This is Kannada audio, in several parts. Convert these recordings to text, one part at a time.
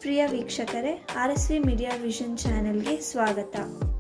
ಪ್ರಿಯ ವೀಕ್ಷಕರೇ R S V media vision ಚಾನೆಲ್ಗೆ ಸ್ವಾಗತ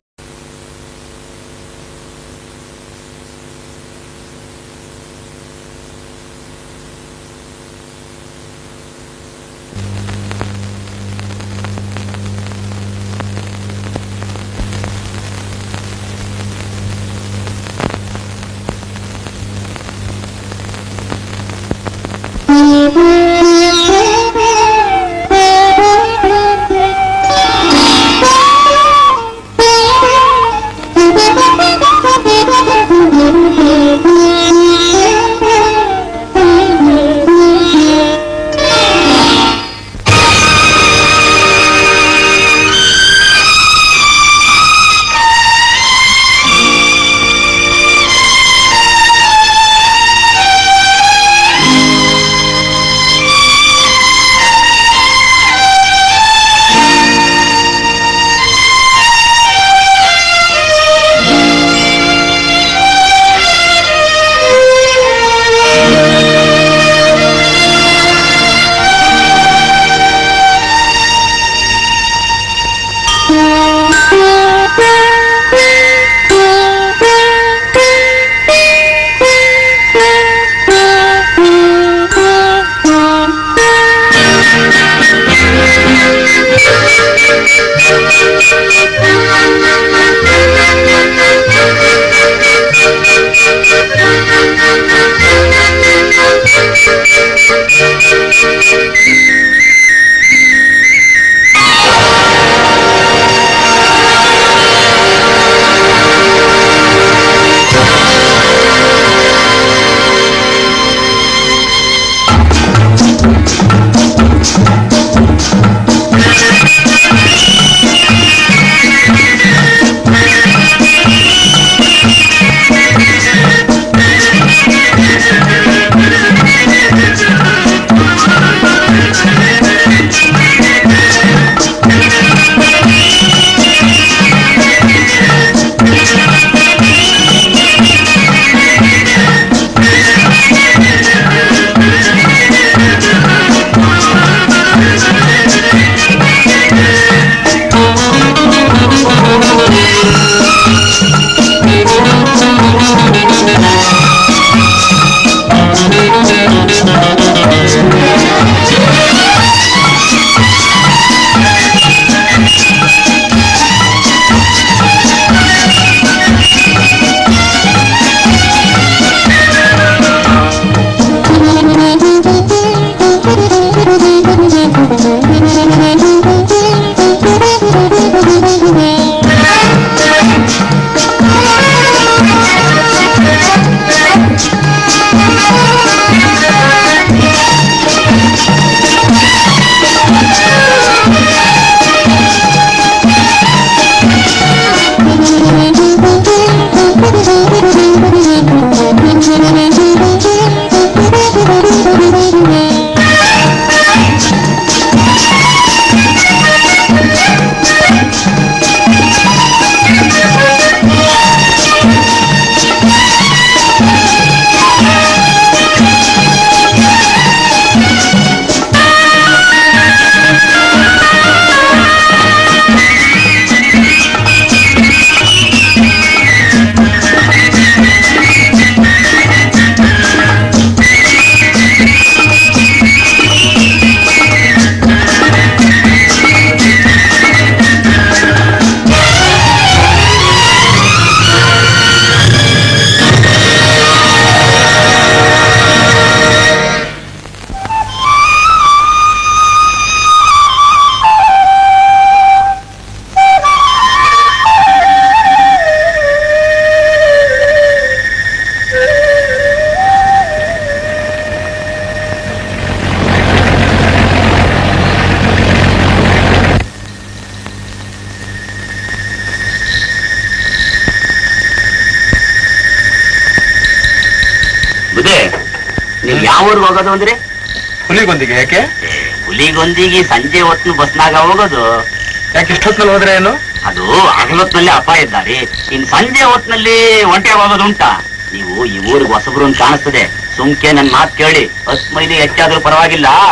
ಬುದೇ ನೀವ್ ಯಾವ ಊರ್ಗ್ ಹೋಗೋದು ಅಂದ್ರೆ ಹುಲಿಗೊಂದಿಗೆ ಯಾಕೆ ಹುಲಿಗೊಂದಿಗೆ ಸಂಜೆ ಹೊತ್ತು ಬಸ್ನಾಗ ಹೋಗೋದು ಯಾಕೆ ಇಷ್ಟೊತ್ತಲ್ಲಿ ಹೋದ್ರೆ ಏನು ಅದು ಹಗಲೊತ್ನಲ್ಲಿ ಅಪಾಯ ಇದ್ದಾರೆ ಇನ್ ಸಂಜೆ ಹೊತ್ನಲ್ಲಿ ಒಂಟೆ ಹೋಗೋದು ಉಂಟಾ ನೀವು ಈ ಊರಿಗೆ ಹೊಸಬ್ರು ಅಂತ ಕಾಣಿಸ್ತದೆ ಸುಮ್ಕೆ ನನ್ ಮಾತ್ ಕೇಳಿ ಹತ್ ಮೈಲಿ ಹೆಚ್ಚಾದ್ರೂ ಪರವಾಗಿಲ್ಲ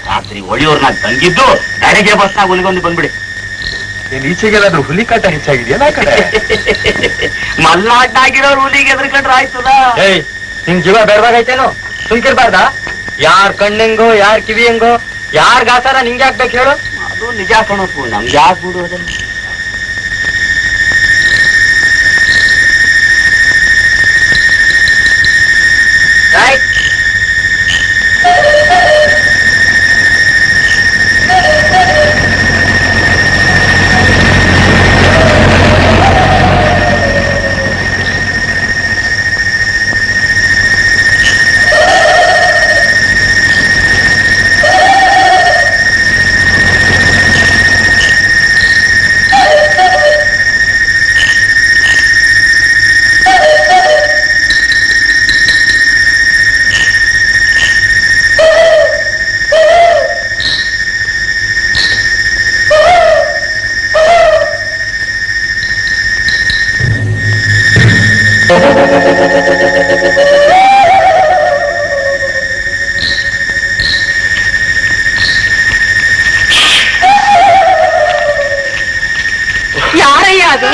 ರಾತ್ರಿ ಒಳಿಯೂರ್ನಾಗ ತಂಗಿದ್ದು ಬೆಳಗ್ಗೆ ಬಸ್ನಾಗ ಹುಲಿಗೊಂದು ಬಂದ್ಬಿಡಿ ಏನ್ ಈಚೆಗೆಲ್ಲಾದ್ರೂ ಹುಲಿ ಕಾಟ ಹೆಚ್ಚಾಗಿದೆಯಾ ನಾ ಕಡೆ ಮಲ್ನಾಡ್ನಾಗಿರೋರು ಹುಲಿಗೆ ಎದ್ರಕೊಂಡ್ರೆ ಆಯ್ತದ ಏಯ್ ನಿನ್ ಜೀವ ಬೆಳವಾಗೈತೇನು ಸುಮ್ಕಿರ್ಬಾರ್ದ ಯಾರ್ ಕಣ್ಣೆಂಗೋ ಯಾರ್ ಕಿವಿ ಹೆಂಗೋ ಯಾರ್ ಗಾಸಾರ ನಿಂಗೆ ಹಾಕ್ಬೇಕು ಹೇಳು ಅದು ನಿಜ ಕಣಪ್ಪು ನಮ್ಗೆ ಯಾಕೆ ಬಿಡು ಅದನ್ನ ಯಾರಯ್ಯ ಅದು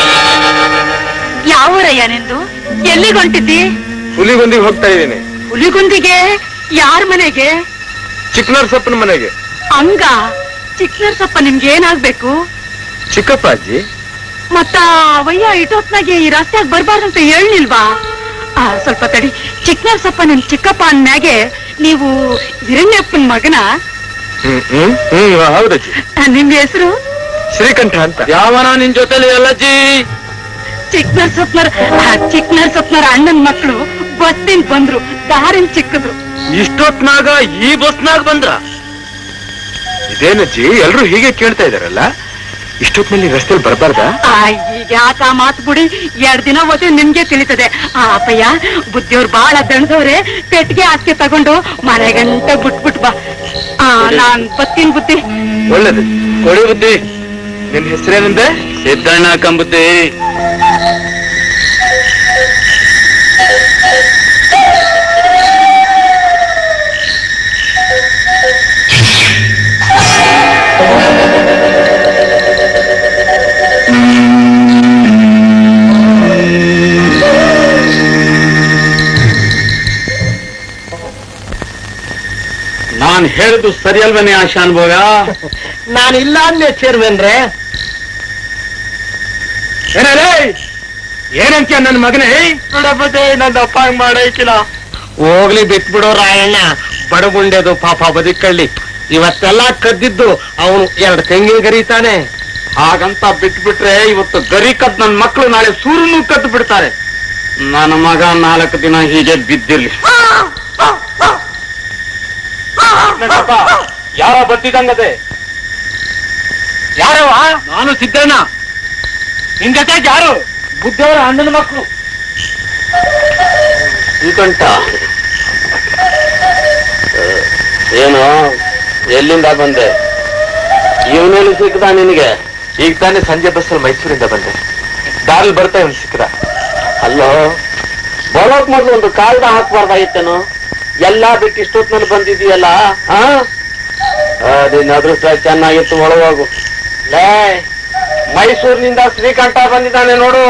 ಯಾವೂರಯ್ಯ ನಿಂದು ಎಲ್ಲಿಗೊಂಟಿದ್ದಿ ಹುಲಿಗೊಂದಿಗೆ ಹೋಗ್ತಾ ಇದ್ದೀನಿ ಹುಲಿಗುಂದಿಗೆ ಯಾರ ಮನೆಗೆ ಚಿಕ್ಕನರಸಪ್ಪನ ಮನೆಗೆ ಹಂಗ ಚಿಕ್ಕನರ್ಸಪ್ಪ ನಿಮ್ಗೆ ಏನಾಗ್ಬೇಕು ಚಿಕ್ಕಪ್ಪ ಅಜ್ಜಿ ಮತ್ತ ಅವಯ್ಯ ಇಟೋತ್ನಾಗೆ ಈ ರಸ್ತೆಯಾಗ ಬರ್ಬಾರ್ದಂತ ಹೇಳಿಲ್ವಾ ಆ ಸ್ವಲ್ಪ ತಡಿ ಚಿಕ್ಕನರ್ಸಪ್ಪ ನಿಮ್ ಚಿಕ್ಕಪ್ಪ ಅಂದ್ಮ್ಯಾಗೆ ನೀವು ಹಿರಣ್ಯಪ್ಪನ ಮಗನ ಹ್ಮ್ ಹ್ಮ್ ಹ್ಮ್ ಹೌದಜ್ಜಿ ಆ, ನಿಮ್ ಹೆಸರು ಶ್ರೀಕಂಠ ಅಂತ ಯಾವನ ನಿನ್ ಜೊತೆಲಿ ಎಲ್ಲಜ್ಜಿ ಚಿಕ್ಕನರ್ಸಪ್ಪನರ್ ಚಿಕ್ಕನರ್ಸಪ್ಪನರ ಅಣ್ಣನ್ ಮಕ್ಕಳು ಬಸ್ಸಿಂದ ಬಂದ್ರು ದಾರಿನ್ ಚಿಕ್ಕದ್ರು ಇಷ್ಟೊತ್ನಾಗ ಈ ಬಸ್ನಾಗ ಬಂದ್ರ ಇದೇನಜ್ಜಿ ಎಲ್ರು ಹೀಗೆ ಕೇಳ್ತಾ ಇದಾರಲ್ಲ ಇಷ್ಟೊತ್ತಿನಲ್ಲಿ ರಸ್ತೆಯಲ್ಲಿ ಬರಬಾರ್ದಾ ಆ, ಈಗ ಯಾಕ ಮಾತು ಬಿಡಿ ಎರಡ್ ದಿನ ಹೋದ್ರೆ ನಿಮ್ಗೆ ತಿಳಿತದೆ ಆ ಅಪ್ಪಯ್ಯ ಬುದ್ಧಿಯವ್ರು ಬಾಳ ದಣದವ್ರೆ ಪೆಟ್ಟಿಗೆ ಹಾಕಿ ತಗೊಂಡು ಮನೆಗಂಟ ಬಿಟ್ಬಿಟ್ ಬಾ ಆ ನಾನ್ ಬತ್ತೀನಿ ಬುದ್ಧಿ ಒಳ್ಳೇದು ಕೊಡಿ ಬುದ್ಧಿ ನಿನ್ ಹೆಸರೇನಂದೆ ಸಿದ್ದಣ್ಣ ಕಂಬುದ್ದಿ ನಾನ್ ಹೇಳಿದ್ದು ಸರಿಯಲ್ವನೇ ಆಶಾ ಅನುಭವ ನಾನು ಇಲ್ಲ ಅಂದೆ ಚೇರ್ಮನ್ರೆ ಏನೇ ಏನಂತೀಯ ನನ್ನ ಮಗನೇ ನೋಡಪ್ಪದೆ ನನ್ನ ಅಪ್ಪ ಹಂಗ್ ಮಾಡೈಕಿಲ್ಲ ಹೋಗ್ಲಿ ಬಿಟ್ಬಿಡೋ ರಾಯಣ್ಣ ಬಡಗುಂಡೆದು ಪಾಪ ಬದುಕಳ್ಳಿ ಇವತ್ತೆಲ್ಲ ಕದ್ದಿದ್ದು ಅವನು ಎರಡು ತೆಂಗಿನ ಗರಿತಾನೆ ಹಾಗಂತ ಬಿಟ್ಬಿಟ್ರೆ ಇವತ್ತು ಗರಿ ಕದ್ ನನ್ ಮಕ್ಕಳು ನಾಳೆ ಸೂರ್ಯನು ಕದ್ದು ಬಿಡ್ತಾರೆ ನನ್ನ ಮಗ ನಾಲ್ಕು ದಿನ ಹೀಗೆ ಬಿದ್ದಿರ್ಲಿ ಯಾರ ಬದ್ದಿದಂಗದೆ ಯಾರವ ನಾನು ಸಿದ್ದಣ್ಣ ನಿನ್ ಜೊತೆಗೆ ಯಾರು ಬುದ್ಧಿಯವರ ಅಣ್ಣನ ಮಕ್ಕಳು ಶ್ರೀಕಂಠ ಏನು ಎಲ್ಲಿಂದ ಬಂದೆ ಇವನಲ್ಲಿ ಸಿಕ್ಕದ ನಿನಗೆ ಈಗ ತಾನೇ ಸಂಜೆ ಬಸ್ಸಲ್ಲಿ ಮೈಸೂರಿಂದ ಬಂದೆ ದಾರಿ ಬರ್ತಾ ಇವ್ನು ಸಿಕ್ಕದ ಅಲ್ಲೋ ಬರೋಕ್ ಮೊದ್ಲು ಒಂದು ಕಾಲ್ದ ಹಾಕ್ಬಾರ್ದಾಗಿತ್ತೇನು ಎಲ್ಲಾ ಬಿಟ್ಟು ಇಷ್ಟೊತ್ನಲ್ಲಿ ಬಂದಿದೀಯಲ್ಲ ಹಾ ನಿನ್ನ ಅದೃಷ್ಟ ಚೆನ್ನಾಗಿತ್ತು ಒಳಗೋಗು ಲೇ ಮೈಸೂರಿನಿಂದ ಶ್ರೀಕಂಠ ಬಂದಿದ್ದಾನೆ ನೋಡು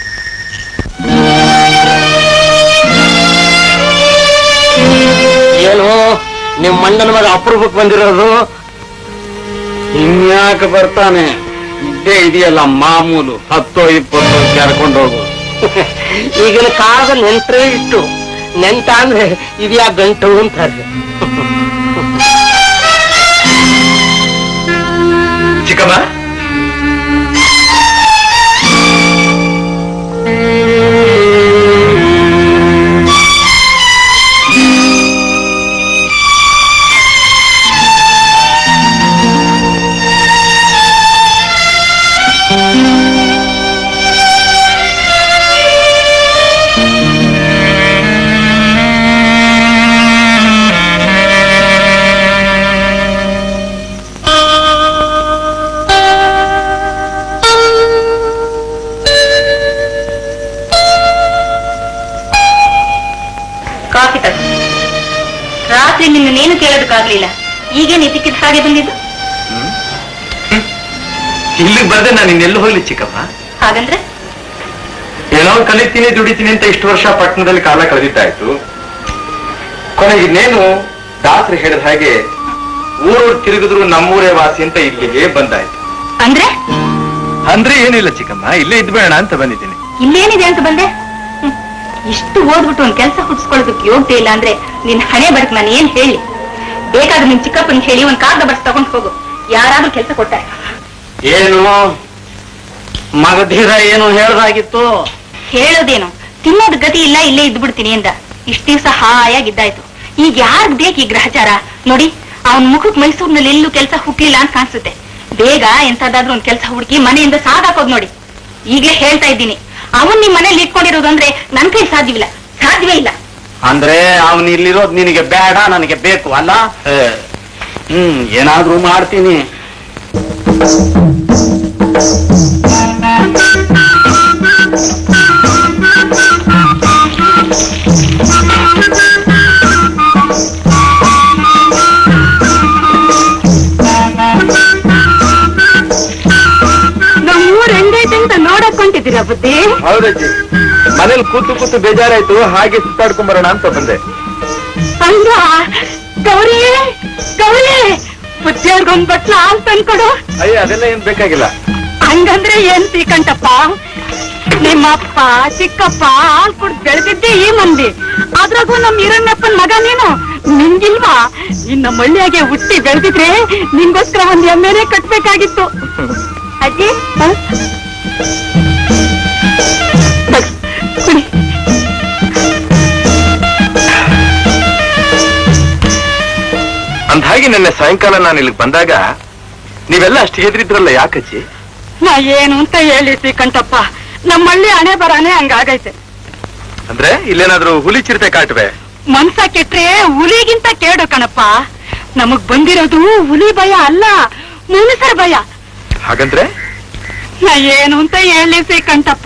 ಏನು ನಿಮ್ ಮಂಡನ ಮಗ ಅಪರೂಪಕ್ಕೆ ಬಂದಿರೋದು ಇನ್ಯಾಕೆ ಬರ್ತಾನೆ ಇದ್ದೇ ಇದೆಯಲ್ಲ ಮಾಮೂಲು ಹತ್ತೋ ಇಪ್ಪತ್ತೋ ಕೆರ್ಕೊಂಡು ಹೋಗು ಈಗಿನ ಕಾಲದಲ್ಲಿ ನೆಂಟ್ರೇ ಇಟ್ಟು ನೆಂಟ ಅಂದ್ರೆ ಇದ್ಯಾ ಗಂಟು ಅಂತಾರೆ ಚಿಕ್ಕಮ್ಮ ಕಾಫಿ ತಗೋ ರಾತ್ರಿ ನಿನ್ನೇನು ಕೇಳೋದಕ್ಕಾಗ್ಲಿಲ್ಲ ಈಗೇನು ಇದಕ್ಕಿದ್ದ ಹಾಗೆ ಬಂದಿದ್ದು ಇಲ್ಲಿಗೆ ಬರ್ದೆ ನಾನು ಇನ್ನೆಲ್ಲೂ ಹೋಗ್ಲಿ ಚಿಕ್ಕಮ್ಮ ಹಾಗಂದ್ರೆ ಏನೋ ಕಲಿತೀನಿ ದುಡಿತೀನಿ ಅಂತ ಇಷ್ಟು ವರ್ಷ ಪಟ್ಟಣದಲ್ಲಿ ಕಾಲ ಕಳೆದಿದ್ದಾಯ್ತು ಕೊನೆಗೆ ಇನ್ನೇನು ದಾಸರು ಹೇಳಿದ ಹಾಗೆ ಊರೂರು ತಿರುಗಿದ್ರು ನಮ್ಮೂರೇ ವಾಸಿ ಅಂತ ಇಲ್ಲಿಗೆ ಬಂದಾಯ್ತು ಅಂದ್ರೆ ಅಂದ್ರೆ ಏನಿಲ್ಲ ಚಿಕ್ಕಮ್ಮ ಇಲ್ಲೇ ಇದ್ಬೇಡ ಅಂತ ಬಂದಿದ್ದೀನಿ ಇಲ್ಲೇನಿದೆ ಅಂತ ಬಂದೆ ಹ್ಮ್. ಇಷ್ಟು ಓದ್ಬಿಟ್ಟು ಒಂದ್ ಕೆಲಸ ಹುಡ್ಸ್ಕೊಳ್ಳೋದಕ್ಕೆ ಯೋಗ್ಯ ಇಲ್ಲ ಅಂದ್ರೆ ನಿನ್ ಹಣೆ ಬರಕ್ ನಾನು ಏನ್ ಹೇಳಿ ಬೇಕಾದ್ರೆ ನಿಮ್ ಚಿಕ್ಕಪ್ಪನ್ ಹೇಳಿ ಒಂದ್ ಕಾಗದ ಬರ್ಸ್ ತಗೊಂಡ್ ಹೋಗು ಯಾರಾದ್ರೂ ಕೆಲಸ ಕೊಡ್ತಾರೆ ಏನು ಮಗಧೀರ ಏನು ಹೇಳ್ದಾಗಿತ್ತು ಹೇಳೋದೇನು ತಿನ್ನೋದ್ ಗತಿ ಇಲ್ಲ ಇಲ್ಲೇ ಇದ್ಬಿಡ್ತೀನಿ ಅಂದ ಇಷ್ಟ ದಿವ್ಸ ಹಾಯಾಗಿದ್ದಾಯ್ತು ಈಗ ಯಾರ್ಗ್ ಬೇಕು ಈ ಗ್ರಹಚಾರ ನೋಡಿ ಅವನ್ ಮುಖಕ್ ಮೈಸೂರಿನಲ್ಲಿ ಎಲ್ಲೂ ಕೆಲಸ ಹುಟ್ಟಿಲ್ಲ ಅಂತ ಕಾಣಿಸುತ್ತೆ ಬೇಗ ಎಂತದಾದ್ರೂ ಒಂದ್ ಕೆಲಸ ಹುಡುಕಿ ಮನೆಯಿಂದ ಸಾಗಾಕೋದ್ ನೋಡಿ ಈಗ್ಲೇ ಹೇಳ್ತಾ ಇದ್ದೀನಿ ಅವನ್ ನಿಮ್ ಮನೇಲಿ ಇಟ್ಕೊಂಡಿರೋದು ಅಂದ್ರೆ ನನ್ ಕೈ ಸಾಧ್ಯವಿಲ್ಲ ಸಾಧ್ಯವೇ ಇಲ್ಲ ಅಂದ್ರೆ ಅವನು ಇಲ್ಲಿರೋದು ನಿನಗೆ ಬೇಡ ನನಗೆ ಬೇಕು ಅಲ್ಲ ಏ, ಹ್ಮ್ ಏನಾದ್ರೂ ಮಾಡ್ತೀನಿ ನಮ್ಮೂರ್ ಹೆಂಗೈತೆ ಅಂತ ನೋಡಕ್ ಹೊಂಟಿದ್ದೀರಾ ಬುದ್ಧಿ ಹೌದಜ್ಜಿ ಮನೇಲಿ ಕೂತು ಕೂತು ಬೇಜಾರಾಯ್ತು ಹಾಗೆ ಸುತ್ತಾಡ್ಕೊಂಡ್ ಬರೋಣ ಅಂತ ಬಂದೆ ಹಂಗ ಗೌರಿ ಗೌರಿ ಬುದ್ಧಿಯವ್ರಿಗೊಂದ್ ಬಟ್ಲ ಹಾಲ್ ತಂದ್ಕೊಡು ಅಯ್ಯ ಅದೆಲ್ಲ ಏನ್ ಬೇಕಾಗಿಲ್ಲ ಹಂಗಂದ್ರೆ ಏನ್ ಸೀಕಂಟಪ್ಪ ನಿಮ್ಮಪ್ಪ ಚಿಕ್ಕಪ್ಪ ಹಾಲ್ ಕುಡ್ ಬೆಳೆದಿದ್ದೆ ಈ ಮಂದಿ ಅದ್ರಾಗೂ ನಮ್ ಹಿರಣ್ಣಪ್ಪನ್ ಮಗ ನೀನು ನಿಂಗಿಲ್ವಾ ನಿನ್ನ ಮಳ್ಳಿಯಾಗೆ ಹುಟ್ಟಿ ಬೆಳೆದಿದ್ರೆ ನಿನ್ಗೋಸ್ಕರ ಒಂದ್ ಎಮ್ಮೆನೆ ಕಟ್ಬೇಕಾಗಿತ್ತು ಅಜ್ಜಿ ಹ? ತಗೋ, ಕುಡಿ. ಅಂದ ಹಾಗೆ ನಿನ್ನೆ ಸಾಯಂಕಾಲ ನಾನು ಇಲ್ಲಿಗೆ ಬಂದಾಗ ನೀವೆಲ್ಲ ಅಷ್ಟು ಹೆದರಿದ್ರಲ್ಲ ಯಾಕಜ್ಜಿ ನಾ ಏನು ಅಂತ ಹೇಳಿ ಶ್ರೀಕಂಠಪ್ಪ ನಮ್ಮ ಹಳ್ಳಿ ಹಣೆ ಬರಾನೆ ಹಂಗಾಗೈತೆ ಅಂದ್ರೆ ಇಲ್ಲೇನಾದ್ರೂ ಹುಲಿ ಚಿರತೆ ಕಾಟುವೆ ಮನ್ಸ ಕೆಟ್ರೆ ಹುಲಿಗಿಂತ ಕೇಡು ಕಣಪ್ಪ ನಮಗ್ ಬಂದಿರೋದು ಹುಲಿ ಭಯ ಅಲ್ಲ ಮುನುಸರ ಭಯ ಹಾಗಂದ್ರೆ ನಾ ಏನು ಅಂತ ಹೇಳಿ ಶ್ರೀಕಂಠಪ್ಪ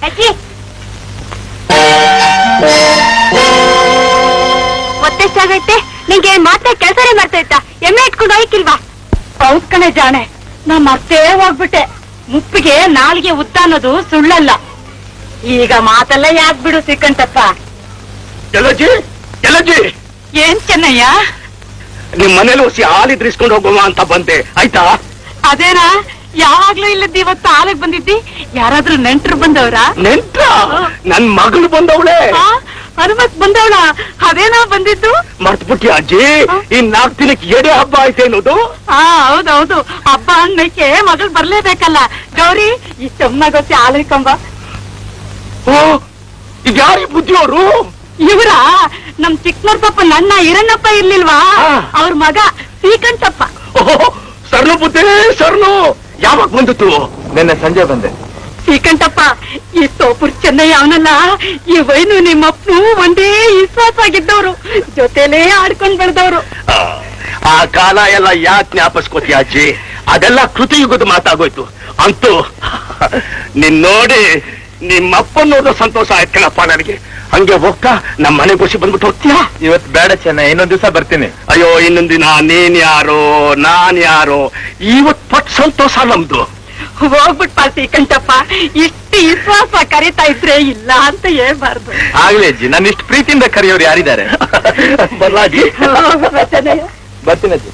ಒತ್ತೆಷ್ಟಾಗೈತೆ ನಿಂಗೆ ಮತ್ತೆ ಕೆಲಸನೇ ಮಾಡ್ತಾ ಇತ್ತ ಎಮ್ಮೆ ಇಟ್ಕೊಂಡು ಹೋಯ್ಕಿಲ್ವಾ ಹೌದ್ ಕಣೆ ಜಾಣೆ ನಾ ಮತ್ತೆ ಹೋಗ್ಬಿಟ್ಟೆ ಮುಪ್ಪಿಗೆ ನಾಲ್ಗೆ ಉದ್ದ ಅನ್ನೋದು ಸುಳ್ಳಲ್ಲ ಈಗ ಮಾತೆಲ್ಲ ಯಾಕ್ ಬಿಡು ಶ್ರೀಕಂಠಪ್ಪ ಎಲ್ಲಜ್ಜಿ ಎಲ್ಲಜ್ಜಿ ಏನ್ ಚೆನ್ನಯ್ಯ ನಿಮ್ ಮನೇಲಿ ಹೊಸಿ ಹಾಲಿದ್ರಿಸ್ಕೊಂಡು ಹೋಗುವ ಅಂತ ಬಂದೆ ಆಯ್ತಾ ಅದೇನಾ ಯಾವಾಗ್ಲೂ ಇಲ್ಲದ ಇವತ್ತು ಆಲಕ್ ಬಂದಿದ್ದಿ ಯಾರಾದ್ರೂ ನೆಂಟ್ರು ಬಂದವ್ರಾ ನೆಂಟ್ರ ನನ್ ಮಗಳು ಬಂದವಳೆ ಆ, ಹನುಮತ್ ಬಂದವಳ ಅದೇನಾ ಬಂದಿದ್ದು ಮರ್ತ್ಬಿಟ್ಟಿ ಅಜ್ಜಿ ಈ ನಾಲ್ಕು ದಿನಕ್ಕೆ ಎಡೆ ಹಬ್ಬ ಐತೆ ಅನ್ನೋದು ಹಾ ಹೌದೌದು ಹಬ್ಬ ಅನ್ನಕ್ಕೆ ಮಗಳು ಬರ್ಲೇಬೇಕಲ್ಲ ಗೌರಿ ಈ ಚೆನ್ನಾಗೊತ್ತಿ ಆಲೈಕಂಬ ಓ ಇದ್ಯಾರಿ ಬುದ್ಧಿಯವರು ಇವರ ನಮ್ ಚಿಕ್ಕನರ್ಸಪ್ಪ ನನ್ನ ಹಿರಣ್ಣಪ್ಪ ಇರ್ಲಿಲ್ವಾ ಆ. ಅವ್ರ ಮಗ ಶ್ರೀಕಂಠಪ್ಪ ಓಹೋ ಸರ್ನು ಬುದ್ಧಿ ಸರ್ನು ಯಾವಾಗ ಬಂದಿತ್ತು ನಿನ್ನೆ ಸಂಜೆ ಬಂದೆ ಶ್ರೀಕಂಠಪ್ಪ ಈ ಸೋಪುರ್ ಚೆನ್ನಯ್ಯ ಅವನಲ್ಲ ಈ ವೈನು ನಿಮ್ಮಪ್ಪನು ಒಂದೇ ವಿಶ್ವಾಸ ಆಗಿದ್ದವ್ರು ಜೊತೆಲೇ ಆಡ್ಕೊಂಡ್ ಬೆಳೆದವ್ರು ಆ, ಆ ಕಾಲ ಎಲ್ಲ ಯಾಕೆ ಜ್ಞಾಪಿಸ್ಕೋತಿ ಅಜ್ಜಿ ಅದೆಲ್ಲ ಕೃತಿಯುಗದ ಮಾತಾಗೋಯ್ತು ಅಂತೂ ನಿನ್ ನೋಡಿ ನಿಮ್ಮಪ್ಪ ನೋಡೋ ಸಂತೋಷ ಆಯ್ತು ಕಣಪ್ಪ ನನಗೆ ಹಂಗೆ ಹೋಗ್ತಾ ನಮ್ಮ ಮನೆ ಖುಷಿ ಬಂದ್ಬಿಟ್ಟು ಹೋಗ್ತೀಯಾ ಇವತ್ ಬೇಡ ಚೆನ್ನ ಇನ್ನೊಂದ್ ದಿವಸ ಬರ್ತೀನಿ ಅಯ್ಯೋ ಇನ್ನೊಂದ್ ದಿನ ನೀನ್ ಯಾರೋ ನಾನ್ ಯಾರೋ ಇವತ್ ಪಟ್ ಸಂತೋಷ ನಮ್ದು ಹೋಗ್ಬಿಟ್ಪ ಶ್ರೀಕಂಠಪ್ಪ ಇಷ್ಟು ವಿಶ್ವಾಸ ಕರೀತಾ ಇದ್ರೆ ಇಲ್ಲ ಅಂತ ಹೇಳ್ಬಾರ್ದು ಆಗ್ಲಿ ಅಜ್ಜಿ ನಾನು ಇಷ್ಟು ಪ್ರೀತಿಯಿಂದ ಕರೆಯೋರು ಯಾರಿದ್ದಾರೆ ಬರ್ಲಾಜಿ ಹೋಗ್ಬಿಟ್ಪ ಚೆನ್ನಯ್ಯ ಬರ್ತೀನಿ ಅಜ್ಜಿ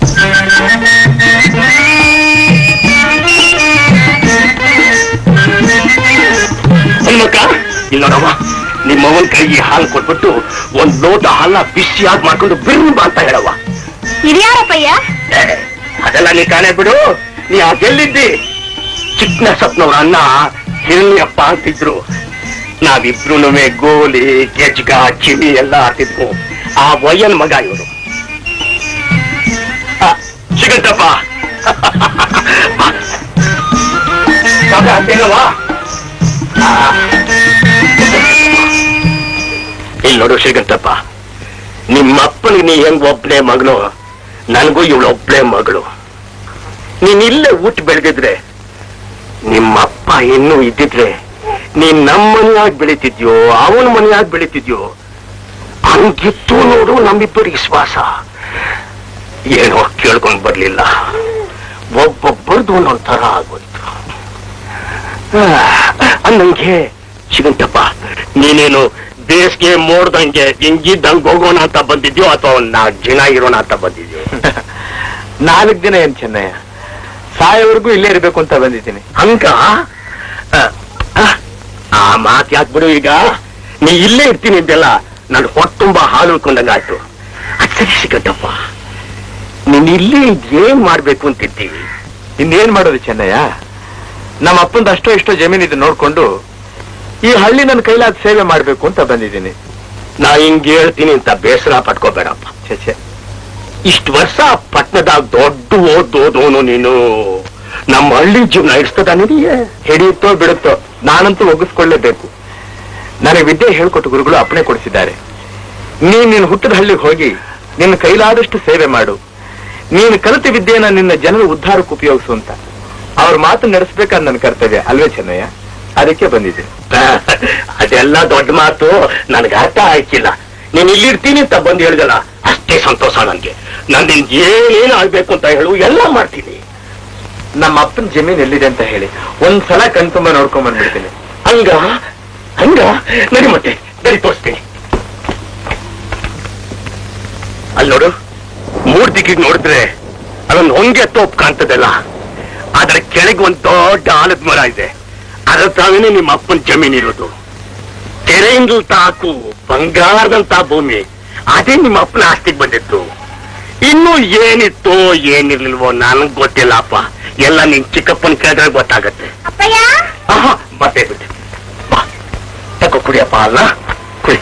ಹನುಮಕ್ಕ ಇಲ್ಲ ನೋಡವ್ವ ನಿಮ್ಮವನ್ ಕೈಗೆ ಹಾಲು ಕೊಟ್ಬಿಟ್ಟು ಒಂದ್ ಲೋಟ ಹಾಲ ಬಿಸಿಯಾಗಿ ಮಾಡ್ಕೊಂಡು ಬಿರ್ರು ಅಂತ ಹೇಳವ್ವ ಹಿರಿಯಾರಪ್ಪಯ್ಯ ಏ, ಅದೆಲ್ಲ ನೀ ಕಾಣೆ ಬಿಡು ನೀ ಅದೆಲ್ಲಿದ್ದಿ ಚಿಕ್ಕ ಸತ್ನವ್ರ ಅನ್ನ ಹಿರಣ್ಯಪ್ಪ ಅಂತಿದ್ರು ನಾವಿಬ್ರು ಗೋಲಿ ಗೆಜ್ಗ ಚಿಲಿ ಎಲ್ಲ ಆಡ್ತಿದ್ವು ಆ ವಯ್ಯನ್ ಮಗ ಇವರು ಸಿಗತ್ತಪ್ಪ ಅಂತೇನವಾ ಇಲ್ಲಿ ನೋಡು ಶ್ರೀಗಂತಪ್ಪ ನಿಮ್ಮಪ್ಪನಿಗೆ ನೀ ಹೆಂಗ್ ಒಬ್ನೇ ಮಗಳು ನನಗೂ ಇವಳು ಒಬ್ಳೇ ಮಗಳು ನೀನ್ ಇಲ್ಲೇ ಊಟ ಬೆಳೆದಿದ್ರೆ ನಿಮ್ಮಪ್ಪ ಇನ್ನೂ ಇದ್ದಿದ್ರೆ ನೀನ್ ನಮ್ಮ ಮನೆಯಾಗಿ ಬೆಳಿತಿದ್ಯೋ ಅವನ ಮನೆಯಾಗಿ ಬೆಳಿತಿದ್ಯೋ ಹಂಗಿತ್ತು ನೋಡು ನಮ್ಮಿಬ್ಬರಿಗೆ ವಿಶ್ವಾಸ ಏನೋ ಕೇಳ್ಕೊಂಡ್ ಬರ್ಲಿಲ್ಲ ಒಬ್ಬೊಬ್ಬರದು ಒಂದೊಂದ್ ತರ ಆಗೋಯ್ತು ಅನ್ನಂಗೆ ಸಿಗಂತಪ್ಪ ನೀನೇನು ಬೇಸಿಗೆ ಮೋಡ್ದಂಗೆ ಹಿಂಗಿದ್ದಂಗೆ ಹೋಗೋಣ ಅಂತ ಬಂದಿದ್ಯೋ ಅಥವಾ ಒಂದ್ ನಾಲ್ಕು ಜನ ಇರೋಣ ಅಂತ ಬಂದಿದ್ಯೋ ನಾಲ್ಕು ದಿನ ಏನ್ ಚೆನ್ನಯ್ಯ ಸಾಯೋವರೆಗೂ ಇಲ್ಲೇ ಇರ್ಬೇಕು ಅಂತ ಬಂದಿದ್ದೀನಿ ಹಂಗ ಆ, ಆ, ಆ ಮಾತ್ ಯಾಕೆ ಬಿಡು ಈಗ ನೀ ಇಲ್ಲೇ ಇರ್ತೀನಿ ಅಂತೆಲ್ಲ ನಾನು ಹೊಟ್ಟುಂಬ ಹಾಲು ಉಳ್ಕೊಂಡಂಗಾಯ್ತು ಅದ್ ಸರಿ ಸಿಗತ್ತಪ್ಪ ನೀನ್ ಇಲ್ಲೇ ಏನ್ ಮಾಡ್ಬೇಕು ಅಂತಿದ್ದೀವಿ ಇನ್ನೇನ್ ಮಾಡೋದು ಚೆನ್ನಯ್ಯ ನಮ್ಮ ಅಪ್ಪಂದು ಅಷ್ಟೋ ಇಷ್ಟೋ ಜಮೀನಿದೆ ನೋಡ್ಕೊಂಡು ಈ ಹಳ್ಳಿ ನನ್ನ ಕೈಲಾದ ಸೇವೆ ಮಾಡ್ಬೇಕು ಅಂತ ಬಂದಿದ್ದೀನಿ ನಾ ಹಿಂಗ್ ಹೇಳ್ತೀನಿ ಅಂತ ಬೇಸರ ಪಟ್ಕೋಬೇಡಪ್ಪ ಛೆ ಛೆ ಇಷ್ಟು ವರ್ಷ ಪಟ್ಟಣದಾಗ ದೊಡ್ಡ ಓದೋದೋನು ನೀನು ನಮ್ಮ ಹಳ್ಳಿ ಜೀವನ ಇಡ್ಸ್ತದ ನಿನಗೆ ಹಿಡಿಯುತ್ತೋ ಬಿಡುತ್ತೋ ನಾನಂತೂ ಒಗ್ಗಿಸ್ಕೊಳ್ಳೇಬೇಕು ನನಗೆ ವಿದ್ಯೆ ಹೇಳ್ಕೊಟ್ಟು ಗುರುಗಳು ಅಪ್ಪಣೆ ಕೊಡಿಸಿದ್ದಾರೆ ನೀನ್ ನಿನ್ನ ಹುಟ್ಟದ ಹಳ್ಳಿಗೆ ಹೋಗಿ ನಿನ್ನ ಕೈಲಾದಷ್ಟು ಸೇವೆ ಮಾಡು ನೀನು ಕಲಿತ ವಿದ್ಯೆನ ನಿನ್ನ ಜನರ ಉದ್ಧಾರಕ್ಕೆ ಉಪಯೋಗಿಸು ಅಂತ ಅವ್ರ ಮಾತು ನಡೆಸ್ಬೇಕಾದ ನನ್ನ ಕರ್ತವ್ಯ ಅಲ್ವೇ ಚೆನ್ನಯ್ಯ ಅದಕ್ಕೆ ಬಂದಿದ್ದೀನಿ ಅದೆಲ್ಲ ದೊಡ್ಡ ಮಾತು ನನಗೆ ಅರ್ಥ ಆಯ್ತಿಲ್ಲ ನೀನ್ ಇಲ್ಲಿರ್ತೀನಿ ಅಂತ ಬಂದು ಹೇಳಿದಲ್ಲ ಅಷ್ಟೇ ಸಂತೋಷ ನನ್ಗೆ ನಾನು ನಿನ್ಗೆ ಏನೇನು ಆಗ್ಬೇಕು ಅಂತ ಹೇಳು ಎಲ್ಲ ಮಾಡ್ತೀನಿ ನಮ್ಮ ಅಪ್ಪನ ಜಮೀನ್ ಎಲ್ಲಿದೆ ಅಂತ ಹೇಳಿ ಒಂದ್ಸಲ ಕಣ್ತುಂಬ ನೋಡ್ಕೊಂಡ್ ಬಂದ್ಬಿಡ್ತೀನಿ ಹಂಗ ಹಂಗ ನಡಿ ಮತ್ತೆ ನಡಿ ತೋರಿಸ್ತೀನಿ ಅಲ್ಲಿ ನೋಡು ಮೂರ್ ದಿಕ್ಕಿಗೆ ನೋಡಿದ್ರೆ ಅದೊಂದು ಹೊಂಗೆ ತೋಪ್ ಕಾಣ್ತದಲ್ಲ ಅದರ ಕೆಳಗೆ ಒಂದ್ ದೊಡ್ಡ ಆಲದ ಮರ ಇದೆ ಅದರ ತಾವೇನೆ ನಿಮ್ಮ ಅಪ್ಪನ ಜಮೀನ್ ಇರೋದು ಕೆರೆಯಿಂದ ತಾಕು ಬಂಗಾರದಂತ ಭೂಮಿ ಅದೇ ನಿಮ್ಮ ಅಪ್ಪನ ಆಸ್ತಿಗೆ ಬಂದಿತ್ತು ಇನ್ನು ಏನಿತ್ತು ಏನಿರ್ಲಿಲ್ವೋ ನನಗ್ ಗೊತ್ತಿಲ್ಲಪ್ಪ ಎಲ್ಲ ನಿನ್ ಚಿಕ್ಕಪ್ಪನ ಕೇಳಿದ್ರೆ ಗೊತ್ತಾಗತ್ತೆ ಅಪ್ಪಯ್ಯ ಆಹಾ, ಮತ್ತೆ ಬಿಟ್ಟೆ ಬಾ ತಗೋ ಕುಡಿಯಪ್ಪ ಅಲ್ಲ ಕುಡಿ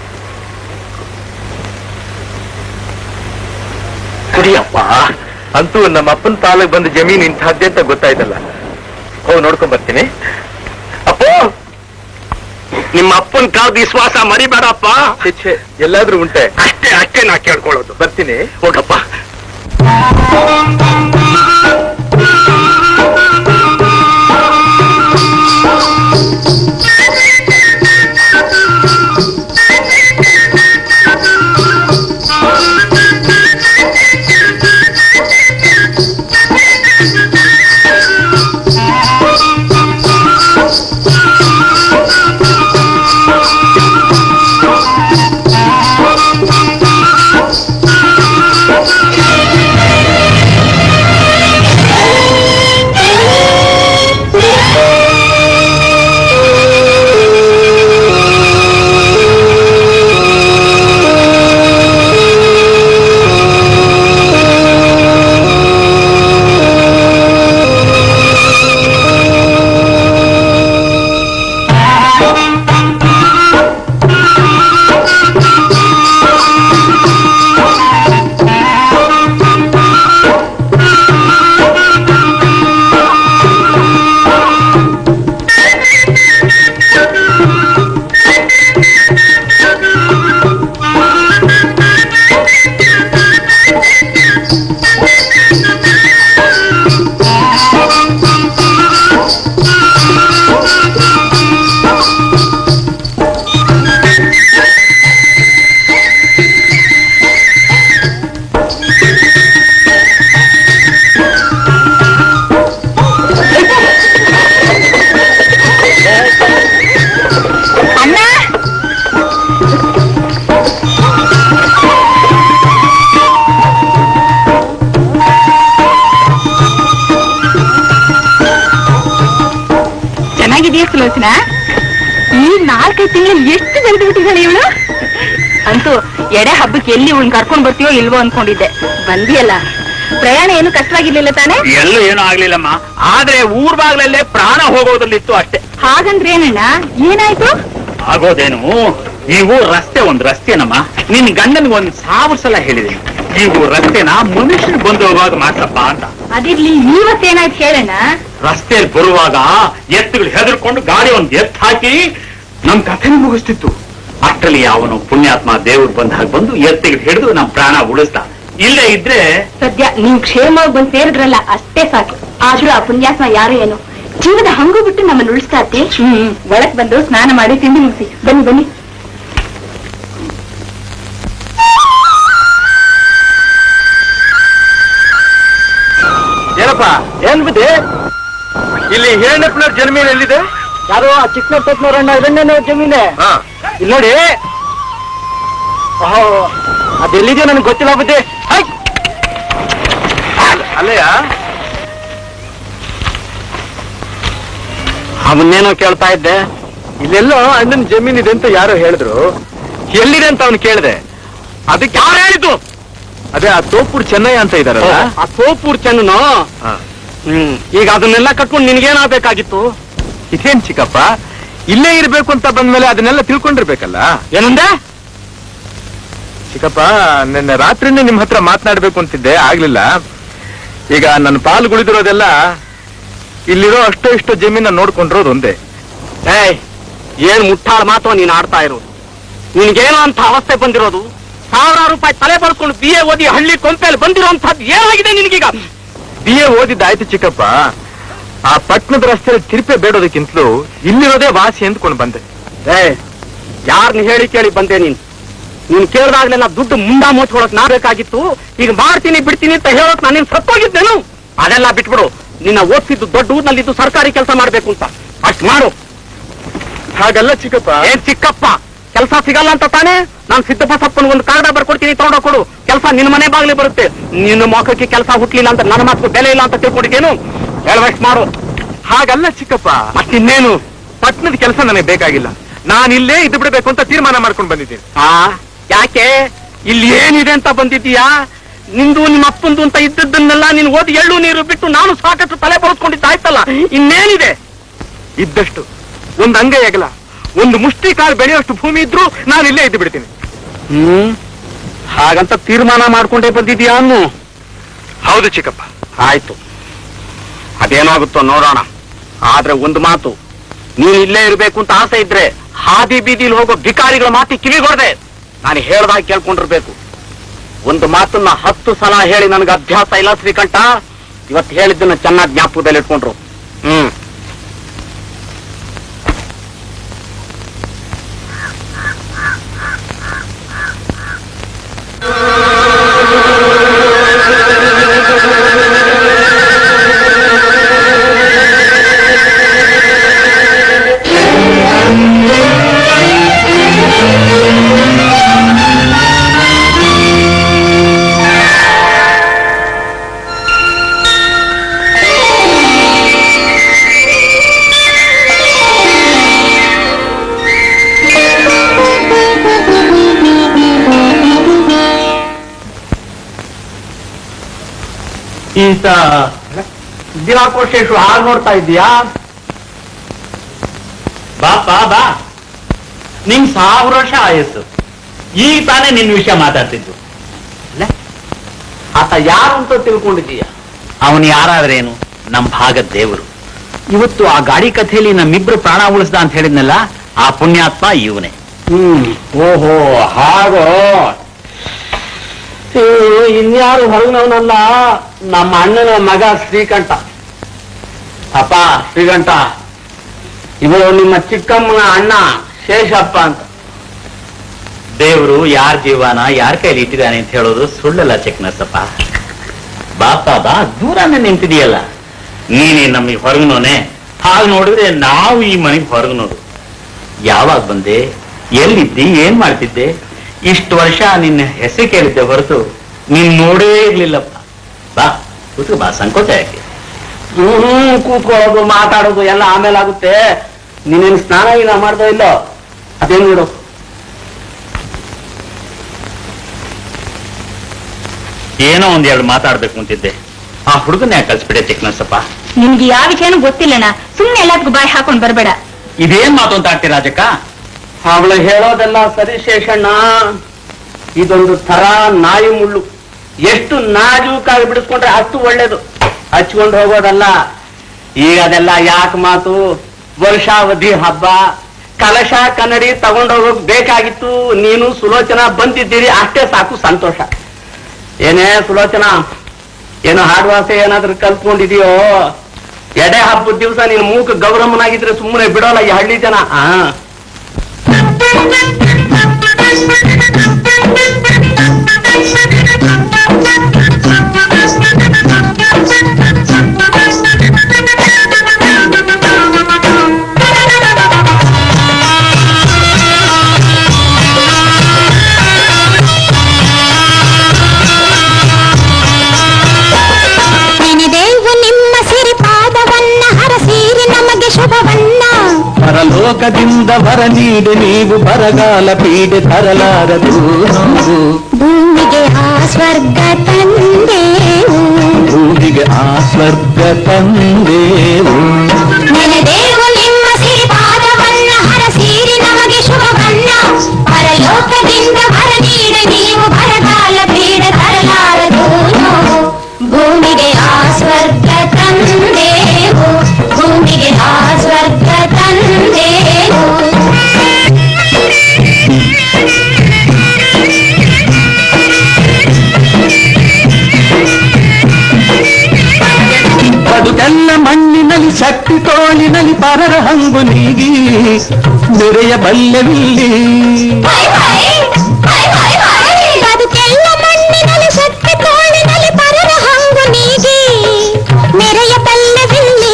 ಕುಡಿಯಪ್ಪ ಅಂತೂ ನಮ್ಮ ಅಪ್ಪನ ಪಾಲಿಗೆ ಬಂದ ಜಮೀನ್ ಇಂಥದ್ದೇ ಅಂತ ಗೊತ್ತಾಯ್ತಲ್ಲ ಹೋಗಿ ನೋಡ್ಕೊಂಡ್ ಬರ್ತೀನಿ ಅಪ್ಪೋ ನಿಮ್ಮ ಅಪ್ಪನ ಕಾಲ್ ವಿಶ್ವಾಸ ಮರಿಬೇಡಪ್ಪ ಛೆ, ಛೆ ಎಲ್ಲಾದ್ರೂ ಉಂಟೆ ಅಷ್ಟೇ ಅಷ್ಟೇ ನಾ ಕೇಳ್ಕೊಳ್ಳೋದು ಬರ್ತೀನಿ ಹೋಗಪ್ಪ ಅಣ್ಣ ಚೆನ್ನಾಗಿದೆಯಾ ಸುಲೋಚನಾ ಈ ನಾಲ್ಕೈದು ತಿಂಗಳು ಎಷ್ಟು ಬೆಳೆದು ಬಿಟ್ಟಿದ್ದಾಳೆ ಇವಳು ಅಂತೂ ಎಡೆ ಹಬ್ಬಕ್ಕೆ ಎಲ್ಲಿ ಇವಳನ್ನ ಕರ್ಕೊಂಡ್ ಬರ್ತೀಯೋ ಇಲ್ವೋ ಅನ್ಕೊಂಡಿದ್ದೆ ಬಂದಿಯಲ್ಲ ಪ್ರಯಾಣ ಏನು ಕಷ್ಟವಾಗಿರ್ಲಿಲ್ಲ ತಾನೇ ಎಲ್ಲೂ ಏನೂ ಆಗ್ಲಿಲ್ಲಮ್ಮ ಆದ್ರೆ ಊರ್ ಬಾಗ್ಲಲ್ಲೇ ಪ್ರಾಣ ಹೋಗೋದ್ರಲ್ಲಿತ್ತು ಅಷ್ಟೇ ಹಾಗಂದ್ರೆ ಏನಣ್ಣ ಏನಾಯ್ತು ಆಗೋದೇನು ಈ ಊರ್ ರಸ್ತೆ ಒಂದ್ ರಸ್ತೆನಮ್ಮ ನಿನ್ ಗಂಡನ್ಗೆ ಒಂದ್ ಸಾವಿರ ಸಲ ಹೇಳಿದೀನಿ ಈ ಊರ್ ರಸ್ತೆನ ಮನುಷ್ಯನ್ ಬಂದು ಹೋಗುವಾಗ ಮಾಡ್ಸಪ್ಪ ಅಂತ ಅದಿರ್ಲಿ ಇವತ್ತೇನಾಯ್ತು ಹೇಳಣ್ಣ ರಸ್ತೆಯಲ್ಲಿ ಬರುವಾಗ ಎತ್ತುಗಳು ಹೆದರ್ಕೊಂಡು ಗಾಡಿ ಒಂದ್ ಎತ್ತು ಹಾಕಿ ನಮ್ ಕಥೆನ ಮುಗಿಸ್ತಿತ್ತು ಅಷ್ಟರಲ್ಲಿ ಅವನು ಪುಣ್ಯಾತ್ಮ ದೇವ್ರು ಬಂದ ಹಾಗೆ ಬಂದು ಎತ್ತಿಗೆ ಹಿಡಿದು ನಮ್ ಪ್ರಾಣ ಉಳಿಸ್ದ ಇಲ್ಲೇ ಇದ್ರೆ ಸದ್ಯ ನೀವು ಕ್ಷೇಮವಾಗಿ ಬಂದು ಸೇರಿದ್ರಲ್ಲ ಅಷ್ಟೇ ಸಾಕು ಆದ್ರೂ ಆ ಪುಣ್ಯಾತ್ಮ ಯಾರು ಏನು ಜೀವದ ಹಂಗು ಬಿಟ್ಟು ನಮ್ಮನ್ನು ಉಳಿಸ್ತಾ ಇರ್ತಿ ಹ್ಮ್ ಒಳಕ್ ಬಂದು ಸ್ನಾನ ಮಾಡಿ ತಿಂಡಿ ಮುಗಿಸಿ ಬನ್ನಿ ಬನ್ನಿ ಚಿಕ್ಕಪ್ಪ ಏನ್ ಬುದ್ಧಿ ಇಲ್ಲಿ ಹಿರಣ್ಯಪ್ಪನವ್ರ ಜಮೀನು ಎಲ್ಲಿದೆ ಯಾರು ಆ ಚಿಕ್ಕನಪ್ಪನವರಣ್ಣ ಇದನ್ನೇನೋ ಜಮೀನೆ ಹಾ ಇಲ್ಲಿ ನೋಡಿ ಓಹೋ ಅದೆಲ್ಲಿದೆಯೋ ನನಗೆ ಗೊತ್ತಿಲ್ಲ ಬುದ್ಧಿ ಹೈ! ಅಲ್ಲಯ್ಯ ಅವನ್ನೇನೋ ಕೇಳ್ತಾ ಇದ್ದೆ ಇಲ್ಲೆಲ್ಲೋ ಅಣ್ಣನ ಜಮೀನ್ ಇದೆ ಅಂತ ಯಾರೋ ಹೇಳಿದ್ರು ಎಲ್ಲಿದೆ ಅಂತ ಅವನು ಕೇಳಿದೆ ಅದಕ್ಕೆ ಯಾರು ಹೇಳಿದ್ದು ಅದೇ ಆ ತೋಪುರ್ ಚೆನ್ನಯ್ಯ ಅಂತ ಇದಾರಲ್ಲ ಆ ಸೋಪೂರ್ ಚೆನ್ನನು ಹಾ. ಹ್ಮ್ ಈಗ ಅದನ್ನೆಲ್ಲ ಕಟ್ಕೊಂಡು ನಿನ್ಗೇನಾಗಬೇಕಾಗಿತ್ತು ಇದೇನ್ ಚಿಕ್ಕಪ್ಪ ಇಲ್ಲೇ ಇರ್ಬೇಕು ಅಂತ ಬಂದ್ಮೇಲೆ ಅದನ್ನೆಲ್ಲ ತಿಳ್ಕೊಂಡಿರ್ಬೇಕಲ್ಲ ಏನಂದೆ ಚಿಕ್ಕಪ್ಪ ನಿನ್ನೆ ರಾತ್ರಿನೇ ನಿಮ್ ಹತ್ರ ಮಾತನಾಡ್ಬೇಕು ಅಂತಿದ್ದೆ ಆಗ್ಲಿಲ್ಲ ಈಗ ನನ್ನ ಪಾಲು ಗುಳಿದಿರೋದೆಲ್ಲ ಇಲ್ಲಿರೋ ಅಷ್ಟೋ ಇಷ್ಟೋ ಜಮೀನ ನೋಡ್ಕೊಂಡಿರೋದು ಒಂದೇ ಏಯ್ ಏನ್ ಮುಟ್ಟಾಳ ಮಾತು ನೀನ್ ಆಡ್ತಾ ಇರೋದು ನಿನ್ಗೇನೋ ಅಂತ ಅವಸ್ಥೆ ಬಂದಿರೋದು ಸಾವಿರಾರು ರೂಪಾಯಿ ತಲೆ ಬರ್ಕೊಂಡು ಬಿ ಎ ಓದಿ ಹಳ್ಳಿ ಕೊಂಪೆಯಲ್ಲಿ ಬಂದಿರೋಂಥದ್ದು ಏನಾಗಿದೆ ನಿನಗೀಗ ಬಿ ಎ ಓದಿದ್ದಾಯ್ತು ಚಿಕ್ಕಪ್ಪ ಆ ಪಟ್ಟಣದ ರಸ್ತೆಯಲ್ಲಿ ತಿರುಪೆ ಬೇಡೋದಕ್ಕಿಂತಲೂ ಇಲ್ಲಿರೋದೇ ವಾಸಿ ಅಂದ್ಕೊಂಡು ಬಂದೆ ಏ ಯಾರನ್ನ ಹೇಳಿ ಕೇಳಿ ಬಂದೆ ನೀನ್ ನೀನ್ ಕೇಳಿದಾಗ್ಲೆಲ್ಲ ದುಡ್ಡು ಮುಂಡ ಮುಚ್ಕೊಳಕ್ ನಾ ಬೇಕಾಗಿತ್ತು ಈಗ ಮಾಡ್ತೀನಿ ಬಿಡ್ತೀನಿ ಅಂತ ಹೇಳೋಕ್ ನಾನು ನಿನ್ ಸತ್ತೋಗಿದ್ದೇನು ಅದೆಲ್ಲ ಬಿಟ್ಬಿಡು ನಿನ್ನ ಓದ್ಸಿದ್ದು ದೊಡ್ಡ ಊರ್ನಲ್ಲಿದ್ದು ಸರ್ಕಾರಿ ಕೆಲಸ ಮಾಡ್ಬೇಕು ಅಂತ ಅಷ್ಟ್ ಮಾಡು ಹಾಗಲ್ಲ ಚಿಕ್ಕಪ್ಪ ಏನ್ ಚಿಕ್ಕಪ್ಪ ಕೆಲಸ ಸಿಗಲ್ಲ ಅಂತ ತಾನೇ ನಾನ್ ಸಿದ್ದಬಸಪ್ಪನ ಒಂದು ಕಾಗದ ಬರ್ಕೊಡ್ತೀನಿ ತಗೊಂಡೋಗ್ ಕೊಡು ಕೆಲಸ ನಿನ್ನ ಮನೆ ಬಾಗ್ಲಿ ಬರುತ್ತೆ ನಿನ್ನ ಮೊಖಕ್ಕೆ ಕೆಲಸ ಹುಟ್ಲಿಲ್ಲ ಅಂತ ನನ್ನ ಮಾತು ಬೆಲೆ ಇಲ್ಲ ಅಂತ ತಿಳ್ಕೊಂಡಿದ್ದೇನು ಹೇಳುವಷ್ಟು ಮಾಡು ಹಾಗಲ್ಲ ಚಿಕ್ಕಪ್ಪ ಮತ್ತಿನ್ನೇನು ಪಟ್ಟಣದ ಕೆಲಸ ನನಗೆ ಬೇಕಾಗಿಲ್ಲ ನಾನು ಇಲ್ಲೇ ಇದ್ದು ಬಿಡಬೇಕು ಅಂತ ತೀರ್ಮಾನ ಮಾಡ್ಕೊಂಡು ಬಂದಿದ್ದೀನಿ ಆ ಯಾಕೆ ಇಲ್ಲಿ ಏನಿದೆ ಅಂತ ಬಂದಿದ್ದೀಯಾ ನಿಂದು ನಿಮ್ಮ ಅಪ್ಪಂದು ಅಂತ ಇದ್ದದ್ದನ್ನೆಲ್ಲ ನೀನು ಓದಿ ಎಳ್ಳು ನೀರು ಬಿಟ್ಟು ನಾನು ಸಾಕಷ್ಟು ತಲೆ ಬರೆಸ್ಕೊಂಡಿದ್ದಾಯ್ತಲ್ಲ ಇನ್ನೇನಿದೆ ಇದ್ದಷ್ಟು ಒಂದು ಅಂಗೈ ಅಗಲ ಒಂದು ಮುಷ್ಟಿ ಕಾಳು ಬೆಳೆಯೋಷ್ಟು ಭೂಮಿ ಇದ್ರೂ ನಾನು ಇಲ್ಲೇ ಇದ್ದು ಬಿಡ್ತೀನಿ ಹ್ಮ್ ಹಾಗಂತ ತೀರ್ಮಾನ ಮಾಡ್ಕೊಂಡೇ ಬಂದಿದ್ಯಾ ಅನ್ನು ಹೌದು ಚಿಕ್ಕಪ್ಪ ಆಯ್ತು ಅದೇನಾಗುತ್ತೋ ನೋಡೋಣ ಆದ್ರೆ ಒಂದು ಮಾತು ನೀನು ಇಲ್ಲೇ ಇರಬೇಕು ಅಂತ ಆಸೆ ಇದ್ರೆ ಹಾದಿ ಬೀದಿಲಿ ಹೋಗೋ ಭಿಕಾರಿಗಳ ಮಾತಿ ಕಿವಿಗೊಡದೆ ನಾನು ಹೇಳ್ದಾಗ ಕೇಳ್ಕೊಂಡಿರ್ಬೇಕು ಒಂದು ಮಾತನ್ನ ಹತ್ತು ಸಲ ಹೇಳಿ ನನಗೆ ಅಭ್ಯಾಸ ಇಲ್ಲ ಶ್ರೀಕಂಠ ಇವತ್ತು ಹೇಳಿದ್ದನ್ನ ಚೆನ್ನಾಗಿ ಜ್ಞಾಪಕದಲ್ಲಿ ಇಟ್ಕೊಂಡ್ರು ಹ್ಮ್ ಈತ ದಿನಾಕೋಶೇಶು ಹಾಗೆ ನೋಡ್ತಾ ಇದ್ದೀಯಾ ಬಾ ಬಾ ಬಾ ನಿಂಗ್ ಸಾವಿರ ವರ್ಷ ಆಯಸ್ಸು ಈಗ ತಾನೇ ನಿನ್ ವಿಷಯ ಮಾತಾಡ್ತಿದ್ದು ಆತ ಯಾರು ಅಂತ ತಿಳ್ಕೊಂಡಿದ್ದೀಯ ಅವನು ಯಾರಾದ್ರೇನು ನಮ್ ಭಾಗದ ದೇವರು ಇವತ್ತು ಆ ಗಾಡಿ ಕಥೆಯಲ್ಲಿ ನಮ್ಮಿಬ್ರು ಪ್ರಾಣ ಉಳಿಸ್ದ ಅಂತ ಹೇಳಿದ್ನಲ್ಲ ಆ ಪುಣ್ಯಾತ್ಮ ಇವನೇ ಹ್ಮ್ ಓಹೋ ಹಾಗೋ ಏ, ಇನ್ಯಾರು ಹೊರಗಿನವನಲ್ಲ ನಮ್ಮ ಅಣ್ಣನ ಮಗ ಶ್ರೀಕಂಠ ಅಪ್ಪ ಶ್ರೀಕಂಠ ಇವರು ನಿಮ್ಮ ಚಿಕ್ಕಮ್ಮನ ಅಣ್ಣ ಶೇಷಪ್ಪ ಅಂತ ದೇವರು ಯಾರ ಜೀವನ ಯಾರ ಕೈಲಿ ಇಟ್ಟಿದ್ದಾನೆ ಅಂತ ಹೇಳೋದು ಸುಳ್ಳಲ್ಲ ಚೆಕ್ನಸಪ್ಪ ಬಾಪ ಬಾ ದೂರನೇ ನಿಂತಿದೆಯಲ್ಲ ನೀನೇ ನಮಗೆ ಹೊರಗನೋನೆ ಹಾಗೆ ನೋಡಿದ್ರೆ ನಾವು ಈ ಮನೆಗೆ ಹೊರಗನೋದು ಯಾವಾಗ ಬಂದೆ ಎಲ್ಲಿದ್ದಿ ಏನ್ ಮಾಡ್ತಿದ್ದೆ ಇಷ್ಟು ವರ್ಷ ನಿನ್ನ ಹೆಸರು ಕೇಳಿದ್ದೆ ಹೊರತು ನೀನ್ ನೋಡೇ ಇರ್ಲಿಲ್ಲಪ್ಪ ಬಾ ಕೂತ್ಕೋ ಬಾ ಸಂಕೋಚ ಯಾಕೆ ಹ್ಮ್ ಕೂತ್ಕೊಳ್ಳೋದು ಮಾತಾಡೋದು ಎಲ್ಲ ಆಮೇಲೆ ಆಗುತ್ತೆ ನೀನೇನು ಸ್ನಾನ ಗೀನ ಮಾಡ್ದೋ ಇಲ್ಲೋ ಅದೇನ್ ನೋಡು ಏನೋ ಒಂದೆರಡು ಮಾತಾಡ್ಬೇಕು ಅಂತಿದ್ದೆ ಆ ಹುಡುಗನ ಯಾಕೆ ಕಳ್ಸ್ಬಿಟ್ಟೆ ಚಿಕ್ಕನಸಪ್ಪ ನಿನ್ಗೆ ಯಾವ ವಿಷಯನೂ ಗೊತ್ತಿಲ್ಲಣ್ಣ ಸುಮ್ನೆ ಎಲ್ಲದಕ್ಕೂ ಬಾಯಿ ಹಾಕೊಂಡ್ ಬರ್ಬೇಡ ಇದೇನ್ ಮಾತು ಅಂತ ಆಡ್ತೀರ ರಾಜಕ್ಕ ಅವಳು ಹೇಳೋದೆಲ್ಲ ಸರಿ ಶೇಷಣ್ಣ ಇದೊಂದು ತರ ನಾಯಿ ಮುಳ್ಳು ಎಷ್ಟು ನಾಜೂಕಾಗಿ ಬಿಡಿಸ್ಕೊಂಡ್ರೆ ಅಷ್ಟು ಒಳ್ಳೇದು ಹಚ್ಕೊಂಡು ಹೋಗೋದಲ್ಲ ಈಗ ಅದೆಲ್ಲ ಯಾಕೆ ಮಾತು ವರ್ಷಾವಧಿ ಹಬ್ಬ ಕಲಶ ಕನ್ನಡಿ ತಗೊಂಡೋಗೋಕ್ ಬೇಕಾಗಿತ್ತು ನೀನು ಸುಲೋಚನಾ ಬಂದಿದ್ದೀರಿ ಅಷ್ಟೇ ಸಾಕು ಸಂತೋಷ ಏನೇ ಸುಲೋಚನಾ ಏನು ಹಾಡುವಾಸೆ ಏನಾದ್ರೂ ಕಲ್ತ್ಕೊಂಡಿದೀಯೋ ಎಡೆ ಹಬ್ಬದ ದಿವಸ ನೀನು ಮೂಕ ಗೌರಮ್ಮನಾಗಿದ್ರೆ ಸುಮ್ಮನೆ ಬಿಡೋಲ್ಲ ಈ ಹಳ್ಳಿ ಜನ ಆ Thank you. ವರ ನೀಡಿ ನೀವು ಬರಗಾಲ ಪೀಡೆ ತರಲಾರದು ನೋವು ಭೂಮಿಗೆ ಆ ಸ್ವರ್ಗ ತಂದೆವು ಭೂಮಿಗೆ ಆ ಸ್ವರ್ಗ ತಂದೇವು ನೆನೆದೇವು ನಿಮ್ಮ ಸಿರಿಪಾದವನ್ನ ಹರಸೀರಿ ನಮಗೆ ಶುಭವನ್ನ ಪರಲೋಕದಿಂದ ವರ ನೀಡಿ ನೀವು ಬರಗಾಲ ಪೀಡ ತರಲಾರದು ನೋವು ಭೂಮಿಗೆ ಆ ಸ್ವರ್ಗ ತಂದೆವು ಭೂಮಿಗೆ ಆ ಸ್ವರ್ಗ ತಂದೆವು ಬದುಕೆಲ್ಲ ಮಣ್ಣಿನಲ್ಲಿ ಶಕ್ತಿ ತೋಳಿನಲ್ಲಿ ಪರರ ಹಂಗು ನೀಗಿ ನೆರೆಯ ಬಲ್ಲೆವಿಲ್ಲಿ ಬದುಕೆಲ್ಲ ಮಣ್ಣಿನಲ್ಲಿ ಶಕ್ತಿ ತೋಳಿನಲ್ಲಿ ಪರರ ಹಂಗು ನೀಗಿ ನೆರೆಯ ಬಲ್ಲವಿಲ್ಲಿ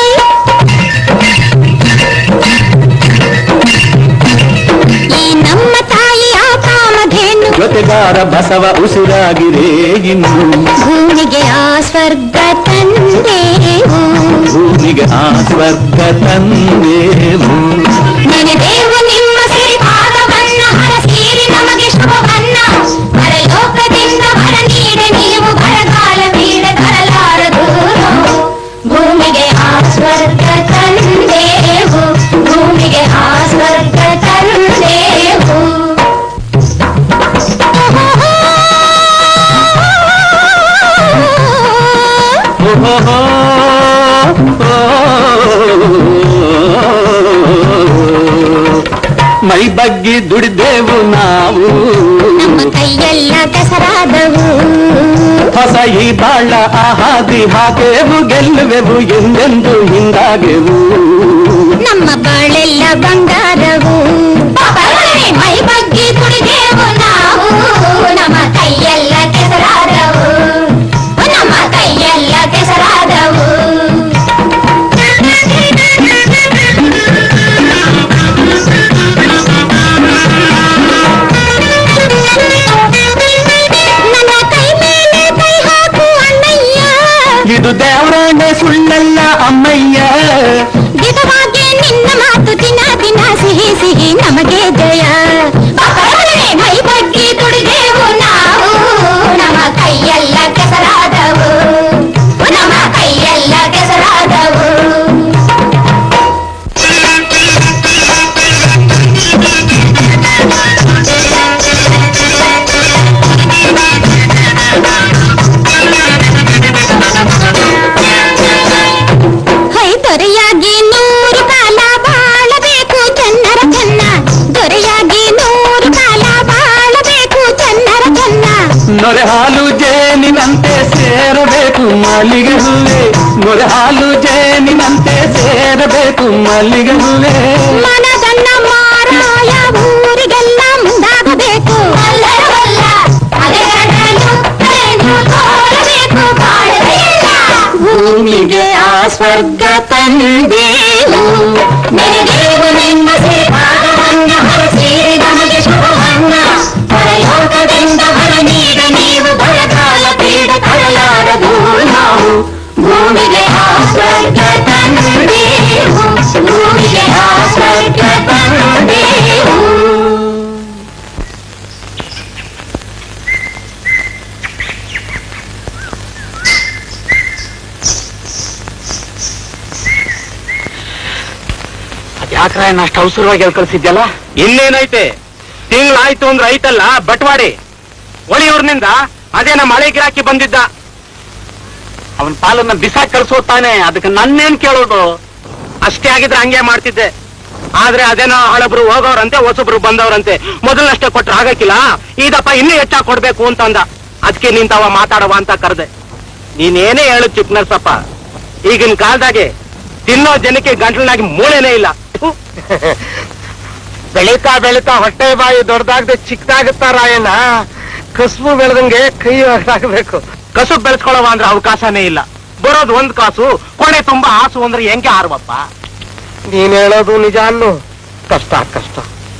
ಈ ನಮ್ಮ ತಾಯಿಯ ಕಾಮಧೇನು ಜೊತೆಗಾರ ಬಸವ ಉಸಿರಾಗಿರೇ ಇನ್ನು ಭೂಮಿಗೆ ಆ ಸ್ವರ್ಗ ತಂದೆವು ಭೂಮಿಗೆ ಆ ಸ್ವರ್ಗ ತಂದೇವು ನೆನೆದೇವು ನಿಮ್ಮ ಸಿರಿಪಾದವನ್ನ ಹರಸೀರಿ ನಮಗೆ ಶುಭವನ್ನ ಪರಲೋಕದಿಂದ ವರ ನೀಡಿ ನೀವು ಬರಗಾಲ ಬೀಡ ತರಲಾರದು ಭೂಮಿಗೆ ಆ ಸ್ವರ್ಗ ತಂದೆವು ಭೂಮಿಗೆ ಆ ಸ್ವರ್ಗ ತಂದೆವು ಓಹೋ ಮೈ ಬಗ್ಗಿ ದುಡಿದೆವು ನಾವು ನಮ್ಮ ಕೈಯೆಲ್ಲ ಕೆಸರಾದವು ಹೊಸ ಈ ಬಾಳ ಆಹಾದಿ ಹಾಕೆವು ಗೆಲ್ಲುವೆವು ಎಂದೆಂದು ಹಿಂಗಾಗೆವು ನಮ್ಮ ಬಾಳೆಲ್ಲ ಬಂಗಾರವು ಮೈ ಬಗ್ಗಿ ಕುಡಿದೆವು ನಾವು ನಮ್ಮ ಕೈಯೆಲ್ಲ ಕೆಸರಾದವು ನಮ್ಮ ಕೈಯೆಲ್ಲ ಕೆಸರಾದವು ನನ್ನ ಕೈ ಮೇಲೆ ಕೈ ಹಾಕು ಅಣ್ಣಯ್ಯ ಇದು ದೇವರಾಣೆ ಸುಳ್ಳಲ್ಲ ಅಮ್ಮಯ್ಯ ಗಿಡವಾಗಿ ನಿನ್ನ ಮಾತು ದಿನ ದಿನ ಸಿಹಿ ಸಿಹಿ ನಮಗೆ ಜಯ ಮೈ ಬಗ್ಗಿ ದುಡಿದೆವು ನಾವು ನಮ್ಮ ಕೈಯೆಲ್ಲ ಕೆಸರಾದವು ನಮ್ಮ ಕೈಯೆಲ್ಲ ಕೆಸರಾದವು ಹೈ ದೊರೆಯಾಗಿ ನೂರು ಕಾಲ ಬಾಳಬೇಕು ಚನ್ನರ ಚೆನ್ನ ದೊರೆಯಾಗಿ ನೂರು ಕಾಲ ಬಾಳಬೇಕು ಚನ್ನರ ಚೆನ್ನ ನೊರೆ ಹಾಲು ಜೇನಿನಂತೆ ಸೇರಬೇಕು ಮಲ್ಲಿಗೆ ಹೂವೆ ನೊರೆ ಹಾಲು ಜೇನಿನಂತೆ ಸೇರಬೇಕು ಮಲ್ಲಿಗೆ ಹೂವೆ ಮನದನ್ನ ಮಾರಾಯ ಊರಿಗೆಲ್ಲ ಮುಂದಾಗಬೇಕು ಅಲ್ಲವಲ್ಲ ಅಲೆಗಡಲು ಏನು ತೋರಬೇಕು ಬಾಳವೆಲ್ಲ ಭೂಮಿಗೆ ಆ ಸ್ವರ್ಗ ತಂದೇವು ನೆನೆದೇವು ನಿಮ್ಮ ಶ್ರೀಪಾದವನ್ನ ಹರಸೀರಿ ನಮಗೆ ಶುಭವನ್ನ ಪರಲೋಕದಿಂದ ಹೊರ ನೀಡ ನೀವು ಬರಗಾಲ ಪೀಡ ತರಲಾರದು ನಾವು ಭೂಮಿಗೆ ಆ ಸ್ವರ್ಗ ತಂದೇವು ಭೂಮಿಗೆ ಆ ಸ್ವರ್ಗ ತಂದೇವು ಯಾಕ್ರಾಯಣ್ಣ ಅಷ್ಟು ಅವಸರವಾಗಿ ಎಲ್ಲಿ ಕಳ್ಸಿದ್ಯಲ್ಲ ಇನ್ನೇನೈತೆ ತಿಂಗಳಾಯ್ತು ಅಂದ್ರೆ ಐತಲ್ಲ ಬಟ್ವಾಡಿ ಒಳಿಯೂರ್ನಿಂದ ಅದೇ ನಮ್ಮ ಮಳೆ ಗಿರಾಕಿ ಬಂದಿದ್ದ ಅವನ ಪಾಲನ್ನ ಬಿಸಾಕ್ ಕಳ್ಸೋ ತಾನೆ ಅದಕ್ಕೆ ನನ್ನೇನ್ ಕೇಳೋದು ಅಷ್ಟೇ ಆಗಿದ್ರೆ ಹಂಗೆ ಮಾಡ್ತಿದ್ದೆ ಆದ್ರೆ ಅದೇನೋ ಹಳಬ್ರು ಹೋಗೋರಂತೆ ಹೊಸಬ್ರು ಬಂದವ್ರಂತೆ ಮೊದಲಷ್ಟೇ ಕೊಟ್ರೆ ಆಗಕ್ಕಿಲ್ಲ ಇದಪ್ಪ ಇನ್ನೂ ಹೆಚ್ಚಾಗಿ ಕೊಡ್ಬೇಕು ಅಂತಂದ ಅದಕ್ಕೆ ನಿಂತವ ಮಾತಾಡವ ಅಂತ ಕರೆದೆ ನೀನೇನೇ ಹೇಳು ಚಿಕ್ಕ ನರ್ಸಪ್ಪ ಈಗಿನ ಕಾಲದಾಗೆ ತಿನ್ನೋ ಜನಕ್ಕೆ ಗಂಟಲಿನಾಗಿ ಮೂಳೆನೇ ಇಲ್ಲ ಥು. ಬೆಳೀತಾ ಬೆಳೀತಾ ಹೊಟ್ಟೆ ಬಾಯಿ ದೊಡ್ಡದಾಗದೆ ಚಿಕ್ಕದಾಗುತ್ತಾ ರಾಯಣ್ಣ ಕಸುಬು ಬೆಳೆದಂಗೆ ಕೈ ಆಗಬೇಕು ಕಸುಬು ಬೆಳೆಸ್ಕೊಳ್ಳವ ಅಂದ್ರೆ ಅವಕಾಶನೇ ಇಲ್ಲ ಬರೋದು ಒಂದ್ ಕಾಸು ಕೊನೆ ತುಂಬಾ ಆಸು ಅಂದ್ರೆ ಹೆಂಗೆ ಆರ್ವಪ್ಪ ನೀನ್ ಹೇಳೋದು ನಿಜ ಅನ್ನು ಕಷ್ಟ ಕಷ್ಟ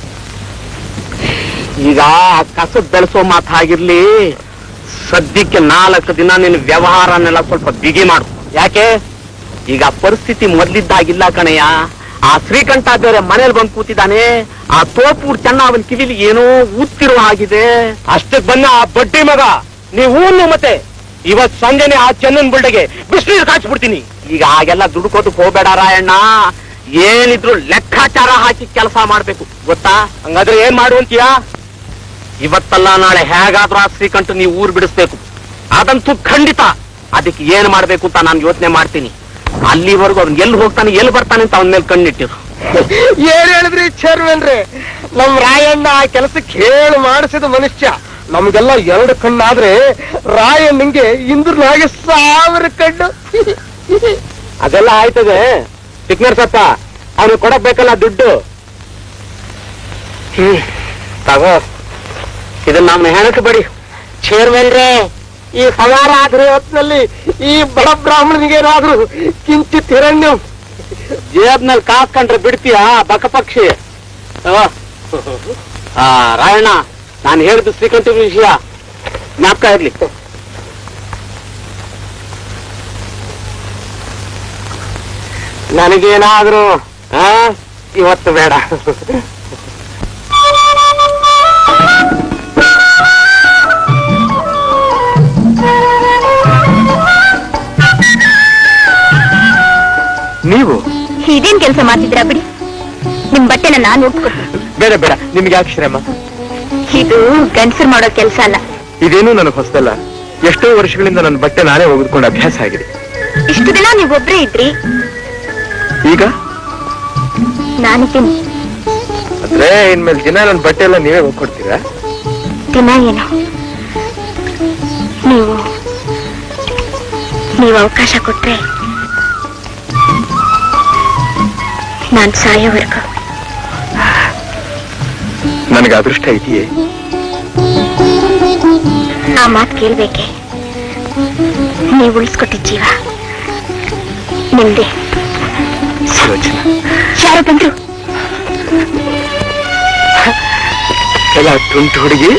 ಈಗ ಕಸ ಬೆಳೆಸೋ ಮಾತು ಆಗಿರ್ಲಿ ಸದ್ಯಕ್ಕೆ ನಾಲ್ಕು ದಿನ ನಿನ್ನ ವ್ಯವಹಾರನೆಲ್ಲ ಸ್ವಲ್ಪ ಬಿಗಿ ಮಾಡು ಯಾಕೆ ಈಗ ಪರಿಸ್ಥಿತಿ ಮೊದ್ಲಿದ್ದಾಗಿಲ್ಲ ಕಣಯ್ಯ ಆ ಶ್ರೀಕಂಠ ಬೇರೆ ಮನೇಲಿ ಬಂದು ಕೂತಿದ್ದಾನೆ ಆ ತೋಪೂರ್ ಚೆನ್ನ ಅವನ್ ಕಿವಿಲಿ ಏನೋ ಊದ್ತಿರೋ ಹಾಗಿದೆ ಅಷ್ಟಕ್ ಬಂದ ಆ ಬಡ್ಡಿ ಮಗ ನೀವು ಮತ್ತೆ ಇವತ್ ಸಂಜೆನೆ ಆ ಚೆನ್ನನ್ ಬಿಲ್ಡೆಗೆ ಬಿಸಿನೀರು ಕಾಯಿಸ್ಬಿಡ್ತೀನಿ ಈಗ ಹಾಗೆಲ್ಲ ದುಡ್ಕೋದಕ್ ಹೋಗ್ಬೇಡ ರಾಯಣ್ಣ ಏನಿದ್ರು ಲೆಕ್ಕಾಚಾರ ಹಾಕಿ ಕೆಲಸ ಮಾಡ್ಬೇಕು ಗೊತ್ತಾ ಹಂಗಾದ್ರೆ ಏನ್ ಮಾಡುವಂತೀಯಾ ಇವತ್ತಲ್ಲ ನಾಳೆ ಹೇಗಾದ್ರೂ ಆ ಶ್ರೀಕಂಠ ನೀವು ಊರ್ ಬಿಡಿಸ್ಬೇಕು ಅದಂತೂ ಖಂಡಿತ ಅದಕ್ಕೆ ಏನ್ ಮಾಡ್ಬೇಕು ಅಂತ ನಾನು ಯೋಚನೆ ಮಾಡ್ತೀನಿ ಅಲ್ಲಿವರೆಗೂ ಅವ್ನು ಎಲ್ಲಿ ಹೋಗ್ತಾನೆ ಎಲ್ಲಿ ಬರ್ತಾನೆ ಅಂತ ಅವನ ಮೇಲೆ ಕಣ್ಣಿಟ್ಟಿರು ಏನ್ ಹೇಳಿದ್ರಿ ಚೇರ್ಮನ್ರೆ ನಮ್ ರಾಯಣ್ಣ ಆ ಕೆಲಸಕ್ಕೆ ಹೇಳು ಮಾಡಿಸಿದ ಮನುಷ್ಯ ನಮ್ಗೆಲ್ಲ ಎರಡು ಕಣ್ಣಾದ್ರೆ ರಾಯಣ್ಣಂಗೆ ಇಂದ್ರ ಹಾಗೆ ಸಾವಿರ ಕಣ್ಣು ಅದೆಲ್ಲ ಆಯ್ತದೆ ಸಿಗ್ನರ್ ಸತ್ತ ಅವನು ಕೊಡಕ್ ಬೇಕಲ್ಲ ದುಡ್ಡು ಹ್ಮ್ ತಗೋ ಇದನ್ನ ನಮ್ಮ ಹೆಣಕ್ಕೆ ಬಡಿ ಚೇರ್ಮನ್ರೆ ಈ ಸವಾರ ಆದ್ರೆ ಹೊತ್ತಿನಲ್ಲಿ ಈ ಬಡ ಬ್ರಾಹ್ಮಣನಿಗೆ ಏನಾದ್ರು ಕಿಂಚಿತ್ ಹಿರಣ್ಯ ಜೇಬ್ನಲ್ಲಿ ಕಾಸ್ಕೊಂಡ್ರೆ ಬಿಡ್ತೀಯಾ ಬಕಪಕ್ಷಿ ತಗೋ. ಆ ರಾಯಣ್ಣ ನಾನು ಹೇಳಿದ್ದು ಶ್ರೀಕಂಠ ವಿಷಯ ಜ್ಞಾಪಕ ಇರ್ಲಿ ನನಗೇನಾದ್ರೂ ಆ ಇವತ್ತು ಬೇಡ ನೀವು ಇದೇನ್ ಕೆಲಸ ಮಾಡ್ತಿದ್ದೀರಾ ಬಿಡಿ ನಿಮ್ ಬಟ್ಟೆನ ನಾನ್ ಉಟ್ಕೊತೀನಿ ಬೇಡ ಬೇಡ ನಿಮ್ಗೆ ಯಾಕೆ ಶ್ರಮ ಇದು ಗಂಡಸರು ಮಾಡೋ ಕೆಲಸ ಅಲ್ಲ ಇದೇನು ನನಗೆ ಹೊಸದಲ್ಲ ಎಷ್ಟೋ ವರ್ಷಗಳಿಂದ ನನ್ನ ಬಟ್ಟೆ ನಾನೇ ಒಗೆದುಕೊಂಡು ಅಭ್ಯಾಸ ಆಗಿದೆ ಇಷ್ಟು ದಿನ ನೀವ್ ಒಬ್ರೇ ಇದ್ರಿ ಈಗ ನಾನಿದ್ದೀನಿ ಅಂದ್ರೆ ಇನ್ಮೇಲೆ ದಿನ ನನ್ನ ಬಟ್ಟೆ ಎಲ್ಲ ನೀವೇ ಒಗ್ಕೊಡ್ತೀರಾ ದಿನ ಏನು ನೀವು ನೀವು ಅವಕಾಶ ಕೊಟ್ರೆ ನಾನ್ ಸಾಯೋವರೆಗೂ ನನಗೆ ಅದೃಷ್ಟ ಇದೆಯೇ ಆ ಮಾತು ಕೇಳ್ಬೇಕೆ ನೀವು ಉಳಿಸ್ಕೊಟ್ಟಿದ್ ಜೀವ ನಿಮ್ದೆ ಯೋಚನೆ ಯಾರು ಬಂದ್ರು ಎಲ್ಲ ತುಂಟು ಹುಡುಗಿ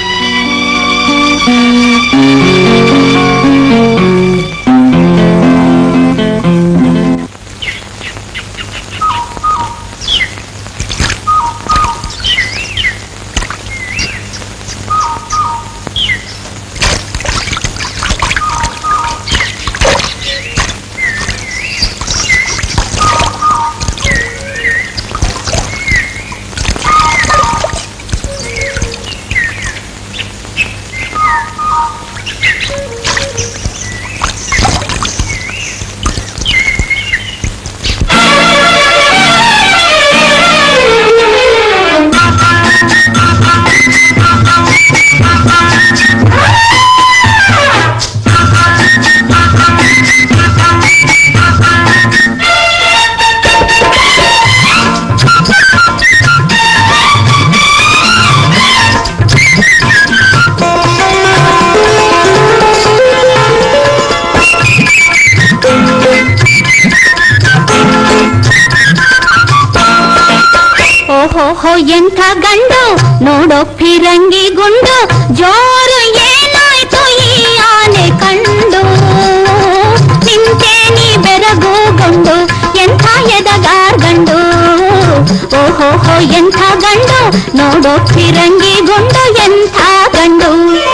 ಓಹೋ ಎಂಥ ಗಂಡು ನೋಡೋ ಫಿರಂಗಿ ಗುಂಡು ಜೋರು ಏನಾಯ್ತು ಈ ಆನೆ ಕಂಡು ನಿಂತೇನಿ ಬೆರಗು ಗೊಂಡು ಎಂಥ ಎದಗಾರ್ ಗಂಡು ಓಹೋ ಎಂಥ ಗಂಡು ನೋಡೋ ಫಿರಂಗಿ ಗುಂಡು ಎಂಥ ಗಂಡು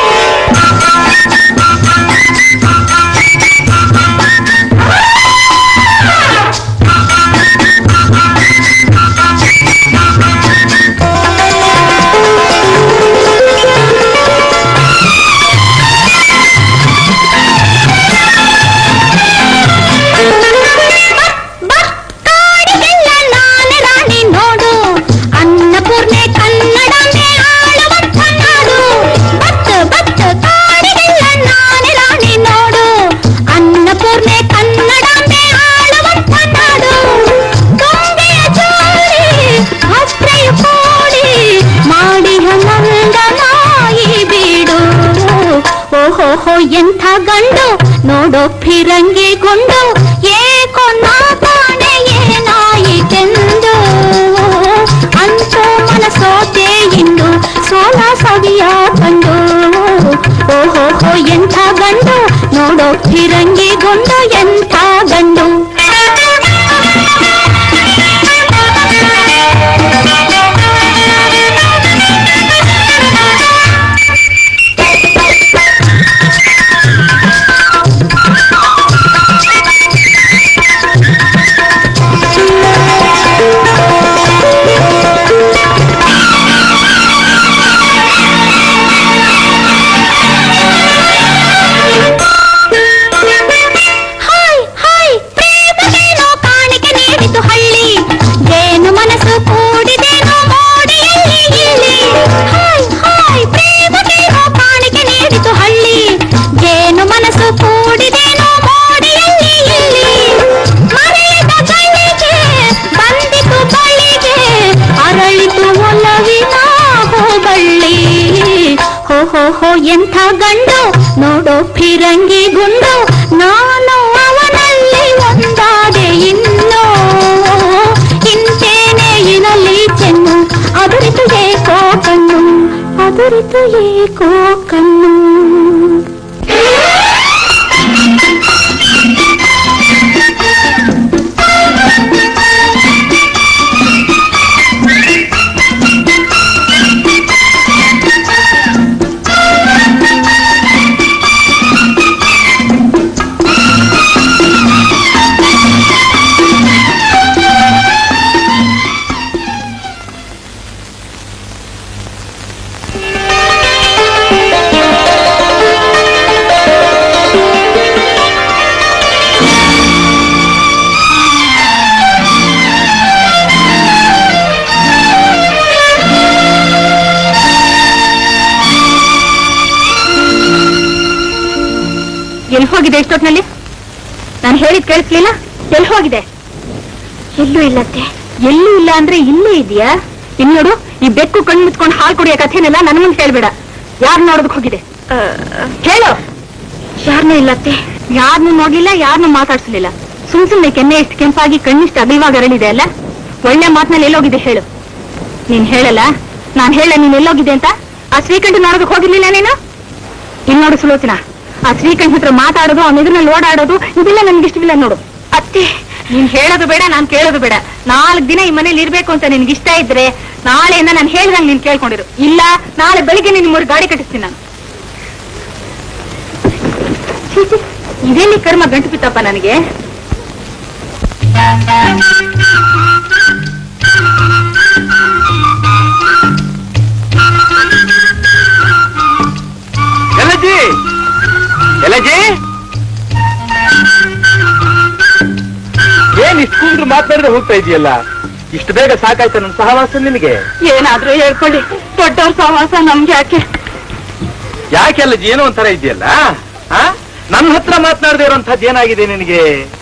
ಕಾಡಿಗೆಲ್ಲ ನಾನೇ ರಾಣಿ ನೋಡು ಅನ್ನಪೂರ್ಣೆ ಕನ್ನಡನೇ ಆಳುವಂಥ ನಾಡು ಬತ್ ಬತ್ ಕಾಡಿಗೆಲ್ಲ ನಾನೇ ರಾಣಿ ನೋಡು ಅನ್ನಪೂರ್ಣೆ ಕನ್ನಡನೇ ಆಳುವಂಥ ನಾಡು ಗೊಂಬೆಯ ಜೋಡಿ ಭದ್ರೆಯ ಕೋಡಿ ಮಾಡಿ ನಂದನಾಯಿ ಬೀಡು ಓಹೋ ಎಂಥ ಗಂಡು ನೋಡೋ ಫಿರಂಗಿ ಗುಂಡು ಏಕೋ ನಾ ಕಾಣೆ ಏನಾಯಿತೆಂದು ಅಂತೂ ಮನಸೋತೆ ಇಂದು ಸೋಲ ಸವಿಯ ಕಂಡು ಓಹೋ ಎಂಥ ಗಂಡು ನೋಡೋ ಫಿರಂಗಿ ಗುಂಡು ಎಂಥ ಗಂಡು ಓಹೋ ಹೋ ಎಂಥ ಗಂಡು ನೋಡೋ ಫಿರಂಗಿ ಗುಂಡು ನಾನು ಅವನಲ್ಲಿ ಒಂದಾದೆ ಇನ್ನು ಇಂತೇನೆ ಇರಲಿ ಚೆನ್ನು ಅದರಿತು ಏಕೋ ಕಣ್ಣು ಅದರಿತು ಏಕೋ ಕಣ್ಣು ಎಲ್ಲಿ ಹೋಗಿದೆ ಇಷ್ಟೊತ್ತಿನಲ್ಲಿ ನಾನು ಹೇಳಿದ್ ಕೇಳಿಸ್ಲಿಲ್ಲ ಎಲ್ಲಿ ಹೋಗಿದೆ ಎಲ್ಲೂ ಇಲ್ಲತ್ತೆ ಎಲ್ಲೂ ಇಲ್ಲ ಅಂದ್ರೆ ಇಲ್ಲೇ ಇದೆಯಾ ಇನ್ ನೋಡು ಈ ಬೆಕ್ಕು ಕಣ್ಣು ಮುಚ್ಕೊಂಡು ಹಾಲು ಕುಡಿಯೋ ಕಥೆನೆಲ್ಲ ನನ್ನ ಮುಂದೆ ಹೇಳ್ಬೇಡ ಯಾರು ನೋಡೋದಕ್ ಹೋಗಿದೆ ಹೇಳು ಯಾರನ್ನೂ ಇಲ್ಲತ್ತೆ ಯಾರನ್ನೂ ನೋಡ್ಲಿಲ್ಲ ಯಾರನ್ನೂ ಮಾತಾಡ್ಸಲಿಲ್ಲ ಸುಮ್ ಸುಮ್ನೆ ಕೆನ್ನೆ ಇಷ್ಟು ಕೆಂಪಾಗಿ ಕಣ್ಣಿಷ್ಟು ಅಗಲವಾಗಿ ಅರಳಿದೆ ಅಲ್ಲ ಒಳ್ಳೆ ಮಾತ್ನಲ್ಲಿ ಎಲ್ಲೋಗಿದೆ ಹೇಳು ನೀನ್ ಹೇಳಲ್ಲ ನಾನ್ ಹೇಳ ನೀನ್ ಎಲ್ಲೋಗಿದೆ ಅಂತ ಆ ಶ್ರೀಕಂಠ ನೋಡೋದಕ್ ಹೋಗಿರ್ಲಿಲ್ಲ ನೀನು ಇನ್ ನೋಡು ಸುಲೋಚನ ಆ ಶ್ರೀಕಂಠ ಹತ್ರ ಮಾತಾಡೋದು ಅವನ ಎದುರಿನಲ್ಲಿ ಓಡಾಡೋದು ಇದೆಲ್ಲ ನನ್ಗೆ ಇಷ್ಟವಿಲ್ಲ ನೋಡು ಅತ್ತೆ ನೀನ್ ಹೇಳೋದು ಬೇಡ ನಾನ್ ಕೇಳೋದು ಬೇಡ ನಾಲ್ಕು ದಿನ ಈ ಮನೇಲಿ ಇರ್ಬೇಕು ಅಂತ ನಿನ್ಗೆ ಇಷ್ಟ ಇದ್ರೆ ನಾಳೆಯಿಂದ ನಾನು ಹೇಳ್ದಂಗೆ ನೀನ್ ಕೇಳ್ಕೊಂಡಿರು ಇಲ್ಲ ನಾಳೆ ಬೆಳಿಗ್ಗೆ ನಿನ್ ಮೂರು ಗಾಡಿ ಕಟ್ಟಿಸ್ತೀನಿ ನಾನು ಛೀ, ಛೀ, ಇದೇನಿ ಕರ್ಮ ಗಂಟು ಬಿತ್ತಪ್ಪ ನನಗೆ ಎಲ್ಲಜ್ಜಿ ಎಲ್ಲಜ್ಜಿ ಏನ್ ಇಷ್ಟು ಕುಂದ್ರು ಮಾತಾಡಿದ್ರೆ ಹೋಗ್ತಾ ಇದೆಯಲ್ಲ ಇಷ್ಟು ಬೇಗ ಸಾಕಾಯ್ತು ನನ್ನ ಸಹವಾಸ ನಿನಗೆ ಏನಾದ್ರೂ ಹೇಳ್ಕೊಳ್ಳಿ ದೊಡ್ಡವ್ರ ಸಹವಾಸ ನಮ್ಗೆ ಯಾಕೆ ಯಾಕೆ ಅಲ್ಲಜ್ಜಿ ಏನೋ ಒಂಥರ ಇದೆಯಲ್ಲ ಆ? ನನ್ನ ಹತ್ರ ಮಾತನಾಡದೆ ಇರೋಂಥದ್ದು ಏನಾಗಿದೆ ನಿನಗೆ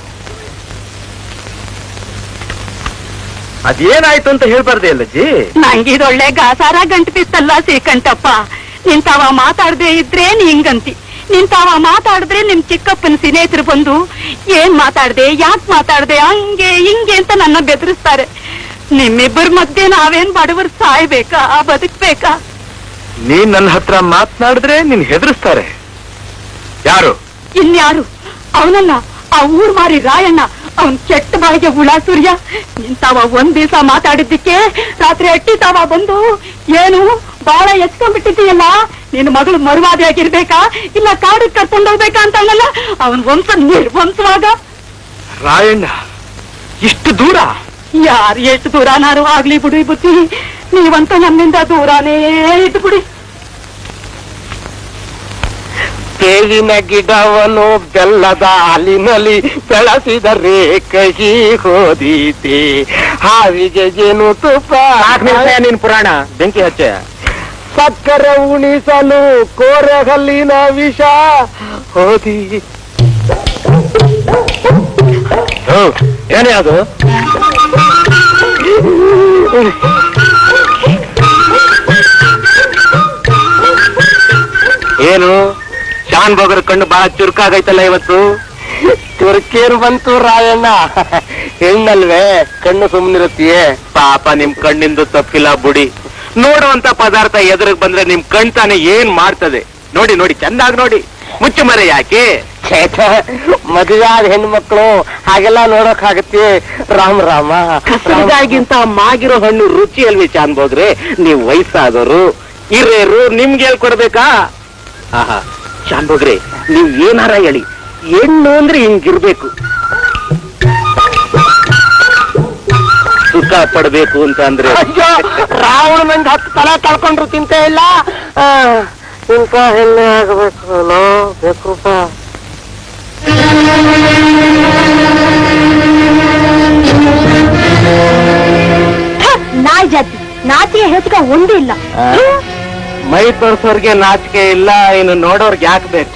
ಅದೇನಾಯ್ತು ಅಂತ ಹೇಳ್ಬಾರ್ದೆ ಅಲ್ಲಜ್ಜಿ ನಂಗಿದೊಳ್ಳೆ ಗಾಸಾರ ಗಂಟು ಬಿತ್ತಲ್ಲ ಶ್ರೀಕಂಠಪ್ಪ ನಿಂತಾವ ಮಾತಾಡದೆ ಇದ್ರೆ ಹಿಂಗಂತಿ ನಿಂತಾವ ಮಾತಾಡಿದ್ರೆ ನಿಮ್ ಚಿಕ್ಕಪ್ಪನ ಸ್ನೇಹಿತರು ಬಂದು ಏನ್ ಮಾತಾಡ್ದೆ ಯಾಕ್ ಮಾತಾಡ್ದೆ ಹಂಗೆ ಹಿಂಗೆ ಅಂತ ನನ್ನ ಬೆದರಿಸ್ತಾರೆ ನಿಮ್ಮಿಬ್ಬರ ಮಧ್ಯೆ ನಾವೇನ್ ಬಡವರು ಸಾಯ್ಬೇಕಾ ಬದುಕ್ಬೇಕಾ ನೀನ್ ನನ್ನ ಹತ್ರ ಮಾತನಾಡಿದ್ರೆ ನೀನ್ ಹೆದರ್ಸ್ತಾರೆ ಯಾರು ಇನ್ಯಾರು ಅವನಲ್ಲ ಆ ಊರ್ ಮಾರಿ ರಾಯಣ್ಣ ಅವನ್ ಕೆಟ್ಟ ಬಾಯಿಗೆ ಹುಳ ಸೂರ್ಯ ನಿಂತಾವ ಒಂದ್ ದಿವಸ ಮಾತಾಡಿದ್ದಕ್ಕೆ ರಾತ್ರಿ ಅಟ್ಟಿ ತಾವ ಬಂದು ಏನು ಬಾಳ ಎಚ್ಕೊಂಡ್ಬಿಟ್ಟಿದ್ದೀಯಲ್ಲ ನಿನ್ನ ಮಗಳು ಮರುವಾದಿ ಆಗಿರ್ಬೇಕಾ ಇಲ್ಲ ಕಾಡಿಗೆ ಕರ್ಕೊಂಡು ಹೋಗ್ಬೇಕಾ ಅಂತ ಅನ್ನಲ್ಲ ಅವನ್ ವಂಶ ನಿರ್ವಂಶವಾಗ ರಾಯಣ್ಣ ಇಷ್ಟು ದೂರ ಯಾರು ಎಷ್ಟು ದೂರನಾರು ಆಗ್ಲಿ ಬಿಡಿ ಬುದ್ಧಿ ನೀವಂತೂ ನನ್ನಿಂದ ದೂರಾನೇ ಇದ್ದು ಬಿಡಿ ಬೇವಿನ ಗಿಡವನ್ನು ಬೆಲ್ಲದ ಹಾಲಿನಲ್ಲಿ ಬೆಳೆಸಿದರೆ ಕಹಿ ಹೋದೀತೆ ಹಾವಿಗೆ ಜೇನು ತುಪ್ಪ ನಿನ್ ಪುರಾಣ ಬೆಂಕಿ ಹಚ್ಚ ಸಕ್ಕರೆ ಉಣಿಸಲು ಕೋರೆ ಹಲ್ಲಿನ ವಿಷ ಹೋದಿ ಏನೇ ಅದು ಏನು ಶಾನ್ ಬೋಗರ ಕಣ್ಣು ಬಹಳ ಚುರುಕಾಗೈತಲ್ಲ ಇವತ್ತು ತುರ್ಕೇರು ಬಂತು ರಾಯಣ್ಣ ಹೆಣ್ಣಲ್ವೇ ಕಣ್ಣು ಸುಮ್ಮನಿರುತ್ತೀಯೇ ಪಾಪ ನಿಮ್ ಕಣ್ಣಿಂದು ತಪ್ಪಿಲ್ಲ ಬುಡಿ ನೋಡುವಂತ ಪದಾರ್ಥ ಎದುರಿಗೆ ಬಂದ್ರೆ ನಿಮ್ ಕಣ್ ತಾನೇ ಏನ್ ಮಾಡ್ತದೆ ನೋಡಿ ನೋಡಿ ಚಂದಾಗ್ ನೋಡಿ ಮುಚ್ಚು ಮರೆ ಯಾಕೆ ಮದುವೆ ಆದ ಹೆಣ್ಮಕ್ಳು ಹಾಗೆಲ್ಲ ನೋಡೋಕಾಗತ್ತೆ ರಾಮ ರಾಮ ಕಸರಿಗಾಗಿಂತ ಮಾಗಿರೋ ಹಣ್ಣು ರುಚಿ ಅಲ್ವಿ ಚಾನ್ ಬೋಗ್ರೆ ನೀವು ವಯಸ್ಸಾದವರು ಹಿರಿಯರು ನಿಮ್ಗೆ ಹೇಳ್ಕೊಡ್ಬೇಕಾ ಆಹಾ ಚಾನ್ ಬೋಗ್ರೆ ನೀವ್ ಏನಾರ ಹೇಳಿ ಹೆಣ್ಣು ಅಂದ್ರೆ ಹಿಂಗಿರ್ಬೇಕು ಸುಖ ಪಡ್ಬೇಕು ಅಂತ ಅಂದ್ರೆ ಅಯ್ಯೋ ರಾವಣ ನಂಗೆ ಹತ್ತು ತಲೆ ಕಳ್ಕೊಂಡ್ರು ತಿಂತ ಇಲ್ಲ ಆ, ಇಂಥ ಹೆಣ್ಣೆ ಆಗಬೇಕು ನೋ ಬೇಕೂಪ ನಾಯಿ ಜಾತಿ ನಾಚಿಗೆ ಹೆಚ್ಚಿಗೆ ಒಂದೂ ಇಲ್ಲ ಮೈ ತೋರ್ಸೋರ್ಗೆ ನಾಚಿಕೆ ಇಲ್ಲ ಇನ್ನು ನೋಡೋರ್ಗೆ ಯಾಕೆ ಬೇಕು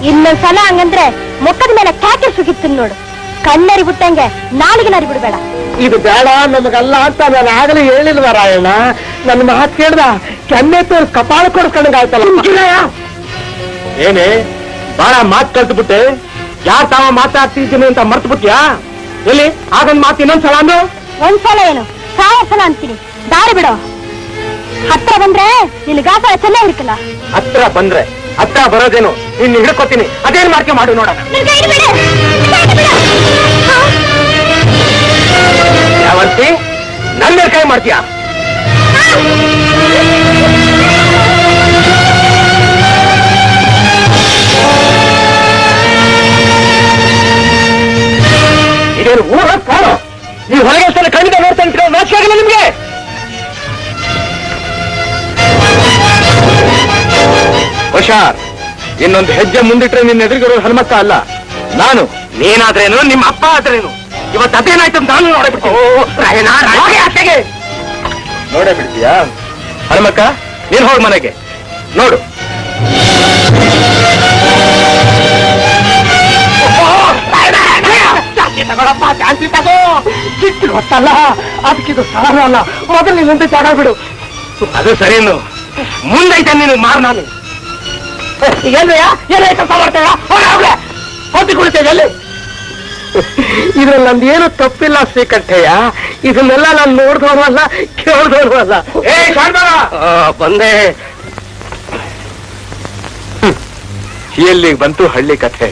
ಇನ್ನೊಂದ್ಸಲ ಹಂಗಂದ್ರೆ ಮುಖದ ಮೇಲೆ ಕ್ಯಾಕೆ ಸುಗಿತ್ತು ನೋಡು ಕಣ್ಣರಿ ಬಿಟ್ಟಂಗೆ ನಾಲಿಗೆ ನರಿ ಬಿಡ್ಬೇಡ ಇದು ಬೇಡ ನಮಗಲ್ಲ ಅಂತ ನಾನು ಆಗಲೇ ಹೇಳಿಲ್ವ ರಾಯಣ್ಣ ನನ್ನ ಮಾತು ಕೇಳ್ದ ಕೆನ್ನೆ ತೋರ್ ಕಪಾಳ ಕೊಡ್ಕೊಂಡಂಗಾಯ್ತಲ್ಲ ಏನೇ ಬಹಳ ಮಾತು ಕಲ್ತ್ಬಿಟ್ಟೆ ಯಾರ್ ತಾವ ಮಾತಾಡ್ತಿದ್ದೀನಿ ಅಂತ ಮರ್ತು ಬಿಟ್ಯಾ ಎಲ್ಲಿ ಆಗೊಂದ್ ಮಾತು ಇನ್ನೊಂದ್ಸಲ ಅಂದು ಒಂದ್ಸಲ ಏನು ಸಾವಿರ ಸಲ ಅಂತೀನಿ ದಾರಿ ಬಿಡು ಹತ್ರ ಬಂದ್ರೆ ನಿನ್ ಗಾತ್ರ ಚೆನ್ನಾಗಿ ಇರುತ್ತಲ್ಲ ಹತ್ರ ಬಂದ್ರೆ ಹತ್ರ ಬರೋದೇನು ನಿನ್ನ ಹಿಡ್ಕೊತೀನಿ ಅದೇನ್ ಮಾಡ್ಕೆ ಮಾಡು ನೋಡೋಣ ನಿನ್ ಕೈ ಬಿಡು ನಿನ್ ಕೈ ಬಿಡು. ಹಾ? ಯಾವಂತಿ ನನ್ನ ಕೈ ಮಾಡ್ತೀಯಾ ಇದೇನು ಊರ ಕಾಣು ನೀವು ಹೊರಗೆ ಸಲ ಕಣ್ಣಿಂದ ನೋಡ್ತಾ ನಿಂತ್ಕೊಂಡು ನಾಚಿಕೆ ಆಗಿಲ್ಲ ನಿಮ್ಗೆ ಹುಷಾರ್ ಇನ್ನೊಂದು ಹೆಜ್ಜೆ ಮುಂದಿಟ್ರೆ ನಿನ್ನ ಎದುರುಗಿರೋ ಹನುಮಕ್ಕ ಅಲ್ಲ ನಾನು ನೀನಾದ್ರೇನು ನಿಮ್ಮ ಅಪ್ಪ ಆದ್ರೇನು ಇವತ್ತು ಅದೇನಾಯ್ತು ಅಂತ ನಾನು ನೋಡೇ ನೋಡೇ ಬಿಡ್ತೀಯಾ ಹನುಮಕ್ಕ ನೀನ್ ಹೋಗ್ ಮನೆಗೆ ನೋಡು ತಗೊಳಪ್ಪ ಚಾನ್ಸಿ ತಗೋ ಚಿಕ್ಕ ಗೊತ್ತಲ್ಲ ಅದಕ್ಕಿದು ಸಾಲ ಅಲ್ಲ ಮೊದಲು ನಿನ್ನಂತೆ ಜಾಗ ಬಿಡು ಅದು ಸರಿನು ಮುಂದೈತೆ ನೀನು ಮಾರ್ ನಾನು ಏನ್ರಯ್ಯ ಏನೇ ಕೆಲಸ ಮಾಡ್ತೀಯ ಹೊತ್ತಿ ಕುಳಿತೇವೆ ಎಲ್ಲಿ ಇದ್ರಲ್ಲಿ ನಂದು ಏನು ತಪ್ಪಿಲ್ಲ ಶ್ರೀಕಂಠಯ್ಯ ಇದನ್ನೆಲ್ಲ ನಾನು ನೋಡ್ದವನು ಅಲ್ಲ ಕೇಳ್ದವನು ಅಲ್ಲ ಏ ಬಂದೆ ಎಲ್ಲಿಗೆ ಬಂತು ಹಳ್ಳಿ ಕಥೆ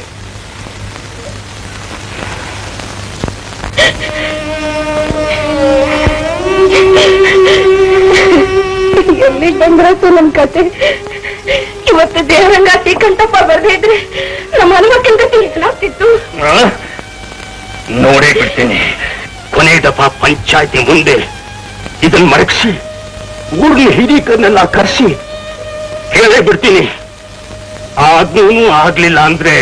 ಎಲ್ಲಿಗ್ ಬಂದ್ರಾಯ್ತು ನಮ್ ಕತೆ ಇವತ್ತು ದೇವರಂಗ ಶ್ರೀಕಂಠಪ್ಪ ಬರ್ದೇ ಇದ್ರೆ ನಮ್ಮ ಹನುಮಕ್ಕನ ಕತೆ ಏನಾಗ್ತಿತ್ತು ನೋಡೇ ಬಿಡ್ತೀನಿ ಕೊನೆ ದಫಾ ಪಂಚಾಯತಿ ಮುಂದೆ ಇದನ್ನ ಮಡಗಿಸಿ ಊರ್ಲಿ ಹಿರೀಕರನ್ನೆಲ್ಲ ಕರೆಸಿ ಹೇಳೇ ಬಿಡ್ತೀನಿ ಆದ್ನೂ ಆಗ್ಲಿಲ್ಲ ಅಂದ್ರೆ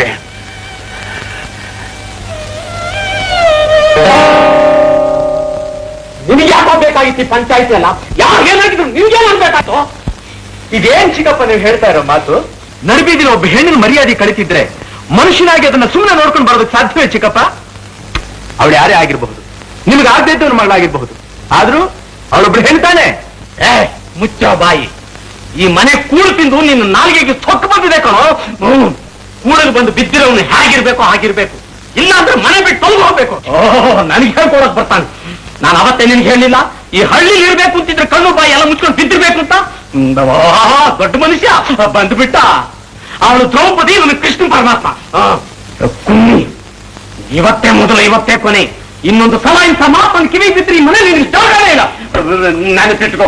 ನಿನಗೆ ಯಾಕೋ ಬೇಕಾಗಿತ್ತು ಪಂಚಾಯತಿ ಅಲ್ಲ ಯಾರು ಏನಾಗಿದ್ರು ನಿಮ್ಗೆ ಅನ್ಬೇಕಾಯ್ತು ಇದೇನ್ ಚಿಕ್ಕಪ್ಪ ನೀವು ಹೇಳ್ತಾ ಇರೋ ಮಾತು ನಡುಬೀದಿನ ಒಬ್ಬ ಹೆಣ್ಣಿನ ಮರ್ಯಾದೆ ಕಳಿತಿದ್ರೆ ಮನುಷ್ಯನಾಗಿ ಅದನ್ನ ಸುಮ್ಮನೆ ನೋಡ್ಕೊಂಡು ಬರೋದಕ್ಕೆ ಸಾಧ್ಯವೇ ಚಿಕ್ಕಪ್ಪ ಅವಳು ಯಾರೇ ಆಗಿರಬಹುದು ನಿಮ್ಗೆ ಆಗದೇ ಇದ್ದವ್ರ ಮಗಳಾಗಿರ್ಬಹುದು ಆದ್ರೂ ಅವಳೊಬ್ಳು ಹೇಳ್ತಾನೆ ಏ ಮುಚ್ಚ ಬಾಯಿ ಈ ಮನೆ ಕೂಳು ತಿಂದು ನಿನ್ನ ನಾಲಿಗೆಗೆ ಸೊಕ್ಕು ಬಂದಿದೆ ಕಣೋ ಹ್ಮ್. ಕೂಡಲು ಬಂದು ಬಿದ್ದಿರೋನು ಹೇಗಿರ್ಬೇಕು ಹಾಗಿರ್ಬೇಕು ಇಲ್ಲ ಅಂದ್ರೆ ಮನೆ ಬಿಟ್ಟು ತೊಲಗು ಹೋಗ್ಬೇಕು ಓಹ್ ನನಗೆ ಹೇಳ್ಕೊಡಕ್ ಬರ್ತಾನೆ ನಾನು ಅವತ್ತೇ ನಿನ್ಗೆ ಹೇಳಿಲ್ಲ ಈ ಹಳ್ಳಿ ಇರ್ಬೇಕು ಅಂತಿದ್ರೆ ಕಣ್ಣು ಬಾಯಿ ಎಲ್ಲ ಮುಚ್ಕೊಂಡು ಬಿದ್ದಿರ್ಬೇಕು ಅಂತ ಹ್ಮ್, ಆ, ದೊಡ್ಡ ಮನುಷ್ಯ ಬಂದ್ಬಿಟ್ಟ ಅವಳು ದ್ರೌಪದಿ ಇವನು ಕೃಷ್ಣ ಪರಮಾತ್ಮ ಆ, ಕುಮ್ಮಿ ಇವತ್ತೇ ಮೊದಲು ಇವತ್ತೇ ಕೊನೆ ಇನ್ನೊಂದು ಸಲ ಇಂಥ ಮಾತನ್ನು ಕಿವಿ ಬಿದ್ದರೆ ಈ ಮನೆ ನಿನಗೆ ಜಾಗನೇ ಇಲ್ಲ ನಾನು ತಿಟ್ಕೋ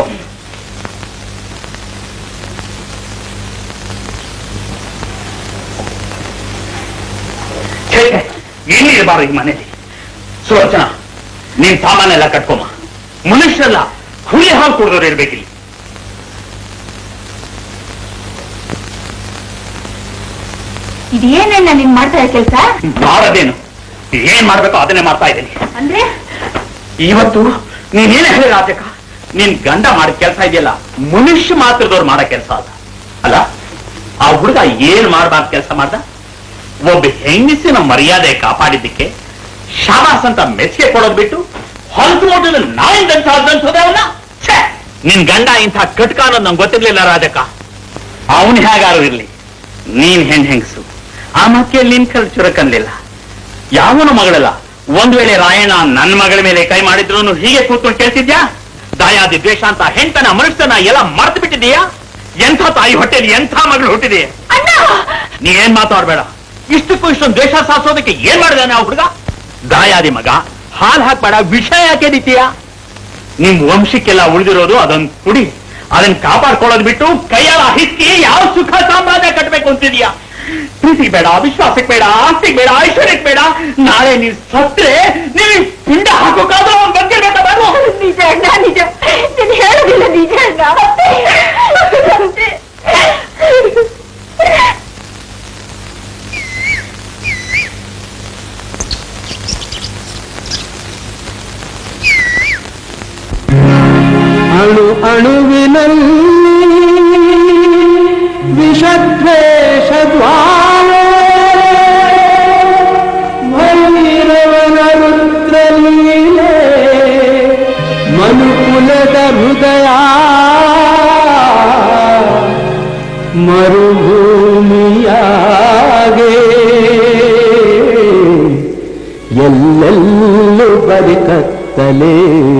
ಏನಿರಬಾರ್ದು ಈ ಮನೇಲಿ ಸುಲೋಚನ ನೀನ್ ಸಾಮಾನೆಲ್ಲ ಕಟ್ಕೊಮ್ಮ ಮನುಷ್ಯರಲ್ಲ ಹುಳಿ ಹಾಲು ಕುಡಿದವ್ರು ಇರ್ಬೇಕಿಲ್ಲಿ ಇದೇನೇನ ನೀನ್ ಮಾಡ್ತಾ ಕೆಲ್ಸ ಮಾಡೋದೇನು ಏನ್ ಮಾಡ್ಬೇಕೋ ಅದನ್ನೇ ಮಾಡ್ತಾ ಇದ್ದೀನಿ ಅಂದ್ರೆ ಇವತ್ತು ನೀನೇನೇ ಹೇಳಿ ರಾಜಕ ನೀನ್ ಗಂಡ ಮಾಡಿದ ಕೆಲಸ ಇದೆಯಲ್ಲ ಮನುಷ್ಯ ಮಾತ್ರದವ್ರು ಮಾಡೋ ಕೆಲಸ ಅಲ್ಲ ಅಲ್ಲ ಆ ಹುಡುಗ ಏನ್ ಮಾಡ್ಬಾರ್ದು ಕೆಲಸ ಮಾಡ್ದ ಒಬ್ಬ ಹೆಂಗಸಿನ ಮರ್ಯಾದೆ ಕಾಪಾಡಿದ್ದಕ್ಕೆ ಶಾಬಾಸ್ ಅಂತ ಮೆಚ್ಚೆ ಕೊಡೋದ್ ಬಿಟ್ಟು ಹೊಲಸು ಮೋಟದ ನಾಯಿನ ದಂತ ಅವನ ನಿನ್ ಗಂಡ ಇಂಥ ಕಟ್ಕ ಅನ್ನೋದು ನಂಗೆ ಗೊತ್ತಿರ್ಲಿಲ್ಲ ರಾಜಕ ಅವನ್ ಹೇಗಾರು ಇರ್ಲಿ ನೀನ್ ಹೆಣ್ ಹೆಂಗಸು ಆ ಮಕ್ಕೆ ನಿನ್ ಕಲ್ ಚುರಕನ್ಲಿಲ್ಲ ಯಾವನ ಮಗಳಲ್ಲ ಒಂದ್ ವೇಳೆ ರಾಯಣ್ಣ ನನ್ನ ಮಗಳ ಮೇಲೆ ಕೈ ಮಾಡಿದ್ರು ಹೀಗೆ ಕೂತ್ಕೊಂಡು ಕೇಳ್ತಿದ್ಯಾ ದಾಯಾದಿ ದ್ವೇಷ ಅಂತ ಹೆಂಡತನ ಮನುಷ್ಯನ ಎಲ್ಲ ಮರ್ತು ಬಿಟ್ಟಿದೀಯಾ ಎಂಥ ತಾಯಿ ಹೊಟ್ಟೆಲಿ ಎಂಥ ಮಗಳು ಹುಟ್ಟಿದೆ ನೀ ಏನ್ ಮಾತಾಡ್ಬೇಡ ಇಷ್ಟಕ್ಕೂ ಇಷ್ಟೊಂದು ದ್ವೇಷ ಸಾಧಿಸೋದಕ್ಕೆ ಏನ್ ಮಾಡಿದಾನೆ ಆ ಹುಡುಗ ದಾಯಾದಿ ಮಗ ಹಾಲ್ ಹಾಕ್ಬೇಡ ವಿಷ ಯಾಕೆ ಹಿಡಿತೀಯಾ ನಿಮ್ ವಂಶಕ್ಕೆಲ್ಲ ಉಳಿದಿರೋದು ಅದೊಂದು ಕುಡಿ ಅದನ್ನ ಕಾಪಾಡ್ಕೊಳ್ಳೋದು ಬಿಟ್ಟು ಕೈಯಾಳ ಹಿಕ್ಕಿ ಯಾವ ಸುಖ ಸಾಮ್ರಾಜ್ಯ ಕಟ್ಟಬೇಕು ಅಂತಿದ್ಯಾ ಪ್ರೀತಿಗೆ ಬೇಡ ವಿಶ್ವಾಸಕ್ಕೆ ಬೇಡ ಆಸ್ತಿಗೆ ಬೇಡ ಐಶ್ವರ್ಯಕ್ಕೆ ಬೇಡ ನಾಳೆ ನೀವ್ ಸತ್ರೆ ನೀವು ಪಿಂಡ ಹಾಕೋಕಾದ್ರೂ ಅವ್ನ ಬಗ್ಗೆ ಬೇಡ ನಿಜ ಅಣ್ಣ ನಿಜ ನೀನ್ ಹೇಳೋದಿಲ್ಲ ನಿಜ ಅಣ್ಣ ಅಣು ಅಣುವಿನಲ್ಲಿ ವಿಷದ್ವೇಷ ದ್ವಾರ ಭೈರವನ ರುದ್ರಲೀಲೆ ಭೂಮಿಯಾಗೆ ಎಲ್ಲೆಲ್ಲೂ ಬರಿ ಕತ್ತಲೆ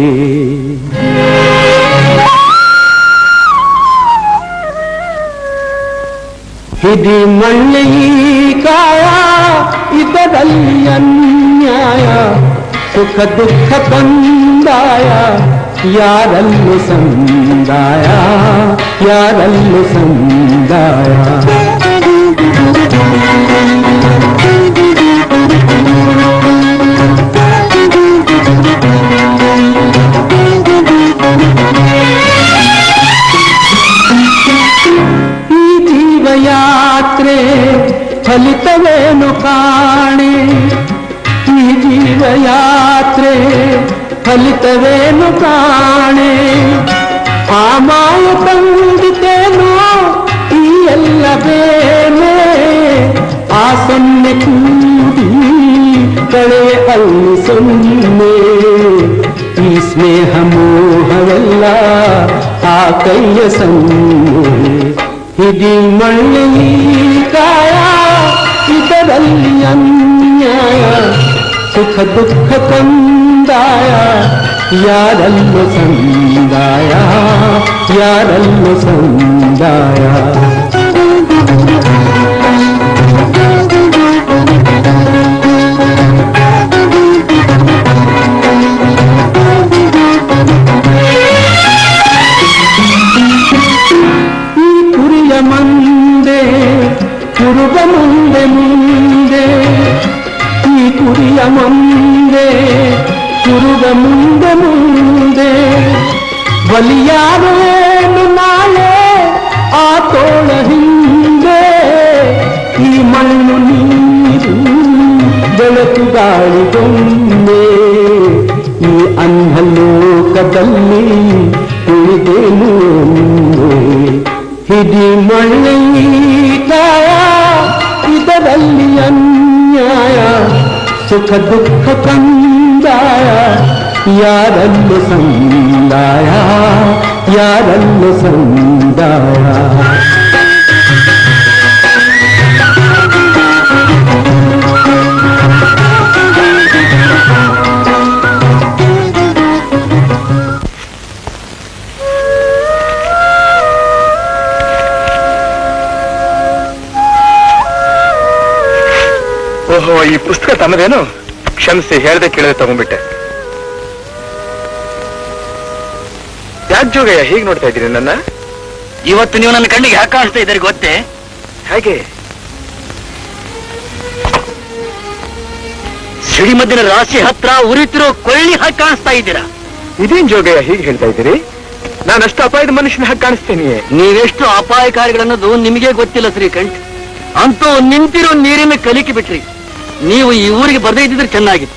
ಹಿಡಿ ಮಳ್ಳಿ ಕಾಯ ಇದರಲ್ಲಿ ಅನ್ಯಾಯ ಸುಖ ದುಃಖ ಕಂದಾಯ ಯಾರಲ್ಲೂ ಸಂದಾಯ ಯಾರಲ್ಲೂ ಸಂದಾಯ ಈ ಜೀವಯಾತ್ರೆ ಫಲಿತವೇನು ಕಾಣೆ ಈ ಜೀವಯಾತ್ರೆ ಫಲಿತವೇನು ಕಾಣೆ ಆ ಮಾಯ ತಂದಿತೇನೋ ಈ ಎಲ್ಲ ಬೇನೆ ಆ ಸೊನ್ನೆ ಕೂಡಿ ಕಳೆ ಅಲ್ಲಿ ಸೊನ್ನೆ ಈ ಸ್ನೇಹ ಮೋಹವೆಲ್ಲ ಆ ಕೈಯ ಸೊನ್ನೆ ಹಿಡಿ ಮಳ್ಳಿ ಕಾಯ ಇದರಲ್ಲಿ ಅನ್ಯಾಯ ಸುಖ ದುಃಖ ಕಂದಾಯ ಯಾರಲ್ಲೂ ಸಂದಾಯ ಯಾರಲ್ಲೂ ಸಂದಾಯ ಈ ಕುರಿಯ ಮಂದೆ ಕುರುಬ ಮುಂದೆ ಮುಂದೆ ಈ ಕುರಿಯ ಮುಂದೆ ಕುರುಬ ಮುಂದೆ ಮುಂದೆ ಬಲಿಯಾರೇನು ನಾಳೆ ಆ ತೋಳ ಹಿಂದೆ ಈ ಮಣ್ಣು ನೀರು ಬೆಳಕು ಗಾಳಿಗೊಂದೆ ಈ ಅಂಧ ಲೋಕದಲ್ಲಿ ಉಳಿದೇನು ಒಂದೇ. ಹಿಡಿ ಮಳ್ಳಿ ಕಾಯ ಇದರಲ್ಲಿ ಅನ್ಯಾಯ ಸುಖ ದುಃಖ ಕಂದಾಯ ಯಾರಲ್ಲೂ ಸಂದಾಯ ಯಾರಲ್ಲೂ ಸಂದಾಯ ಓಹೋ ಈ ಪುಸ್ತಕ ತಮ್ಮದೇನು ಕ್ಷಮಿಸಿ ಹೇಳ್ದೆ ಕೇಳದೆ ತಗೊಂಡ್ಬಿಟ್ಟೆ ಯಾಕೆ ಜೋಗಯ್ಯ ಹೀಗೆ ನೋಡ್ತಾ ಇದ್ದೀರಿ ನನ್ನ ಇವತ್ತು ನೀವು ನನ್ನ ಕಣ್ಣಿಗೆ ಯಾಕೆ ಕಾಣಿಸ್ತಾ ಇದ್ದೀರಿ ಗೊತ್ತೇ ಹೇಗೆ ಸಿಡಿಮದ್ದಿನ ರಾಶಿ ಹತ್ರ ಉರಿತಿರೋ ಕೊಳ್ಳಿ ಹಾಕಿ ಕಾಣಿಸ್ತಾ ಇದ್ದೀರಾ ಇದೇನ್ ಜೋಗಯ್ಯ ಹೀಗೆ ಹೇಳ್ತಾ ಇದ್ದೀರಿ ನಾನು ಅಷ್ಟು ಅಪಾಯದ ಮನುಷ್ಯನ ಹಾಗೆ ಕಾಣಿಸ್ತೇನೆಯೇ ನೀವೆಷ್ಟು ಅಪಾಯಕಾರಿಗಳನ್ನೋದು ನಿಮಗೆ ಗೊತ್ತಿಲ್ಲ ಶ್ರೀಕಂಠ್ ಅಂತೂ ನಿಂತಿರೋ ನೀರಿನ ಕಲಿಕೆ ಬಿಟ್ರಿ ನೀವು ಈ ಊರಿಗೆ ಬರದೇ ಇದ್ದಿದ್ರೆ ಚೆನ್ನಾಗಿತ್ತು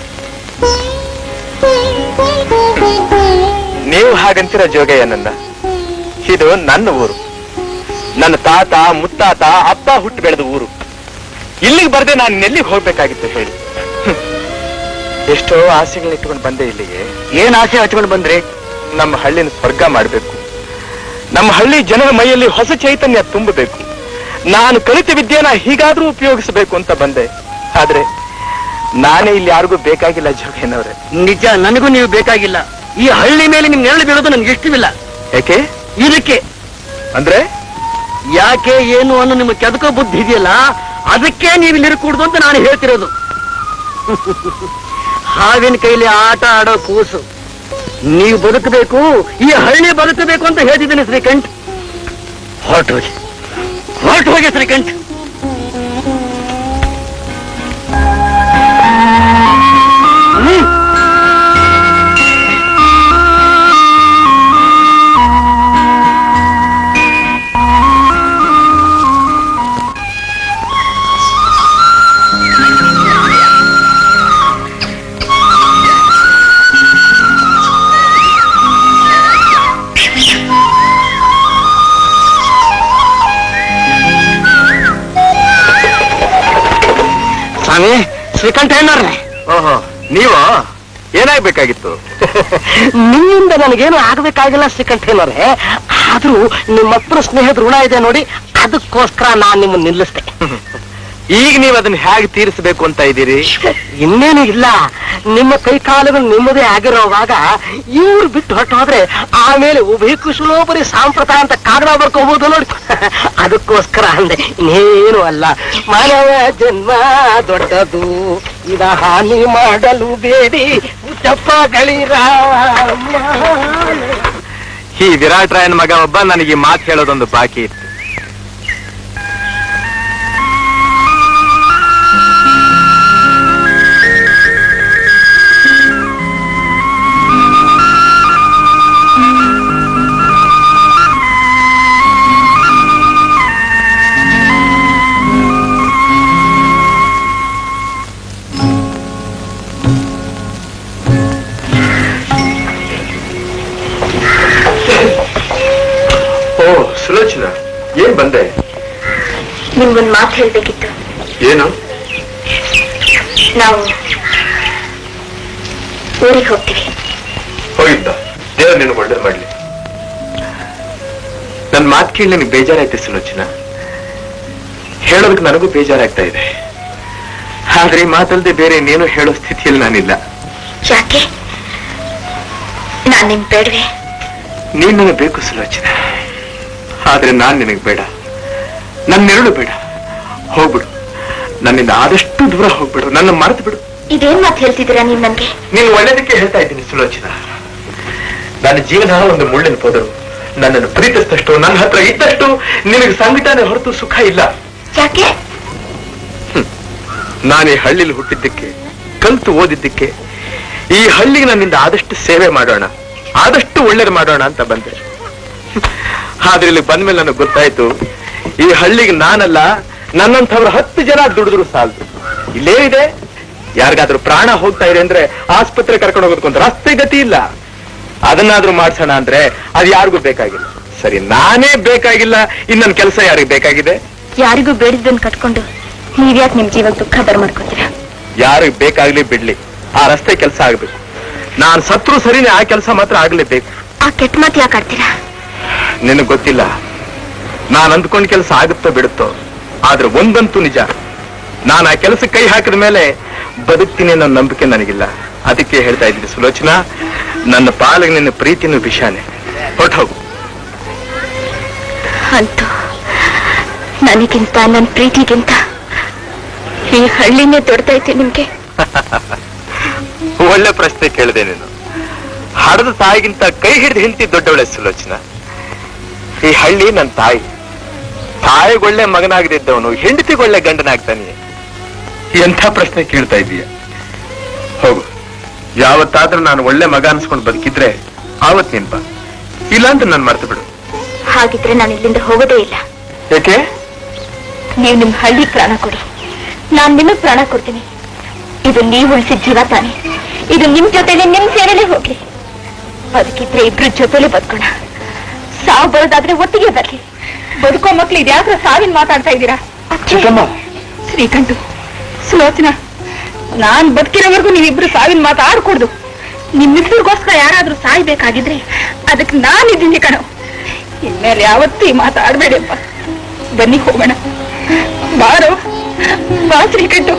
ನೀವು ಹಾಗಂತೀರ ಜೋಗಯ್ಯ ನನ್ನ ಇದು ನನ್ನ ಊರು ನನ್ನ ತಾತ ಮುತ್ತಾತ ಅಪ್ಪ ಹುಟ್ಟು ಬೆಳೆದ ಊರು ಇಲ್ಲಿಗೆ ಬರ್ದೆ ನಾನು ಎಲ್ಲಿಗೆ ಹೋಗ್ಬೇಕಾಗಿತ್ತು ಹೇಳಿ ಹ್ಮ್. ಎಷ್ಟೋ ಆಸೆಗಳನ್ನ ಇಟ್ಕೊಂಡು ಬಂದೆ ಇಲ್ಲಿಗೆ ಏನ್ ಆಸೆ ಹಚ್ಕೊಂಡು ಬಂದ್ರಿ ನಮ್ಮ ಹಳ್ಳಿನ ಸ್ವರ್ಗ ಮಾಡಬೇಕು ನಮ್ಮ ಹಳ್ಳಿ ಜನರ ಮೈಯಲ್ಲಿ ಹೊಸ ಚೈತನ್ಯ ತುಂಬಬೇಕು ನಾನು ಕಲಿತ ವಿದ್ಯೆನ ಹೀಗಾದ್ರೂ ಉಪಯೋಗಿಸಬೇಕು ಅಂತ ಬಂದೆ ಆದ್ರೆ ನಾನೇ ಇಲ್ಲಿ ಯಾರಿಗೂ ಬೇಕಾಗಿಲ್ಲ ಜೋಗಯ್ಯನವ್ರೆ ನಿಜ ನನಗೂ ನೀವು ಬೇಕಾಗಿಲ್ಲ ಈ ಹಳ್ಳಿ ಮೇಲೆ ನಿಮ್ ನೆರಳು ಬೀಳೋದು ನನ್ಗೆ ಇಷ್ಟವಿಲ್ಲ ಯಾಕೆ ಇದಕ್ಕೆ ಅಂದ್ರೆ ಯಾಕೆ ಏನು ಅನ್ನೋ ನಿಮ್ಮ ಕೆದಕೋ ಬುದ್ಧಿ ಇದೆಯಲ್ಲ ಅದಕ್ಕೆ ನೀವು ಇಲ್ಲಿ ಕೂಡುದು ಅಂತ ನಾನು ಹೇಳ್ತಿರೋದು ಹಾವಿನ ಕೈಲಿ ಆಟ ಆಡೋ ಕೂಸು ನೀವು ಬದುಕಬೇಕು ಈ ಹಳ್ಳಿ ಬದುಕಬೇಕು ಅಂತ ಹೇಳ್ತಿದ್ದೀನಿ ಶ್ರೀಕಂಠ್ ಹೊರಟು ಹೋಗಿ ಹೊರಟು ಹೋಗಿ ಶ್ರೀಕಂಠ್ ಹ್ಮ್ ಸ್ವಾಮಿ ಶ್ರೀಕಂಠ ಏನಾರ್ರೆ ಓಹೋ ನೀವ ಏನಾಗ್ಬೇಕಾಗಿತ್ತು ನಿಮ್ಮಿಂದ ನನಗೇನು ಆಗಬೇಕಾಗಿಲ್ಲ ಶ್ರೀಕಂಠ ಏನಾರೆ ಆದ್ರೂ ನಿಮ್ಮ ಹತ್ರ ಸ್ನೇಹದ ಋಣ ಇದೆ ನೋಡಿ ಅದಕ್ಕೋಸ್ಕರ ನಾನ್ ನಿಮ್ಮನ್ನ ನಿಲ್ಲಿಸ್ದೆ ಈಗ ನೀವು ಅದನ್ನ ಹೇಗೆ ತೀರಿಸಬೇಕು ಅಂತ ಇದ್ದೀರಿ ಇನ್ನೇನು ಇಲ್ಲ ನಿಮ್ಮ ಕೈ ಕಾಲುಗಳು ನಿಮ್ಮದೇ ಆಗಿರೋವಾಗ ಇವ್ರು ಬಿಟ್ಟು ಹೊರಟೋದ್ರೆ ಆಮೇಲೆ ಉಭಯ ಕುಶಲೋಪರಿ ಸಾಂಪ್ರದಾಯ ಅಂತ ಕಾಗಡ ಬರ್ಕೋಬಹುದು ನೋಡಿ ಅದಕ್ಕೋಸ್ಕರ ಅಂದೆ ಇನ್ನೇನು ಅಲ್ಲ ಮಾನವ ಜನ್ಮ ದೊಡ್ಡದು ಇದ ಹಾನಿ ಮಾಡಲು ಬೇಡಿ ಚಪ್ಪಗಳಿರ ಈ ವಿರಾಟ್ ರಾಯನ್ ಮಗ ಒಬ್ಬ ನನಗೆ ಈ ಮಾತು ಹೇಳೋದೊಂದು ಬಾಕಿ ಇತ್ತು ಓ ಸುಲೋಚನಾ ಏನ್ ಬಂದೆ ನಿಮ್ಗೊಂದ್ ಮಾತು ಹೇಳ್ಬೇಕಿತ್ತು ಏನು ನಾವು ಊರಿಗೆ ಹೋಗ್ತೀವಿ ಹೋಗಿದ್ದ ದೇವ್ರ ನಿನಗೆ ಒಳ್ಳೇದು ಮಾಡ್ಲಿ ನನ್ ಮಾತು ಕೇಳಿ ನನಗೆ ಬೇಜಾರಾಯ್ತು ಸುಲೋಚನಾ ಹೇಳೋದಕ್ಕೆ ನನಗೂ ಬೇಜಾರಾಗ್ತಾ ಇದೆ ಆದ್ರೆ ಈ ಮಾತಲ್ದೆ ಬೇರೆ ಇನ್ನೇನು ಹೇಳೋ ಸ್ಥಿತಿಯಲ್ಲಿ ನಾನಿಲ್ಲ ಯಾಕೆ ನಾನ್ ನಿಮ್ ಬೇಡವೆ ನೀನ್ ನನಗೆ ಬೇಕು ಸುಲೋಚನಾ ಆದ್ರೆ ನಾನ್ ನಿನಗೆ ಬೇಡ ನನ್ನೆರಳು ಬೇಡ ಹೋಗ್ಬಿಡು ನನ್ನಿಂದ ಆದಷ್ಟು ದೂರ ಹೋಗ್ಬಿಡು ನನ್ನ ಮರೆತು ಬಿಡು ಇದೇನ್ ಮಾತು ಹೇಳ್ತಿದ್ದೀರಾ ನೀವ್ ನನ್ಗೆ ನೀನು ಒಳ್ಳೇದಕ್ಕೆ ಹೇಳ್ತಾ ಇದ್ದೀನಿ ಸುಲೋಚನಾ ನನ್ನ ಜೀವನ ಒಂದು ಮುಳ್ಳಿನ ಪೋದರು ನನ್ನನ್ನು ಪ್ರೀತಿಸಿದಷ್ಟು ನನ್ನ ಹತ್ರ ಇದ್ದಷ್ಟು ನಿನಗೆ ಸಂಕಟನೇ ಹೊರತು ಸುಖ ಇಲ್ಲ ಯಾಕೆ ನಾನು ಈ ಹಳ್ಳಿಲಿ ಹುಟ್ಟಿದ್ದಕ್ಕೆ ಕಲ್ತು ಓದಿದ್ದಕ್ಕೆ ಈ ಹಳ್ಳಿಗೆ ನನ್ನಿಂದ ಆದಷ್ಟು ಸೇವೆ ಮಾಡೋಣ ಆದಷ್ಟು ಒಳ್ಳೇದು ಮಾಡೋಣ ಅಂತ ಬಂದೆ ಆದ್ರೆ ಇಲ್ಲಿ ಬಂದ್ಮೇಲೆ ನನಗೆ ಗೊತ್ತಾಯ್ತು ಈ ಹಳ್ಳಿಗೆ ನಾನಲ್ಲ ನನ್ನಂಥವ್ರ ಹತ್ತು ಜನ ದುಡಿದ್ರು ಸಾಲದು ಇಲ್ಲೇನಿದೆ ಯಾರಿಗಾದ್ರೂ ಪ್ರಾಣ ಹೋಗ್ತಾ ಇದೆ ಅಂದ್ರೆ ಆಸ್ಪತ್ರೆ ಕರ್ಕೊಂಡು ಹೋಗೋದಕ್ಕೊಂದು ರಸ್ತೆ ಗತಿ ಇಲ್ಲ ಅದನ್ನಾದ್ರೂ ಮಾಡ್ಸೋಣ ಅಂದ್ರೆ ಅದು ಯಾರಿಗೂ ಬೇಕಾಗಿಲ್ಲ ಸರಿ ನಾನೇ ಬೇಕಾಗಿಲ್ಲ ಇನ್ನು ನನ್ನ ಕೆಲಸ ಯಾರಿಗೆ ಬೇಕಾಗಿದೆ ಯಾರಿಗೂ ಬೇಡಿದ್ದನ್ ಕಟ್ಕೊಂಡು ನೀವ್ಯಾಕೆ ನಿಮ್ ಜೀವಕ್ಕೆ ದುಃಖ ಬರ್ಮಾಡ್ಕೊತೀರಾ ಯಾರಿಗೆ ಬೇಕಾಗ್ಲಿ ಬಿಡ್ಲಿ ಆ ರಸ್ತೆ ಕೆಲಸ ಆಗ್ಬೇಕು ನಾನ್ ಸತ್ರು ಸರಿನೇ ಆ ಕೆಲಸ ಮಾತ್ರ ಆಗ್ಲೇಬೇಕು ಆ ಕೆಟ್ಟ ಮಾತು ಯಾಕೆ ಆಡ್ತೀರಾ ನಿನಗ್ ಗೊತ್ತಿಲ್ಲ ನಾನ್ ಅಂದ್ಕೊಂಡ್ ಕೆಲಸ ಆಗುತ್ತೋ ಬಿಡುತ್ತೋ ಆದ್ರೆ ಒಂದಂತೂ ನಿಜ ನಾನು ಆ ಕೆಲಸಕ್ಕೆ ಕೈ ಹಾಕಿದ ಮೇಲೆ ಬದುಕ್ತೀನಿ ಅನ್ನೋ ನಂಬಿಕೆ ನನಗಿಲ್ಲ ಅದಕ್ಕೆ ಹೇಳ್ತಾ ಇದ್ದೀನಿ ಸುಲೋಚನಾ ನನ್ನ ಪಾಲಿಗೆ ನಿನ್ನ ಪ್ರೀತಿನೂ ವಿಷಾನೆ ಹೊರಟೋಗು ಅಂತೂ ನನಗಿಂತ ನನ್ನ ಪ್ರೀತಿಗಿಂತ ಈ ಹಳ್ಳಿನೇ ದೊಡ್ಡದೈತೆ ನಿಮ್ಗೆ ಒಳ್ಳೆ ಪ್ರಶ್ನೆ ಕೇಳಿದೆ ನೀನು ಹಡದ ತಾಯಿಗಿಂತ ಕೈ ಹಿಡಿದು ಹೆಂಡತಿ ದೊಡ್ಡವಳೆ ಸುಲೋಚನಾ ಈ ಹಳ್ಳಿ ನನ್ನ ತಾಯಿ ತಾಯಿಗೊಳ್ಳೆ ಮಗನಾಗದಿದ್ದವನು ಹೆಂಡತಿಗೊಳ್ಳೆ ಗಂಡನಾಗ್ತಾನೆ ಎಂಥ ಪ್ರಶ್ನೆ ಕೇಳ್ತಾ ಇದೀಯ ಹೋಗು ಯಾವತ್ತಾದ್ರೂ ನಾನು ಒಳ್ಳೆ ಮಗ ಅನ್ಸ್ಕೊಂಡು ಬದುಕಿದ್ರೆ ಆವತ್ ನೆನ್ಪ ಇಲ್ಲ ಅಂತ ನಾನು ಮರ್ತು ಬಿಡು ಹಾಗಿದ್ರೆ ನಾನು ಇಲ್ಲಿಂದ ಹೋಗೋದೇ ಇಲ್ಲ ಯಾಕೆ ನೀವು ನಿಮ್ ಹಳ್ಳಿ ಪ್ರಾಣ ಕೊಡಿ ನಾನ್ ನಿಮಗ್ ಪ್ರಾಣ ಕೊಡ್ತೀನಿ ಇದು ನೀವು ಉಳಿಸಿದ ಜೀವ ತಾನೆ ಇದು ನಿಮ್ ಜೊತೆಲೆ ನಿಮ್ ಸೇನೆಲೆ ಹೋಗ್ಲಿ ಅದಕ್ಕಿದ್ರೆ ಇಬ್ರು ಜೊತೆಲೆ ಬದುಕೋಣ ಸಾವು ಬರೋದಾದ್ರೆ ಒಟ್ಟಿಗೆ ಬರ್ಲಿ ಬದುಕೋ ಮಕ್ಳು ಇದ್ಯಾಕ್ರ ಸಾವಿನ ಮಾತಾಡ್ತಾ ಇದ್ದೀರಾ ಚಿಕ್ಕಮ್ಮ ಶ್ರೀಕಂಠು ಸುಲೋಚನಾ ನಾನ್ ಬದುಕಿರೋವರೆಗೂ ನೀವಿಬ್ರು ಸಾವಿನ ಮಾತಾಡ್ಕೊಡ್ದು ನಿಮ್ಮಿಬ್ಬರಿಗೋಸ್ಕರ ಯಾರಾದ್ರೂ ಸಾಯ್ಬೇಕಾಗಿದ್ರೆ ಅದಕ್ಕೆ ನಾನಿದ್ದೀನಿ ಕಣೋ ಇನ್ಮೇಲೆ ಯಾವತ್ತೂ ಈ ಮಾತಾಡ್ಬೇಡಿಯಪ್ಪ ಬನ್ನಿ ಹೋಗೋಣ ಬಾರೋ ಬಾ ಶ್ರೀಕಂಠು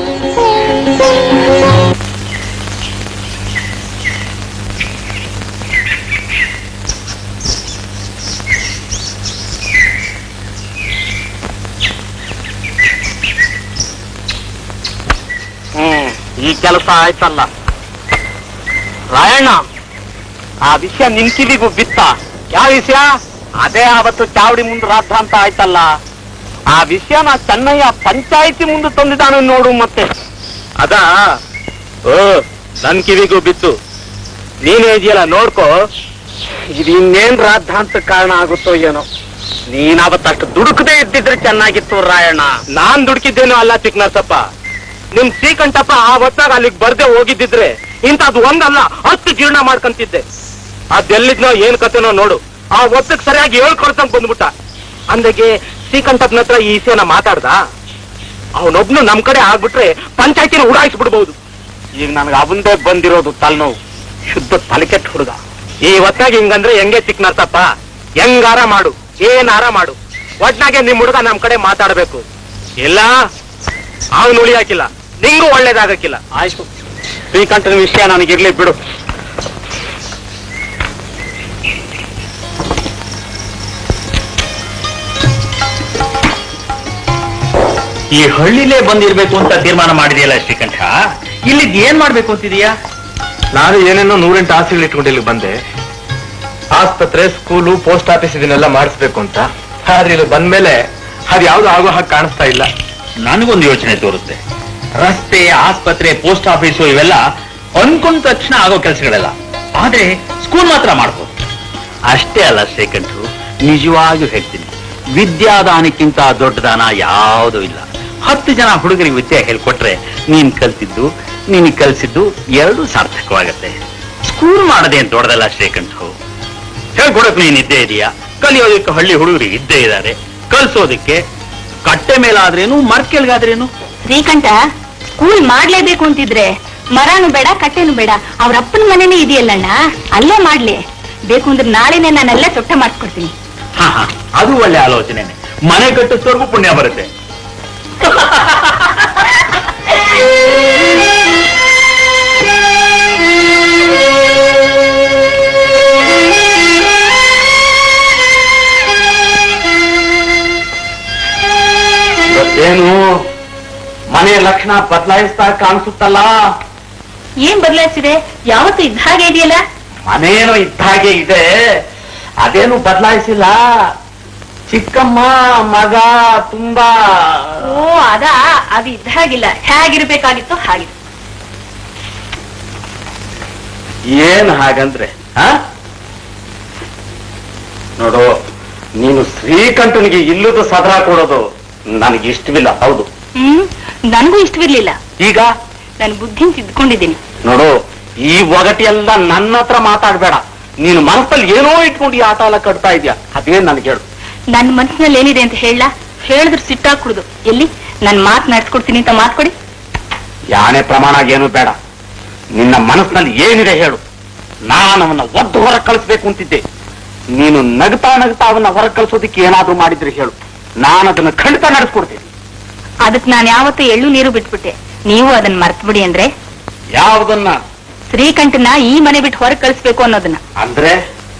ಹ್ಮ್ ಈ ಕೆಲಸ ಆಯ್ತಲ್ಲ ರಾಯಣ್ಣ ಆ ವಿಷಯ ನಿನ್ ಕಿವಿಗೂ ಬಿತ್ತ ಯಾವ ವಿಷಯ ಅದೇ ಅವತ್ತು ಚಾವಡಿ ಮುಂದೆ ರಾಧ ಅಂತ ಆಯ್ತಲ್ಲ ಆ ವಿಷಯನ ಚೆನ್ನಯ್ಯ ಪಂಚಾಯಿತಿ ಮುಂದೆ ತಂದಿದ್ದಾನೆ ನೋಡು ಮತ್ತೆ ಅದ ಓ ನನ್ ಕಿವಿಗೂ ಬಿತ್ತು ನೀನೇ ಇದೆಯಲ್ಲ ನೋಡ್ಕೋ ಇದು ಇನ್ನೇನ್ ರಾದ್ಧಾಂತ ಕಾರಣ ಆಗುತ್ತೋ ಏನೋ ನೀನ್ ಅವತ್ತಷ್ಟು ದುಡುಕದೇ ಇದ್ದಿದ್ರೆ ಚೆನ್ನಾಗಿತ್ತು ರಾಯಣ್ಣ ನಾನ್ ದುಡುಕಿದ್ದೇನೋ ಅಲ್ಲ ಚಿಕ್ಕನರಸಪ್ಪ ನಿಮ್ ಶ್ರೀಕಂಠಪ್ಪ ಆ ಹೊತ್ತಾಗ ಅಲ್ಲಿಗೆ ಬರ್ದೆ ಹೋಗಿದ್ದಿದ್ರೆ ಇಂಥದ್ದು ಒಂದಲ್ಲ ಹತ್ತು ಜೀರ್ಣ ಮಾಡ್ಕಂತಿದ್ದೆ ಅದೆಲ್ಲಿದ್ನೋ ಏನ್ ಕತೆನೋ ನೋಡು ಆ ಹೊತ್ತಕ್ ಸರಿಯಾಗಿ ಹೇಳ್ಕೊಡ್ತಂಗ್ ಬಂದ್ಬಿಟ್ಟ ಅಂದಾಗೆ ಶ್ರೀಕಂಠಪ್ಪನ ಹತ್ರ ಈ ವಿಷಯನ ಮಾತಾಡ್ದ ಅವನೊಬ್ನು ನಮ್ ಕಡೆ ಆಗ್ಬಿಟ್ರೆ ಪಂಚಾಯತಿನ ಉಡಾಯಿಸ್ಬಿಡ್ಬಹುದು ಈಗ ನನಗೆ ಅವಂದೇ ಬಂದಿರೋದು ತಲೆನೋವು ಶುದ್ಧ ತಲೆಕೆಟ್ಟ ಹುಡುಗ ಈ ಹೊತ್ತಾಗ ಹಿಂಗಂದ್ರೆ ಹೆಂಗೆ ಚಿಕ್ಕನರ್ತಪ್ಪ ಹೆಂಗಾರ ಮಾಡು ಏನಾರ ಮಾಡು ಒಟ್ನಾಗೆ ನಿಮ್ ಹುಡುಗ ನಮ್ ಕಡೆ ಮಾತಾಡ್ಬೇಕು ಇಲ್ಲ ಅವನು ಉಳಿಯಾಕಿಲ್ಲ ನಿಂಗೂ ಒಳ್ಳೇದಾಗಕ್ಕಿಲ್ಲ ಆಯ್ತು ಶ್ರೀಕಂಠನ ವಿಷಯ ನನಗಿರ್ಲಿ ಬಿಡು ಈ ಹಳ್ಳಿಲೇ ಬಂದಿರ್ಬೇಕು ಅಂತ ತೀರ್ಮಾನ ಮಾಡಿದೆಯಲ್ಲ ಶ್ರೀಕಂಠ ಇಲ್ಲಿದ್ ಏನ್ ಮಾಡ್ಬೇಕು ಅಂತಿದೀಯಾ ನಾನು ಏನೇನೋ ನೂರೆಂಟು ಆಸೆಗಳು ಇಟ್ಕೊಂಡು ಇಲ್ಲಿ ಬಂದೆ ಆಸ್ಪತ್ರೆ ಸ್ಕೂಲು ಪೋಸ್ಟ್ ಆಫೀಸ್ ಇದನ್ನೆಲ್ಲ ಮಾಡಿಸ್ಬೇಕು ಅಂತ ಆದ್ರೆ ಇಲ್ಲಿ ಬಂದ್ಮೇಲೆ ಅದು ಯಾವ್ದು ಆಗೋ ಹಾಗೆ ಕಾಣಿಸ್ತಾ ಇಲ್ಲ ನನಗೊಂದು ಯೋಚನೆ ತೋರುತ್ತೆ ರಸ್ತೆ ಆಸ್ಪತ್ರೆ ಪೋಸ್ಟ್ ಆಫೀಸು ಇವೆಲ್ಲ ಅನ್ಕೊಂಡ ತಕ್ಷಣ ಆಗೋ ಕೆಲಸಗಳೆಲ್ಲ ಆದ್ರೆ ಸ್ಕೂಲ್ ಮಾತ್ರ ಮಾಡ್ಬೋದು ಅಷ್ಟೇ ಅಲ್ಲ ಶ್ರೀಕಂಠರು ನಿಜವಾಗಿಯೂ ಹೇಳ್ತೀನಿ ವಿದ್ಯಾದಾನಕ್ಕಿಂತ ದೊಡ್ಡ ದಾನ ಯಾವುದೂ ಇಲ್ಲ ಹತ್ತು ಜನ ಹುಡುಗರಿಗೆ ವಿದ್ಯೆ ಹೇಳ್ಕೊಟ್ರೆ ನೀನ್ ಕಲ್ತಿದ್ದು ನೀನ್ ಕಲ್ಸಿದ್ದು ಎರಡೂ ಸಾರ್ಥಕವಾಗತ್ತೆ ಸ್ಕೂಲ್ ಮಾಡದೆ ಅಂತ ದೊಡ್ಡದಲ್ಲ ಶ್ರೀಕಂಠರು ಹೇಳ್ಕೊಡಕ್ ನೀನ್ ಇದ್ದೇ ಇದೆಯಾ ಕಲಿಯೋದಕ್ಕೆ ಹಳ್ಳಿ ಹುಡುಗರಿಗೆ ಇದ್ದೇ ಇದ್ದಾರೆ ಕಲ್ಸೋದಕ್ಕೆ ಕಟ್ಟೆ ಮೇಲಾದ್ರೇನು ಮರ್ಕೆಲ್ಗಾದ್ರೇನು ಶ್ರೀಕಂಠ ಸ್ಕೂಲ್ ಮಾಡ್ಲೇಬೇಕು ಅಂತಿದ್ರೆ ಮರನು ಬೇಡ ಕಟ್ಟೆನು ಬೇಡ ಅವ್ರ ಅಪ್ಪನ ಮನೆನೇ ಇದೆಯಲ್ಲಣ್ಣ ಅಲ್ಲೇ ಮಾಡ್ಲಿ ಬೇಕು ಅಂದ್ರೆ ನಾಳೆನೆ ನಾನೆಲ್ಲ ಸೊಟ್ಟೆ ಮಾಡಿಸ್ಕೊಡ್ತೀನಿ ಹಾ ಹಾ ಅದು ಒಳ್ಳೆ ಆಲೋಚನೆನೆ ಮನೆ ಕಟ್ಟಿಸೋರ್ಗೂ ಪುಣ್ಯ ಬರುತ್ತೆ ಏನು ಮನೆಯ ಲಕ್ಷಣ ಬದಲಾಯಿಸ್ತಾ ಕಾಣಿಸುತ್ತಲ್ಲ ಏನ್ ಬದಲಾಯಿಸಿದೆ ಯಾವತ್ತು ಇದ್ದ ಹಾಗೆ ಇದೆಯಲ್ಲ ಮನೇನು ಇದ್ದ ಹಾಗೆ ಇದೆ ಅದೇನು ಬದಲಾಯಿಸಿಲ್ಲ ಚಿಕ್ಕಮ್ಮ ಮಗ ತುಂಬಾ ಓ ಅದಾ ಅದು ಇದ್ದ ಹಾಗಿಲ್ಲ ಹೇಗಿರ್ಬೇಕಾಗಿತ್ತು ಹಾಗೆ ಏನ್ ಹಾಗಂದ್ರೆ ಆ? ನೋಡು ನೀನು ಶ್ರೀಕಂಠನಿಗೆ ಇಲ್ಲದ ಸದರ ಕೊಡೋದು ನನಗೆ ಇಷ್ಟವಿಲ್ಲ ಹೌದು ಹ್ಮ್ ನನಗೂ ಇಷ್ಟವಿರ್ಲಿಲ್ಲ ಈಗ ನಾನು ಬುದ್ಧಿನ್ ತಿದ್ಕೊಂಡಿದ್ದೀನಿ ನೋಡು ಈ ಒಗಟಿ ಎಲ್ಲ ನನ್ನ ಹತ್ರ ಮಾತಾಡ್ಬೇಡ ನೀನು ಮನಸ್ಸಲ್ಲಿ ಏನೋ ಇಟ್ಕೊಂಡು ಈ ಆಟ ಎಲ್ಲ ಕಟ್ತಾ ಇದೆಯಾ ಅದೇನ್ ನನಗೆ ಹೇಳು ನನ್ನ ಮನಸ್ಸಿನಲ್ಲಿ ಏನಿದೆ ಅಂತ ಹೇಳ ಹೇಳಿದ್ರೆ ಸಿಟ್ಟಾಕ್ಬಿಡುದು ಎಲ್ಲಿ ನಾನು ಮಾತ್ ನಡ್ಸ್ಕೊಡ್ತೀನಿ ಅಂತ ಮಾತ್ ಕೊಡಿ ಯಾನೇ ಪ್ರಮಾಣ ಏನು ಬೇಡ ನಿನ್ನ ಮನಸ್ಸಿನಲ್ಲಿ ಏನಿದೆ ಹೇಳು ನಾನು ಅವನ್ನ ಒದ್ದು ಹೊರಗೆ ಕಳಿಸ್ಬೇಕು ಅಂತಿದ್ದೆ ನೀನು ನಗ್ತಾ ನಗ್ತಾ ಅವನ್ನ ಹೊರಗೆ ಕಳಿಸೋದಕ್ಕೆ ಏನಾದ್ರೂ ಮಾಡಿದ್ರೆ ಹೇಳು ನಾನು ಅದನ್ನ ಖಂಡಿತ ನಡೆಸ್ಕೊಡ್ತೀನಿ ಅದಕ್ ನಾನು ಯಾವತ್ತೂ ಎಳ್ಳು ನೀರು ಬಿಟ್ಬಿಟ್ಟೆ ನೀವು ಅದನ್ನ ಮರ್ತ್ ಬಿಡಿ ಅಂದ್ರೆ ಯಾವುದನ್ನ ಶ್ರೀಕಂಠನ ಈ ಮನೆ ಬಿಟ್ಟು ಹೊರಗೆ ಕಳಿಸ್ಬೇಕು ಅನ್ನೋದನ್ನ ಅಂದ್ರೆ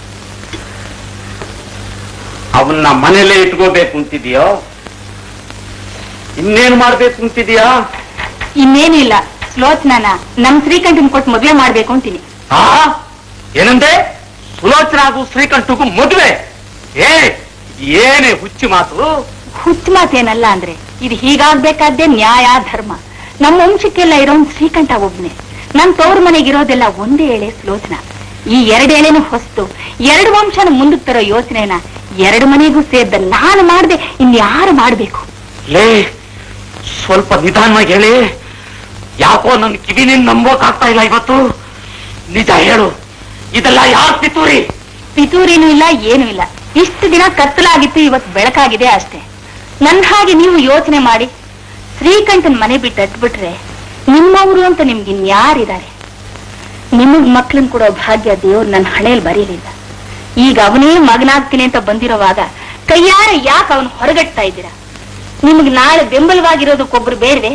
ಅವನ್ನ ಮನೇಲೆ ಇಟ್ಕೋಬೇಕು ಅಂತಿದ್ಯೋ ಇನ್ನೇನು ಮಾಡ್ಬೇಕು ಅಂತಿದ್ಯಾ ಇನ್ನೇನು ಇಲ್ಲ ಸ್ಲೋಚನಾನ ನಮ್ ಶ್ರೀಕಂಠನ್ ಕೊಟ್ಟು ಮದ್ವೆ ಮಾಡ್ಬೇಕು ಅಂತೀನಿ ಆ ಏನಂದೆ ಸುಲೋಚನಾಗೂ ಶ್ರೀಕಂಠಗೂ ಮದುವೆ ಏ ಏನೇ ಹುಚ್ಚು ಮಾತು ಹುಚ್ಚ ಮಾತೇನಲ್ಲ ಅಂದ್ರೆ ಇದು ಹೀಗಾಗ್ಬೇಕಾದ್ದೇ ನ್ಯಾಯ ಧರ್ಮ ನಮ್ಮ ವಂಶಕ್ಕೆಲ್ಲ ಇರೋನ್ ಶ್ರೀಕಂಠ ಒಬ್ನೇ ನನ್ ತವ್ರ ಮನೆಗಿರೋದೆಲ್ಲ ಒಂದೇ ಎಳೆ ಸ್ಲೋಚನ ಈ ಎರಡು ಎಳೆನೂ ಹೊಸ್ತು ಎರಡು ವಂಶನ ಮುಂದಕ್ಕೆ ತರೋ ಯೋಚನೆನ ಎರಡು ಮನೆಗೂ ಸೇರ್ದ ನಾನು ಮಾಡ್ದೆ ಇನ್ಯಾರು ಮಾಡ್ಬೇಕು ಲೇ ಸ್ವಲ್ಪ ನಿಧಾನವಾಗಿ ಹೇಳಿ ಯಾಕೋ ನನ್ನ ಕಿವಿನಿಂದ ನಂಬೋಕ್ ಆಗ್ತಾ ಇಲ್ಲ ಇವತ್ತು ನಿಜ ಹೇಳು ಇದೆಲ್ಲ ಯಾರ್ ಪಿತೂರಿ ಪಿತೂರಿನೂ ಇಲ್ಲ ಏನೂ ಇಲ್ಲ ಇಷ್ಟು ದಿನ ಕತ್ತಲಾಗಿತ್ತು ಇವತ್ತು ಬೆಳಕಾಗಿದೆ ಅಷ್ಟೇ ನನ್ ಹಾಗೆ ನೀವು ಯೋಚನೆ ಮಾಡಿ ಶ್ರೀಕಂಠನ್ ಮನೆ ಬಿಟ್ಟು ಅಟ್ಬಿಟ್ರೆ ನಿಮ್ಮವರು ಅಂತ ನಿಮ್ಗೆ ಇನ್ಯಾರಿದ್ದಾರೆ ನಿಮಗ್ ಮಕ್ಳನ್ ಕೊಡೋ ಭಾಗ್ಯ ದೇವ್ರು ನನ್ನ ಹಣೆಯಲ್ಲಿ ಬರೀಲಿಲ್ಲ ಈಗ ಅವನೇ ಮಗನಾಗ್ತೀನಿ ಅಂತ ಬಂದಿರೋವಾಗ ಕೈಯಾರ ಯಾಕೆ ಅವನು ಹೊರಗಟ್ತಾ ಇದ್ದೀರಾ ನಿಮಗ್ ನಾಳೆ ಬೆಂಬಲವಾಗಿರೋದಕ್ಕೊಬ್ರು ಬೇಡವೆ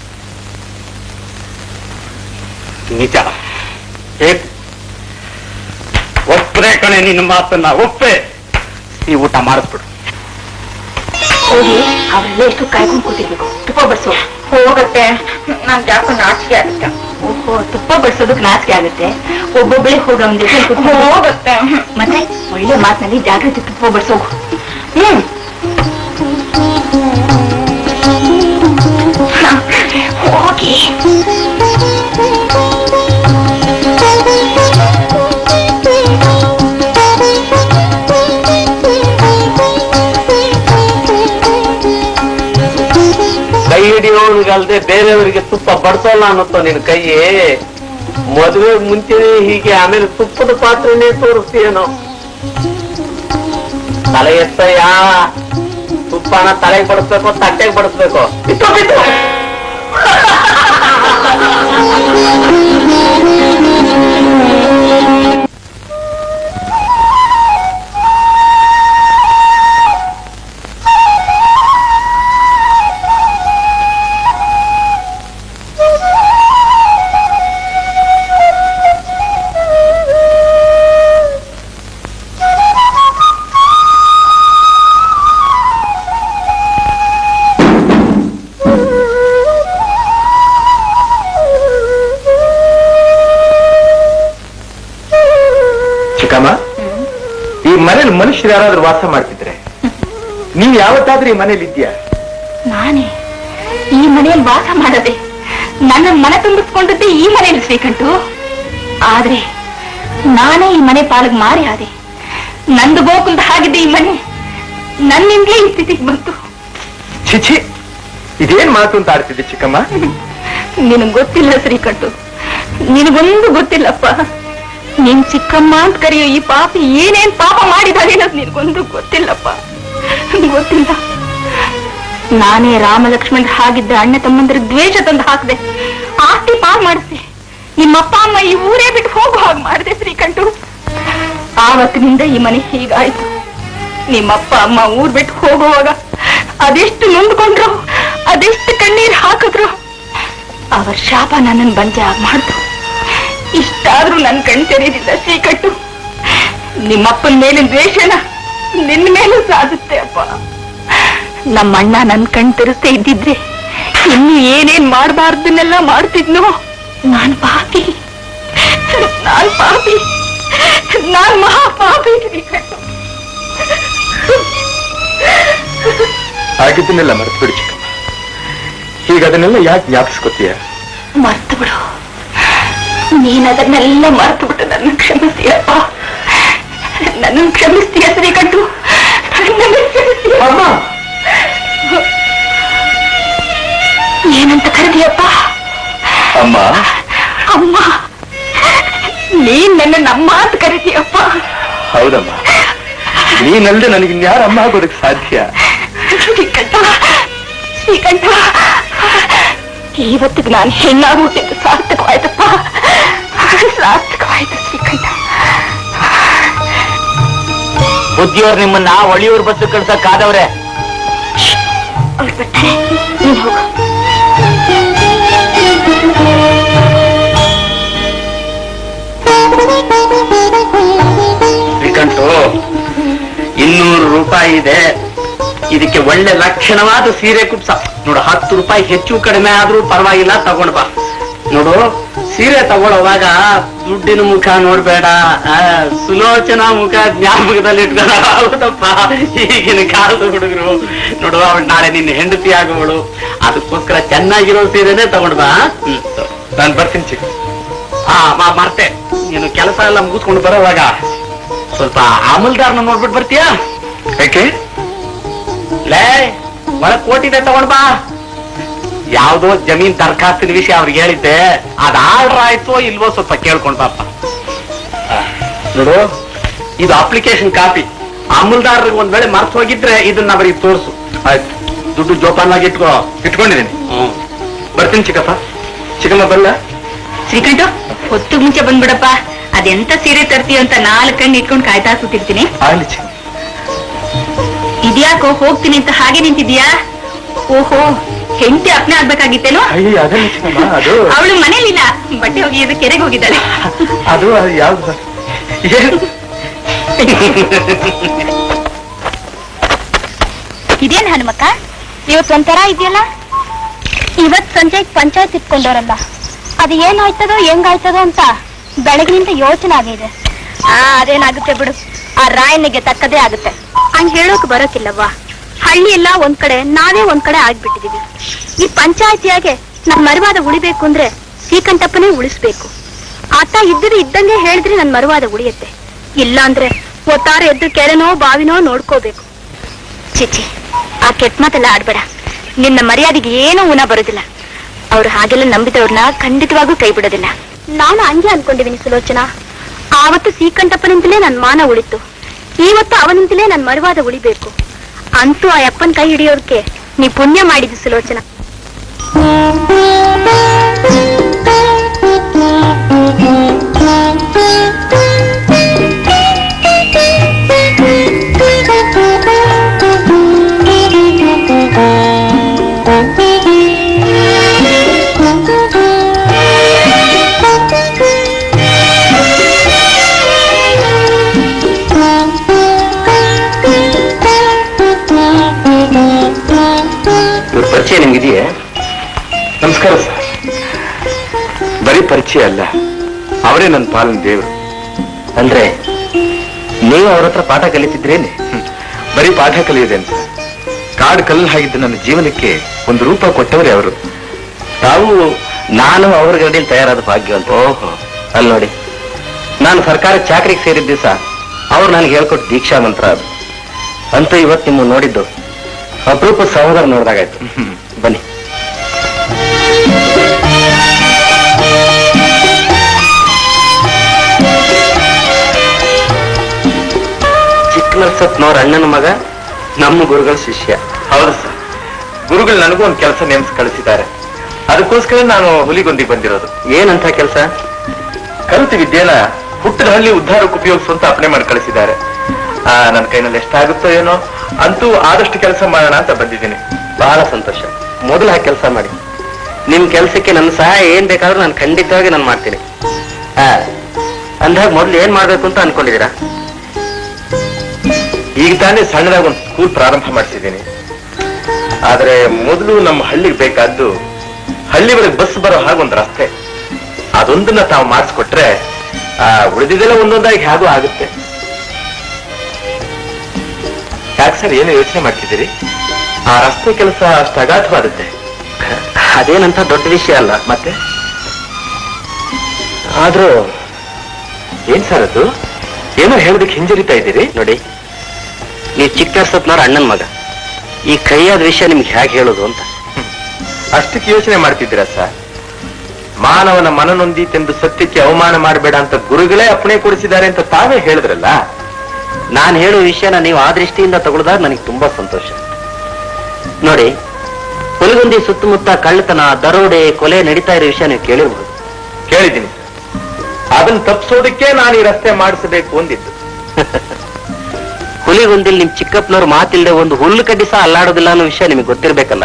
ನಿಜ ಏ- ಒಪ್ಪರೆ ಕಣೆ ನಿನ್ನ ಮಾತನ್ನ ಒಪ್ಪೆ ಈ ಊಟ ಮಾಡಿಸ್ಬಿಡು ಹೋಗಿ ಅವರೆಲ್ಲ ಎಷ್ಟು ಕಾಯ್ಕೊಂಡು ಕೂತಿರ್ಬೇಕು ತುಪ್ಪ ಬಡಿಸೋ ಹೋಗತ್ತೆ ನಾನ್ ಯಾಕೋ ನಾಚಿಕೆ ಆಗುತ್ತೆ ಓಹೋ ತುಪ್ಪ ಬಡಿಸೋದಕ್ ನಾಚಿಕೆ ಆಗುತ್ತೆ ಒಬ್ಬೊಬ್ಬಳೆ ಹೋಗ ಒಂದ್ ಜೊತೆ ಕೂತ್ಕೊಂಡು ಹೋಗುತ್ತೆ ಮತ್ತೆ ಒಳ್ಳೆ ಮಾತಿನಲ್ಲಿ ಜಾಗೃತಿ ತುಪ್ಪ ಬಡಿಸೋಗು ಹ್ಮ್ ಹೋಗಿ ಕೈ ಹಿಡಿಯೋನಿಗಲ್ದೆ ಬೇರೆಯವರಿಗೆ ತುಪ್ಪ ಬಡ್ಸೋಲ್ಲ ಅನ್ನತ್ತೋ ನಿನ್ ಕೈ ಮದುವೆ ಮುಂಚೆನೆ ಹೀಗೆ ಆಮೇಲೆ ತುಪ್ಪದ ಪಾತ್ರೆನೇ ತೋರಿಸ್ತೀಯೇನೋ ತಲೆ ಎತ್ತಯ್ಯ ತುಪ್ಪನ ತಲೆಗೆ ಬಡಿಸ್ಬೇಕು ತಟ್ಟೆಗೆ ಬಡಿಸ್ಬೇಕು ಬಿತ್ತು ಬಿತ್ತು ಇಲ್ಲಿ ಮನುಷ್ಯರು ಯಾರಾದ್ರೂ ವಾಸ ಮಾಡ್ತಿದ್ರೆ ನೀವ್ ಯಾವತ್ತಾದ್ರೂ ಈ ಮನೇಲಿ ಇದ್ಯಾ ನಾನೇ ಈ ಮನೆಯಲ್ಲಿ ವಾಸ ಮಾಡದೆ ನನ್ನ ಮನ ತುಂಬಿಸ್ಕೊಂಡದ್ದೇ ಈ ಮನೆಯಲ್ಲಿ ಶ್ರೀಕಂಠು ಆದ್ರೆ ನಾನೇ ಈ ಮನೆ ಪಾಲಿಗೆ ಮಾರಿ ಆದೆ ನಂದು ಗೋಕುಲ್ದ ಹಾಗಿದ್ದೆ ಈ ಮನೆ ನನ್ನಿಂದಲೇ ಈ ಸ್ಥಿತಿಗೆ ಬಂತು ಚಿಚಿ ಇದೇನ್ ಮಾತು ಅಂತ ಆಡ್ತಿದ್ದೆ ಚಿಕ್ಕಮ್ಮ ನಿನಗ್ ಗೊತ್ತಿಲ್ಲ ಶ್ರೀಕಂಠು ನಿನಗೊಂದು ಗೊತ್ತಿಲ್ಲಪ್ಪ ನೀನ್ ಚಿಕ್ಕಮ್ಮ ಅಂತ ಕರೆಯೋ ಈ ಪಾಪಿ ಏನೇನ್ ಪಾಪ ಮಾಡಿದಾಳೆ ಅನ್ನೋದು ನಿನಗೊಂದು ಗೊತ್ತಿಲ್ಲಪ್ಪ ಗೊತ್ತಿಲ್ಲ ನಾನೇ ರಾಮ ಲಕ್ಷ್ಮಣ್ ಹಾಗಿದ್ದ ಅಣ್ಣ ತಮ್ಮಂದ್ರ ದ್ವೇಷ ತಂದು ಹಾಕ್ದೆ ಆಸ್ತಿ ಪಾಲ್ ಮಾಡಿಸ್ದೆ ನಿಮ್ಮಪ್ಪ ಅಮ್ಮ ಈ ಊರೇ ಬಿಟ್ಟು ಹೋಗೋ ಹಾಗೆ ಮಾಡಿದೆ ಶ್ರೀಕಂಠು ಆವತ್ತಿನಿಂದ ಈ ಮನೆ ಹೀಗಾಯ್ತು ನಿಮ್ಮಪ್ಪ ಅಮ್ಮ ಊರ್ ಬಿಟ್ಟು ಹೋಗುವಾಗ ಅದೆಷ್ಟು ನೊಂದ್ಕೊಂಡ್ರು ಅದೆಷ್ಟು ಕಣ್ಣೀರ್ ಹಾಕಿದ್ರು ಅವರ ಶಾಪ ನನ್ನನ್ನು ಬಂಜಾಗ ಮಾಡ್ತು ಇಷ್ಟಾದ್ರೂ ನನ್ ಕಣ್ ತೆರೆದಿಲ್ಲ ಶ್ರೀಕಟ್ಟು ನಿಮ್ಮಪ್ಪನ ಮೇಲಿನ ದ್ವೇಷನ ನಿನ್ನ ಮೇಲೂ ಸಾಧಿಸ್ತೆ ಅಪ್ಪ ನಮ್ಮಣ್ಣ ನನ್ ಕಣ್ ತೆರೆಸ್ತಾ ಇದ್ದಿದ್ರೆ ಇನ್ನು ಏನೇನ್ ಮಾಡಬಾರ್ದನ್ನೆಲ್ಲ ಮಾಡ್ತಿದ್ನೋ ನಾನ್ ಪಾಪಿ ನಾನ್ ಪಾಪಿ ನಾನ್ ಮಹಾ ಪಾಪಿ ಶ್ರೀಕಟ್ಟು ಆಗಿದ್ದನ್ನೆಲ್ಲ ಮರೆತು ಬಿಡಿ ಚಿಕ್ಕಮ್ಮ ಈಗ ಅದನ್ನೆಲ್ಲ ಯಾಕೆ ಜ್ಞಾಪಿಸ್ಕೊತೀಯ ಮರ್ತು ಬಿಡು ನೀನ್ ಅದನ್ನೆಲ್ಲ ಮರ್ತು ಬಿಟ್ಟು ನನ್ನ ಕ್ಷಮಿಸ್ತೀಯಪ್ಪ ನನ್ನ ಕ್ಷಮಿಸ್ತೀಯ ಶ್ರೀಕಂಠು ನನ್ನನ್ನ ಕ್ಷಮಿಸ್ತೀಯ? ಏನಂತ ಕರೆದಿಯಪ್ಪ ಅಮ್ಮ ಅಮ್ಮ ನೀನ್ ನನ್ನ ನಮ್ಮ ಅಂತ ಕರಿತೀಯಪ್ಪ ಹೌದಮ್ಮ ನೀನಲ್ದೆ ನನಗೆ ಇನ್ಯಾರ ಅಮ್ಮ ಆಗೋದಕ್ಕೆ ಸಾಧ್ಯ ಶ್ರೀಕಂಠ ಶ್ರೀಕಂಠ ಇವತ್ತಿಗೆ ನಾನು ಹೆಣ್ಣಾಗಿ ಹುಟ್ಟಿದ್ದು ಸಾರ್ಥಕವಾಯ್ತಪ್ಪ ಸಾರ್ಥಕವಾಯ್ತು ಶ್ರೀಕಂಠ ಬುದ್ಧಿಯವ್ರು ನಿಮ್ಮನ್ನ ಒಳಿಯೂರ್ ಬಸ್ ಕಳ್ಸಕ್ ಆದವ್ರೆ ಅವ್ರು ಬರ್ತಾರೆ ನೀನ್ ಹೋಗು ಶ್ರೀಕಂಠು ಇನ್ನೂರು ರೂಪಾಯಿ ಇದೆ ಇದಕ್ಕೆ ಒಳ್ಳೆ ಲಕ್ಷಣವಾದ ಸೀರೆ ಕುಪ್ಸ ನೋಡು ಹತ್ತು ರೂಪಾಯಿ ಹೆಚ್ಚು ಕಡಿಮೆ ಆದ್ರೂ ಪರವಾಗಿಲ್ಲ ತಗೊಂಡ್ ಬಾ ನೋಡು ಸೀರೆ ತಗೊಳ್ಳೋವಾಗ ದುಡ್ಡಿನ ಮುಖ ನೋಡ್ಬೇಡ ಆ, ಸುಲೋಚನಾ ಮುಖ ಜ್ಞಾಪಕದಲ್ಲಿ ಇಟ್ಕೊಳ್ಳ ಹೌದಪ್ಪ ಈಗಿನ ಕಾಲದ ಹುಡುಗರು ನೋಡು ಅವಳು ನಾಳೆ ನಿನ್ನ ಹೆಂಡತಿ ಆಗುವಳು ಅದಕ್ಕೋಸ್ಕರ ಚೆನ್ನಾಗಿರೋ ಸೀರೆನೇ ತಗೊಂಡ್ ಬಾ ಹ್ಮ್ ನಾನು ಬರ್ತೀನಿ ಚಿಕ್ಕ ಹಾ ಮಾ- ಮರ್ತೆ ನೀನು ಕೆಲಸ ಎಲ್ಲ ಮುಗಿಸ್ಕೊಂಡು ಬರೋವಾಗ ಸ್ವಲ್ಪ ಅಮಲ್ದಾರ್ನ ನೋಡ್ಬಿಟ್ಟು ಬರ್ತೀಯಾ ಯಾಕೆ ಲೇ ಒಳಗ್ ಕೋಟಿದೆ ತಗೊಂಡ್ ಬಾ ಯಾವ್ದೋ ಜಮೀನ್ ದರ್ಖಾಸ್ತಿನ ವಿಷಯ ಅವ್ರಿಗೆ ಹೇಳಿದ್ದೆ ಅದ್ ಆರ್ಡರ್ ಆಯ್ತೋ ಇಲ್ವೋ ಸ್ವಲ್ಪ ಕೇಳ್ಕೊಂಡ್ ಬಾಪ ಆ, ನೋಡು ಇದು ಅಪ್ಲಿಕೇಶನ್ ಕಾಪಿ ಅಮಲ್ದಾರ್ರಿಗೆ ಒಂದ್ ವೇಳೆ ಮರ್ತು ಹೋಗಿದ್ರೆ ಇದನ್ನ ಅವರಿಗೆ ತೋರ್ಸು ಆಯ್ತು ದುಡ್ಡು ಜೋಪಾನಾಗಿ ಇಟ್ಕೋ ಇಟ್ಕೊಂಡಿದ್ದೀನಿ ಹ್ಮ್ ಬರ್ತೀನಿ ಚಿಕ್ಕಪ್ಪ ಚಿಕ್ಕಮ್ಮ ಬಲ್ಲ ಶ್ರೀಕಂಠ ಹೊತ್ತು ಮುಂಚೆ ಬಂದ್ಬಿಡಪ್ಪ ಅದೆಂತ ಸೀರೆ ತರ್ತೀಯ ಅಂತ ನಾಲ್ಕು ಕಣ್ಣು ಇಟ್ಕೊಂಡು ಕಾಯ್ತಾ ಕೂತಿರ್ತೀನಿ ಆಗ್ಲಿ ಚಿಕ್ಕ ಇದ್ಯಾಕೋ ಹೋಗ್ತೀನಿ ಅಂತ ಹಾಗೆ ನಿಂತಿದ್ಯಾ ಓಹೋ ಹೆಂಡತಿ ಅಪ್ನೆ ಆಗ್ಬೇಕಾಗಿತ್ತೇನೋ ಅಯ್ಯ ಅದಲ್ಲ ಚಿಕ್ಕಮ್ಮ ಅದು ಅವಳು ಮನೇಲಿಲ್ಲ ಬಟ್ಟೆ ಹೋಗಿ ಇದು ಕೆರೆಗೆ ಹೋಗಿದ್ದಾಳೆ ಅದು ಅದು ಯಾವ್ದು ಏನು ಇದೇನ್ ಹನುಮಕ್ಕ ಇವತ್ತು ಒಂಥರ ಇದೆಯಲ್ಲ ಇವತ್ ಸಂಜೆ ಪಂಚಾಯತ್ ಇಟ್ಕೊಂಡವ್ರಲ್ಲ ಅದು ಏನಾಯ್ತದೋ ಹೆಂಗಾಯ್ತದೋ ಅಂತ ಬೆಳಗಿನಿಂದ ಯೋಚನೆ ಆಗಿದೆ ಆ ಅದೇನಾಗುತ್ತೆ ಬಿಡು ಆ ರಾಯನಿಗೆ ತಕ್ಕದೇ ಆಗುತ್ತೆ ಹಂಗ್ ಹೇಳೋಕ್ ಬರೋಕಿಲ್ಲವ್ವ ಹಳ್ಳಿ ಎಲ್ಲ ಒಂದ್ ಕಡೆ ನಾವೇ ಒಂದ್ ಕಡೆ ಆಗ್ಬಿಟ್ಟಿದೀವಿ ಈ ಪಂಚಾಯತಿಯಾಗೆ ನನ್ ಮರವಾದ ಉಳಿಬೇಕು ಅಂದ್ರೆ ಶ್ರೀಕಂಠಪ್ಪನೇ ಉಳಿಸ್ಬೇಕು ಆತ ಇದ್ದರೆ ಇದ್ದಂಗೆ ಹೇಳಿದ್ರೆ ನನ್ ಮರವಾದ ಉಳಿಯುತ್ತೆ ಇಲ್ಲ ಅಂದ್ರೆ ಒತ್ತಾರೆ ಎದ್ದು ಕೆರೆನೋ ಬಾವಿನೋ ನೋಡ್ಕೋಬೇಕು ಚಿಚಿ ಆ ಕೆಟ್ಟ ಮಾತೆಲ್ಲ ಆಡ್ಬೇಡ ನಿನ್ನ ಮರ್ಯಾದೆಗೆ ಏನೂ ಉಣ ಬರೋದಿಲ್ಲ ಅವ್ರು ಹಾಗೆಲ್ಲ ನಂಬಿದವ್ರನ್ನ ಖಂಡಿತವಾಗೂ ಕೈ ಬಿಡೋದಿಲ್ಲ ನಾನು ಹಂಗೆ ಅನ್ಕೊಂಡಿದ್ದೀನಿ ಸುಲೋಚನಾ ಆವತ್ತು ಶ್ರೀಕಂಠಪ್ಪನಿಂದಲೇ ನನ್ ಮಾನ ಉಳಿತು ಇವತ್ತು ಅವನಿಂದಲೇ ನನ್ ಮರವಾದ ಉಳಿಬೇಕು ಅಂತೂ ಆ ಅಪ್ಪನ ಕೈ ಹಿಡಿಯೋದಕ್ಕೆ ನೀ ಪುಣ್ಯ ಮಾಡಿದ್ದು ಸುಲೋಚನಾ ಇವ್ರ ಪರಿಚಯ ನಿಮ್ಗಿದೆಯೇ ನಮಸ್ಕಾರ ಸರ್ ಬರೀ ಪರಿಚಯ ಅಲ್ಲ ಅವರೇ ನನ್ನ ಪಾಲನ ದೇವರು ಅಂದ್ರೆ ನೀವು ಅವ್ರ ಹತ್ರ ಪಾಠ ಕಲಿತಿದ್ರೇನೆ ಬರೀ ಪಾಠ ಕಲಿಯೋದೇನು ಸರ್ ಕಾಡು ಕಲ್ಲು ಹಾಗಿದ್ದು ನನ್ನ ಜೀವನಕ್ಕೆ ಒಂದು ರೂಪ ಕೊಟ್ಟವ್ರೆ ಅವರು ತಾವು ನಾನು ಅವ್ರ ಗರಡಿಯಲ್ಲಿ ತಯಾರಾದ ಭಾಗ್ಯವಂತ ಓಹೋ ಅಲ್ಲಿ ನೋಡಿ ನಾನು ಸರ್ಕಾರಿ ಚಾಕರಿಗೆ ಸೇರಿದ ದಿವಸ ಅವ್ರು ನನಗೆ ಹೇಳ್ಕೊಟ್ಟು ದೀಕ್ಷಾ ಮಂತ್ರ ಅದು ಅಂತೂ ಇವತ್ತು ನಿಮ್ಮ ನೋಡಿದ್ದು ಅಪರೂಪ ಸಹೋದರ ನೋಡಿದಾಗಾಯ್ತು ಬನ್ನಿ ಚಿಕ್ಕ ನರಸಪ್ಪನವ್ರ ಅಣ್ಣನ ಮಗ ನಮ್ಮ ಗುರುಗಳ ಶಿಷ್ಯ ಹೌದು ಸರ್ ಗುರುಗಳು ನನಗೂ ಒಂದು ಕೆಲಸ ನೇಮಿಸಿ ಕಳಿಸಿದ್ದಾರೆ ಅದಕ್ಕೋಸ್ಕರ ನಾನು ಹುಲಿಗೊಂದಿ ಬಂದಿರೋದು ಏನಂತ ಕೆಲಸ ಕಲಿತ ವಿದ್ಯೆನ ಹುಟ್ಟಿದ ಹಳ್ಳಿ ಉದ್ಧಾರಕ್ಕೆ ಉಪಯೋಗಿಸುವಂತ ಅಪ್ಪಣೆ ಮಾಡಿ ಕಳಿಸಿದ್ದಾರೆ ಆ, ನನ್ನ ಕೈನಲ್ಲಿ ಎಷ್ಟಾಗುತ್ತೋ ಏನೋ ಅಂತೂ ಆದಷ್ಟು ಕೆಲಸ ಮಾಡೋಣ ಅಂತ ಬಂದಿದ್ದೀನಿ ಬಹಳ ಸಂತೋಷ ಮೊದಲು ಆ ಕೆಲಸ ಮಾಡಿ ನಿಮ್ ಕೆಲಸಕ್ಕೆ ನನ್ನ ಸಹಾಯ ಏನ್ ಬೇಕಾದ್ರೂ ನಾನು ಖಂಡಿತವಾಗಿ ನಾನು ಮಾಡ್ತೀನಿ ಆ, ಅಂದಾಗ ಮೊದಲು ಏನ್ ಮಾಡ್ಬೇಕು ಅಂತ ಅನ್ಕೊಂಡಿದ್ದೀರಾ ಈಗ ತಾನೇ ಸಣ್ಣದಾಗಿ ಒಂದು ಸ್ಕೂಲ್ ಪ್ರಾರಂಭ ಮಾಡಿಸಿದ್ದೀನಿ ಆದ್ರೆ ಮೊದಲು ನಮ್ಮ ಹಳ್ಳಿಗೆ ಬೇಕಾದ್ದು ಹಳ್ಳಿವರೆಗೆ ಬಸ್ ಬರೋ ಹಾಗೆ ಒಂದು ರಸ್ತೆ ಅದೊಂದನ್ನ ತಾವು ಮಾಡಿಸ್ಕೊಟ್ರೆ ಆ ಉಳಿದಿದ್ದೆಲ್ಲ ಒಂದೊಂದಾಗಿ ಹೇಗೂ ಆಗುತ್ತೆ ಯಾಕೆ ಸರ್ ಏನು ಯೋಚನೆ ಮಾಡ್ತಿದ್ದೀರಿ ಆ ರಸ್ತೆ ಕೆಲಸ ಅಷ್ಟು ಅಗಾಧವಾಗುತ್ತೆ ಅದೇನಂತ ದೊಡ್ಡ ವಿಷಯ ಅಲ್ಲ ಮತ್ತೆ ಆದ್ರೂ ಏನ್ ಸರ್ ಅದು ಏನೋ ಹೇಳೋದಕ್ಕೆ ಹಿಂಜರಿತಾ ಇದ್ದೀರಿ ನೋಡಿ ನೀವು ಚಿಕ್ಕ ನರಸಪ್ಪನವ್ರ ಅಣ್ಣನ ಮಗ ಈ ಕೈಯಾದ ವಿಷಯ ನಿಮ್ಗೆ ಹೇಗೆ ಹೇಳೋದು ಅಂತ ಅಷ್ಟಕ್ಕೆ ಯೋಚನೆ ಮಾಡ್ತಿದ್ದೀರಾ ಸರ್ ಮಾನವನ ಮನನೊಂದೀತೆಂದು ಸತ್ಯಕ್ಕೆ ಅವಮಾನ ಮಾಡಬೇಡ ಅಂತ ಗುರುಗಳೇ ಅಪ್ಪಣೆ ಕೊಡಿಸಿದ್ದಾರೆ ಅಂತ ತಾವೇ ಹೇಳಿದ್ರಲ್ಲ ನಾನು ಹೇಳೋ ವಿಷಯನ ನೀವು ಆ ದೃಷ್ಟಿಯಿಂದ ತಗೊಳ್ದಾಗ ನನಗೆ ತುಂಬಾ ಸಂತೋಷ ನೋಡಿ ಹುಲಿಗುಂದಿ ಸುತ್ತಮುತ್ತ ಕಳ್ಳತನ ದರೋಡೆ ಕೊಲೆ ನಡೀತಾ ಇರೋ ವಿಷಯ ನೀವು ಕೇಳಿರ್ಬೋದು ಕೇಳಿದ್ದೀನಿ ಅದನ್ನ ತಪ್ಪಿಸೋದಕ್ಕೆ ನಾನು ಈ ರಸ್ತೆ ಮಾಡಿಸಬೇಕು ಅಂದಿದ್ದು ಹುಲಿಗುಂದಿಲ್ ನಿಮ್ ಚಿಕ್ಕಪ್ಪನವ್ರು ಮಾತಿಲ್ದೆ ಒಂದು ಹುಲ್ಲು ಕಡ್ಡಿ ಸಹ ಅಲ್ಲಾಡೋದಿಲ್ಲ ಅನ್ನೋ ವಿಷಯ ನಿಮಗೆ ಗೊತ್ತಿರ್ಬೇಕಲ್ಲ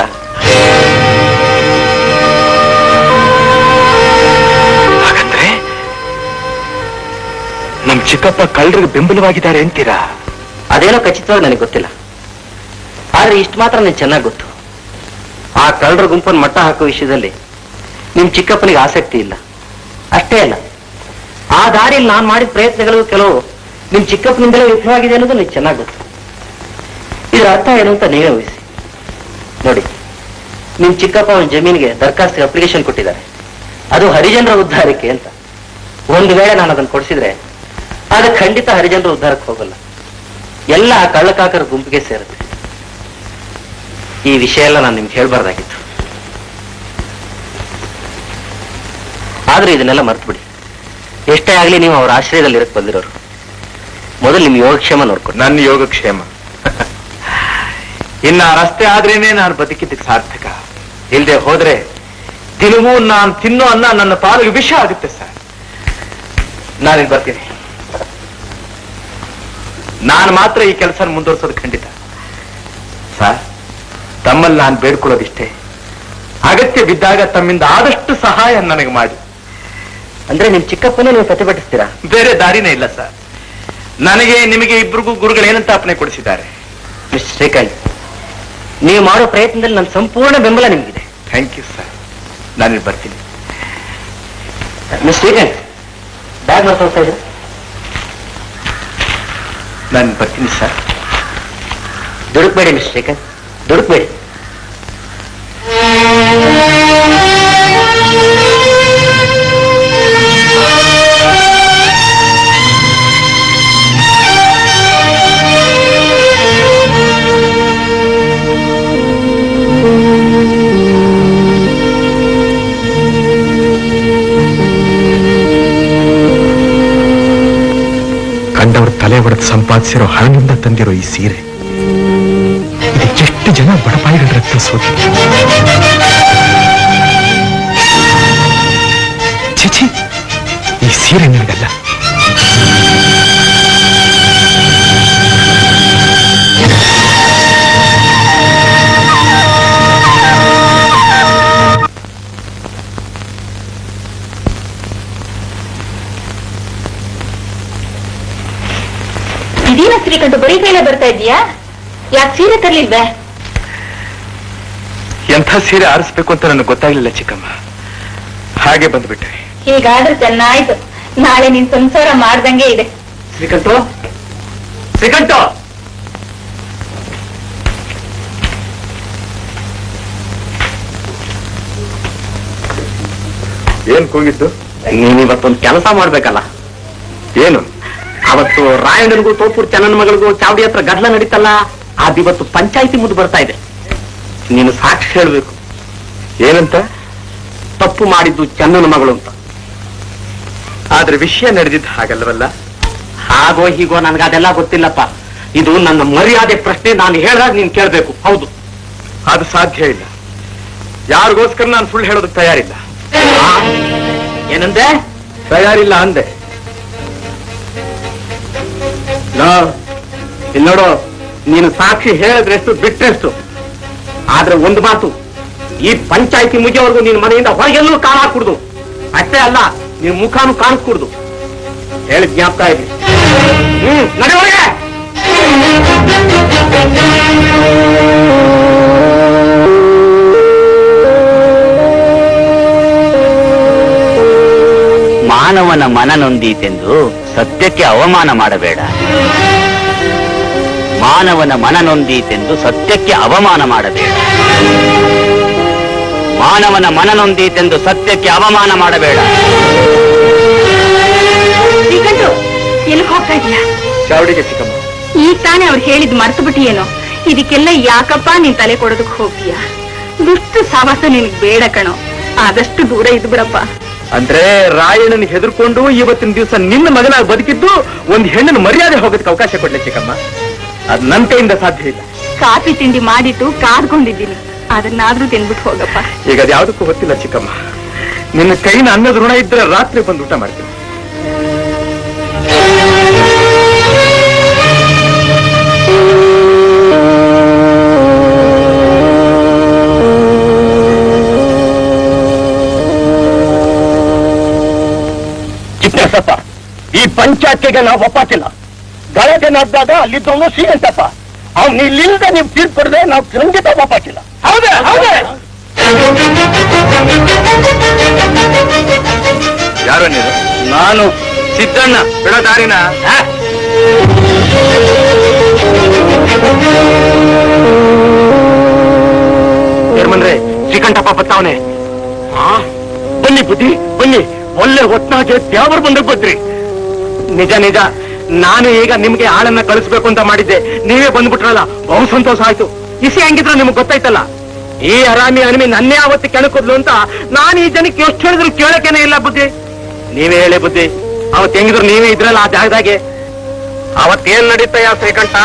ಹಾಗಂದ್ರೆ ನಮ್ ಚಿಕ್ಕಪ್ಪ ಕಳ್ಳರಿಗೆ ಬೆಂಬಲವಾಗಿದ್ದಾರೆ ಅಂತೀರಾ ಅದೇನೋ ಖಚಿತವಾಗಿ ನನಗೆ ಗೊತ್ತಿಲ್ಲ ಆದ್ರೆ ಇಷ್ಟು ಮಾತ್ರ ನನಗೆ ಚೆನ್ನಾಗಿ ಗೊತ್ತು ಆ ಕಳ್ಳರ ಗುಂಪನ್ನು ಮಟ್ಟ ಹಾಕೋ ವಿಷಯದಲ್ಲಿ ನಿಮ್ ಚಿಕ್ಕಪ್ಪನಿಗೆ ಆಸಕ್ತಿ ಇಲ್ಲ ಅಷ್ಟೇ ಅಲ್ಲ ಆ ದಾರಿಯಲ್ಲಿ ನಾನು ಮಾಡಿದ ಪ್ರಯತ್ನಗಳು ಕೆಲವು ನಿಮ್ ಚಿಕ್ಕಪ್ಪನಿಂದಲೇ ವಿಫಲವಾಗಿದೆ ಅನ್ನೋದು ನನಗೆ ಚೆನ್ನಾಗಿ ಗೊತ್ತು ಇದರ ಅರ್ಥ ಏನು ಅಂತ ನೀವೇ ಊಹಿಸಿ ನೋಡಿ ನಿಮ್ ಚಿಕ್ಕಪ್ಪ ಅವನ ಜಮೀನಿಗೆ ದರಖಾಸ್ತಿಗೆ ಅಪ್ಲಿಕೇಶನ್ ಕೊಟ್ಟಿದ್ದಾರೆ ಅದು ಹರಿಜನರ ಉದ್ಧಾರಕ್ಕೆ ಅಂತ ಒಂದು ವೇಳೆ ನಾನು ಅದನ್ನು ಕೊಡಿಸಿದ್ರೆ ಆಗ ಖಂಡಿತ ಹರಿಜನರ ಉದ್ಧಾರಕ್ಕೆ ಹೋಗಲ್ಲ ಎಲ್ಲ ಆ ಕಳ್ಳಕಾಕರ ಗುಂಪಿಗೆ ಸೇರುತ್ತೆ ಈ ವಿಷಯ ಎಲ್ಲ ನಾನು ನಿಮ್ಗೆ ಹೇಳ್ಬಾರ್ದಾಗಿತ್ತು ಆದ್ರೆ ಇದನ್ನೆಲ್ಲ ಮರ್ತ್ಬಿಡಿ ಎಷ್ಟೇ ಆಗ್ಲಿ ನೀವು ಅವ್ರ ಆಶ್ರಯದಲ್ಲಿ ಇರಕ್ ಬಂದಿರೋರು ಮೊದಲು ನಿಮ್ ಯೋಗಕ್ಷೇಮ ನೋಡ್ಕೊಂಡು ನನ್ನ ಯೋಗಕ್ಷೇಮ ಇನ್ನ ಆ ರಸ್ತೆ ಆದ್ರೇನೆ ನಾನು ಬದುಕಿದ್ದಕ್ಕೆ ಸಾರ್ಥಕ ಇಲ್ದೆ ಹೋದ್ರೆ ದಿನವೂ ನಾನು ತಿನ್ನೋ ಅನ್ನ ನನ್ನ ಪಾಲಿಗೆ ವಿಷ ಆಗುತ್ತೆ ಸರ್ ನಾನಿಲ್ಲಿ ಬರ್ತೀನಿ ನಾನು ಮಾತ್ರ ಈ ಕೆಲಸ ಮುಂದುವರ್ಸೋದು ಖಂಡಿತ ಸರ್ ತಮ್ಮಲ್ಲಿ ನಾನು ಬೇಡ್ಕೊಳ್ಳೋದಿಷ್ಟೇ ಅಗತ್ಯ ಬಿದ್ದಾಗ ತಮ್ಮಿಂದ ಆದಷ್ಟು ಸಹಾಯ ನನಗೆ ಮಾಡಿ ಅಂದ್ರೆ ನಿಮ್ ಚಿಕ್ಕಪ್ಪನೇ ನೀವು ಪ್ರತಿಭಟಿಸ್ತೀರಾ ಬೇರೆ ದಾರಿನೇ ಇಲ್ಲ ಸರ್ ನನಗೆ ನಿಮಗೆ ಇಬ್ಬರಿಗೂ ಗುರುಗಳು ಏನಂತ ಅಪ್ಪಣೆ ಕೊಡಿಸಿದ್ದಾರೆ ಮಿಸ್ ಶ್ರೀಕಾಂತ್ ನೀವು ಮಾಡೋ ಪ್ರಯತ್ನದಲ್ಲಿ ನನ್ನ ಸಂಪೂರ್ಣ ಬೆಂಬಲ ನಿಮಗಿದೆ ಥ್ಯಾಂಕ್ ಯು ಸರ್ ನಾನಿಲ್ಲಿ ಬರ್ತೀನಿ ಮಿಸ್ ಶ್ರೀಕಾಂತ್ ಬ್ಯಾಗ್ ಮಾಡ್ತಾ ಇದ್ರೆ ನಾನು ಬರ್ತೀನಿ ಸರ್ ದುಡುಕ್ಬೇಡಿ ಮಿಸ್ ಶ್ರೀಕಾಂತ್ ದುಡುಕ್ಬೇಡಿ ಕಂಡವ್ರ ತಲೆ ಹೊಡೆದು ಸಂಪಾದಿಸಿರೋ ಹಣದಿಂದ ತಂದಿರೋ ಈ ಸೀರೆ ಇದಕ್ಕೆ ಎಷ್ಟು ಜನ ಬಡಪಾಯಿಗಳ ರಕ್ತ ಸೋತಿ ಚಿಚಿ ಈ ಸೀರೆ ನನಗಲ್ಲ ಇದೇನ ಶ್ರೀಕಂಠ ಬರೀ ಕೈಲೇ ಬರ್ತಾ ಇದೀಯಾ ಯಾಕೆ ಸೀರೆ ತರ್ಲಿಲ್ವೇ ಎಂಥ ಸೀರೆ ಆರಿಸ್ಬೇಕು ಅಂತ ನನಗೆ ಗೊತ್ತಾಗ್ಲಿಲ್ಲ ಚಿಕ್ಕಮ್ಮ ಹಾಗೆ ಬಂದ್ಬಿಟ್ಟೆ ಹೀಗಾದ್ರೆ ಚೆನ್ನಾಯ್ತು ನಾಳೆ ನೀನ್ ಸಂಸಾರ ಮಾಡ್ದಂಗೆ ಇದೆ ಶ್ರೀಕಂಠು ಶ್ರೀಕಂಠ ಏನ್ ಕೂಗಿದ್ದು ನೀನ್ ಇವತ್ತೊಂದು ಕೆಲಸ ಮಾಡ್ಬೇಕಲ್ಲ ಏನು ಅವತ್ತು ರಾಯಣ್ಣನಿಗೂ ತೋಪೂರ್ ಚೆನ್ನನ ಮಗಳಿಗೂ ಚಾವಡಿ ಹತ್ರ ಗದ್ದಲ ನಡೀತಲ್ಲ ಅದಿವತ್ತು ಪಂಚಾಯಿತಿ ಮುಂದೆ ಬರ್ತಾ ಇದೆ ನೀನು ಸಾಕ್ಷಿ ಹೇಳ್ಬೇಕು ಏನಂತ ತಪ್ಪು ಮಾಡಿದ್ದು ಚೆನ್ನನ ಮಗಳು ಅಂತ ಆದ್ರೆ ವಿಷಯ ನಡೆದಿದ್ದು ಹಾಗಲ್ವಲ್ಲ ಹಾಗೋ ಹೀಗೋ ನನ್ಗೆ ಅದೆಲ್ಲ ಗೊತ್ತಿಲ್ಲಪ್ಪ ಇದು ನನ್ನ ಮರ್ಯಾದೆ ಪ್ರಶ್ನೆ ನಾನು ಹೇಳಿದಾಗ ನೀನ್ ಕೇಳ್ಬೇಕು ಹೌದು ಅದು ಸಾಧ್ಯ ಇಲ್ಲ ಯಾರಿಗೋಸ್ಕರ ನಾನು ಸುಳ್ಳು ಹೇಳೋದಕ್ಕೆ ತಯಾರಿಲ್ಲ ಆ? ಏನಂದೆ ತಯಾರಿಲ್ಲ ಅಂದೆ ಲೋ, ಇಲ್ಲ್ ನೋಡು ನೀನು ಸಾಕ್ಷಿ ಹೇಳಿದ್ರೆಷ್ಟು ಬಿಟ್ರೆಷ್ಟು ಆದ್ರೆ ಒಂದು ಮಾತು ಈ ಪಂಚಾಯತಿ ಮುಗಿಯವರೆಗೂ ನಿನ್ನ ಮನೆಯಿಂದ ಹೊರಗೆಲ್ಲೂ ಕಾಲ ಹಾಕುಡ್ದು ಅಷ್ಟೇ ಅಲ್ಲ ನಿನ್ ಮುಖಾನು ಕಾಣಿಸ್ಕೂಡ್ದು ಹೇಳಿ ಜ್ಞಾಪಕ ಇರ್ಲಿ ಹ್ಮ್ ನಡಿ ಒಳಗೆ ಮಾನವನ ಮನ ನೊಂದೀತೆಂದು ಸತ್ಯಕ್ಕೆ ಅವಮಾನ ಮಾಡಬೇಡ ಮಾನವನ ಮನ ನೊಂದೀತೆಂದು ಸತ್ಯಕ್ಕೆ ಅವಮಾನ ಮಾಡಬೇಡ ಮಾನವನ ಮನ ನೊಂದೀತೆಂದು ಸತ್ಯಕ್ಕೆ ಅವಮಾನ ಮಾಡಬೇಡ ಶ್ರೀಕಂಠು ಎಲ್ಲಿಗೆ ಹೋಗ್ತಾ ಇದೀಯಾ ಚಾವಡಿಗೆ ಚಿಕ್ಕಮ್ಮ ಈಗ ತಾನೇ ಅವ್ರು ಹೇಳಿದ್ ಮರ್ತು ಬಿಟ್ಟಿಯೇನೋ ಇದಕ್ಕೆಲ್ಲ ಯಾಕಪ್ಪ ನೀನ್ ತಲೆ ಕೊಡೋದಕ್ ಹೋಗ್ತೀಯಾ ದುಷ್ಟು ಸಾವಾಸ ನಿನಗ್ ಬೇಡ ಕಣೋ ಆದಷ್ಟು ದೂರ ಇದ್ ಬಿಡಪ್ಪ ಅಂದ್ರೆ ರಾಯಣ್ಣನ ಹೆದರ್ಕೊಂಡು ಇವತ್ತಿನ ದಿವಸ ನಿನ್ನ ಮಗನಾಗಿ ಬದುಕಿದ್ದು ಒಂದು ಹೆಣ್ಣನ ಮರ್ಯಾದೆ ಹೋಗೋದಕ್ಕೆ ಅವಕಾಶ ಕೊಡ್ಲಿ ಚಿಕ್ಕಮ್ಮ ಅದ್ ನನ್ನ ಕೈಯಿಂದ ಸಾಧ್ಯ ಇಲ್ಲ ಕಾಫಿ ತಿಂಡಿ ಮಾಡಿಟ್ಟು ಕಾದ್ಕೊಂಡಿದ್ದೀನಿ ಅದನ್ನಾದ್ರೂ ತಿನ್ಬಿಟ್ಟು ಹೋಗಪ್ಪ ಈಗ ಅದು ಯಾವುದಕ್ಕೂ ಗೊತ್ತಿಲ್ಲ ಚಿಕ್ಕಮ್ಮ ನಿನ್ನ ಕೈನ ಅನ್ನದ ಋಣ ಇದ್ರೆ ರಾತ್ರಿ ಬಂದು ಊಟ ಮಾಡ್ತೀನಿ ಚಿಕ್ಕೇಶಪ್ಪ ಈ ಪಂಚಾಯತ್ಗೆ ನಾವು ಒಪ್ಪಾತಿಲ್ಲ ಗಲಾಟೆ ನಡೆದಾಗ ಅಲ್ಲಿದ್ದವನು ಶ್ರೀಗಂಟಪ್ಪ ಅವ್ನು ಇಲ್ಲಿಂದ ನೀವು ತೀರ್ಪು ಕೊಡದೆ ನಾವು ಖಂಡಿತ ಒಪ್ಪಾತಿಲ್ಲ ಹೌದೇ ಹೌದೇ ಯಾರು ನೀನು ನಾನು ಸಿದ್ದಣ್ಣ ಬಿಡೋ ದಾರಿನ ಏರ್ಮಂದ್ರೆ ಶ್ರೀಕಂಠಪ್ಪ ಬತ್ತಾವನೆ ಬನ್ನಿ ಬುದ್ಧಿ ಬನ್ನಿ ಒಳ್ಳೆ ಹೊತ್ತಾಗೆ ದ್ಯಾವರು ಬಂದಾಗ ಬದ್ರಿ ನಿಜ ನಿಜ ನಾನು ಈಗ ನಿಮ್ಗೆ ಆಳನ್ನ ಕಳಿಸ್ಬೇಕು ಅಂತ ಮಾಡಿದ್ದೆ ನೀವೇ ಬಂದ್ಬಿಟ್ರಲ್ಲ ಬಹು ಸಂತೋಷ ಆಯ್ತು ಇಸಿ ಹಂಗಿದ್ರು ನಿಮ್ಗೆ ಗೊತ್ತಾಯ್ತಲ್ಲ ಈ ಹರಾಮಿ ಅನಿಮಿ ನನ್ನೇ ಅವತ್ತು ಕೆಣಕುದ್ಲು ಅಂತ ನಾನು ಈ ಜನಕ್ಕೆ ಎಷ್ಟು ಹೇಳಿದ್ರು ಕೇಳಕ್ಕೇನೆ ಇಲ್ಲ ಬುದ್ಧಿ ನೀವೇ ಹೇಳಿ ಬುದ್ಧಿ ಅವತ್ ಹೆಂಗಿದ್ರು ನೀವೇ ಇದ್ರಲ್ಲ ಆ ಜಾಗದಾಗೆ ಅವತ್ತೇನ್ ನಡೀತಯ್ಯ ಶ್ರೀಕಂಠ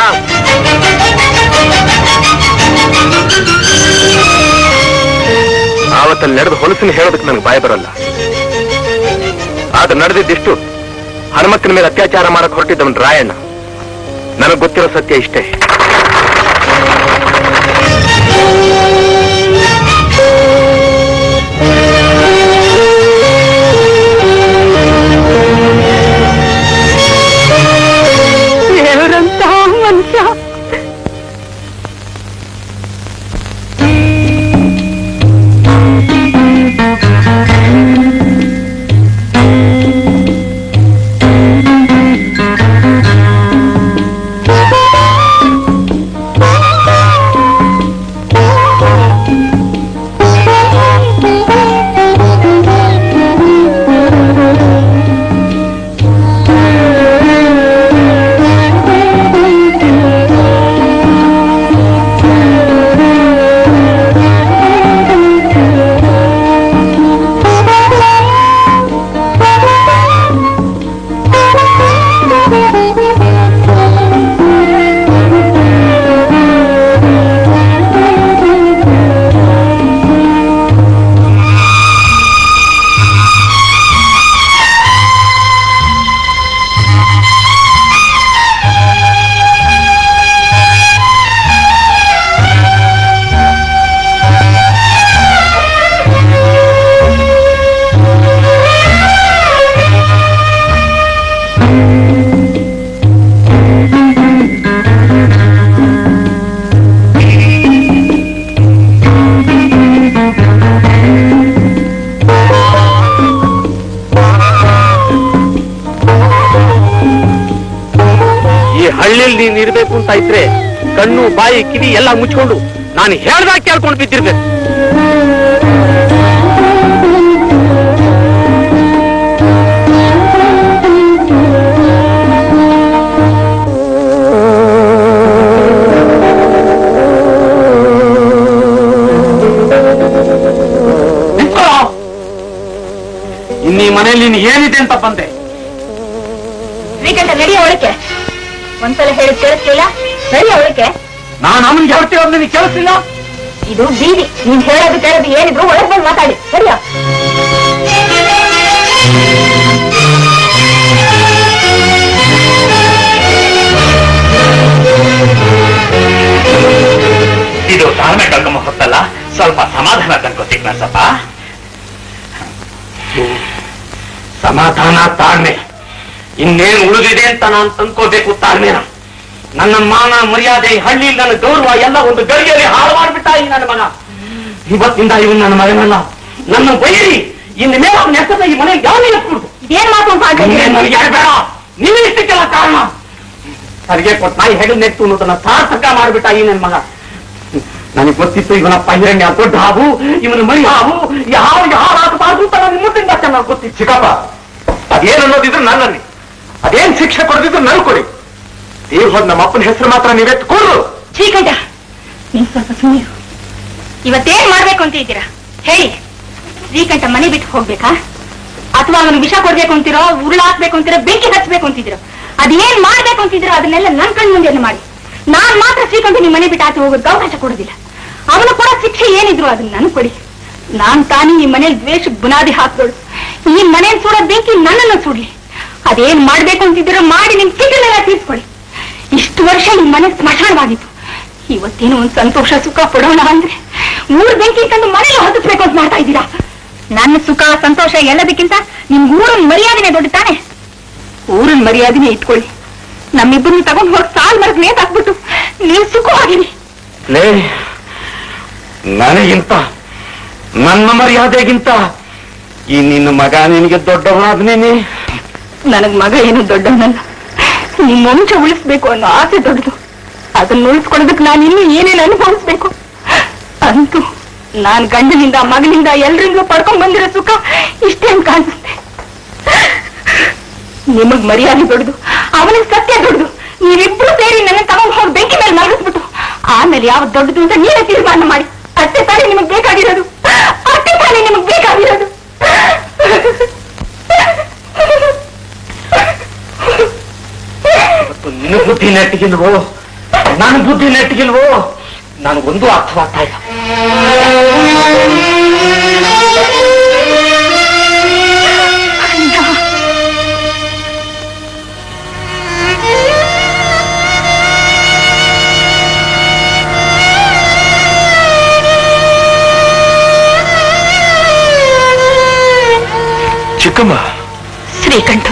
ಆವತ್ತಲ್ಲಿ ನಡೆದ ಹೊಲಸಿನ ಹೇಳೋದಕ್ಕೆ ನನಗೆ ಬಾಯ ಬರಲ್ಲ ಆದ್ರೆ ನಡೆದಿದ್ದಿಷ್ಟು ಹನುಮಕ್ಕನ ಮೇಲೆ ಅತ್ಯಾಚಾರ ಮಾಡಕ್ ಹೊರಟಿದ್ದವನ್ ರಾಯಣ್ಣ ನನಗೆ ಗೊತ್ತಿರೋ ಸತ್ಯ ಇಷ್ಟೇ ದೇವರಂತ ಮನುಷ್ಯ ಹಳ್ಳಿಲಿ ನೀನ್ ಇರ್ಬೇಕು ಅಂತ ಇದ್ರೆ ಕಣ್ಣು ಬಾಯಿ ಕಿವಿ ಎಲ್ಲ ಮುಚ್ಕೊಂಡು ನಾನು ಹೇಳ್ದಾಗ ಕೇಳ್ಕೊಂಡು ಬಿದ್ದಿರ್ಬೇಕು ನಿಂತ್ಕೊಳ್ಳೋ. ಇನ್ನೀ ಮನೆಯಲ್ಲಿ ನೀನ್ ಏನಿದೆ ಅಂತ ಬಂದೆ ಶ್ರೀಕಂಠ ನಡಿಯ ಒಳಕ್ಕೆ ಒಂದ್ಸಲ ಹೇಳಿ ಕೇಳಿಸ್ಲಿಲ್ಲ ನಡಿಯ ಒಳಕ್ಕೆ ನಾನು ಅವನಿಗೆ ಹೇಳ್ತಿರೋದು ನಿನಗೆ ಕೇಳಿಸ್ತಿಲ್ಲ ಇದು ಬೀದಿ ನೀನ್ ಹೇಳೋದು ಕೇಳೋದು ಏನಿದ್ರು ಒಳಗೆ ಬಂದು ಮಾತಾಡಿ ಸರಿಯಾ ಇದು ತಾಳ್ಮೆ ಕಳ್ಕೊಂಬ ಹೊತ್ತಲ್ಲ ಸ್ವಲ್ಪ ಸಮಾಧಾನ ತಂದ್ಕೋತೀವಿ ನರಸಪ್ಪ ಸಮಾಧಾನ ತಾಳ್ಮೆ ಇನ್ನೇನು ಉಳಿದಿದೆ ಅಂತ ನಾನು ತಂದ್ಕೋಬೇಕು ತಾಳ್ಮೆನ ನನ್ನ ಮಾನ ಮರ್ಯಾದೆ ಈ ಹಳ್ಳಿ ನನ್ನ ಗೌರವ ಎಲ್ಲ ಒಂದು ಗಳಿಗೆಯಲ್ಲಿ ಹಾಳು ಮಾಡ್ಬಿಟ್ಟ ಈ ನನ್ನ ಮಗ ಇವತ್ತಿಂದ ಇವನ್ ನನ್ನ ಮಗನಲ್ಲ ನನ್ನ ಬೈರಿ ಇನ್ನು ಮೇಲೆ ಅವನ ಹೆಸರನ್ನ ಈ ಮನೆಗೆ ಯಾವ ಎತ್ಕೊಡ್ದು ಇದೇನ್ ಮಾತು ಅಂತ ಆಡ್ತಾ ಇದ್ದೀರಿ? ನನಗೆ ಯಾರು ಬೇಡ ನೀವೇ ಇಷ್ಟಕ್ಕೆಲ್ಲ ಕಾರಣ ಸರಿಗೆ ಕೊಟ್ಟು ನಾಯಿ ಹೆಗಲ್ ನೆಟ್ಟು ಅನ್ನೋದನ್ನ ಸಾರ್ಥಕ ಮಾಡ್ಬಿಟ್ಟ ಈ ನನ್ನ ಮಗ ನನಗೆ ಗೊತ್ತಿತ್ತು ಇವನಪ್ಪ ಹಿರಣ್ಯ ದೊಡ್ಡ ಹಾವು ಇವನ ಮರಿ ಹಾವು ಯಾವ ಹಾಳಾಗಬಾರ್ದು ಅಂತ ನನಗೆ ಮುಟ್ಟಿಂದ ಚೆನ್ನಾಗಿ ಗೊತ್ತಿತ್ತು ಚಿಕ್ಕಪ್ಪ ಅದೇನು ಅನ್ನೋದಿದ್ರು ನನ್ನಲ್ಲಿ ಅದೇನ್ ಶಿಕ್ಷೆ ಕೊಡದಿದ್ರು ನನ್ ಕೊಡಿ ಈಗ ಹೋದ್ ನಮ್ಮ ಅಪ್ಪನ ಹೆಸರು ಮಾತ್ರ ನೀವೆತ್ಕೊಂಡು ಶ್ರೀಕಂಠ ನೀನ್ ಸ್ವಲ್ಪ ಸುಮ್ಮನೆ ಇವತ್ತೇನ್ ಮಾಡ್ಬೇಕು ಅಂತ ಇದ್ದೀರಾ ಹೇಳಿ ಶ್ರೀಕಂಠ ಮನೆ ಬಿಟ್ಟು ಹೋಗ್ಬೇಕಾ ಅಥವಾ ಅವನು ವಿಷ ಕೊಡ್ಬೇಕು ಅಂತಿರೋ ಉರುಳು ಹಾಕ್ಬೇಕು ಅಂತಿರೋ ಬೆಂಕಿ ಹಚ್ಬೇಕು ಅಂತಿದ್ರು ಅದೇನ್ ಮಾಡ್ಬೇಕು ಅಂತಿದ್ರು ಅದನ್ನೆಲ್ಲ ನನ್ ಕಣ್ ಮುಂದೆ ಮಾಡಿ ನಾನ್ ಮಾತ್ರ ಶ್ರೀಕಂಠ ನಿಮ್ ಮನೆ ಬಿಟ್ಟು ಆಚೆ ಹೋಗೋದು ಅವಕಾಶ ಕೊಡೋದಿಲ್ಲ ಅವನು ಕೂಡ ಶಿಕ್ಷೆ ಏನಿದ್ರು ಅದನ್ನ ನನ್ ಕೊಡಿ ನಾನ್ ತಾನೇ ಈ ಮನೇಲಿ ದ್ವೇಷ ಬುನಾದಿ ಹಾಕ್ದೋಳು ಈ ಮನೇಲಿ ಸುಡೋ ಬೆಂಕಿ ನನ್ನನ್ನು ಸುಡ್ಲಿ ಅದೇನ್ ಮಾಡ್ಬೇಕು ಅಂತಿದ್ದೀರೋ ಮಾಡಿ ನಿಮ್ ಸಿಗಲೆಲ್ಲ ತೀರ್ಸ್ಕೊಳ್ಳಿ ಇಷ್ಟು ವರ್ಷ ಈ ಮನೆ ಸ್ಮಶಾನವಾಗಿತ್ತು ಇವತ್ತೇನು ಒಂದ್ ಸಂತೋಷ ಸುಖ ಪಡೋಣ ಅಂದ್ರೆ ಊರ್ ಬೆಂಕಿ ತಂದು ಮನೇಲಿ ಹೊತ್ತಿಸ್ಬೇಕು ಅಂತ ಮಾಡ್ತಾ ಇದ್ದೀರಾ ನನ್ನ ಸುಖ ಸಂತೋಷ ಎಲ್ಲದಕ್ಕಿಂತ ನಿಮ್ ಊರಿನ ಮರ್ಯಾದೆನೆ ದೊಡ್ಡ ತಾನೆ ಊರಿನ ಮರ್ಯಾದೆನೆ ಇಟ್ಕೊಳ್ಳಿ ನಮ್ಮಿಬ್ಬರನ್ನ ತಗೊಂಡು ಹೋಗಿ ಸಾಲ್ ಮರಕ್ ನೇತ್ ಹಾಕ್ಬಿಟ್ಟು ನೀವು ಸುಖವಾಗಿರಿ ಲೇ ನನಗಿಂತ ನನ್ನ ಮರ್ಯಾದೆಗಿಂತ ಈ ನಿನ್ನ ಮಗ ನಿನಗೆ ದೊಡ್ಡವನಾದ್ನೇನೆ ನನಗ್ ಮಗ ಏನು ದೊಡ್ಡವನಲ್ಲ ನಿಮ್ ವಂಶ ಉಳಿಸ್ಬೇಕು ಅನ್ನೋ ಆಸೆ ದೊಡ್ಡದು ಅದನ್ನ ಉಳಿಸ್ಕೊಡೋದಕ್ಕೆ ನಾನು ಇನ್ನೂ ಏನೇನು ಅನುಭವಿಸ್ಬೇಕು ಅಂತೂ ನಾನ್ ಗಂಡನಿಂದ ಮಗನಿಂದ ಎಲ್ರಿಂದಲೂ ಪಡ್ಕೊಂಡ್ ಬಂದಿರೋ ಸುಖ ಇಷ್ಟೇ ಅಂತ ಕಾಣಿಸುತ್ತೆ ನಿಮಗ್ ಮರ್ಯಾದೆ ದೊಡ್ಡದು ಅವನಿಗೆ ಸತ್ಯ ದೊಡ್ಡದು ನೀವಿಬ್ರು ಸೇರಿ ನನ್ನ ತಗೊಂಡ್ ಹೋಗಿ ಬೆಂಕಿ ಮೇಲೆ ಮಲಗಿಸ್ಬಿಟ್ಟು ಆಮೇಲೆ ಯಾವ ದೊಡ್ಡದು ಅಂತ ನೀವೇ ತೀರ್ಮಾನ ಮಾಡಿ ಅಷ್ಟೇ ತಾನೇ ನಿಮಗ್ ಬೇಕಾಗಿರೋದು ಅಷ್ಟೇ ತಾನೇ ನಿಮಗ್ ಬೇಕಾಗಿರೋದು ನಿನ್ನ ಬುದ್ಧಿ ನೆಟ್ಟಿಗಿಲ್ವೋ ನನ್ನ ಬುದ್ಧಿ ನೆಟ್ಟಿಗಿಲ್ವೋ ನನಗೊಂದು ಅರ್ಥವಾಗ್ತಾ ಇಲ್ಲ ಚಿಕ್ಕಮ್ಮ ಶ್ರೀಕಂಠ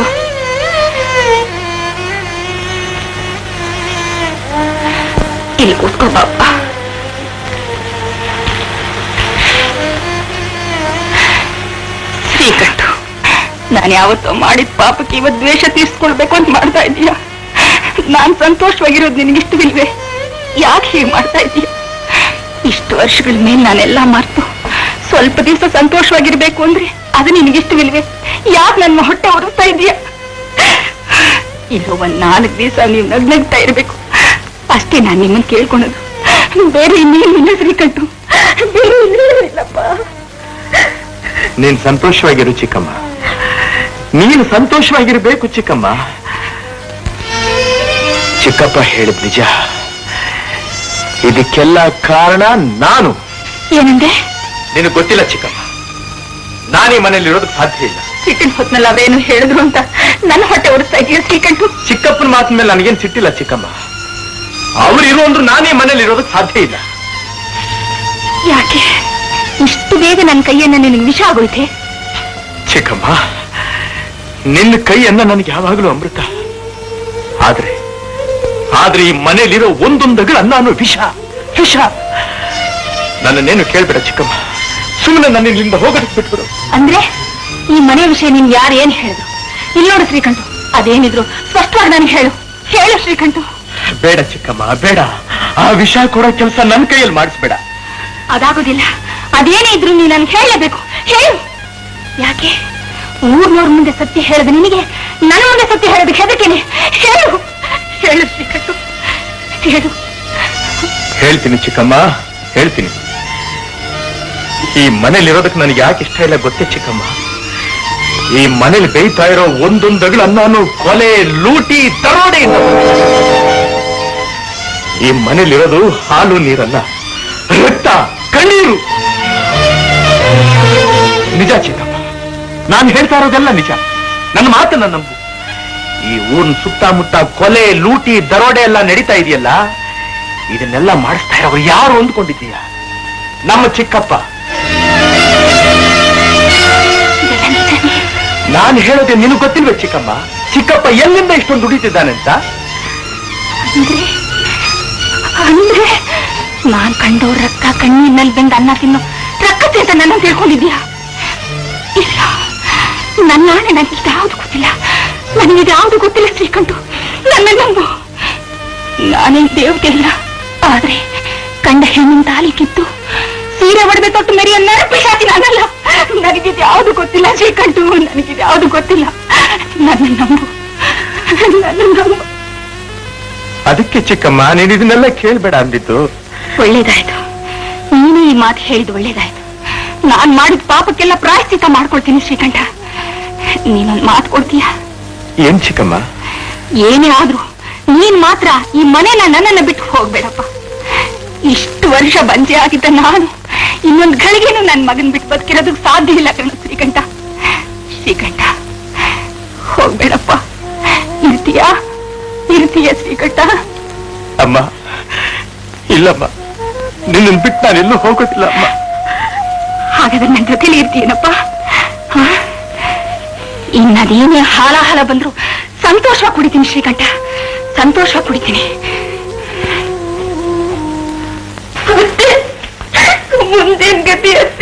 ಇಲ್ಲಿ ಕೂತ್ಕೋ ಬಾಪ್ಪ ಶ್ರೀಕಂಠ ನಾನು ಯಾವತ್ತೋ ಮಾಡಿದ ಪಾಪಕ್ಕೆ ಇವತ್ತು ದ್ವೇಷ ತೀರ್ಸ್ಕೊಳ್ಬೇಕು ಅಂತ ಮಾಡ್ತಾ ಇದೀಯ ನಾನ್ ಸಂತೋಷವಾಗಿರೋದು ನಿನಗಿಷ್ಟವಿಲ್ವೇ ಯಾಕೆ ಹೀಗೆ ಮಾಡ್ತಾ ಇದೀಯ ಇಷ್ಟು ವರ್ಷಗಳ ಮೇಲೆ ನಾನೆಲ್ಲ ಮರ್ತು ಸ್ವಲ್ಪ ದಿವಸ ಸಂತೋಷವಾಗಿರ್ಬೇಕು ಅಂದ್ರೆ ಅದು ನಿನಗಿಷ್ಟವಿಲ್ವೇ ಯಾಕೆ ನನ್ನ ಹೊಟ್ಟೆ ಉರಿಸ್ತಾ ಇದೀಯ ಇರೋ ಒಂದ್ ನಾಲ್ಕು ದಿವಸ ನೀವು ನಗ್ನಗ್ತಾ ಇರ್ಬೇಕು ಅಷ್ಟೇ ನಾನು ನಿಮ್ಮನ್ನ ಕೇಳ್ಕೊಳೋದು ಬೇರೆ ಇನ್ನೇನಿಲ್ಲ ಶ್ರೀಕಂಠು ಬೇರೆ ಇನ್ನೇನು ಇಲ್ಲಪ್ಪ ನೀನ್ ಸಂತೋಷವಾಗಿರು ಚಿಕ್ಕಮ್ಮ ನೀನು ಸಂತೋಷವಾಗಿರ್ಬೇಕು ಚಿಕ್ಕಮ್ಮ ಚಿಕ್ಕಪ್ಪ ಹೇಳಿದ್ ನಿಜ ಇದಕ್ಕೆಲ್ಲ ಕಾರಣ ನಾನು ಏನಂದೆ ನಿನಗೆ ಗೊತ್ತಿಲ್ಲ ಚಿಕ್ಕಮ್ಮ ನಾನೀ ಮನೇಲಿ ಇರೋದಕ್ಕೆ ಸಾಧ್ಯ ಇಲ್ಲ ಸಿಟ್ಟಿನ ಹೊತ್ನಲ್ಲಿ ಅವೇನು ಹೇಳಿದ್ರು ಅಂತ ನನ್ನ ಹೊಟ್ಟೆ ಉರಿಸ್ತಾ ಇದೀಯ ಶ್ರೀಕಂಠು ಚಿಕ್ಕಪ್ಪನ ಮಾತಿನ ಮೇಲೆ ನನಗೇನ್ ಸಿಟ್ಟಿಲ್ಲ ಚಿಕ್ಕಮ್ಮ ಅವ್ರು ಇರೋ ಅಂದ್ರು ನಾನೇ ಮನೇಲಿ ಇರೋದಕ್ಕೆ ಸಾಧ್ಯ ಇಲ್ಲ ಯಾಕೆ ಇಷ್ಟು ಬೇಗ ನನ್ನ ಕೈಯನ್ನ ನಿನಗೆ ವಿಷ ಆಗೋಯ್ತೆ ಚಿಕ್ಕಮ್ಮ ನಿನ್ನ ಕೈಯನ್ನ ನನಗೆ ಯಾವಾಗಲೂ ಅಮೃತ ಆದ್ರೆ ಆದ್ರೆ ಈ ಮನೇಲಿರೋ ಒಂದೊಂದಗಳು ಅನ್ನ ಅನ್ನೋ ವಿಷ ವಿಷ ನನ್ನನ್ನೇನು ಕೇಳ್ಬೇಡ ಚಿಕ್ಕಮ್ಮ ಸುಮ್ಮನೆ ನನ್ನ ಇಲ್ಲಿಂದ ಹೋಗೋದಕ್ಕೆ ಬಿಟ್ಬಿಡು ಅಂದ್ರೆ ಈ ಮನೆ ವಿಷಯ ನಿನ್ ಯಾರು ಏನ್ ಹೇಳಿದ್ರು ಇಲ್ಲಿ ನೋಡು ಶ್ರೀಕಂಠು ಅದೇನಿದ್ರು ಸ್ಪಷ್ಟವಾಗಿ ನನಗೆ ಹೇಳು ಹೇಳು ಶ್ರೀಕಂಠು ಬೇಡ ಚಿಕ್ಕಮ್ಮ ಬೇಡ ಆ ವಿಷ ಕೊಡೋ ಕೆಲಸ ನನ್ನ ಕೈಯಲ್ಲಿ ಮಾಡಿಸ್ಬೇಡ ಅದಾಗೋದಿಲ್ಲ ಅದೇನೇ ಇದ್ರು ನೀನು ನನ್ಗೆ ಹೇಳಲೇಬೇಕು ಹೇಳು ಯಾಕೆ ಊರ್ನವ್ರ ಮುಂದೆ ಸತ್ಯ ಹೇಳದ ನಿನಗೆ ನನ್ನ ಮುಂದೆ ಸತ್ಯ ಹೇಳೋದಕ್ಕೆ ಹೆದರ್ಕೇನೆ ಹೇಳು ಹೇಳು ಶ್ರೀಕಟ್ಟು ಹೇಳು ಹೇಳ್ತೀನಿ ಚಿಕ್ಕಮ್ಮ ಹೇಳ್ತೀನಿ ಈ ಮನೇಲಿರೋದಕ್ಕೆ ನನಗೆ ಯಾಕೆ ಇಷ್ಟ ಇಲ್ಲ ಗೊತ್ತೇ ಚಿಕ್ಕಮ್ಮ ಈ ಮನೇಲಿ ಬೇಯ್ತಾ ಇರೋ ಒಂದೊಂದಗಳು ನಾನು ಕೊಲೆ ಲೂಟಿ ತರೋಡೆ ಈ ಮನೇಲಿರೋದು ಹಾಲು ನೀರಲ್ಲ ರಕ್ತ ಕಣ್ಣೀರು ನಿಜ ಚಿಕ್ಕಮ್ಮ ನಾನು ಹೇಳ್ತಾ ಇರೋದೆಲ್ಲ ನಿಜ ನನ್ನ ಮಾತನ್ನ ನಂಬು ಈ ಊರಿನ ಸುತ್ತಮುತ್ತ ಕೊಲೆ ಲೂಟಿ ದರೋಡೆ ಎಲ್ಲ ನಡೀತಾ ಇದೆಯಲ್ಲ ಇದನ್ನೆಲ್ಲ ಮಾಡಿಸ್ತಾ ಇರೋರು ಯಾರು ಅಂದ್ಕೊಂಡಿದ್ದೀಯ ನಮ್ಮ ಚಿಕ್ಕಪ್ಪ ನಾನು ಹೇಳೋದೆ ನಿನಗೆ ಗೊತ್ತಿಲ್ವೇ ಚಿಕ್ಕಮ್ಮ ಚಿಕ್ಕಪ್ಪ ಎಲ್ಲಿಂದ ಇಷ್ಟೊಂದು ದುಡಿತಿದ್ದಾನೆ ಅಂತ ಅಂದ್ರೆ ಅಂದ್ರೆ ನಾನ್ ಕಂಡವ್ರ ರಕ್ತ ಕಣ್ಣಿನಲ್ಲಿ ಬೆಂದ ಅನ್ನ ತಿನ್ನು ರಕ್ಕತ್ತೆ ಅಂತ ನನ್ನ ತಿಳ್ಕೊಂಡಿದ್ಯಾ ಇಲ್ಲ ನನ್ನ ಆಣೆ ನನಗೆ ಯಾವ್ದು ಗೊತ್ತಿಲ್ಲ ನನಗೆ ಯಾವ್ದು ಗೊತ್ತಿಲ್ಲ ಶ್ರೀಕಂಠು ನನ್ನ ನಂಬು ನಾನೇನ್ ದೇವತೆ ಇಲ್ಲ ಆದ್ರೆ ಕಂಡ ಹೆಣ್ಣಿನ ತಾಲಿ ಕಿತ್ತು ಸೀರೆ ಒಡವೆ ತೊಟ್ಟು ಮೆರಿಯ ನರಪಿಶಾಚಿ ನಾನಲ್ಲ ನನಗಿದು ಯಾವ್ದು ಗೊತ್ತಿಲ್ಲ ಶ್ರೀಕಂಠು ನನಗಿದು ಯಾವ್ದು ಗೊತ್ತಿಲ್ಲ ನನ್ನ ನಂಬು ನನ್ನ ನಂಬು ಅದಕ್ಕೆ ಚಿಕ್ಕಮ್ಮ ನೀನು ಇದನ್ನೆಲ್ಲ ಕೇಳ್ಬೇಡ ಅಂದಿದ್ದು ಒಳ್ಳೇದಾಯ್ತು ನೀನು ಈ ಮಾತು ಹೇಳಿದ್ ಒಳ್ಳೇದಾಯ್ತು ನಾನ್ ಮಾಡಿದ ಪಾಪಕ್ಕೆಲ್ಲ ಪ್ರಾಯಶ್ಚಿತ ಮಾಡ್ಕೊಳ್ತೀನಿ ಶ್ರೀಕಂಠ ನೀನೊಂದ್ ಮಾತು ಕೊಡ್ತೀಯಾ ಏನ್ ಚಿಕ್ಕಮ್ಮ ಏನೇ ಆದ್ರೂ ನೀನ್ ಮಾತ್ರ ಈ ಮನೇನ ನನ್ನನ್ನ ಬಿಟ್ಟು ಹೋಗ್ಬೇಡಪ್ಪ ಇಷ್ಟು ವರ್ಷ ಬಂಜೆ ಆಗಿದ್ದ ನಾನು ಇನ್ನೊಂದ್ ಗಳಿಗೆನೂ ನನ್ ಮಗನ್ ಬಿಟ್ಟು ಬದುಕಿರೋದಕ್ಕೆ ಸಾಧ್ಯ ಇಲ್ಲ ಕಣ ಶ್ರೀಕಂಠ ಶ್ರೀಕಂಠ ಹೋಗ್ಬೇಡಪ್ಪ ಇರ್ತೀಯಾ ಇರ್ತೀಯ ಶ್ರೀಕಂಠ ಅಮ್ಮ ಇಲ್ಲಮ್ಮ ನಿನ್ನ ಬಿಟ್ಟು ನಾನು ಎಲ್ಲೂ ಹೋಗೋದಿಲ್ಲ ಅಮ್ಮ ಹಾಗಾದ್ರೆ ನನ್ನ ಜೊತೆಲಿ ಇರ್ತೀಯನಪ್ಪ ಹ? ಇನ್ನದೇನೇ ಹಾಲಾಹಲ ಬಂದ್ರು ಸಂತೋಷ ಕುಡಿತೀನಿ ಶ್ರೀಕಂಠ ಸಂತೋಷ ಕುಡಿತೀನಿ ಅತ್ತೆ, ಮುಂದೇನ್ ಗತಿ ಅತ್ತೆ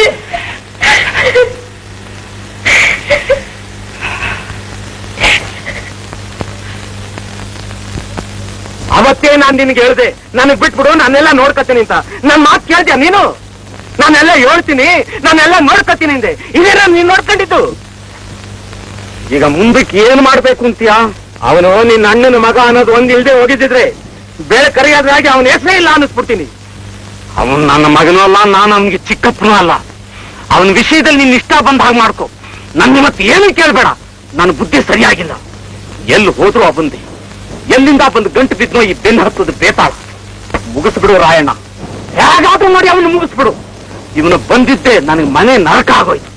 ಅವತ್ತೇ ನಾನ್ ನಿನ್ಗೆ ಹೇಳ್ದೆ ನನಗ್ ಬಿಟ್ಬಿಡು ನಾನೆಲ್ಲ ನೋಡ್ಕತ್ತೀನಿ ಅಂತ ನನ್ ಮಾತು ಕೇಳ್ದ್ಯಾ ನೀನು ನಾನೆಲ್ಲ ಹೇಳ್ತೀನಿ ನಾನೆಲ್ಲ ನೋಡ್ಕತ್ತೀನಿ ಅಂದೆ ಇದೇನ ನೀನ್ ನೋಡ್ಕೊಂಡಿದ್ದು ಈಗ ಮುಂದಕ್ಕೆ ಏನ್ ಮಾಡ್ಬೇಕು ಅಂತೀಯಾ ಅವನು ನಿನ್ನ ಅಣ್ಣನ ಮಗ ಅನ್ನೋದು ಒಂದ್ ಇಲ್ದೆ ಹೋಗಿದ್ದಿದ್ರೆ ಬೇರೆ ಕರೆಯೋದ್ರಾಗಿ ಅವನ ಹೆಸರೇ ಇಲ್ಲ ಅನ್ನಿಸ್ಬಿಡ್ತೀನಿ ಅವನು ನನ್ನ ಮಗನೂ ಅಲ್ಲ ನಾನು ಅವನಿಗೆ ಚಿಕ್ಕಪ್ಪನೂ ಅಲ್ಲ ಅವನ ವಿಷಯದಲ್ಲಿ ನಿನ್ನ ಇಷ್ಟ ಬಂದ ಹಾಗೆ ಮಾಡ್ಕೊ ನನ್ನ ಮತ್ತೆ ಏನು ಕೇಳ್ಬೇಡ ನನ್ನ ಬುದ್ಧಿ ಸರಿಯಾಗಿಲ್ಲ ಎಲ್ಲಿ ಹೋದ್ರು ಬಂದೆ ಎಲ್ಲಿಂದ ಬಂದು ಗಂಟು ಬಿದ್ನೋ ಈ ಬೆನ್ನು ಹತ್ತದ ಬೇತಾಳ ಮುಗಿಸ್ಬಿಡು ರಾಯಣ್ಣ ಹೇಗಾದ್ರೂ ಮಾಡಿ ಅವನು ಮುಗಿಸ್ಬಿಡು ಇವನು ಬಂದಿದ್ದೆ ನನಗೆ ಮನೆ ನರಕ ಆಗೋಯ್ತು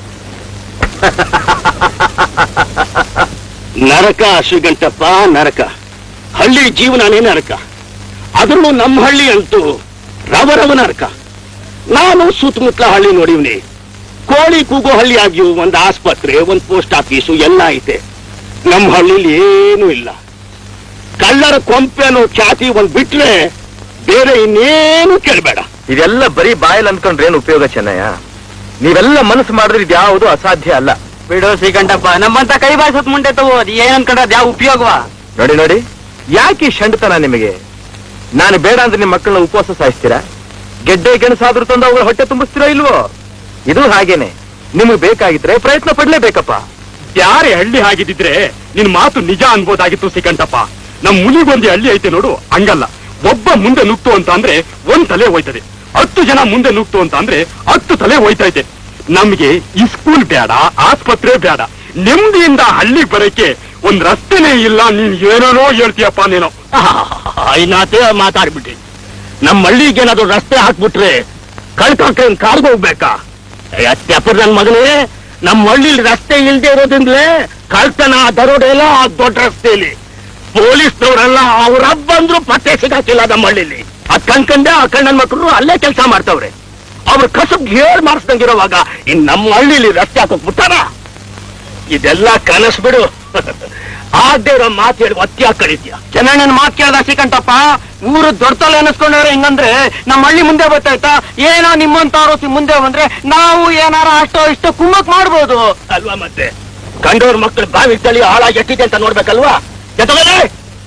ನರಕ ಶ್ರೀಗಂಟಪ್ಪ ನರಕ ಹಳ್ಳಿ ಜೀವನನೇ ನರಕ ಅದರಲ್ಲೂ ನಮ್ಮ ಹಳ್ಳಿ ಅಂತೂ ರವರವ ನರಕ ನಾನು ಸುತ್ತಮುತ್ತಲ ಹಳ್ಳಿ ನೋಡಿವ್ನಿ ಕೋಳಿ ಕೂಗೋ ಹಳ್ಳಿ ಆಗಿಯೂ ಒಂದು ಆಸ್ಪತ್ರೆ ಒಂದು ಪೋಸ್ಟ್ ಆಫೀಸು ಎಲ್ಲ ಐತೆ ನಮ್ಮ ಹಳ್ಳಿಲಿ ಏನೂ ಇಲ್ಲ ಕಳ್ಳರ ಕೊಂಪೆ ಅನ್ನೋ ಖ್ಯಾತಿ ಒಂದ್ ಬಿಟ್ರೆ ಬೇರೆ ಇನ್ನೇನು ಕೇಳಬೇಡ ಇದೆಲ್ಲ ಬರೀ ಬಾಯಲ್ಲಿ ಅನ್ಕೊಂಡ್ರೆ ಏನು ಉಪಯೋಗ ಚೆನ್ನಯ್ಯ ನೀವೆಲ್ಲ ಮನಸ್ಸು ಮಾಡಿದ್ರೆ ಇದ್ಯಾವುದು ಅಸಾಧ್ಯ ಅಲ್ಲ ಬಿಡು ಶ್ರೀಕಂಠಪ್ಪ ನಮ್ಮಂತ ಕೈ ಬಾಯಿ ಸುತ್ತ ಮುಂಡೆ ತಗೋ ಏನ್ ಅನ್ಕೊಂಡ್ರೆ ಯಾವ ಉಪಯೋಗವಾ ನೋಡಿ ನೋಡಿ ಯಾಕೆ ಈ ಷಂಡತನ ನಿಮಗೆ ನಾನು ಬೇಡ ಅಂದ್ರೆ ನಿಮ್ಮ ಮಕ್ಕಳನ್ನ ಉಪವಾಸ ಸಾಯಿಸ್ತೀರಾ ಗೆಡ್ಡೆ ಗೆಣಸಾದ್ರೂ ತಂದು ಅವ್ರ ಹೊಟ್ಟೆ ತುಂಬಿಸ್ತೀರಾ ಇಲ್ವೋ ಇದು ಹಾಗೇನೆ ನಿಮಗೆ ಬೇಕಾಗಿದ್ರೆ ಪ್ರಯತ್ನ ಪಡ್ಲೇಬೇಕಪ್ಪ ಯಾರೇ ಹಳ್ಳಿ ಆಗಿದ್ದಿದ್ರೆ ನಿನ್ ಮಾತು ನಿಜ ಅನ್ಬೋದಾಗಿತ್ತು ಶ್ರೀಕಂಠಪ್ಪ ನಮ್ ಮುನಿಗೊಂದು ಹಳ್ಳಿ ಐತೆ ನೋಡು ಹಂಗಲ್ಲ ಒಬ್ಬ ಮುಂದೆ ನುಗ್ತು ಅಂತ ಅಂದ್ರೆ ಒಂದ್ ತಲೆ ಹೋಯ್ತದೆ ಹತ್ತು ಜನ ಮುಂದೆ ನುಗ್ತು ಅಂತ ಅಂದ್ರೆ ಹತ್ತು ತಲೆ ಹೋಯ್ತೈತೆ ನಮ್ಗೆ ಈ ಸ್ಕೂಲ್ ಬೇಡ ಆಸ್ಪತ್ರೆ ಬೇಡ ನೆಮ್ಮದಿಯಿಂದ ಹಳ್ಳಿ ಬರಕ್ಕೆ ಒಂದ್ ರಸ್ತೆನೇ ಇಲ್ಲ ನೀನ್ ಏನೇನೋ ಹೇಳ್ತೀಯಪ್ಪ ನೀನು ಐನಾತೆ ಮಾತಾಡ್ಬಿಟ್ಟಿ ನಮ್ಮ ಹಳ್ಳಿಗೆ ಏನಾದ್ರು ರಸ್ತೆ ಹಾಕ್ಬಿಟ್ರೆ ಕಳ್ಕೊಂಡ್ ಕಾರ್ಗೆ ಹೋಗ್ಬೇಕಾ ಅತ್ಯಪ್ಪ ನನ್ ಮಗನೇ ನಮ್ಮ ಹಳ್ಳಿಲಿ ರಸ್ತೆ ಇಲ್ದೇ ಇರೋದ್ರಿಂದಲೇ ಕಳ್ತನ ದರೋಡೆ ಎಲ್ಲ ಆ ದೊಡ್ಡ ರಸ್ತೆಯಲ್ಲಿ ಪೊಲೀಸ್ನವರೆಲ್ಲ ಅವ್ರ ಬಂದ್ರು ಪತ್ತೆ ಸಿಗಾಕಿಲ್ಲ ನಮ್ಮ ಹಳ್ಳಿಲಿ ಅದ್ ಕಣ್ಕಂಡೆ ಆ ಕಣ್ಣನ್ ಮಕ್ಕಳು ಅಲ್ಲೇ ಕೆಲಸ ಮಾಡ್ತವ್ರೆ ಅವ್ರ ಕಸಬ್ ಹೇಳ್ ಮಾಡಿಸ್ದಂಗಿರೋವಾಗ ಇನ್ ನಮ್ಮ ಹಳ್ಳಿಲಿ ರಸ್ತೆ ಹಾಕೋಕ್ ಬಿಟ್ಟಾರ ಇದೆಲ್ಲ ಕನಸು ಬಿಡು ಆಗದೆ ಇರೋ ಮಾತು ಹೇಳಿ ಒತ್ತಿ ಕಳಿದ್ಯಾ ಚೆನ್ನಣ್ಣನ ಮಾತು ಕೇಳ್ದ ಶ್ರೀಕಂಠಪ್ಪ ಊರು ದೊಡ್ಡತಲೆ ಅನ್ನಿಸ್ಕೊಂಡವ್ರೆ ಹಿಂಗಂದ್ರೆ ನಮ್ಮ ಹಳ್ಳಿ ಮುಂದೆ ಬರ್ತಾಯ್ತಾ ಏನೋ ನಿಮ್ಮಂತವ್ರು ಸಿ- ಮುಂದೆ ಬಂದ್ರೆ ನಾವು ಏನಾರ ಅಷ್ಟೋ ಇಷ್ಟೋ ಕುಮ್ಮಕ್ ಮಾಡ್ಬೋದು ಅಲ್ವಾ ಮತ್ತೆ ಕಂಡವ್ರ ಮಕ್ಕಳು ಬಾವಿ ತಳಿ ಹಾಳಾಗಿ ಎಷ್ಟಿದೆ ಅಂತ ನೋಡ್ಬೇಕಲ್ವಾ ಜೊತೆಗೆ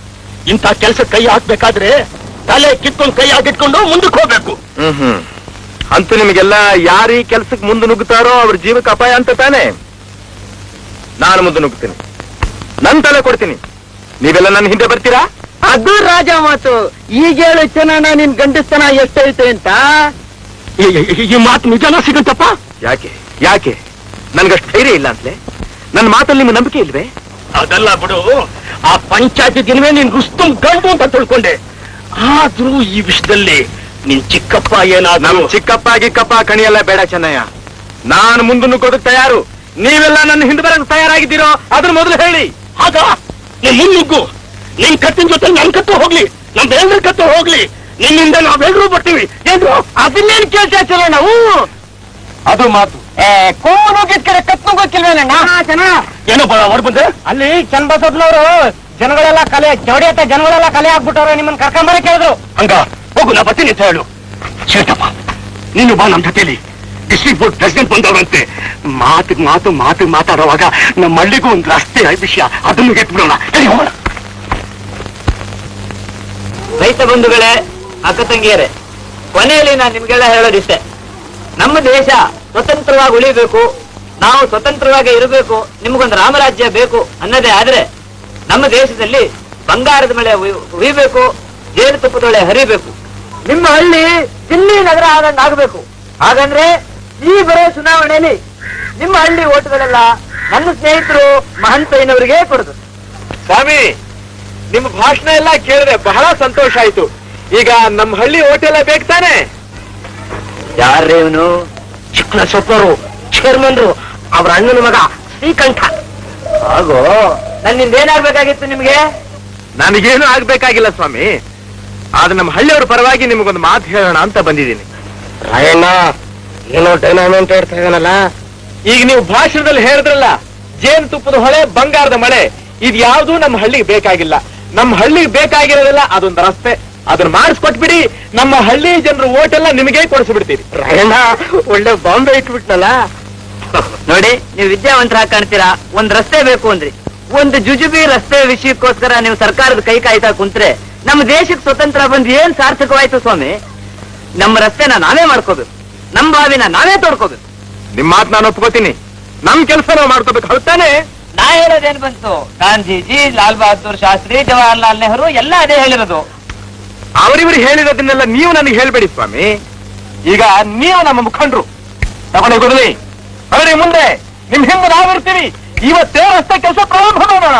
ಇಂಥ ಕೆಲಸ ಕೈ ಹಾಕ್ಬೇಕಾದ್ರೆ ತಲೆ ಕಿತ್ಕೊಂಡು ಕೈ ಹಾಕಿಟ್ಕೊಂಡು ಮುಂದಕ್ಕೆ ಹೋಗ್ಬೇಕು ಹ್ಮ್ ಹ್ಮ್ ಅಂತೂ ನಿಮಗೆಲ್ಲ ಯಾರು ಈ ಕೆಲ್ಸಕ್ಕೆ ಮುಂದೆ ನುಗ್ಗುತ್ತಾರೋ ಅವ್ರ ಜೀವಕ್ಕೆ ಅಪಾಯ ಅಂತ ತಾನೆ ನಾನು ಮುಂದೆ ನುಗ್ಗುತ್ತೀನಿ ನನ್ ತಲೆ ಕೊಡ್ತೀನಿ ನೀವೆಲ್ಲ ನನ್ನ ಹಿಂದೆ ಬರ್ತೀರಾ ಅದು ರಾಜ ಮಾತು ಈಗ ಹೇಳು ಚೆನ್ನ ನಿನ್ ಗಂಡಸ್ತನ ಎಷ್ಟೈತೆ ಅಂತ ಈ- ಈ- ಈ ಮಾತು ನಿಜನಾ ಸಿಗುತ್ತಪ್ಪ ಯಾಕೆ ಯಾಕೆ ನನ್ಗಷ್ಟು ಧೈರ್ಯ ಇಲ್ಲ ಅಂತಲೇ ನನ್ನ ಮಾತಲ್ಲಿ ನಿಮ್ಮ ನಂಬಿಕೆ ಇಲ್ವೇ ಅದಲ್ಲ ಬಿಡು ಆ ಪಂಚಾಯತಿ ದಿನವೇ ನೀನ್ ರುಸ್ತುಂ ಗಂಡು ಅಂತ ತಿಳ್ಕೊಂಡೆ ಆದ್ರೂ ಈ ವಿಷಯದಲ್ಲಿ ನಿನ್ ಚಿಕ್ಕಪ್ಪ ನಮ್ ಏನಾದ್ರು ಚಿಕ್ಕಪ್ಪ ಗಿಕ್ಕಪ್ಪ ಕಣಿಯೆಲ್ಲ ಬೇಡ ಚೆನ್ನಯ್ಯ ನಾನು ಮುಂದೆ ನುಗ್ಗೋದಕ್ಕೆ ತಯಾರು ನೀವೆಲ್ಲ ನನ್ನ ಹಿಂದೆ ಬರಕ್ಕೆ ತಯಾರಾಗಿದ್ದೀರೋ ಅದನ್ನ ಮೊದಲು ಹೇಳಿ ಆಗ ನೀನ್ ಮುನ್ನುಗ್ಗು ನಿನ್ ಕತ್ತಿನ ಜೊತೆ ನನ್ ಕತ್ತು ಹೋಗ್ಲಿ ನಮ್ ಬೇಂದ್ರ ಕತ್ತು ಹೋಗ್ಲಿ ನಿನ್ನಿಂದ ನಾವೆಲ್ಲರೂ ಬರ್ತೀವಿ ಏನು ಅದನ್ನೇನ್ ಕೇಳ್ತಾ ಚಲೋ ನಾವು ಅದು ಮಾತು ಏ ಕೋನು ಗೆದ್ಕರೆ ಕತ್ನು ಗೊತ್ತಿಲ್ವೇನಣ್ಣ ಜನ ಏನೋ ಹೊರ ಬಂದೆ ಅಲ್ಲಿ ಚನ್ನಬಸಪ್ಪನವರು ಜನಗಳೆಲ್ಲ ಕಲೆ ಜವಡಿ ಹತ್ತ ಜನಗಳೆಲ್ಲ ಕಲೆ ಆಗ್ಬಿಟ್ಟವ್ರೆ ನಿಮ್ಮನ್ನ ಕರ್ಕೊಂಬರ ಕೇಳಿದ್ರು ಹಂಗ ಹೋಗು ನಾ ಬರ್ತೀನಿ ಅಂತ ಹೇಳು ಶೇಷಪ್ಪ ನೀನು ಬಾ ನಮ್ ಜೊತೆಲಿ ಡಿಸ್ಟ್ರಿಕ್ಟ್ ಬೋರ್ಡ್ ಪ್ರೆಸಿಡೆಂಟ್ ಬಂದವರಂತೆ ಮಾತಿಗೆ ಮಾತು ಮಾತಿಗೆ ಮಾತಾಡುವಾಗ ನಮ್ಮ ಹಳ್ಳಿಗೂ ಒಂದು ರಸ್ತೆ ವಿಷಯ ಅದನ್ನು ಗೆಟ್ಬಿಡೋಣ ಹೇಳಿ ಹೋಗೋಣ ರೈತ ಬಂಧುಗಳೇ ಅಕ್ಕ ತಂಗಿಯರೇ ಕೊನೆಯಲ್ಲಿ ನಾನು ನಿಮ್ಗೆಲ್ಲ ಹೇಳೋದಿಷ್ಟೇ ನಮ್ಮ ದೇಶ ಸ್ವತಂತ್ರವಾಗಿ ಉಳಿಬೇಕು ನಾವು ಸ್ವತಂತ್ರವಾಗಿ ಇರಬೇಕು ನಿಮಗೊಂದು ರಾಮರಾಜ್ಯ ಬೇಕು ಅನ್ನೋದೇ ಆದ್ರೆ ನಮ್ಮ ದೇಶದಲ್ಲಿ ಬಂಗಾರದ ಮಳೆ ಉಯ್- ಉಯ್ಬೇಕು ಜೇನುತುಪ್ಪದೊಳೆ ಹರಿಬೇಕು ನಿಮ್ಮ ಹಳ್ಳಿ ದಿಲ್ಲಿ ನಗರ ಆದಂಗೆ ಆಗಬೇಕು ಹಾಗಂದ್ರೆ ಈ ಬರೋ ಚುನಾವಣೆಯಲ್ಲಿ ನಿಮ್ಮ ಹಳ್ಳಿ ಓಟುಗಳೆಲ್ಲ ನನ್ನ ಸ್ನೇಹಿತರು ಮಹಂತಯ್ಯನವರಿಗೆ ಕೊಡುದು ಸ್ವಾಮಿ ನಿಮ್ಮ ಭಾಷಣ ಎಲ್ಲ ಕೇಳಿದ್ರೆ ಬಹಳ ಸಂತೋಷ ಆಯ್ತು ಈಗ ನಮ್ಮ ಹಳ್ಳಿ ಹೋಟೆಲ್ ಬೇಕು ತಾನೆ ಯಾರ್ರೀ ಇವನು ಚಿಕ್ಕ ಸೊಪ್ಪರು ಚೇರ್ಮನ್ರು ಅವ್ರ ಅಣ್ಣನ ಮಗ ಶ್ರೀಕಂಠ ಹಾಗೋ ನನ್ನಿಂದ ಏನಾಗ್ಬೇಕಾಗಿತ್ತು ನಿಮ್ಗೆ ನನಗೇನು ಆಗ್ಬೇಕಾಗಿಲ್ಲ ಸ್ವಾಮಿ ಆದ್ರೆ ನಮ್ಮ ಹಳ್ಳಿಯವ್ರ ಪರವಾಗಿ ನಿಮಗೊಂದು ಮಾತು ಹೇಳೋಣ ಅಂತ ಬಂದಿದ್ದೀನಿ ರಾಯಣ್ಣ ಏನೋ ಡೈನಾಮೆಂಟ್ ಹೇಳ್ತಾ ಇದ್ದಾನಲ್ಲ ಈಗ ನೀವು ಭಾಷಣದಲ್ಲಿ ಹೇಳಿದ್ರಲ್ಲ ಜೇನು ತುಪ್ಪದ ಹೊಳೆ ಬಂಗಾರದ ಮಳೆ ಇದು ಯಾವ್ದು ನಮ್ಮ ಹಳ್ಳಿಗೆ ಬೇಕಾಗಿಲ್ಲ ನಮ್ಮ ಹಳ್ಳಿಗೆ ಬೇಕಾಗಿರೋದಿಲ್ಲ ಅದೊಂದು ರಸ್ತೆ ಅದನ್ನ ಮಾಡಿಸ್ಕೊಟ್ಬಿಡಿ ನಮ್ಮ ಹಳ್ಳಿ ಜನರ ಓಟೆಲ್ಲ ನಿಮಗೆ ಕೊಡಿಸ್ಬಿಡ್ತೀರಿ ರಾಯಣ್ಣ ಒಳ್ಳೆ ಬಾಂಬೆ ಇಟ್ಬಿಟ್ನಲ್ಲ ನೋಡಿ ನೀವು ವಿದ್ಯಾವಂತರಾಗಿ ಕಾಣ್ತೀರಾ ಒಂದ್ ರಸ್ತೆ ಬೇಕು ಅಂದ್ರಿ ಒಂದು ಜುಜುಬಿ ರಸ್ತೆ ವಿಷಯಕ್ಕೋಸ್ಕರ ನೀವು ಸರ್ಕಾರದ ಕೈ ಕಾಯ್ತಾ ಕುಂತ್ರೆ ನಮ್ಮ ದೇಶಕ್ಕೆ ಸ್ವತಂತ್ರ ಬಂದು ಏನ್ ಸಾರ್ಥಕವಾಯ್ತು ಸ್ವಾಮಿ ನಮ್ಮ ರಸ್ತೆನ ನಾವೇ ಮಾಡ್ಕೋಬೇಕು ನಮ್ಮ ಬಾವಿನ ನಾವೇ ತೋಡ್ಕೋಬೇಕು ನಿಮ್ ಮಾತು ನಾನು ಒಪ್ಕೋತೀನಿ ನಮ್ ಕೆಲಸ ನಾವು ಮಾಡ್ಕೋಬೇಕು ಹೌದಾನೆ ನಾ ಹೇಳೋದೇನ್ ಬಂತು ಗಾಂಧೀಜಿ ಲಾಲ್ ಬಹದ್ದೂರ್ ಶಾಸ್ತ್ರಿ ಜವಾಹರ್ಲಾಲ್ ನೆಹರು ಎಲ್ಲ ಅದೇ ಹೇಳಿರೋದು ಅವರಿವರು ಹೇಳಿರೋದನ್ನೆಲ್ಲ ನೀವು ನನಗೆ ಹೇಳ್ಬೇಡಿ ಸ್ವಾಮಿ ಈಗ ನೀವು ನಮ್ಮ ಮುಖಂಡರು ತಗೊಂಡು ಹೋಗೋದ್ರಿ ಅವರಿ ಮುಂದೆ ನಿಮ್ ಹಿಂದೆ ನಾವಿರ್ತೀವಿ ಇವತ್ತೇ ರಸ್ತೆ ಕೆಲಸ ಪ್ರಾರಂಭ ಮಾಡೋಣ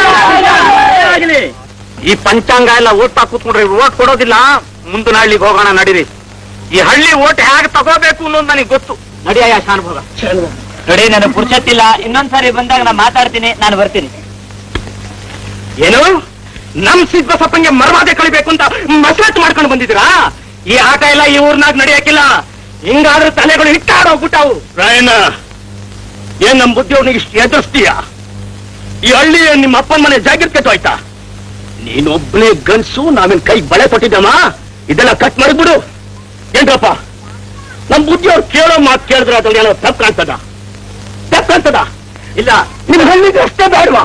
ಈ ಪಂಚಾಂಗ ಎಲ್ಲ ಓಟ್ ಕೂತ್ಕೊಂಡ್ರೆ ಇವ್ರು ಓಟ್ ಕೊಡೋದಿಲ್ಲ ಮುಂದೆ ನಾಳಿಗೆ ಹೋಗೋಣ ನಡೀರಿ ಈ ಹಳ್ಳಿ ಓಟ್ ಹೇಗೆ ತಗೋಬೇಕು ಅನ್ನೋದು ನನಗೆ ಗೊತ್ತು ನಡಿಯ ಶಾನುಭೋಗ ನೋಡಿ ನನಗೆ ಪುರುಷತ್ತಿಲ್ಲ ಇನ್ನೊಂದ್ಸಾರಿ ಬಂದಾಗ ನಾನು ಮಾತಾಡ್ತೀನಿ ನಾನು ಬರ್ತೀನಿ ಏನು ನಮ್ ಸಿದ್ಬಸಪ್ಪಂಗೆ ಮರ್ವಾದೆ ಕಳಿಬೇಕು ಅಂತ ಮಸರತ್ತು ಮಾಡ್ಕೊಂಡು ಬಂದಿದ್ದೀರಾ ಈ ಆಟ ಎಲ್ಲ ಈ ಊರ್ನಾಗ ನಡೆಯಕ್ಕಿಲ್ಲ ಹಿಂಗಾದ್ರೆ ತಲೆಗಳು ಹಿಟ್ಟಾಡೋಗ್ಬಿಟ್ಟಾವು ರಾಯಣ್ಣ ಏನ್ ನಮ್ ಬುದ್ಧಿ ಅವ್ನಿಗೆ ಇಷ್ಟು ಎದುರಿಸ್ತೀಯ ಈ ಹಳ್ಳಿ ಏನ್ ನಿಮ್ಮ ಅಪ್ಪನ ಮನೆ ಜಾಗಿರ್ ಕೆಟ್ಟೋಯ್ತಾ ನೀನೊಬ್ಬನೇ ಗನ್ಸು ನಾವೇನ್ ಕೈ ಬಳೆ ಕೊಟ್ಟಿದ್ದಮ್ಮ ಇದೆಲ್ಲ ಕಟ್ ಮಾಡಿಬಿಡು ಏನ್ರಪ್ಪ ನಮ್ ಬುದ್ಧಿ ಅವ್ರು ಕೇಳೋ ಮಾತು ಕೇಳಿದ್ರೆ ಅದ್ರಲ್ಲಿ ಏನೋ ತಪ್ಪು ಕಾಣ್ತದ ತಪ್ಪು ಕಾಣ್ತದ ಇಲ್ಲ ನಿಮ್ ಹಳ್ಳಿಗೆ ಅಷ್ಟೇ ಬೇಡವಾ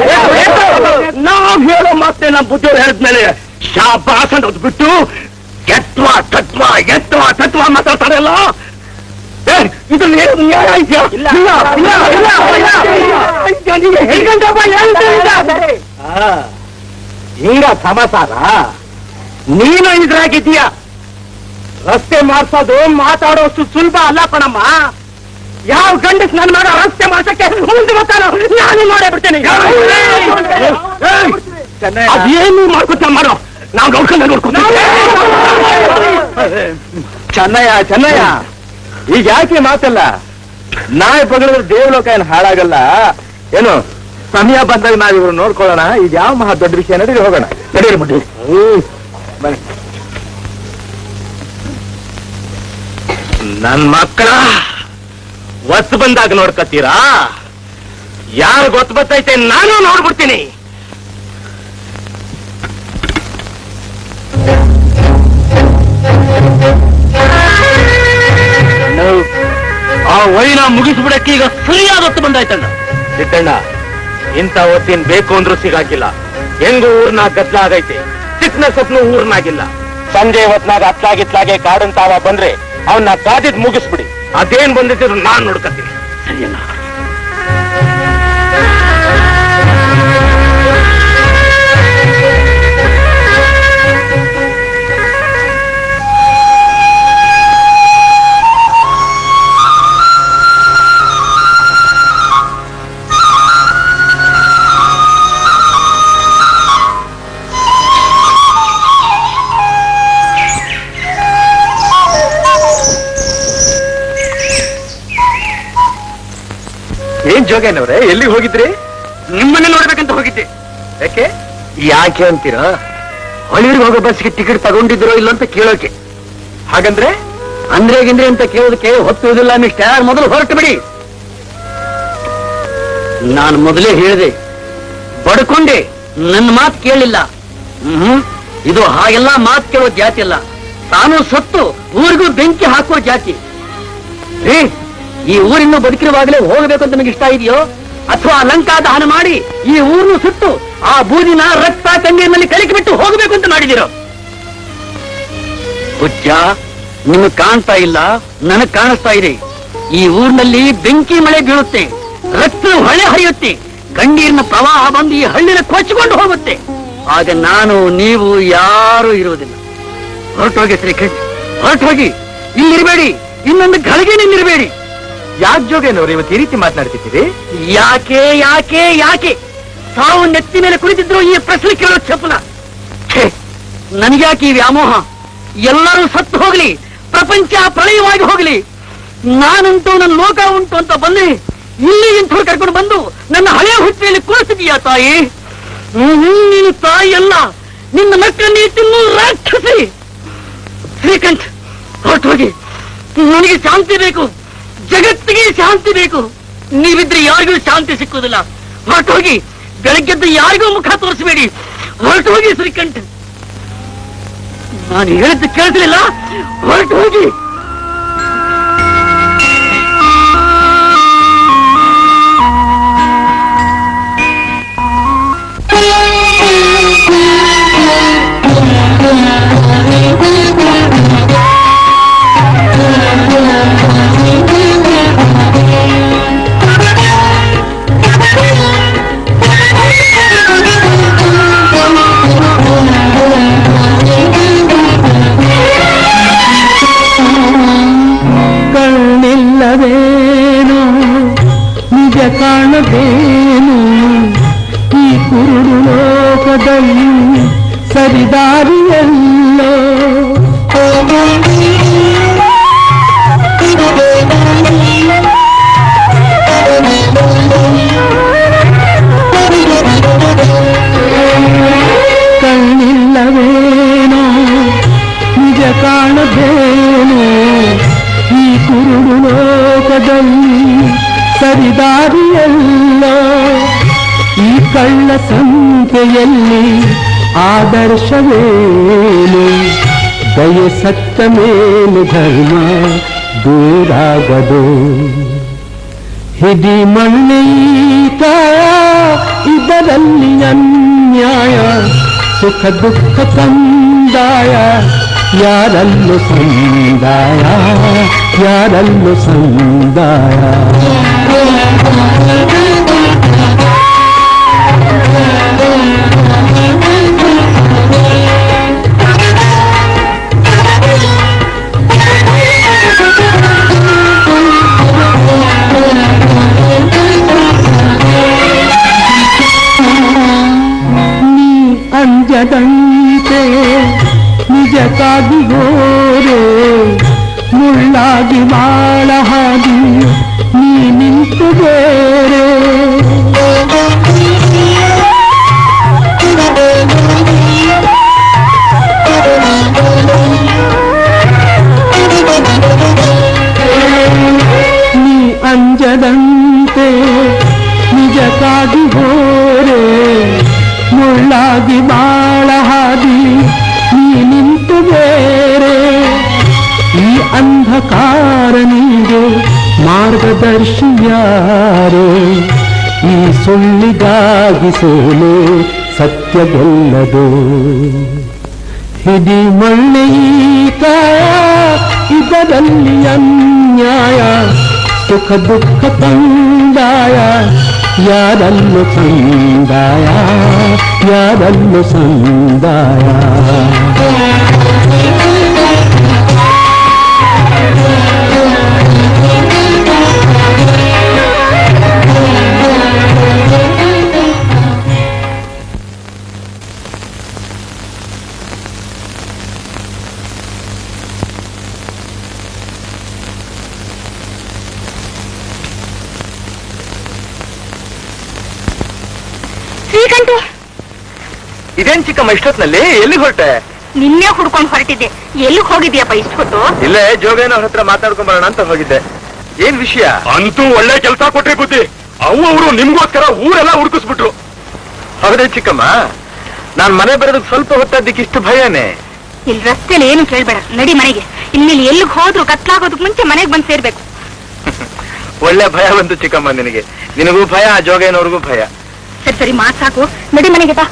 ನಾವ್ ಹೇಳೋ ಮಾತೇ ನಮ್ ಬುದ್ಧಿಯವ್ರು ಹೇಳಿದ್ಮೇಲೆ ಶಾಬಾಸ್ ಅನ್ನೋದು ಬಿಟ್ಟು ಎತ್ವ ತತ್ವ ಎತ್ವ ತತ್ವ ಮಾತಾಡ್ತಾರಲ್ಲ ಏ, ಇದ್ರಲ್ಲಿ ಏನು ನ್ಯಾಯ ಇದೆಯಾ? ಇಲ್ಲ, ಇಲ್ಲ, ಇಲ್ಲ, ಇಲ್ಲ, ಇಲ್ಲ. ನೀನು ಹೇಳ್ಕೊಂಡಪ್ಪ, ಹೇಳ್ತಾ ಇಲ್ಲ. ಆ, ಹಿಂಗ ಸಮಾಚಾರ ನೀನು ಇದ್ರಾಗಿದ್ದೀಯ ರಸ್ತೆ ಮಾಡ್ಸೋದು ಮಾತಾಡೋಷ್ಟು ಸುಲಭ ಅಲ್ಲ ಕಣಮ್ಮ ಯಾವ ಗಂಡಸ್ ನನ್ ಮಾಡೋ ರಸ್ತೆ ಮಾಡ್ಸಕ್ಕೆ ಮುಂದೆ ಬರ್ತಾನೋ ನಾನು ಮಾಡೇ ಬಿಡ್ತೇನೆ ಅದೇನು ಮಾಡ್ಕೊತ ಮಾಡೋ ನಾವು ನೋಡ್ಕೊಂಡ ನೋಡ್ಕೊತೀವಿ ಚೆನ್ನಯ್ಯ ಚೆನ್ನಯ್ಯ ಈಗ ಯಾಕೆ ಮಾತಲ್ಲ ನಾಳೆ ಬಗಳಿದ್ರೆ ದೇವಲೋಕ ಏನು ಹಾಳಾಗಲ್ಲ ಏನು ಸಮಯ ಬಂದಾಗ ನಾವ್ ಇವ್ರು ನೋಡ್ಕೊಳ್ಳೋಣ ಇದು ಯಾವ ಮಹಾ ದೊಡ್ಡ ವಿಷಯ ನಡೀರಿ ಹೋಗೋಣ ನಡೀರಿ ಬಿಡಿ ಬನ್ನಿ ನನ್ ಮಕ್ಕಳ ಒತ್ತು ಬಂದಾಗ ನೋಡ್ಕತ್ತೀರಾ ಯಾರು ಗೊತ್ತು ಬರ್ತೈತೆ ನಾನು ನೋಡ್ಬಿಡ್ತೀನಿ ಆ ವೈನ ಮುಗಿಸ್ಬಿಡಕ್ಕೆ ಈಗ ಸರಿಯಾದ ಹೊತ್ತು ಬಂದಾಯ್ತಣ್ಣ ಸಿದ್ದಣ್ಣ ಇಂಥ ಹೊತ್ತಿನ ಬೇಕು ಅಂದ್ರೂ ಸಿಗಾಕಿಲ್ಲ ಹೆಂಗು ಊರ್ನಾಗ ಗದ್ಲಾಗೈತೆ ಚಿಕ್ಕನ ಸತ್ನು ಊರ್ನಾಗಿಲ್ಲ ಸಂಜೆ ಹೊತ್ನಾಗ ಅತ್ಲಾಗಿತ್ಲಾಗೆ ಕಾಡನ್ ತಾವ ಬಂದ್ರೆ ಅವನ್ನ ಕಾದಿದ್ ಮುಗಿಸ್ಬಿಡಿ ಅದೇನ್ ಬಂದಿದ್ರು ನಾನ್ ನೋಡ್ಕತ್ತೀನಿ ಸರಿಯಲ್ಲ ಏನ್ ಜೋಗೇನವ್ರೆ ಎಲ್ಲಿಗೆ ಹೋಗಿದ್ರಿ ನಿಮ್ಮನ್ನೇ ನೋಡ್ಬೇಕಂತ ಹೋಗಿದ್ದೆ ಯಾಕೆ ಯಾಕೆ ಅಂತೀರಾ ಹೊಳಿಯೂರಿಗೆ ಹೋಗೋ ಬಸ್ಗೆ ಟಿಕೆಟ್ ತಗೊಂಡಿದ್ರೋ ಇಲ್ಲ ಅಂತ ಕೇಳೋಕೆ ಹಾಗಂದ್ರೆ ಅಂದ್ರೆ ಗಿಂದ್ರೆ ಅಂತ ಕೇಳೋದಕ್ಕೆ ಹೊತ್ತುವುದಿಲ್ಲ ಮಿಸ್ಟರ್ ಮೊದಲು ಹೊರಟು ಬಿಡಿ ನಾನು ಮೊದಲೇ ಹೇಳಿದೆ ಬಡ್ಕೊಂಡೆ ನನ್ನ ಮಾತು ಕೇಳಿಲ್ಲ ಹ್ಮ್ ಇದು ಹಾಗೆಲ್ಲ ಮಾತು ಕೇಳೋ ಜಾತಿ ಅಲ್ಲ ತಾನು ಸತ್ತು ಊರಿಗೂ ಬೆಂಕಿ ಹಾಕುವ ಜಾತಿ ಏ ಈ ಊರಿನ ಬದುಕಿರುವಾಗಲೇ ಹೋಗಬೇಕು ಅಂತ ನಿಮಗೆ ಇಷ್ಟ ಇದೆಯೋ ಅಥವಾ ಲಂಕಾ ದಹನ ಮಾಡಿ ಈ ಊರನ್ನು ಸುಟ್ಟು ಆ ಬೂದಿನ ರಕ್ತ ಕಣ್ಣೀರಿನಲ್ಲಿ ಕಲಿಕೆ ಬಿಟ್ಟು ಹೋಗಬೇಕು ಅಂತ ಮಾಡಿದಿರೋ ಹುಚ್ಚ ನಿಮಗೆ ಕಾಣ್ತಾ ಇಲ್ಲ ನನಗ್ ಕಾಣಿಸ್ತಾ ಇದೆ ಈ ಊರಿನಲ್ಲಿ ಬೆಂಕಿ ಮಳೆ ಬೀಳುತ್ತೆ ರಕ್ತದ ಹೊಳೆ ಹರಿಯುತ್ತೆ ಕಣ್ಣೀರಿನ ಪ್ರವಾಹ ಬಂದು ಈ ಹಳ್ಳಿನ ಕೊಚ್ಚಿಕೊಂಡು ಹೋಗುತ್ತೆ ಆಗ ನಾನು ನೀವು ಯಾರೂ ಇರುವುದಿಲ್ಲ ಹೊರಟೋಗಿ ಶ್ರೀಕಂಠ್ ಹೊರಟೋಗಿ ಇಲ್ಲಿರಬೇಡಿ ಇನ್ನೊಂದು ಗಳಿಗೆ ನಿಲ್ಲಿರಬೇಡಿ ಯಾಕೆ ಜೋಗೇನವ್ರೆ ಇವತ್ತು ಈ ರೀತಿ ಮಾತನಾಡ್ತಿದ್ದೀರಿ ಯಾಕೆ ಯಾಕೆ ಯಾಕೆ ಸಾವು ನೆತ್ತಿ ಮೇಲೆ ಕುಳಿತಿದ್ರು ಈ ಪ್ರಶ್ನೆ ಕೇಳೋ ಚಪ್ಪಲ ಛೇ ನನಗ್ಯಾಕೆ ಈ ವ್ಯಾಮೋಹ ಎಲ್ಲರೂ ಸತ್ತು ಹೋಗ್ಲಿ ಪ್ರಪಂಚ ಪ್ರಳಯವಾಗಿ ಹೋಗ್ಲಿ ನಾನುಂಟು ನನ್ನ ಲೋಕ ಉಂಟು ಅಂತ ಬಂದ್ರೆ ಇಲ್ಲಿ ಇಂಥವ್ರು ಕರ್ಕೊಂಡು ಬಂದು ನನ್ನ ಹಳೆಯ ಹುಟ್ಟಿನಲ್ಲಿ ಕುಳಿಸಿದೀಯಾ ತಾಯಿ ಹ್ಮ್, ನೀನು ತಾಯಿ ಅಲ್ಲ ನಿನ್ನ ಮಕ್ಕಳನ್ನೇ ತಿನ್ನು ರಾಕ್ಷಸಿ ಶ್ರೀಕಂಠ್ ಹೊರಟೋಗಿ ನನಗೆ ಶಾಂತಿ ಬೇಕು ಜಗತ್ತಿಗೆ ಶಾಂತಿ ಬೇಕು ನೀವಿದ್ರೆ ಯಾರಿಗೂ ಶಾಂತಿ ಸಿಕ್ಕುವುದಿಲ್ಲ ಹೊರಟೋಗಿ ಬೆಳಗ್ಗೆದ್ದು ಯಾರಿಗೂ ಮುಖ ತೋರಿಸಬೇಡಿ ಹೊರಟೋಗಿ ಶ್ರೀಕಂಠ್ ನಾನು ಹೇಳಿದ್ದು ಕೇಳಿಸಲಿಲ್ಲ ಹೊರಟು ಹೋಗಿ ಕಣ್ಣಿಲ್ಲವೇನು ನಿಜ ಕಾಣದೇನು ಈ ಕುರುಡು ಲೋಕದಲ್ಲಿ ಸರಿದಾರಿಯಲ್ಲೋ ಕಣ್ಣಿಲ್ಲವೇನೋ ನಿಜ ಕಾಣದೇನು ಈ ಕುರುಡು ಲೋಕದಲ್ಲಿ ಸರಿದಾರಿಯಲ್ಲ ಈ ಕಳ್ಳ ಸಂಖ್ಯೆಯಲ್ಲಿ ಆದರ್ಶವೇನು ದಯ ಸತ್ತ ಮೇಲೆ ಧರ್ಮ ದೂರಾಗದು ಹಿಡಿ ಮಣ್ಣೀತ ಇದರಲ್ಲಿ ಅನ್ಯಾಯ ಸುಖ ದುಃಖ ಕಂದಾಯ ಯಾರಲ್ಲೂ ಸಂದಾಯ ಯಾರಲ್ಲೂ ಸಂದಾಯ ನೀ ಅಂಜದಂತೆ ನಿಜ ಕಾದಿಗೋರೆ ಮುಳ್ಳಾಗಿ ಬಾಳ ಹಾದಿ ನೀ ನಿಂತು ಬೇರೆ ನೀ ಅಂಜದಂತೆ ನಿಜ ಕಾದಿಗೋರೆ ಮುಳ್ಳಾಗಿ ಬಾಳ ಹಾದಿ ನೀ ನಿಂತು ಬೇರೆ ಈ ಅಂಧಕಾರ ನೀಗೆ ಮಾರ್ಗದರ್ಶಿ ಯಾರು ಈ ಸುಳ್ಳಿಗಾಗಿ ಸೋಲೆ ಸತ್ಯ ಗೆಲ್ಲದು ಹಿಡಿ ಮಣ್ಣೀತ ಇದರಲ್ಲಿ ಅನ್ಯಾಯ ಸುಖ ದುಃಖ ಕಂದಾಯ ಯಾರನ್ನು ಸಂದಾಯ ಯಾರನ್ನು ಸಂದಾಯ ಶ್ರೀಕಂಠು ಇದೇನ್ ಚಿಕ್ಕಮ್ಮ ಇಷ್ಟೊತ್ನಲ್ಲಿ ಎಲ್ಲಿ ಹೊರಟೆ ನಿನ್ನೆ ಹುಡ್ಕೊಂಡು ಹೊರಟಿದ್ದೆ ಎಲ್ಲಿಗೆ ಹೋಗಿದ್ಯಪ್ಪ ಇಷ್ಟು ಹೊತ್ತು ಇಲ್ಲೇ ಜೋಗೇನವ್ರ ಹತ್ರ ಮಾತಾಡ್ಕೊಂಡ್ ಬರೋಣ ಅಂತ ಹೋಗಿದ್ದೆ ಏನ್ ವಿಷಯ ಅಂತೂ ಒಳ್ಳೆ ಕೆಲಸ ಕೊಟ್ರಿ ಬುದ್ಧಿ ಅವು ಅವರು ನಿಮ್ಗೋಸ್ಕರ ಊರೆಲ್ಲ ಹುಡುಕಿಸ್ಬಿಟ್ರು ಹೌದೇ ಚಿಕ್ಕಮ್ಮ ನಾನ್ ಮನೆ ಬರೋದಕ್ಕೆ ಸ್ವಲ್ಪ ಹೊತ್ತದ್ದಕ್ಕೆ ಇಷ್ಟು ಭಯನೇ ಇಲ್ಲಿ ರಸ್ತೆಲಿ ಏನು ಕೇಳ್ಬೇಡ ನಡಿ ಮನೆಗೆ ಇಲ್ಲಿ ಎಲ್ಲಿಗೆ ಹೋದ್ರು ಕತ್ಲಾಗೋದಕ್ ಮುಂಚೆ ಮನೆಗೆ ಬಂದು ಸೇರ್ಬೇಕು ಒಳ್ಳೆ ಭಯ ಬಂತು ಚಿಕ್ಕಮ್ಮ ನಿನಗೆ ನಿನಗೂ ಭಯ ಆ ಜೋಗೇನವ್ರಿಗೂ ಭಯ ಸರಿ ಸರಿ ಮಾತ್ ಸಾಕು ನಡಿ ಮನೆಗೆ ಬಾ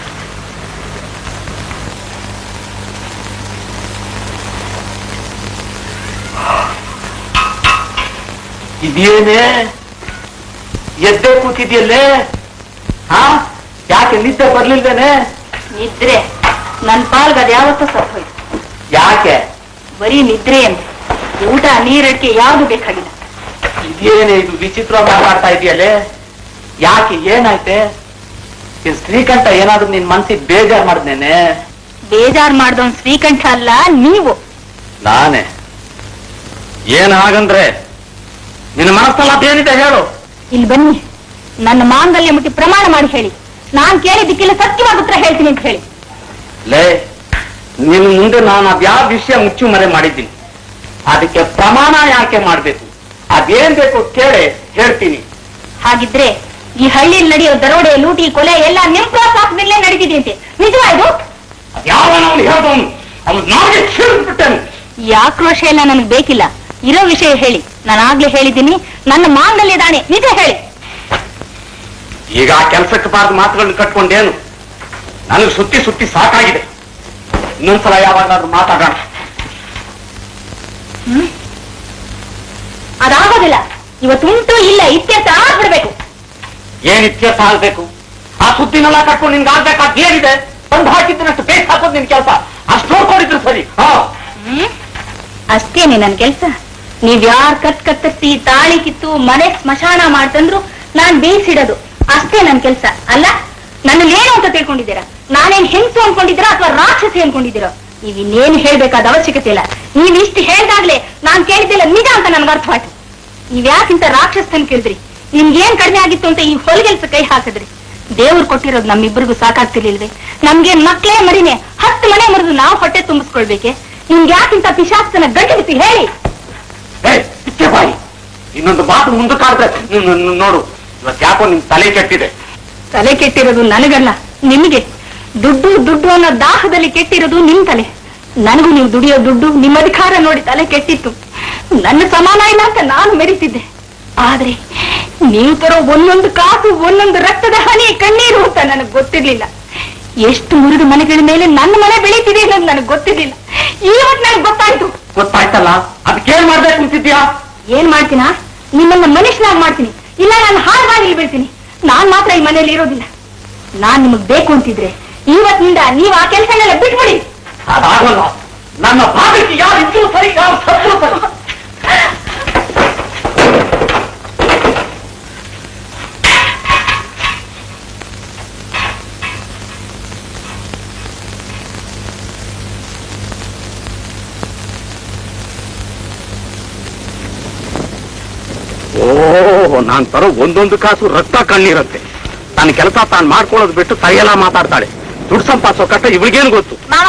ಇದೇನೆ ಎದ್ದೆ ಕೂತಿದ್ಯಲ್ಲೇ ಹಾ ಯಾಕೆ ನಿದ್ದೆ ಬರ್ಲಿಲ್ವೇನೆ ನಿದ್ರೆ ನನ್ ಪಾಲ್ಗ ಅದು ಯಾವತ್ತೂ ಸತ್ತು ಹೋಯ್ತು ಯಾಕೆ ಬರೀ ನಿದ್ರೆ ಅಂತ ಊಟ ನೀರಡಿಕೆ ಯಾವ್ದು ಬೇಕಾಗಿಲ್ಲ ಇದೇನೆ ಇದು ವಿಚಿತ್ರ ಮಾತಾಡ್ತಾ ಇದೆಯಲ್ಲೇ ಯಾಕೆ ಏನಾಯ್ತೆ ಈ ಶ್ರೀಕಂಠ ಏನಾದ್ರೂ ನಿನ್ ಮನ್ಸಿಗೆ ಬೇಜಾರ್ ಮಾಡಿದ್ನೇನೆ ಬೇಜಾರ್ ಮಾಡ್ದವನ್ ಶ್ರೀಕಂಠ ಅಲ್ಲ ನೀವು ನಾನೇ ಏನ್ ಹಾಗಂದ್ರೆ ನಿನ್ನ ಮನಸ್ಸಲ್ಲ ಅದೇನಿದೆ ಹೇಳು ಇಲ್ಲಿ ಬನ್ನಿ ನನ್ನ ಮಾಂಗಲ್ಯ ಮುಟ್ಟಿ ಪ್ರಮಾಣ ಮಾಡಿ ಹೇಳಿ ನಾನ್ ಕೇಳಿದ್ದಕ್ಕೆಲ್ಲ ಸತ್ಯವಾದ ಉತ್ತರ ಹೇಳ್ತೀನಿ ಅಂತ ಹೇಳಿ ಲೇ ನಿನ್ ಮುಂದೆ ನಾನು ಅದ್ಯಾವ ವಿಷಯ ಮುಚ್ಚು ಮರೆ ಮಾಡಿದ್ದೀನಿ ಅದಕ್ಕೆ ಪ್ರಮಾಣ ಯಾಕೆ ಮಾಡ್ಬೇಕು ಅದೇನ್ ಬೇಕು ಕೇಳಿ ಹೇಳ್ತೀನಿ ಹಾಗಿದ್ರೆ ಈ ಹಳ್ಳಿಯಲ್ಲಿ ನಡೆಯೋ ದರೋಡೆ ಲೂಟಿ ಕೊಲೆ ಎಲ್ಲ ನಿಮ್ ಪ್ರೋತ್ಸಾಹದಲ್ಲೇ ನಡೀತಿದೆ ಅಂತೆ ನಿಜವಾ ಇದು ಯಾವನವನು ಹೇಳ್ದವನು ಅವನು ನಾಗೆ ಬಿಟ್ಟನು ಈ ಆಕ್ರೋಶ ಎಲ್ಲ ನನಗೆ ಬೇಕಿಲ್ಲ ಇರೋ ವಿಷಯ ಹೇಳಿ ನಾನು ಆಗ್ಲೇ ಹೇಳಿದ್ದೀನಿ ನನ್ನ ಮಾಂಗಲ್ಯ ದಾಣೆ ನಿಜ ಹೇಳಿ ಈಗ ಆ ಕೆಲ್ಸಕ್ಕೆ ಬಾರದ ಮಾತುಗಳನ್ನ ಕಟ್ಕೊಂಡೇನು ನನಗೆ ಸುತ್ತಿ ಸುತ್ತಿ ಸಾಕಾಗಿದೆ ಇನ್ನೊಂದ್ಸಲ ಯಾವಾಗಾದ್ರೂ ಮಾತಾಡೋಣ ಅದಾಗೋದಿಲ್ಲ ಇವತ್ತುಂಟು ಇಲ್ಲ ಇತ್ಯರ್ಥ ಆಗ್ಬಿಡ್ಬೇಕು ಏನ್ ಇತ್ಯರ್ಥ ಆಗ್ಬೇಕು ಆ ಸುದ್ದಿನೆಲ್ಲ ಕಟ್ಕೊಂಡು ನಿನ್ಗೆ ಆಗ್ಬೇಕಾದ್ ಏನಿದೆ ತಂದು ಹಾಕಿದ್ದನಷ್ಟು ಬೇಸ್ ಹಾಕೋದು ನಿನ್ ಕೆಲಸ ಅಷ್ಟು ನೋಡ್ಕೊಂಡಿದ್ರು ಸರಿ ಹಾ ಹ್ಮ್ ಅಷ್ಟೇನೆ ನನ್ ಕೆಲ್ಸ ನೀವ್ ಯಾರ್ ಕತ್ ಕತ್ತರಿಸಿ ತಾಳಿ ಕಿತ್ತು ಮನೆ ಸ್ಮಶಾನ ಮಾಡ್ತಂದ್ರು ನಾನ್ ಬೇಯಿಸಿಡೋದು ಅಷ್ಟೇ ನನ್ ಕೆಲ್ಸ ಅಲ್ಲ ನನ್ನಲ್ಲಿ ಏನು ಅಂತ ತಿಳ್ಕೊಂಡಿದ್ದೀರಾ ನಾನೇನ್ ಹೆಂಗಸು ಅನ್ಕೊಂಡಿದ್ದೀರಾ ಅಥವಾ ರಾಕ್ಷಸಿ ಅನ್ಕೊಂಡಿದ್ದೀರಾ ನೀವ್ ಇನ್ನೇನು ಹೇಳ್ಬೇಕಾದ ಅವಶ್ಯಕತೆ ಇಲ್ಲ ನೀವ್ ಇಷ್ಟು ಹೇಳ್ದಾಗ್ಲೇ ನಾನ್ ಕೇಳಿದ್ದೆಲ್ಲ ನಿಜ ಅಂತ ನನ್ಗೆ ಅರ್ಥವಾಯ್ತು ನೀವ್ ಯಾಕಿಂತ ರಾಕ್ಷಸನ್ ಕೇಳಿದ್ರಿ ನಿಮ್ಗೇನ್ ಕಡಿಮೆ ಆಗಿತ್ತು ಅಂತ ಈ ಹೊಲಗೆಲ್ಸ ಕೈ ಹಾಕಿದ್ರಿ ದೇವ್ರು ಕೊಟ್ಟಿರೋದು ನಮ್ಮಿಬ್ಬರಿಗೂ ಸಾಕಾಗ್ತಿರ್ಲಿಲ್ವೇ ನಮ್ಗೇನ್ ಮಕ್ಳೇ ಮರಿನೇ ಹತ್ತು ಮನೆ ಮುರಿದು ನಾವು ಹೊಟ್ಟೆ ತುಂಬಿಸ್ಕೊಳ್ಬೇಕೆ ನಿಮ್ಗೆ ಯಾಕಿಂತ ಪಿಶಾಸ್ತನ ಗಟ್ಟಿ ಬಿಟ್ಟು ಹೇಳಿ ಏ ಪಿಚ್ಚೆ ಬಾಯಿ ಇನ್ನೊಂದು ಮಾತು ಮುಂದಕ್ಕಾದ್ರೆ ನೋಡು ಇವತ್ತು ಯಾಕೋ ನಿಮ್ ತಲೆ ಕೆಟ್ಟಿದೆ ತಲೆ ಕೆಟ್ಟಿರೋದು ನನಗಲ್ಲ ನಿಮಗೆ ದುಡ್ಡು ದುಡ್ಡು ಅನ್ನೋ ದಾಹದಲ್ಲಿ ಕೆಟ್ಟಿರೋದು ನಿಮ್ ತಲೆ ನನಗೂ ನೀವು ದುಡಿಯೋ ದುಡ್ಡು ನಿಮ್ಮ ಅಧಿಕಾರ ನೋಡಿ ತಲೆ ಕೆಟ್ಟಿತ್ತು ನನ್ನ ಸಮಾನ ಇಲ್ಲ ಅಂತ ನಾನು ಮೆರಿತಿದ್ದೆ ಆದ್ರೆ ನೀವು ತರೋ ಒಂದೊಂದು ಕಾಸು ಒಂದೊಂದು ರಕ್ತದ ಹನಿ ಕಣ್ಣೀರು ಅಂತ ನನಗೆ ಗೊತ್ತಿರ್ಲಿಲ್ಲ ಎಷ್ಟು ಮುರಿದು ಮನೆಗಳ ಮೇಲೆ ನನ್ನ ಮನೆ ಬೆಳೀತಿದೆ ಅನ್ನೋದು ನನಗೆ ಗೊತ್ತಿರ್ಲಿಲ್ಲ ಇವತ್ತು ನನಗೆ ಗೊತ್ತಾಯ್ತು ಗೊತ್ತಾಯ್ತಲ್ಲ ಅದಕ್ಕೇನ್ ಮಾಡ್ಬೇಕು ಅಂತಿದ್ಯಾ ಏನ್ ಮಾಡ್ತೀನಾ ನಿಮ್ಮನ್ನ ಮನುಷ್ಯನಾಗ್ ಮಾಡ್ತೀನಿ ಇಲ್ಲ ನಾನು ಹಾಳಾಗಿ ಬೀಳ್ತೀನಿ ನಾನ್ ಮಾತ್ರ ಈ ಮನೆಯಲ್ಲಿ ಇರೋದಿಲ್ಲ ನಾನ್ ನಿಮಗ್ ಬೇಕು ಅಂತಿದ್ರೆ ಇವತ್ತಿನಿಂದ ನೀವು ಆ ಕೆಲಸನೆಲ್ಲ ಬಿಟ್ಬಿಡಿ ಅದಾಗಲ್ಲ ನನ್ನ ಭಾಗಕ್ಕೆ ಯಾರು ಇದ್ರು ಸರಿ ಯಾರು ಸತ್ರು ಸರಿ ಓಹ್ ನಾನ್ ತರೋ ಒಂದೊಂದು ಕಾಸು ರಕ್ತ ಕಣ್ಣೀರಂತೆ ತನ್ನ ಕೆಲಸ ತಾನು ಮಾಡ್ಕೊಳ್ಳೋದು ಬಿಟ್ಟು ಸರಿಯೆಲ್ಲ ಮಾತಾಡ್ತಾಳೆ ದುಡ್ಡು ಸಂಪಾದಿಸೋ ಕಷ್ಟ ಇವಳಿಗೇನು ಗೊತ್ತು ಮಾವ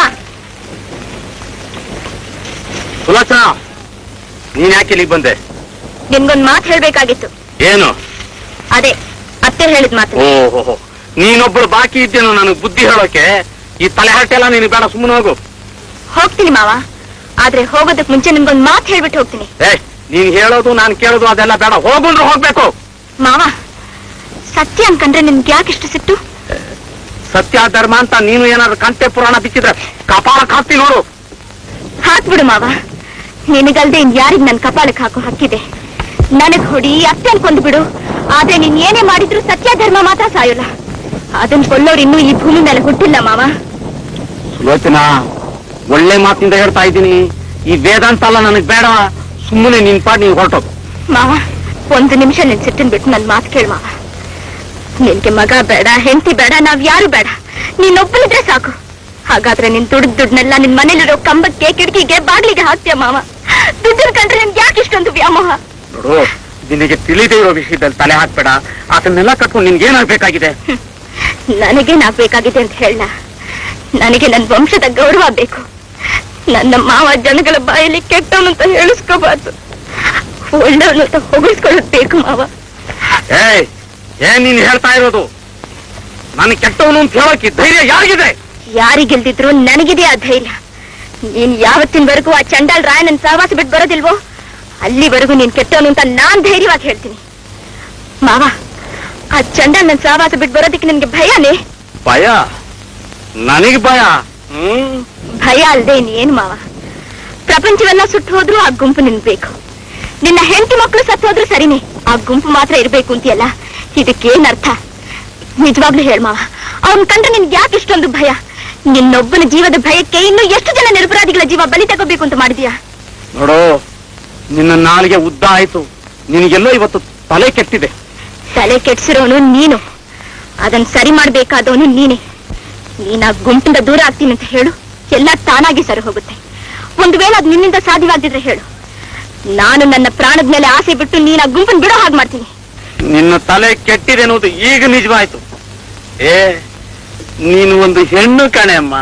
ಸುಲಕ್ಷಣ ನೀನ್ ಯಾಕೆ ಇಲ್ಲಿಗೆ ಬಂದೆ ನಿಮ್ಗೊಂದ್ ಮಾತು ಹೇಳ್ಬೇಕಾಗಿತ್ತು ಏನು ಅದೇ ಅತ್ತೆ ಹೇಳಿದ್ ಮಾತು ಓಹೋ ನೀನೊಬ್ಬಳು ಬಾಕಿ ಇದ್ದೇನು ನನಗೆ ಬುದ್ಧಿ ಹೇಳೋಕೆ ಈ ತಲೆ ಹರಟೆಲ್ಲ ನೀನು ಬೇಡ ಸುಮ್ಮನೆ ಹೋಗು ಹೋಗ್ತೀನಿ ಮಾವ ಆದ್ರೆ ಹೋಗೋದಕ್ ಮುಂಚೆ ನಿಮ್ಗೊಂದ್ ಮಾತು ಹೇಳ್ಬಿಟ್ಟು ಹೋಗ್ತೀನಿ ಏ ನೀನ್ ಹೇಳೋದು ನಾನು ಕೇಳೋದು ಅದೆಲ್ಲ ಬೇಡ ಹೋಗುಂದ್ರೆ ಹೋಗ್ಬೇಕು ಮಾವ ಸತ್ಯ ಅನ್ಕಂಡ್ರೆ ನಿಮ್ಗೆ ಯಾಕಿಷ್ಟು ಸಿಟ್ಟು ಸತ್ಯ ಧರ್ಮ ಅಂತ ನೀನು ಏನಾದ್ರು ಕಂತೆ ಪುರಾಣ ಬಿಚ್ಚಿದ್ರೆ ಕಪಾಳಕ್ಕೆ ಹಾಕ್ತಿ ನೋಡು ಹಾಕ್ಬಿಡು ಮಾವ ನಿನಗಲ್ದೆ ಇನ್ ಯಾರಿಗ್ ನನ್ ಕಪಾಳಕ್ ಹಾಕೋ ಹಕ್ಕಿದೆ ನನಗ್ ಹೊಡಿ ಅತ್ತೆ ಕೊಂದು ಬಿಡು ಆದ್ರೆ ನೀನ್ ಏನೇ ಮಾಡಿದ್ರು ಸತ್ಯ ಧರ್ಮ ಮಾತ್ರ ಸಾಯೋಲ್ಲ ಅದನ್ ಕೊಲ್ಲೋರು ಇನ್ನೂ ಈ ಭೂಮಿ ಮೇಲೆ ಹುಟ್ಟಿಲ್ಲ ಮಾವ ಸುಲೋಚನಾ ಒಳ್ಳೆ ಮಾತಿಂದ ಹೇಳ್ತಾ ಇದ್ದೀನಿ ಈ ವೇದಾಂತ ಅಲ್ಲ ನನಗ್ ಬೇಡ ಸುಮ್ಮನೆ ನಿನ್ ಪಾಡ್ ನೀನ್ ಹೊರಟೋದು ಮಾವ ಒಂದು ನಿಮಿಷ ನಿನ್ ಸಿಟ್ಟಿನ್ ಬಿಟ್ಟು ನನ್ ಮಾತು ಕೇಳ ಮಾವ ನಿನ್ಗೆ ಮಗ ಬೇಡ ಹೆಂಡತಿ ಬೇಡ ನಾವ್ ಯಾರು ಬೇಡ ನೀನೊಬ್ಬನಿದ್ರೆ ಸಾಕು ಹಾಗಾದ್ರೆ ನಿನ್ ದುಡ್ಡು ದುಡ್ಡನ್ನೆಲ್ಲ ನಿನ್ ಮನೇಲಿರೋ ಕಂಬಕ್ಕೆ ಕಿಟಕಿಗೆ ಬಾಗ್ಲಿಗೆ ಹಾಕ್ತೀಯ ಮಾವ ದುಡ್ಡನ್ ಕಂಡ್ರೆ ನಿನ್ಗೆ ಯಾಕೆ ಇಷ್ಟೊಂದು ವ್ಯಾಮೋಹ ನೋಡು ನಿನಗೆ ತಿಳಿದೇ ಇರೋ ವಿಷಯದಲ್ಲಿ ತಲೆ ಹಾಕ್ಬೇಡ ಅದನ್ನೆಲ್ಲ ಕಟ್ಕೊಂಡು ನಿನ್ಗೆ ಏನಾಗ್ಬೇಕಾಗಿದೆ ನನಗೇನಾಗ್ಬೇಕಾಗಿದೆ ಅಂತ ಹೇಳ ನನಗೆ ನನ್ನ ವಂಶದ ಗೌರವ ಬೇಕು ನನ್ನ ಮಾವ ಜನಗಳ ಬಾಯಲ್ಲಿ ಕೆಟ್ಟವನು ಅಂತ ಹೇಳಿಸ್ಕೋಬಾರ್ದು ಒಳ್ಳೆಯವನು ಅಂತ ಹೊಗಳಿಸ್ಕೊಳ್ಳೋದು ಬೇಕು ಮಾವ ಏಯ್ ಏನ್ ನೀನ್ ಹೇಳ್ತಾ ಇರೋದು ನಾನು ಕೆಟ್ಟವನು ಅಂತ ಹೇಳಕ್ಕೆ ಧೈರ್ಯ ಯಾರಿಗಿದೆ ಯಾರಿಗಿಲ್ದಿದ್ರು ನನಗಿದೆ ಆ ಧೈರ್ಯ ನೀನ್ ಯಾವತ್ತಿನವರೆಗೂ ಆ ಚಂಡಾಲ್ ರಾಯನನ್ ಸಹವಾಸ ಬಿಟ್ಟು ಬರೋದಿಲ್ವೋ ಅಲ್ಲಿವರೆಗೂ ನೀನ್ ಕೆಟ್ಟವನು ಅಂತ ನಾನ್ ಧೈರ್ಯವಾಗಿ ಹೇಳ್ತೀನಿ ಮಾವ ಆ ಚಂಡಾಲ್ ನನ್ ಸಹವಾಸ ಬಿಟ್ಟು ಬರೋದಕ್ಕೆ ನಿನ್ಗೆ ಭಯನೇ ಭಯ ನನಗೆ ಭಯ ಹ್ಮ್ ಭಯ ಅಲ್ದೆ ಇನ್ನೇನು ಮಾವ ಪ್ರಪಂಚವೆಲ್ಲ ಸುಟ್ಟು ಹೋದ್ರೂ ಆ ಗುಂಪು ನಿನ್ಬೇಕು ನಿನ್ನ ಹೆಂಡತಿ ಮಕ್ಕಳು ಸತ್ತು ಹೋದ್ರು ಸರಿನೇ ಆ ಗುಂಪು ಮಾತ್ರ ಇರ್ಬೇಕು ಅಂತೀಯಲ್ಲ ಇದಕ್ಕೇನ್ ಅರ್ಥ ನಿಜವಾಗ್ಲೂ ಹೇಳ್ ಮಾವ ಅವನ್ ಕಂಡ್ರೆ ನಿನ್ಗೆ ಯಾಕೆ ಇಷ್ಟೊಂದು ಭಯ ನಿನ್ನೊಬ್ಬನ ಜೀವದ ಭಯಕ್ಕೆ ಇನ್ನು ಎಷ್ಟು ಜನ ನಿರಪರಾಧಿಗಳ ಜೀವ ಬಲಿ ತಗೋಬೇಕು ಅಂತ ಮಾಡಿದ್ಯಾ ನೋಡು ನಿನ್ನ ನಾಲಿಗೆ ಉದ್ದ ಆಯ್ತು ನಿನಗೆಲ್ಲೋ ಇವತ್ತು ತಲೆ ಕೆಟ್ಟಿದೆ ತಲೆ ಕೆಡ್ಸಿರೋನು ನೀನು ಅದನ್ ಸರಿ ಮಾಡ್ಬೇಕಾದವನು ನೀನೆ ನೀನ್ ಆ ಗುಂಪಿಂದ ದೂರ ಆಗ್ತೀನಿ ಅಂತ ಹೇಳು ಎಲ್ಲ ತಾನಾಗಿ ಸರಿ ಹೋಗುತ್ತೆ ಒಂದು ವೇಳೆ ಅದ್ ನಿನ್ನಿಂದ ಸಾಧ್ಯವಾಗ್ದಿದ್ರೆ ಹೇಳು ನಾನು ನನ್ನ ಪ್ರಾಣದ ಮೇಲೆ ಆಸೆ ಬಿಟ್ಟು ನೀನ್ ಆ ಗುಂಪನ್ ಬಿಡೋ ಹಾಗೆ ಮಾಡ್ತೀನಿ ನಿನ್ನ ತಲೆ ಕೆಟ್ಟಿದೆ ಅನ್ನೋದು ಈಗ ನಿಜವಾಯ್ತು ಏ ನೀನು ಒಂದು ಹೆಣ್ಣು ಕಣೆ ಅಮ್ಮ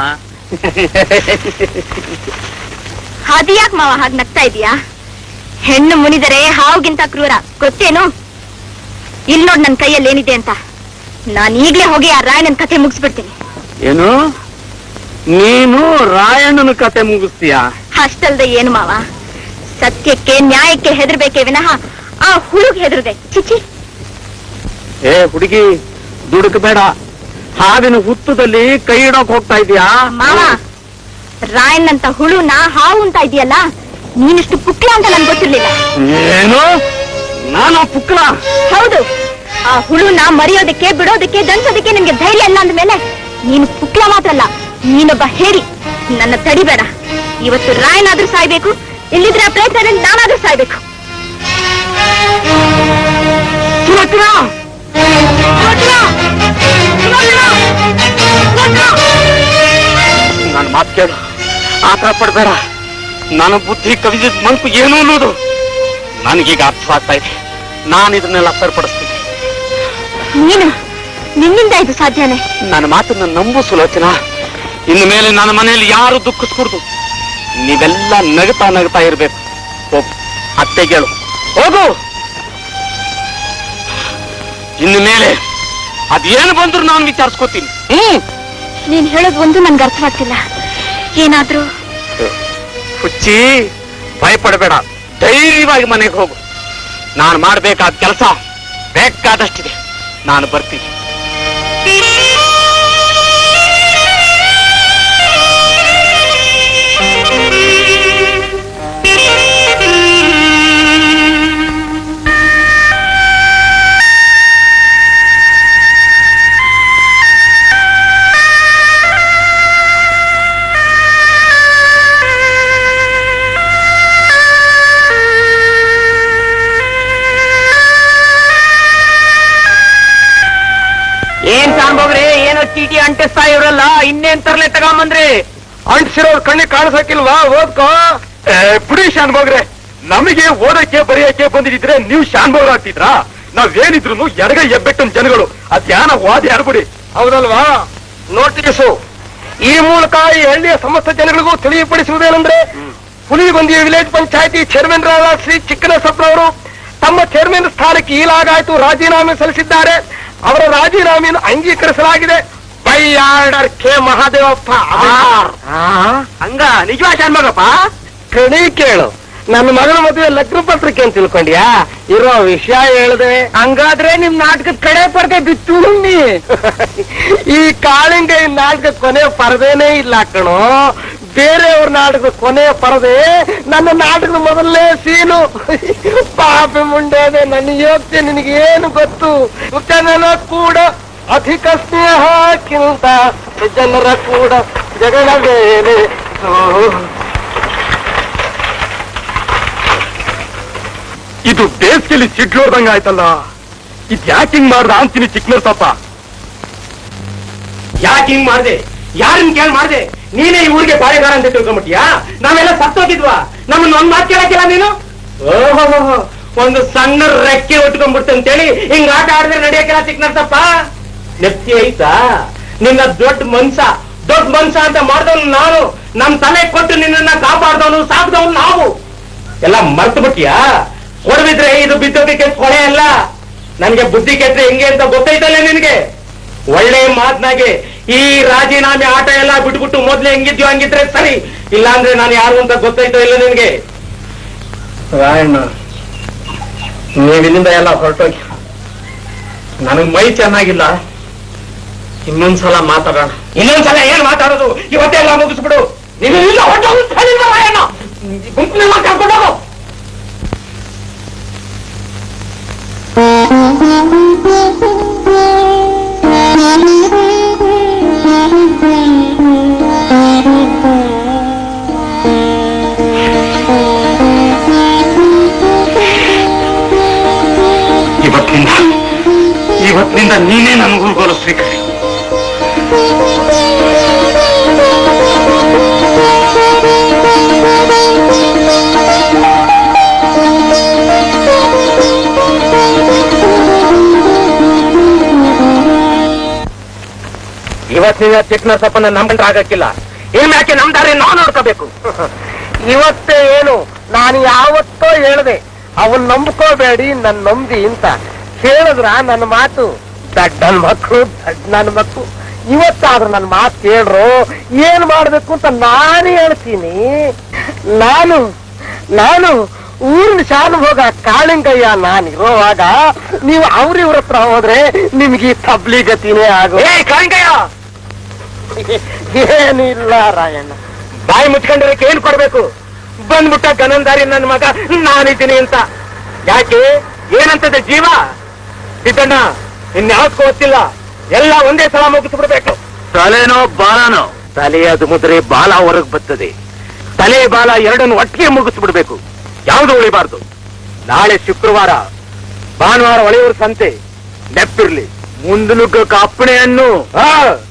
ಅದ್ಯಾಕ್ ಮಾವ ಹಾಗೆ ನಗ್ತಾ ಇದೀಯಾ ಹೆಣ್ಣು ಮುನಿದರೆ ಹಾವುಗಿಂತ ಕ್ರೂರ ಗೊತ್ತೇನು ಇಲ್ ನೋಡ್ ನನ್ ಕೈಯಲ್ಲಿ ಏನಿದೆ ಅಂತ ನಾನ್ ಈಗ್ಲೇ ಹೋಗಿ ಆ ರಾಯಣ್ಣನ್ ಕಥೆ ಮುಗಿಸ್ಬಿಡ್ತೀನಿ ಏನು ನೀನು ರಾಯಣ್ಣನ ಕತೆ ಮುಗಿಸ್ತೀಯಾ ಅಷ್ಟಲ್ದೆ ಏನು ಮಾವ ಸತ್ಯಕ್ಕೆ ನ್ಯಾಯಕ್ಕೆ ಹೆದರ್ಬೇಕೇ ವಿನಃ ಆ ಹುಡುಗ ಹೆದರ್ದೆ ಚಿಚಿ ಏ ಹುಡುಗಿ ದುಡುಕಬೇಡ ಹಾವಿನ ಹುತ್ತದಲ್ಲಿ ಕೈ ಇಡೋಕ್ ಹೋಗ್ತಾ ಇದೀಯಾ ಮಾವ ರಾಯನ್ ಅಂತ ಹುಳುನ ಹಾವು ಅಂತ ಇದೆಯಲ್ಲ ನೀನಿಷ್ಟು ಪುಕ್ಲ ಅಂತ ನನ್ಗೆ ಗೊತ್ತಿರ್ಲಿಲ್ಲ ಏನು ನಾನು ಪುಕ್ಲ ಹೌದು ಆ ಹುಳುನ ಮರೆಯೋದಕ್ಕೆ ಬಿಡೋದಕ್ಕೆ ದಂಚೋದಕ್ಕೆ ನಿಮ್ಗೆ ಧೈರ್ಯ ಇಲ್ಲ ಅಂದ್ಮೇಲೆ ನೀನು ಪುಕ್ಲ ಮಾತ್ರ ಅಲ್ಲ ನೀನೊಬ್ಬ ಹೇಳಿ ನನ್ನ ತಡಿಬೇಡ ಇವತ್ತು ರಾಯನಾದ್ರೂ ಸಾಯ್ಬೇಕು ಇಲ್ಲಿದ್ರೆ ಆ ಪ್ರಯತ್ನದಲ್ಲಿ ನಾನಾದ್ರೂ ಸಾಯ್ಬೇಕು ಸುಲಕ್ಷಣ ನನ್ನ ಮಾತು ಕೇಳು ಆತರ ಪಡ್ಬೇಡ ನನ್ನ ಬುದ್ಧಿ ಕವಿದಿದ್ ಮನ್ಪು ಏನು ಅನ್ನೋದು ನನಗೀಗ ಅರ್ಥವಾಗ್ತಾ ಇದೆ ನಾನು ಇದನ್ನೆಲ್ಲ ಸರಿಪಡಿಸ್ತೀನಿ ನೀನು ನಿನ್ನಿಂದ ಇದು ಸಾಧ್ಯನೇ ನನ್ನ ಮಾತನ್ನ ನಂಬು ಸುಲೋಚನ ಇನ್ನು ಮೇಲೆ ನನ್ನ ಮನೆಯಲ್ಲಿ ಯಾರು ದುಃಖಿಸ್ಕೂಡ್ದು ನೀವೆಲ್ಲ ನಗ್ತಾ ನಗ್ತಾ ಇರ್ಬೇಕು ಹೋಗು ಅತ್ತೆಗೇಳು ಹೋಗು ಇನ್ನು ಮೇಲೆ ಅದೇನು ಬಂದ್ರು ನಾನು ವಿಚಾರಿಸ್ಕೋತೀನಿ ಹ್ಮ್ ನೀನ್ ಹೇಳೋದು ಒಂದು ನನ್ಗೆ ಅರ್ಥವಾಗ್ತಿಲ್ಲ ಏನಾದ್ರೂ ಹುಚ್ಚಿ ಭಯಪಡಬೇಡ ಧೈರ್ಯವಾಗಿ ಮನೆಗೆ ಹೋಗು ನಾನು ಮಾಡಬೇಕಾದ ಕೆಲಸ ಬೇಕಾದಷ್ಟಿದೆ ನಾನು ಬರ್ತೀನಿ ಏನ್ ಸಾಂಬೋಗ್ರಿ ಏನೋ ಚೀಟಿ ಅಂಟಿಸ್ತಾ ಇವ್ರಲ್ಲ ಇನ್ನೇನ್ ತರ್ಲೆ ತಗೊಂಬಂದ್ರಿ ಅಂಟಿಸಿರೋ ಕಣ್ಣಿಗೆ ಕಾಣಿಸಕ್ಕಿಲ್ವಾ ಓದ್ಕೋ ಏ, ಬಿಡಿ ಶಾನ್ಭೋಗ್ರೆ ನಮಗೆ ಓದಕ್ಕೆ ಬರೆಯಕ್ಕೆ ಬಂದಿದ್ರೆ ನೀವು ಶಾನ್ಭೋಗ್ ಆಗ್ತಿದ್ರಾ ನಾವೇನಿದ್ರು ಎಡಗ ಎಬ್ಬೆಟ್ಟನ್ ಜನಗಳು ಅದ್ಯಾನ ವಾದಿ ಆಡ್ಬಿಡಿ ಹೌದಲ್ವಾ ನೋಟಿಸು ಈ ಮೂಲಕ ಈ ಹಳ್ಳಿಯ ಸಮಸ್ತ ಜನಗಳಿಗೂ ತಿಳಿಯಪಡಿಸುವುದೇನೆಂದ್ರೆ ಹುಲಿಗೊಂದಿ ವಿಲೇಜ್ ಪಂಚಾಯತಿ ಚೇರ್ಮನ್ ರಾದ ಶ್ರೀ ಚಿಕ್ಕನಸಪ್ಪನವರು ತಮ್ಮ ಚೇರ್ಮನ್ ಸ್ಥಾನಕ್ಕೆ ಈಲಾಗಾಯ್ತು ರಾಜೀನಾಮೆ ಸಲ್ಲಿಸಿದ್ದಾರೆ ಅವರ ರಾಜೀನಾಮೆಯನ್ನು ಅಂಗೀಕರಿಸಲಾಗಿದೆ ಬೈ ಆರ್ಡರ್ ಕೆ ಮಹಾದೇವಪ್ಪ ಹಂಗ ನಿಜವಾ ಶಾನ್ಮಗಪ್ಪ ಕಣಿ ಕೇಳು ನನ್ನ ಮಗಳ ಮದುವೆ ಲಗ್ನ ಪತ್ರಿಕೆ ಅಂತ ತಿಳ್ಕೊಂಡ್ಯಾ ಇರೋ ವಿಷಯ ಹೇಳ್ದೆ ಹಂಗಾದ್ರೆ ನಿಮ್ ನಾಟಕದ ಕಡೆ ಪರದೆ ಬಿತ್ತು ನೀ ಈ ಕಾಳಿಂಗ ಈ ನಾಟಕದ ಕೊನೆ ಪರದೇನೇ ಇಲ್ಲ ಕಣೋ ಬೇರೆಯವ್ರ ನಾಟಕದ ಕೊನೆಯ ಪರದೆ ನನ್ನ ನಾಟಕದ ಮೊದಲನೇ ಸೀನು ಪಾಪಿ ಮುಂಡೇದೆ ನನ್ನ ಯೋಗ್ಯ ನಿನಗೇನು ಗೊತ್ತು ಜನರ ಕೂಡ ಅಧಿಕ ಸ್ನೇಹಕ್ಕಿಂತ ಜನರ ಕೂಡ ಜಗಳ ಮೇಲೆ ಇದು ಬೇಸಿಗೆಲಿ ಸಿಡ್ಲೋರ್ದಂಗ ಆಯ್ತಲ್ಲ ಇದ್ ಯಾಕೆ ಹಿಂಗ್ ಮಾಡ್ದ ಅಂತೀನಿ ಚಿಕ್ಕನರ್ಸಪ್ಪ ಯಾಕೆ ಹಿಂಗ್ ಮಾಡ್ದೆ ಯಾರನ್ನ ಕೇಳಿ ಮಾಡ್ದೆ ನೀನೇ ಈ ಊರಿಗೆ ಬಾಳೆಗಾರ ಅಂತ ತಿಳ್ಕೊಂಬಿಟ್ಟಿಯಾ ನಾವೆಲ್ಲ ಸತ್ತೋಗಿದ್ವಾ ನಮ್ಮನ್ನ ಒಂದ್ ಮಾತು ಕೇಳಕ್ಕಿಲ್ಲ ನೀನು ಓಹೋ ಒಂದು ಸಣ್ಣ ರೆಕ್ಕೆ ಉಟ್ಕೊಂಡ್ಬಿಡ್ತು ಅಂತೇಳಿ ಹಿಂಗ್ ಆಟ ಆಡಿದ್ರೆ ನಡೆಯಕ್ಕಿಲ್ಲ ಚಿಕ್ಕನರ್ಸಪ್ಪ ನೆಪ್ತಿ ಐತಾ ನಿನ್ನ ದೊಡ್ಡ ಮನ್ಸ ದೊಡ್ಡ ಮನ್ಸ ಅಂತ ಮಾಡ್ದವನು ನಾನು ನಮ್ ತಲೆ ಕೊಟ್ಟು ನಿನ್ನನ್ನ ಕಾಪಾಡ್ದವನು ಸಾಕ್ದವನು ನಾವು ಎಲ್ಲ ಮರ್ತು ಬಿಟ್ಟಿಯಾ ಕೊಡಬಿದ್ರೆ ಇದು ಬಿದ್ದೋದಕ್ಕೆ ಕೊಳೆ ಅಲ್ಲ ನನ್ಗೆ ಬುದ್ಧಿ ಕೆಟ್ರೆ ಹೆಂಗೆ ಅಂತ ಗೊತ್ತೈತಲ್ಲ ನಿನಗೆ ಒಳ್ಳೆ ಮಾತ್ನಾಗೆ ಈ ರಾಜೀನಾಮೆ ಆಟ ಎಲ್ಲ ಬಿಟ್ಬಿಟ್ಟು ಮೊದ್ಲು ಹೆಂಗಿದ್ಯೋ ಹಂಗಿದ್ರೆ ಸರಿ ಇಲ್ಲಾಂದ್ರೆ ನಾನು ಯಾರು ಅಂತ ಗೊತ್ತೈತೋ ಇಲ್ಲ ನಿನ್ಗೆ ರಾಯಣ್ಣ ನೀವಿಲ್ಲಿಂದ ಎಲ್ಲ ಹೊರಟೋಗಿ ನನಗ್ ಮೈ ಚೆನ್ನಾಗಿಲ್ಲ ಇನ್ನೊಂದ್ಸಲ ಮಾತಾಡೋಣ ಇನ್ನೊಂದ್ಸಲ ಏನ್ ಮಾತಾಡೋದು ಇವತ್ತೆಲ್ಲ ಮುಗಿಸ್ಬಿಡು ನೀನು ಇಲ್ಲ ಹೊರಟೋಗು ಅಂತ ಹೇಳಿಲ್ಲ ರಾಯಣ್ಣ ಗುಂಪಿನೆಲ್ಲ ಕರ್ಕೊಂಡು ಹೋಗು ಇವತ್ತಿನಿಂದ ಇವತ್ತಿನಿಂದ ನೀನೇ ನನ್ನ ಗುರುಗೋಲು ಸ್ವೀಕರಿ ಇವತ್ತಿನ ಚಿಕ್ಕನರಸಪ್ಪನ ನಂಬಂಡ್ರೆ ಆಗಕ್ಕಿಲ್ಲ ಏನ್ ಯಾಕೆ ನಮ್ ದಾರಿ ನಾವು ನೋಡ್ಕೋಬೇಕು ಇವತ್ತೇ ಏನು ನಾನು ಯಾವತ್ತೋ ಹೇಳ್ದೆ ಅವನ್ ನಂಬ್ಕೋಬೇಡಿ ನನ್ ನಂಬಿ ಅಂತ ಹೇಳಿದ್ರ ನನ್ನ ಮಾತು ದಡ್ಡ ನನ್ ಮಕ್ಕಳು ದಡ್ಡ ನನ್ ಮಕ್ಕಳು ಇವತ್ತಾದ್ರೂ ನನ್ನ ಮಾತು ಕೇಳ್ರು ಏನ್ ಮಾಡ್ಬೇಕು ಅಂತ ನಾನೇ ಹೇಳ್ತೀನಿ ನಾನು ನಾನು ಊರಿನ ಶಾನು ಹೋಗ ಕಾಳಿಂಗಯ್ಯ ನಾನಿರೋವಾಗ ನೀವು ಅವ್ರ ಇವ್ರ ಹತ್ರ ಹೋದ್ರೆ ನಿಮ್ಗೆ ಈ ತಬ್ಲಿ ಗತಿನೇ ಆಗೋ ಏ ಕಾಂಗಯ್ಯ ಏನಿಲ್ಲ ರಾಯಣ್ಣ ಬಾಯಿ ಮುಚ್ಕೊಂಡಿರಕ್ಕೆ ಏನ್ ಕೊಡ್ಬೇಕು ಬಂದ್ಬಿಟ್ಟ ಗನಂದಾರಿ ನನ್ನ ಮಗ ನಾನಿದ್ದೀನಿ ಅಂತ ಯಾಕೆ ಏನಂತದೆ ಜೀವ ಸಿದ್ದಣ್ಣ ಇನ್ಯಾವ್ದಕ್ಕೂ ಗೊತ್ತಿಲ್ಲ ಎಲ್ಲ ಒಂದೇ ಸಲ ಮುಗಿಸ್ಬಿಡ್ಬೇಕು ತಲೆನೋ ಬಾಲನೋ ತಲೆಯದು ಮುದ್ರೆ ಬಾಲ ಹೊರಗ್ ಬರ್ತದೆ ತಲೆ ಬಾಲ ಎರಡನ್ನು ಒಟ್ಟಿಗೆ ಮುಗಿಸ್ಬಿಡ್ಬೇಕು ಯಾವುದು ಉಳಿಬಾರ್ದು ನಾಳೆ ಶುಕ್ರವಾರ ಭಾನುವಾರ ಒಳೆಯೂರು ಸಂತೆ ನೆಪ್ಪಿರ್ಲಿ ಮುಂದೆ ನುಗ್ಗಕ್ಕೆ ಅಪ್ಪಣೆಯನ್ನು ಆ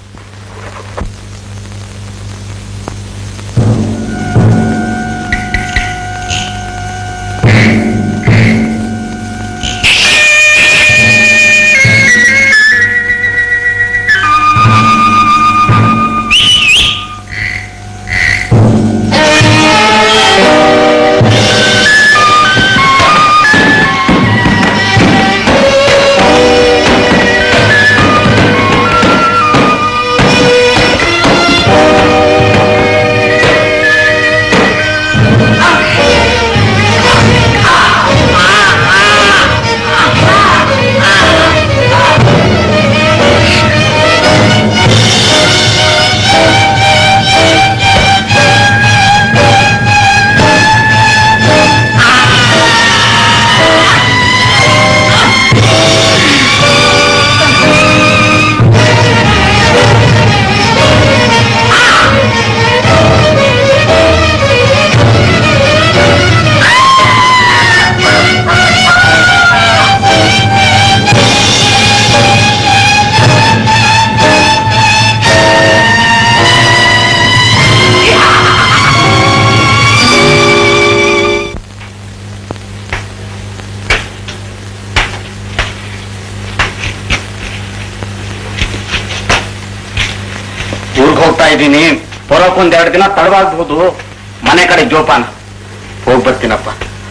ಊರ್ಗ್ ಹೋಗ್ತಾ ಇದ್ದೀನಿ ಬರೋಕ್ ಒಂದ್ ಎರಡು ದಿನ ತಡವಾಗ್ಬಹುದು ಮನೆ ಕಡೆ ಜೋಪಾನ ಹೋಗ್ ಬರ್ತೀನಪ್ಪ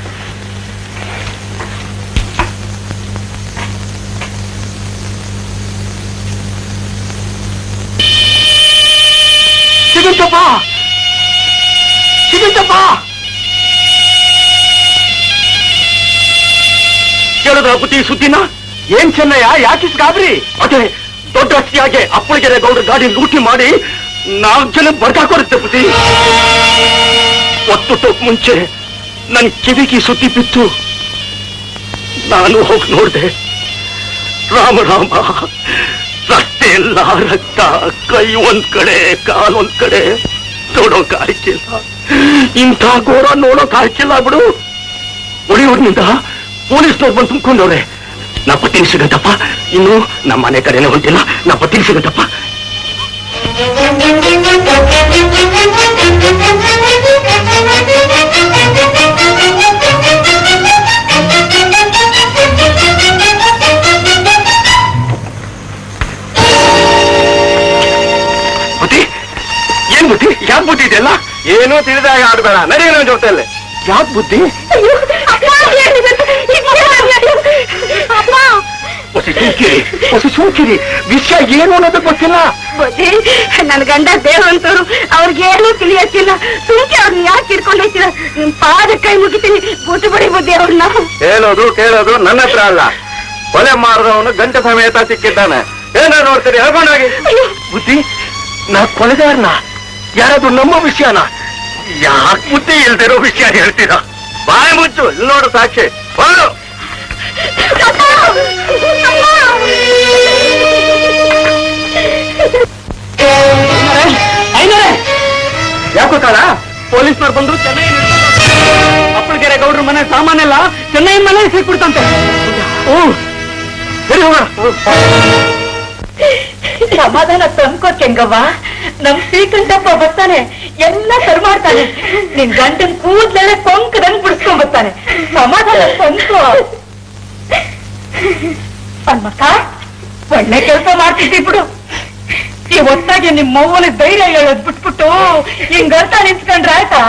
ಸಿಗುತ್ತಪ್ಪ ಸಿಗುತ್ತಪ್ಪ ಕೇಳಿದ್ರ ಬುದ್ಧಿ ಈ ಸುದ್ದಿನ ಏನ್ ಚೆನ್ನಯ್ಯ ಯಾಕಿಸ್ ಗಾಬರಿ ಅದೇ ದೊಡ್ಡ ಹಸಿಯಾಗೆ ಅಪ್ಪಳಿಗೆರೆ ಗೌಡ್ರ ಗಾಡಿ ಲೂಟಿ ಮಾಡಿ ನಾಲ್ಕು ಜನ ಬರ್ಗಾಕೋರುತ್ತೆ ಬುದ್ಧಿ ಒತ್ತುಟೋಕ್ ಮುಂಚೆ ನನ್ ಕಿವಿಗೆ ಈ ಸುದ್ದಿ ಬಿತ್ತು ನಾನು ಹೋಗಿ ನೋಡ್ದೆ ರಾಮ ರಾಮ ರಸ್ತೆ ಎಲ್ಲ ರಕ್ತ ಕೈ ಒಂದ್ ಕಡೆ ಕಾಲ್ ಒಂದ್ ಕಡೆ ನೋಡೋಕ್ ಆಯ್ಕಿಲ್ಲ ಇಂಥ ಘೋರ ನೋಡೋಕ್ ಆಯ್ಕಿಲ್ಲ ಬಿಡು ಒಳಿಯೂರ್ನಿಂದ ಪೊಲೀಸ್ನವ್ರು ಬಂದು ತುಂಬ್ಕೊಂಡವ್ರೆ ನಾ ಪತ್ತಿನ ಸಿಗತ್ತಪ್ಪ ಇನ್ನು ನಮ್ಮ ಮನೆ ಕಡೆನೇ ಹೊಂಟಿಲ್ಲ ನಾ ಪತ್ತಿನ ಸಿಗತ್ತಪ್ಪ ಬುದ್ಧಿ ಏನ್ ಬುದ್ಧಿ ಯಾಕೆ ಬುದ್ಧಿ ಇದೆಲ್ಲ ಏನೂ ತಿಳಿದಾಗ ಆಡ್ಬೇಡ ನಡೆಯ ನನ್ನ ಜೊತೆಯಲ್ಲಿ ಯಾಕೆ ಬುದ್ಧಿ ಹೊಸ ಸೂಕಿರಿ ಹೊಸ ಸೂಕಿರಿ ವಿಷಯ ಏನು ಅನ್ನೋದು ಗೊತ್ತಿಲ್ಲ ಬುದ್ಧಿ ನನ್ ಗಂಡ ದೇವಂತವ್ರು ಅವ್ರಿಗೇನು ತಿಳಿಯಕ್ಕಿಲ್ಲ ಸುಮ್ಕೆ ಅವ್ರನ್ನ ಯಾಕೆ ಇಟ್ಕೊಂಡು ಹೋಗ್ತೀರ ನಿಮ್ ಪಾದ ಕೈ ಮುಗಿತೀನಿ ಬುಟ್ಟು ಬಿಡಿ ಬುದ್ಧಿ ಅವ್ರನ್ನ ಹೇಳೋದು ಕೇಳೋದು ನನ್ನ ಹತ್ರ ಅಲ್ಲ ಕೊಲೆ ಮಾಡಿದವನು ಗಂಟ ಸಮೇತ ಸಿಕ್ಕಿದ್ದಾನೆ ಏನೋ ನೋಡ್ತೀರಿ ಹೇಳ್ಕೊಂಡೋಗಿ ಬುದ್ಧಿ ನಾ ಕೊಲೆಗಾರನ ಯಾರಾದ್ರೂ ನಮ್ಮ ವಿಷಯನ ಯಾಕೆ ಬುದ್ಧಿ ಇಲ್ದಿರೋ ವಿಷಯ ಹೇಳ್ತೀರಾ ಬಾಯಿ ಮುಚ್ಚು ಇಲ್ಲಿ ನೋಡು ಸಾಕ್ಷಿ ಹೊರಡು ಯಾಕೋ ಕಾಲ ಪೊಲೀಸ್ನವ್ರು ಬಂದು ಚೆನ್ನೈ ಅಪ್ಪಳಗೆರೆ ಗೌಡ್ರ ಮನೆ ಸಾಮಾನೆಲ್ಲ ಚೆನ್ನೈ ಮನೆ ಸಿಕ್ಬಿಡ್ತಂತೆ ಓ ಸರಿ ಹೋಗೋಣ ಸಮಾಧಾನ ತಂದ್ಕೋ ಕೆಂಗವ್ವ ನಮ್ ಶ್ರೀಕಂಠಪ್ಪ ಬರ್ತಾನೆ ಎಲ್ಲ ಸರಿ ಮಾಡ್ತಾನೆ ನಿನ್ ಗಂಟನ್ ಕೂದ್ಲೆಲ್ಲ ಕೊಂಕದಂಗ್ ಬಿಡಿಸ್ಕೊಂಡ್ ಬರ್ತಾನೆ ಸಮಾಧಾನ ತಂದ್ಕೋ ಹನ್ಮಕ್ಕ ಒಳ್ಳೆ ಕೆಲಸ ಮಾಡ್ತಿದ್ದಿ ಬಿಡು ಈ ಹೊತ್ತಾಗಿ ನಿಮ್ ಮೌವನ ಧೈರ್ಯ ಹೇಳೋದ್ ಬಿಟ್ಬಿಟ್ಟು ಹಿಂಗ್ ಅರ್ಥ ನಿಂತ್ಕೊಂಡ್ರೆ ಆಯ್ತಾ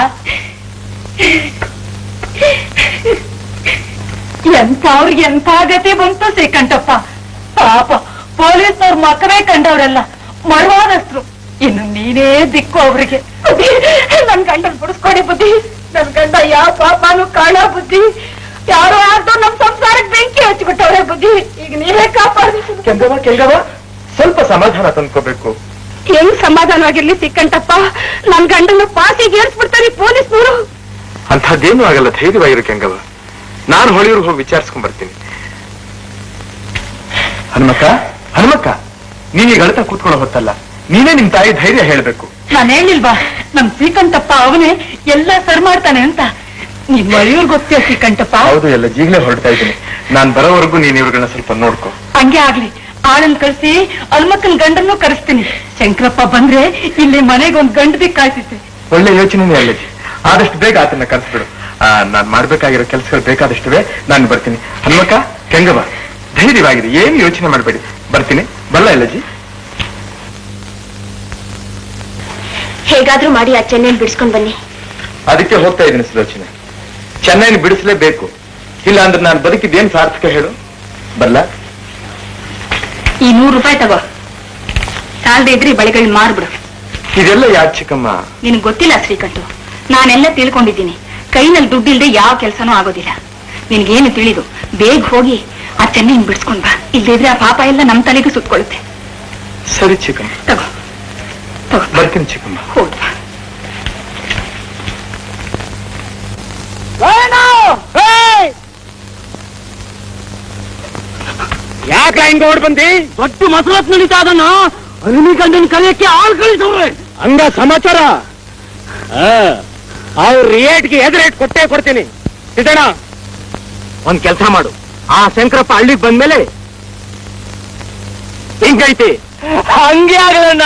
ಎಂತ ಅವ್ರಿಗೆ ಎಂತ ಗತಿ ಬಂತು ಶ್ರೀಕಂಠಪ್ಪ ಪಾಪ ಪೊಲೀಸ್ನವ್ರ ಮಕ್ಕಳೇ ಕಂಡವ್ರಲ್ಲ ಮರವಾದಸ್ರು ಇನ್ನು ನೀನೇ ದಿಕ್ಕು ಅವ್ರಿಗೆ ನನ್ ಗಂಡನ್ ಬಿಡಿಸ್ಕೊಡಿ ಬುದ್ಧಿ ನನ್ ಗಂಡ ಯಾವ ಪಾಪನು ಕಾಣ ಬುದ್ಧಿ ಯಾರೋ ಆದ್ರೂ ನಮ್ ಸಂಸಾರಕ್ಕೆ ಬೆಂಕಿ ಹಚ್ಚಿಬಿಟ್ಟವ್ರೆ ಬುದ್ಧಿ ಈಗ ನೀವೇ ಕಾಪಾಡಿ ಕೆಂಗವ ಕೆಂಗವ ಸ್ವಲ್ಪ ಸಮಾಧಾನ ತಂದ್ಕೋಬೇಕು ಹೆಂಗ್ ಸಮಾಧಾನವಾಗಿರ್ಲಿ ಸಿಕ್ಕಂಟಪ್ಪ ನನ್ ಗಂಡನ ಪಾಸಿಗೆ ಏರ್ಸ್ಬಿಡ್ತಾರೆ ಪೊಲೀಸ್ನವರು ಅಂಥದ್ದೇನೂ ಆಗಲ್ಲ ಧೈರ್ಯವಾಗಿರು ಕೆಂಗವ ನಾನು ಹೊಳಿಯೂರು ಹೋಗಿ ವಿಚಾರಿಸ್ಕೊಂಡ್ ಬರ್ತೀನಿ ಹನುಮಕ್ಕ ಹನುಮಕ್ಕ ನೀನೀಗ ಅಳ್ತಾ ಕೂತ್ಕೊಳ್ಳೋ ಹೊತ್ತಲ್ಲ ನೀನೇ ನಿಮ್ ತಾಯಿ ಧೈರ್ಯ ಹೇಳ್ಬೇಕು ನಾನ್ ಹೇಳಿಲ್ವಾ ನಮ್ ಶ್ರೀಕಂಠಪ್ಪ ಅವನೇ ಎಲ್ಲ ಸರ್ ಮಾಡ್ತಾನೆ ಅಂತ ನೀನ್ ಮಳೆಯೂರ್ ಗೊತ್ತೇ ಶ್ರೀಕಂಠಪ್ಪ ಹೌದು ಎಲ್ಲ ಈಗಲೇ ಹೊರಡ್ತಾ ಇದ್ದೀನಿ ನಾನ್ ಬರೋವರೆಗೂ ನೀನ್ ಇವ್ರುಗಳನ್ನ ಸ್ವಲ್ಪ ನೋಡ್ಕೊ ಹಂಗೆ ಆಗ್ಲಿ ಆಳನ್ ಕಳ್ಸಿ ಅಲ್ಮಕ್ಕನ್ ಗಂಡನ್ನು ಕರೆಸ್ತೀನಿ ಶಂಕರಪ್ಪ ಬಂದ್ರೆ ಇಲ್ಲಿ ಮನೆಗೆ ಒಂದ್ ಗಂಡ ದಿಕ್ ಕಾಯ್ತಿದ್ದೆ ಒಳ್ಳೆ ಯೋಚನೆನೇ ಅಲ್ಲಜಿ ಆದಷ್ಟು ಬೇಗ ಆತನ ಕರ್ಸ್ಬಿಡು ಆ, ನಾನ್ ಮಾಡ್ಬೇಕಾಗಿರೋ ಕೆಲಸಗಳು ಬೇಕಾದಷ್ಟಿವೆ ನಾನು ಬರ್ತೀನಿ ಹನುಮಕ್ಕ ಕೆಂಗವ ಧೈರ್ಯವಾಗಿದೆ ಏನು ಯೋಚನೆ ಮಾಡಬೇಡಿ ಬರ್ತೀನಿ ಬಲ್ಲ ಇಲ್ಲಜಿ ಹೇಗಾದ್ರೂ ಮಾಡಿ ಆ ಚೆನ್ನೈನ್ ಬಿಡಿಸ್ಕೊಂಡ್ ಬನ್ನಿ ಅದಕ್ಕೆ ಹೋಗ್ತಾ ಇದ್ದೀನಿ ಸುಲೋಚನೆ ಚೆನ್ನೈನ ಬಿಡಿಸ್ಲೇಬೇಕು ಇಲ್ಲ ಅಂದ್ರೆ ನಾನು ಬದುಕಿದ್ದೇನು ಸಾರ್ಥಕ ಹೇಳು ಬಲ್ಲ ಈ ನೂರು ರೂಪಾಯಿ ತಗೋ ಸಾಲದೆ ಇದ್ರೆ ಈ ಬಳೆಗಳನ್ನ ಮಾರ್ಬಿಡು ಇದೆಲ್ಲ ಯಾಕೆ ಚಿಕ್ಕಮ್ಮ ನಿನಗ್ ಗೊತ್ತಿಲ್ಲ ಶ್ರೀಕಂಠು ನಾನೆಲ್ಲ ತಿಳ್ಕೊಂಡಿದ್ದೀನಿ ಕೈನಲ್ಲಿ ದುಡ್ಡಿಲ್ದೆ ಯಾವ ಕೆಲಸನೂ ಆಗೋದಿಲ್ಲ ನಿನ್ಗೇನು ತಿಳಿದು ಬೇಗ ಹೋಗಿ ಆ ಚೆನ್ನೈನ್ ಬಿಡಿಸ್ಕೊಂಡ್ ಬಾ ಇಲ್ಲದಿದ್ರೆ ಆ ಪಾಪ ಎಲ್ಲ ನಮ್ ತಲೆಗೆ ಸುತ್ಕೊಳ್ಳುತ್ತೆ ಸರಿ ಚಿಕ್ಕಮ್ಮ ತಗೋ ತಗೋ ಬರ್ತೀನಿ ಚಿಕ್ಕಮ್ಮ ಹೋಗ್ ಬಾ. ಯಾಕೆ ಹಿಂಗ ಓಡ್ ಬಂದಿ ದೊಡ್ಡ ಮಸರತ್ ನಡೀತಾ ಅದನ್ನ ಅನಿಮಿ ಗಂಡನ ಕಲಿಯಕ್ಕೆ ಆಳ್ ಕಳಿಸವ್ರೆ ಹಂಗ ಸಮಾಚಾರ ಅವ್ರ ರೇಟ್ಗೆ ಎದುರು ರೇಟ್ ಕೊಟ್ಟೇ ಕೊಡ್ತೀನಿ ಸಿದ್ದಣ್ಣ ಒಂದ್ ಕೆಲಸ ಮಾಡು ಆ ಶಂಕರಪ್ಪ ಹಳ್ಳಿಗೆ ಬಂದ್ಮೇಲೆ ಹಿಂಗೈತಿ ಹಂಗೆ ಆಗಲಣ್ಣ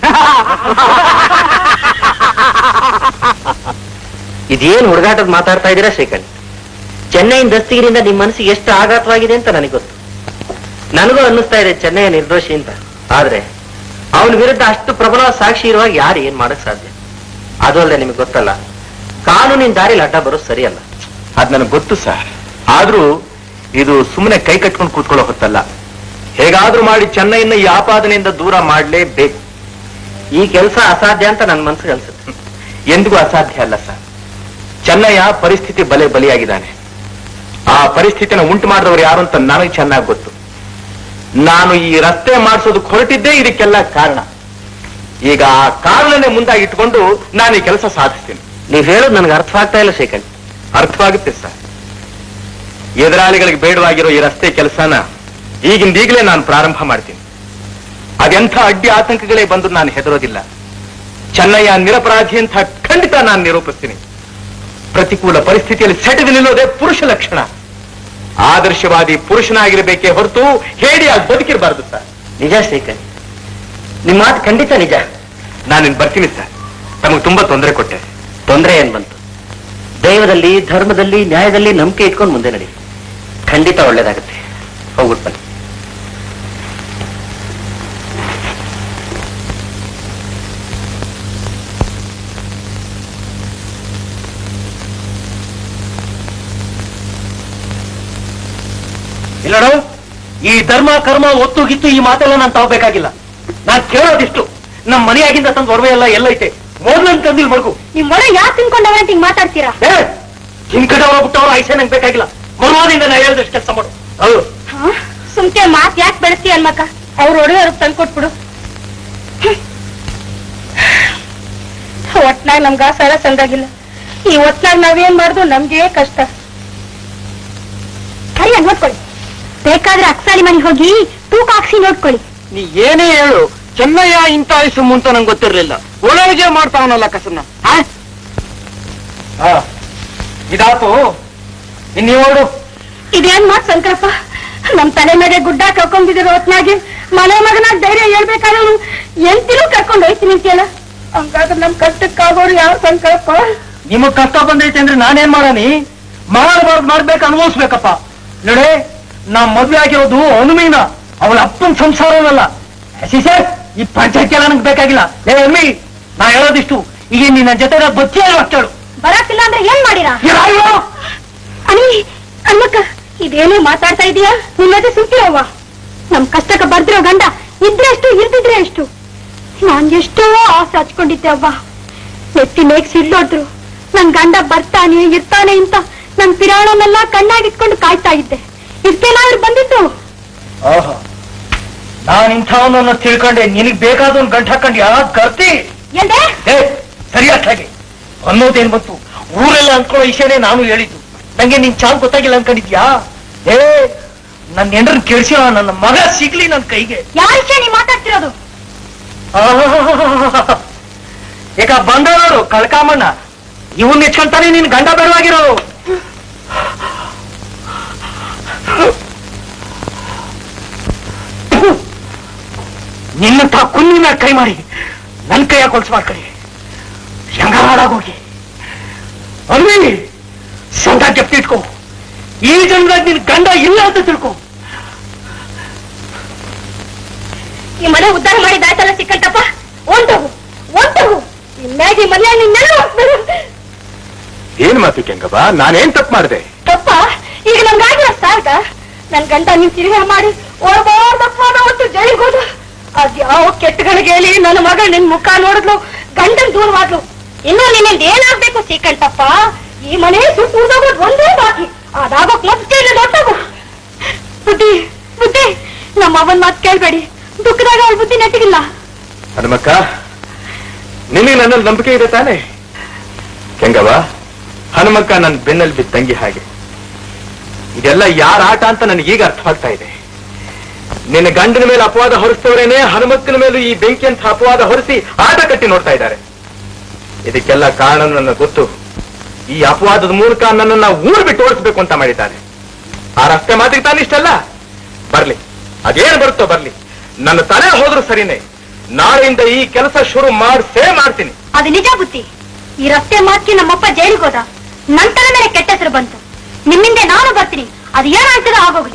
ಇದೇನ್ ಹುಡುಗಾಟದ ಮಾತಾಡ್ತಾ ಇದ್ದೀರಾ ಶ್ರೀಕಂಠ್ ಚೆನ್ನೈನ ದಸ್ತಿಗಿರಿಂದ ನಿಮ್ ಮನಸ್ಸಿಗೆ ಎಷ್ಟು ಆಘಾತವಾಗಿದೆ ಅಂತ ನನಗೆ ಗೊತ್ತು ನನಗೂ ಅನ್ನಿಸ್ತಾ ಇದೆ ಚೆನ್ನೈಯ ನಿರ್ದೋಷಿ ಅಂತ ಆದ್ರೆ ಅವನ ವಿರುದ್ಧ ಅಷ್ಟು ಪ್ರಬಲ ಸಾಕ್ಷಿ ಇರುವಾಗ ಯಾರು ಏನ್ ಮಾಡಕ್ ಸಾಧ್ಯ ಅದು ಅಲ್ಲದೆ ನಿಮಗೆ ಗೊತ್ತಲ್ಲ ಕಾನೂನಿನ ದಾರಿಲಿ ಅಡ್ಡ ಬರೋದು ಸರಿಯಲ್ಲ ಅದ್ ನನಗೆ ಗೊತ್ತು ಸರ್ ಆದ್ರೂ ಇದು ಸುಮ್ಮನೆ ಕೈ ಕಟ್ಕೊಂಡು ಕೂತ್ಕೊಳ್ಳೋ ಹೊತ್ತಲ್ಲ ಹೇಗಾದ್ರೂ ಮಾಡಿ ಚೆನ್ನೈನ ಈ ಆಪಾದನೆಯಿಂದ ದೂರ ಮಾಡ್ಲೇಬೇಕು ಈ ಕೆಲಸ ಅಸಾಧ್ಯ ಅಂತ ನನ್ನ ಮನಸ್ಸಿಗೆ ಅನ್ಸುತ್ತೆ ಎಂದಿಗೂ ಅಸಾಧ್ಯ ಅಲ್ಲ ಸರ್ ಚೆನ್ನಯ್ಯ ಪರಿಸ್ಥಿತಿ ಬಲೆ ಬಲಿಯಾಗಿದ್ದಾನೆ ಆ ಪರಿಸ್ಥಿತಿನ ಉಂಟು ಮಾಡಿದವರು ಯಾರು ಅಂತ ನನಗೆ ಚೆನ್ನಾಗಿ ಗೊತ್ತು ನಾನು ಈ ರಸ್ತೆ ಮಾಡಿಸೋದಕ್ಕೆ ಹೊರಟಿದ್ದೇ ಇದಕ್ಕೆಲ್ಲ ಕಾರಣ ಈಗ ಆ ಕಾರಣನೇ ಮುಂದಾಗಿ ಇಟ್ಕೊಂಡು ನಾನು ಈ ಕೆಲಸ ಸಾಧಿಸ್ತೀನಿ ನೀವ್ ಹೇಳೋದು ನನಗೆ ಅರ್ಥವಾಗ್ತಾ ಇಲ್ಲ ಶೇಖಂಡ್ ಅರ್ಥವಾಗುತ್ತೆ ಸರ್ ಎದುರಾಳಿಗಳಿಗೆ ಬೇಡವಾಗಿರೋ ಈ ರಸ್ತೆ ಕೆಲಸನ ಈಗಿಂದೀಗಲೇ ನಾನು ಪ್ರಾರಂಭ ಮಾಡ್ತೀನಿ ಅದೆಂಥ ಅಡ್ಡಿ ಆತಂಕಗಳೇ ಬಂದು ನಾನು ಹೆದರೋದಿಲ್ಲ ಚೆನ್ನಯ್ಯ ನಿರಪರಾಧಿ ಅಂತ ಖಂಡಿತ ನಾನು ನಿರೂಪಿಸ್ತೀನಿ ಪ್ರತಿಕೂಲ ಪರಿಸ್ಥಿತಿಯಲ್ಲಿ ಸೆಟೆದು ನಿಲ್ಲೋದೇ ಪುರುಷ ಲಕ್ಷಣ ಆದರ್ಶವಾದಿ ಪುರುಷನಾಗಿರ್ಬೇಕೇ ಹೊರತು ಹೇಡಿಯಾಗಿ ಬದುಕಿರಬಾರದು ಸರ್ ನಿಜ ಶೇಖಂಡ್ ನಿಮ್ ಮಾತು ಖಂಡಿತ ನಿಜ ನಾನಿನ್ ಬರ್ತೀನಿ ಸರ್ ನಮಗೆ ತುಂಬಾ ತೊಂದರೆ ಕೊಟ್ಟೆ ತೊಂದರೆ ಏನ್ ಬಂತು ದೈವದಲ್ಲಿ ಧರ್ಮದಲ್ಲಿ ನ್ಯಾಯದಲ್ಲಿ ನಂಬಿಕೆ ಇಟ್ಕೊಂಡು ಮುಂದೆ ನಡಿ ಖಂಡಿತ ಒಳ್ಳೇದಾಗುತ್ತೆ ಹೋಗ್ಬಿಟ್ಟು ಬನ್ನಿ ಇಲ್ಲಡ ಈ ಧರ್ಮ ಕರ್ಮ ಒತ್ತು ಗಿತ್ತು ಈ ಮಾತೆಲ್ಲ ನಾನು ತಗೋಬೇಕಾಗಿಲ್ಲ ನಾನ್ ಕೇಳೋದಿಷ್ಟು ನಮ್ಮ ಮನೆಯಾಗಿಂದ ತಂದು ಒಡವೆ ಎಲ್ಲ ಎಲ್ಲೈತೆ ಮೊದ್ಲನ್ ತಂದಿಲ್ ಮಡಗು ನಿಮ್ ಒಳ ಯಾಕೆ ತಿನ್ಕೊಂಡವ ಅಂತ ಹಿಂಗ್ ಮಾತಾಡ್ತೀರಾ ಏ ಹಿಂಕಡವ ಬಿಟ್ಟವ್ರು ಐಸೆ ನಂಗೆ ಬೇಕಾಗಿಲ್ಲ ಮರುವಾದಿಂದ ನಾ ಹೇಳ್ದಷ್ಟು ಕೆಲಸ ಮಾಡು ಹೌದು ಸುಮ್ಕೆ ಮಾತ್ ಯಾಕೆ ಬೆಳೆಸ್ತಿ ಅನ್ಮಕ್ಕ ಅವ್ರ ಒಡವೆ ಅವ್ರಿಗೆ ತಂದ್ಕೊಟ್ಬಿಡು ಒಟ್ನಾಗ ನಮ್ಗ ಸರ ಸಂದಾಗಿಲ್ಲ ಈ ಒಟ್ನಾಗ ನಾವೇನ್ ಮಾಡುದು ನಮ್ಗೆ ಕಷ್ಟ ಸರಿ ನೋಡ್ಕೊಳ್ಳಿ ಬೇಕಾದ್ರೆ ಅಕ್ಸಾಲಿ ಮನೆಗೆ ಹೋಗಿ ತೂಕ ಹಾಕ್ಸಿ ನೋಡ್ಕೊಳ್ಳಿ ನೀ ಏನೇ ಹೇಳು ಚೆನ್ನಯ್ಯ ಇಂಥ ಆಯುಸು ಮುಂತ ನಂಗೆ ಗೊತ್ತಿರ್ಲಿಲ್ಲ ಒಳಗೆ ಮಾಡ್ತಾವನಲ್ಲ ಕಸನ್ನ ಇದಾತು ಇನ್ನೀವಳು ಇದೇನ್ ಮಾತ್ ಶಂಕರಪ್ಪ ನಮ್ ತಲೆ ಮೇಲೆ ಗುಡ್ಡ ಕರ್ಕೊಂಡಿದಿರೋ ಹೊತ್ನಾಗೆ ಮನೆ ಮಗನಾಗ ಧೈರ್ಯ ಹೇಳ್ಬೇಕಾದ್ರು ಎಂತಿನೂ ಕರ್ಕೊಂಡು ಹೋಯ್ತೀನಿ ಅಂತೀಯಲ್ಲ ಹಂಗಾದ್ರೆ ನಮ್ ಕಷ್ಟಕ್ಕಾಗೋರು ಯಾವ ಶಂಕರಪ್ಪ ನಿಮಗ್ ಕಷ್ಟ ಬಂದೈತೆ ಅಂದ್ರೆ ನಾನೇನ್ ಮಾಡಾನಿ ಮಾಡಬಾರ್ದು ಮಾಡ್ಬೇಕು ಅನುಭವಿಸ್ಬೇಕಪ್ಪ ನೋಡಿ ನಾ ಮದ್ವೆ ಆಗಿರೋದು ಹನುಮೀನ ಅವಳ ಅಪ್ಪನ ಸಂಸಾರವಲ್ಲ ಶಿಶೆ ಈ ಪಂಚಾಯತಿ ಎಲ್ಲ ನಂಗೆ ಬೇಕಾಗಿಲ್ಲ ಏ ಅಮ್ಮಿ ನಾ ಹೇಳೋದಿಷ್ಟು ಈಗ ನಿನ್ನ ಜೊತೆ ಬಚ್ಚಿ ಅಷ್ಟೇಳು ಬರಕ್ಕಿಲ್ಲ ಅಂದ್ರೆ ಏನ್ ಮಾಡಿರಾ ಅನಿ ಅಮ್ಮಕ್ಕ ಇದೇನೇ ಮಾತಾಡ್ತಾ ಇದೀಯಾ ನಿನ್ನದೇ ಸುಮ್ಕಿರವ್ವ ನಮ್ ಕಷ್ಟಕ್ಕೆ ಬರ್ದಿರೋ ಗಂಡ ಇದ್ರೆ ಎಷ್ಟು ಇಲ್ದಿದ್ರೆ ಎಷ್ಟು ನಾನ್ ಎಷ್ಟೋ ಆಸೆ ಹಚ್ಕೊಂಡಿದ್ದೆ ಅವ್ವ ನೆತ್ತಿ ಮೇಗ್ ಸಿಡ್ಲೋದ್ರು ನನ್ ಗಂಡ ಬರ್ತಾನೆ ಇರ್ತಾನೆ ಅಂತ ನನ್ ಪಿರಾಣನೆಲ್ಲ ಕಣ್ಣಾಗಿಟ್ಕೊಂಡು ಕಾಯ್ತಾ ಇದ್ದೆ ಇದಕ್ಕೇನಾದ್ರು ಬಂದಿದ್ದು ಆಹಾ ನಾನ್ ಇಂಥವನ್ನ ತಿಳ್ಕೊಂಡೆ ನಿನಗ್ ಬೇಕಾದವನ್ ಗಂಟು ಹಾಕೊಂಡ್ ಯಾ ಕರ್ತಿ ಎಂದೆ ಏ ಸರಿಯಾಗಿ ಅನ್ನೋದೇನ್ ಬಂತು ಊರೆಲ್ಲ ಅನ್ಕೊಳ್ಳೋ ವಿಷಯನೇ ನಾನು ಹೇಳಿದ್ದು ನಂಗೆ ನಿನ್ ಚಾಲ್ ಗೊತ್ತಾಗಿಲ್ಲ ಅನ್ಕೊಂಡಿದ್ಯಾ ಏ ನನ್ನ ಹೆಂಡ್ರನ್ ಕೇಳಿಸಿರೋ ನನ್ನ ಮಗ ಸಿಗ್ಲಿ ನನ್ ಕೈಗೆ ಯಾರ ವಿಷಯ ನೀ ಮಾತಾಡ್ತಿರೋದು ಆಹಾಹಾಹಾಹಾ. ಈಗ ಬಂದವರು ಕಳ್ಕಾಮಣ್ಣ ಇವನ್ ಇಚ್ಕೊಂತಾನೆ ನಿನ್ ಗಂಡ ಬೇಡವಾಗಿರೋ ನಿನ್ನಂತ ಕುನ್ನಿನ ಕೈ ಮಾಡಿ ನನ್ ಕೈಯ ಕೊಲ್ಸ್ ಮಾಡ್ಕೊಳ್ಳಿ ಹೆಂಗಾಡಾಗೋಗಿ ಅಲ್ಲಿ ಸಂಘ ಜಪ್ತಿ ಇಟ್ಕೋ ಈ ಜನ್ಮದಾಗ ನಿನ್ ಗಂಡ ಇಲ್ಲ ಅಂತ ತಿಳ್ಕೊ ಈ ಮನೆ ಉದ್ಧಾರ ಮಾಡಿದಾಯ್ತಲ್ಲ ಸಿಕ್ಕಂತಪ್ಪ ಒಂಟೋಗು ಒಂಟೋಗು ಇನ್ನಾಗಿ ಮನೆ ನಿನ್ನೆಲ್ಲ ಹೋಗ್ತಾರೆ ಏನ್ ಮಾತು ಕೆಂಗವ್ವ ನಾನೇನ್ ತಪ್ಪು ಮಾಡಿದೆ ತಪ್ಪ ಈಗ ನಮ್ಗಾಗಿರೋ ಸಾರ್ಗ ನನ್ ಗಂಟ ನೀವ್ ತಿರುಗಿ ಮಾಡಿ ಓಡಬಾರ್ದಪ್ಪ ಅವತ್ತು ಜೈಲಿಗೆ ಹೋದ ಅದ್ಯಾವ ಕೆಟ್ಟಗಳಿಗೆ ಹೇಳಿ ನನ್ನ ಮಗ ನಿನ್ ಮುಖ ನೋಡಿದ್ಲು ಗಂಡನ್ ದೂರವಾದ್ಲು ಇನ್ನು ನಿನ್ನಿಂದ ಏನಾಗ್ಬೇಕು ಶ್ರೀಕಂಠಪ್ಪ ಈ ಮನೆ ಸುಟ್ಟು ಉಳ್ದೋಗೋದು ಒಂದೇ ಬಾಕಿ ಅದಾಗೋಕ್ ಮತ್ತೆ ದೊಡ್ಡಗು ಬುದ್ಧಿ ಬುದ್ಧಿ ನಮ್ಮ ಅವನ್ ಮಾತು ಕೇಳ್ಬೇಡಿ ದುಃಖದಾಗ ಅವ್ಳ ಬುದ್ಧಿ ನೆಟ್ಟಿಗಿಲ್ಲ ಹನುಮಕ್ಕ ನಿನಗೆ ನನ್ನಲ್ಲಿ ನಂಬಿಕೆ ಇದೆ ತಾನೆ ಕೆಂಗವ್ವ ಹನುಮಕ್ಕ ನನ್ನ ಬೆನ್ನಲ್ಲಿ ಬಿದ್ದ ತಂಗಿ ಹಾಗೆ ಇದೆಲ್ಲ ಯಾರ ಆಟ ಅಂತ ನನಗೀಗ ಅರ್ಥವಾಗ್ತಾ ಇದೆ ನಿನ್ನ ಗಂಡನ ಮೇಲೆ ಅಪವಾದ ಹೊರಿಸ್ತವರೇನೆ ಹನುಮಕ್ಕನ ಮೇಲೂ ಈ ಬೆಂಕಿ ಅಂತ ಅಪವಾದ ಹೊರಿಸಿ ಆಟ ಕಟ್ಟಿ ನೋಡ್ತಾ ಇದ್ದಾರೆ ಇದಕ್ಕೆಲ್ಲ ಕಾರಣ ನನ್ನ ಗೊತ್ತು ಈ ಅಪವಾದದ ಮೂಲಕ ನನ್ನನ್ನ ಊರು ಬಿಟ್ಟು ಓಡಿಸ್ಬೇಕು ಅಂತ ಮಾಡಿದ್ದಾರೆ ಆ ರಸ್ತೆ ಮಾತಿಗೆ ತಾನು ಇಷ್ಟಲ್ಲ ಬರ್ಲಿ ಅದೇನು ಬರುತ್ತೋ ಬರ್ಲಿ ನನ್ನ ತಲೆ ಹೋದ್ರು ಸರಿನೇ ನಾಳೆಯಿಂದ ಈ ಕೆಲಸ ಶುರು ಮಾಡ್ಸೇ ಮಾಡ್ತೀನಿ ಅದು ನಿಜ ಬುದ್ಧಿ ಈ ರಸ್ತೆ ಮಾರ್ಕಿ ನಮ್ಮಪ್ಪ ಜೈಲಿಗೆ ಹೋದ ನಂತರ ಮೇಲೆ ಕೆಟ್ಟ ಹೆಸರು ಬಂತು ನಿಮ್ಮಿಂದ ನಾನು ಬರ್ತೀನಿ ಅದು ಏನಾಗ್ತದೋ ಆಗೋಗ್ಲಿ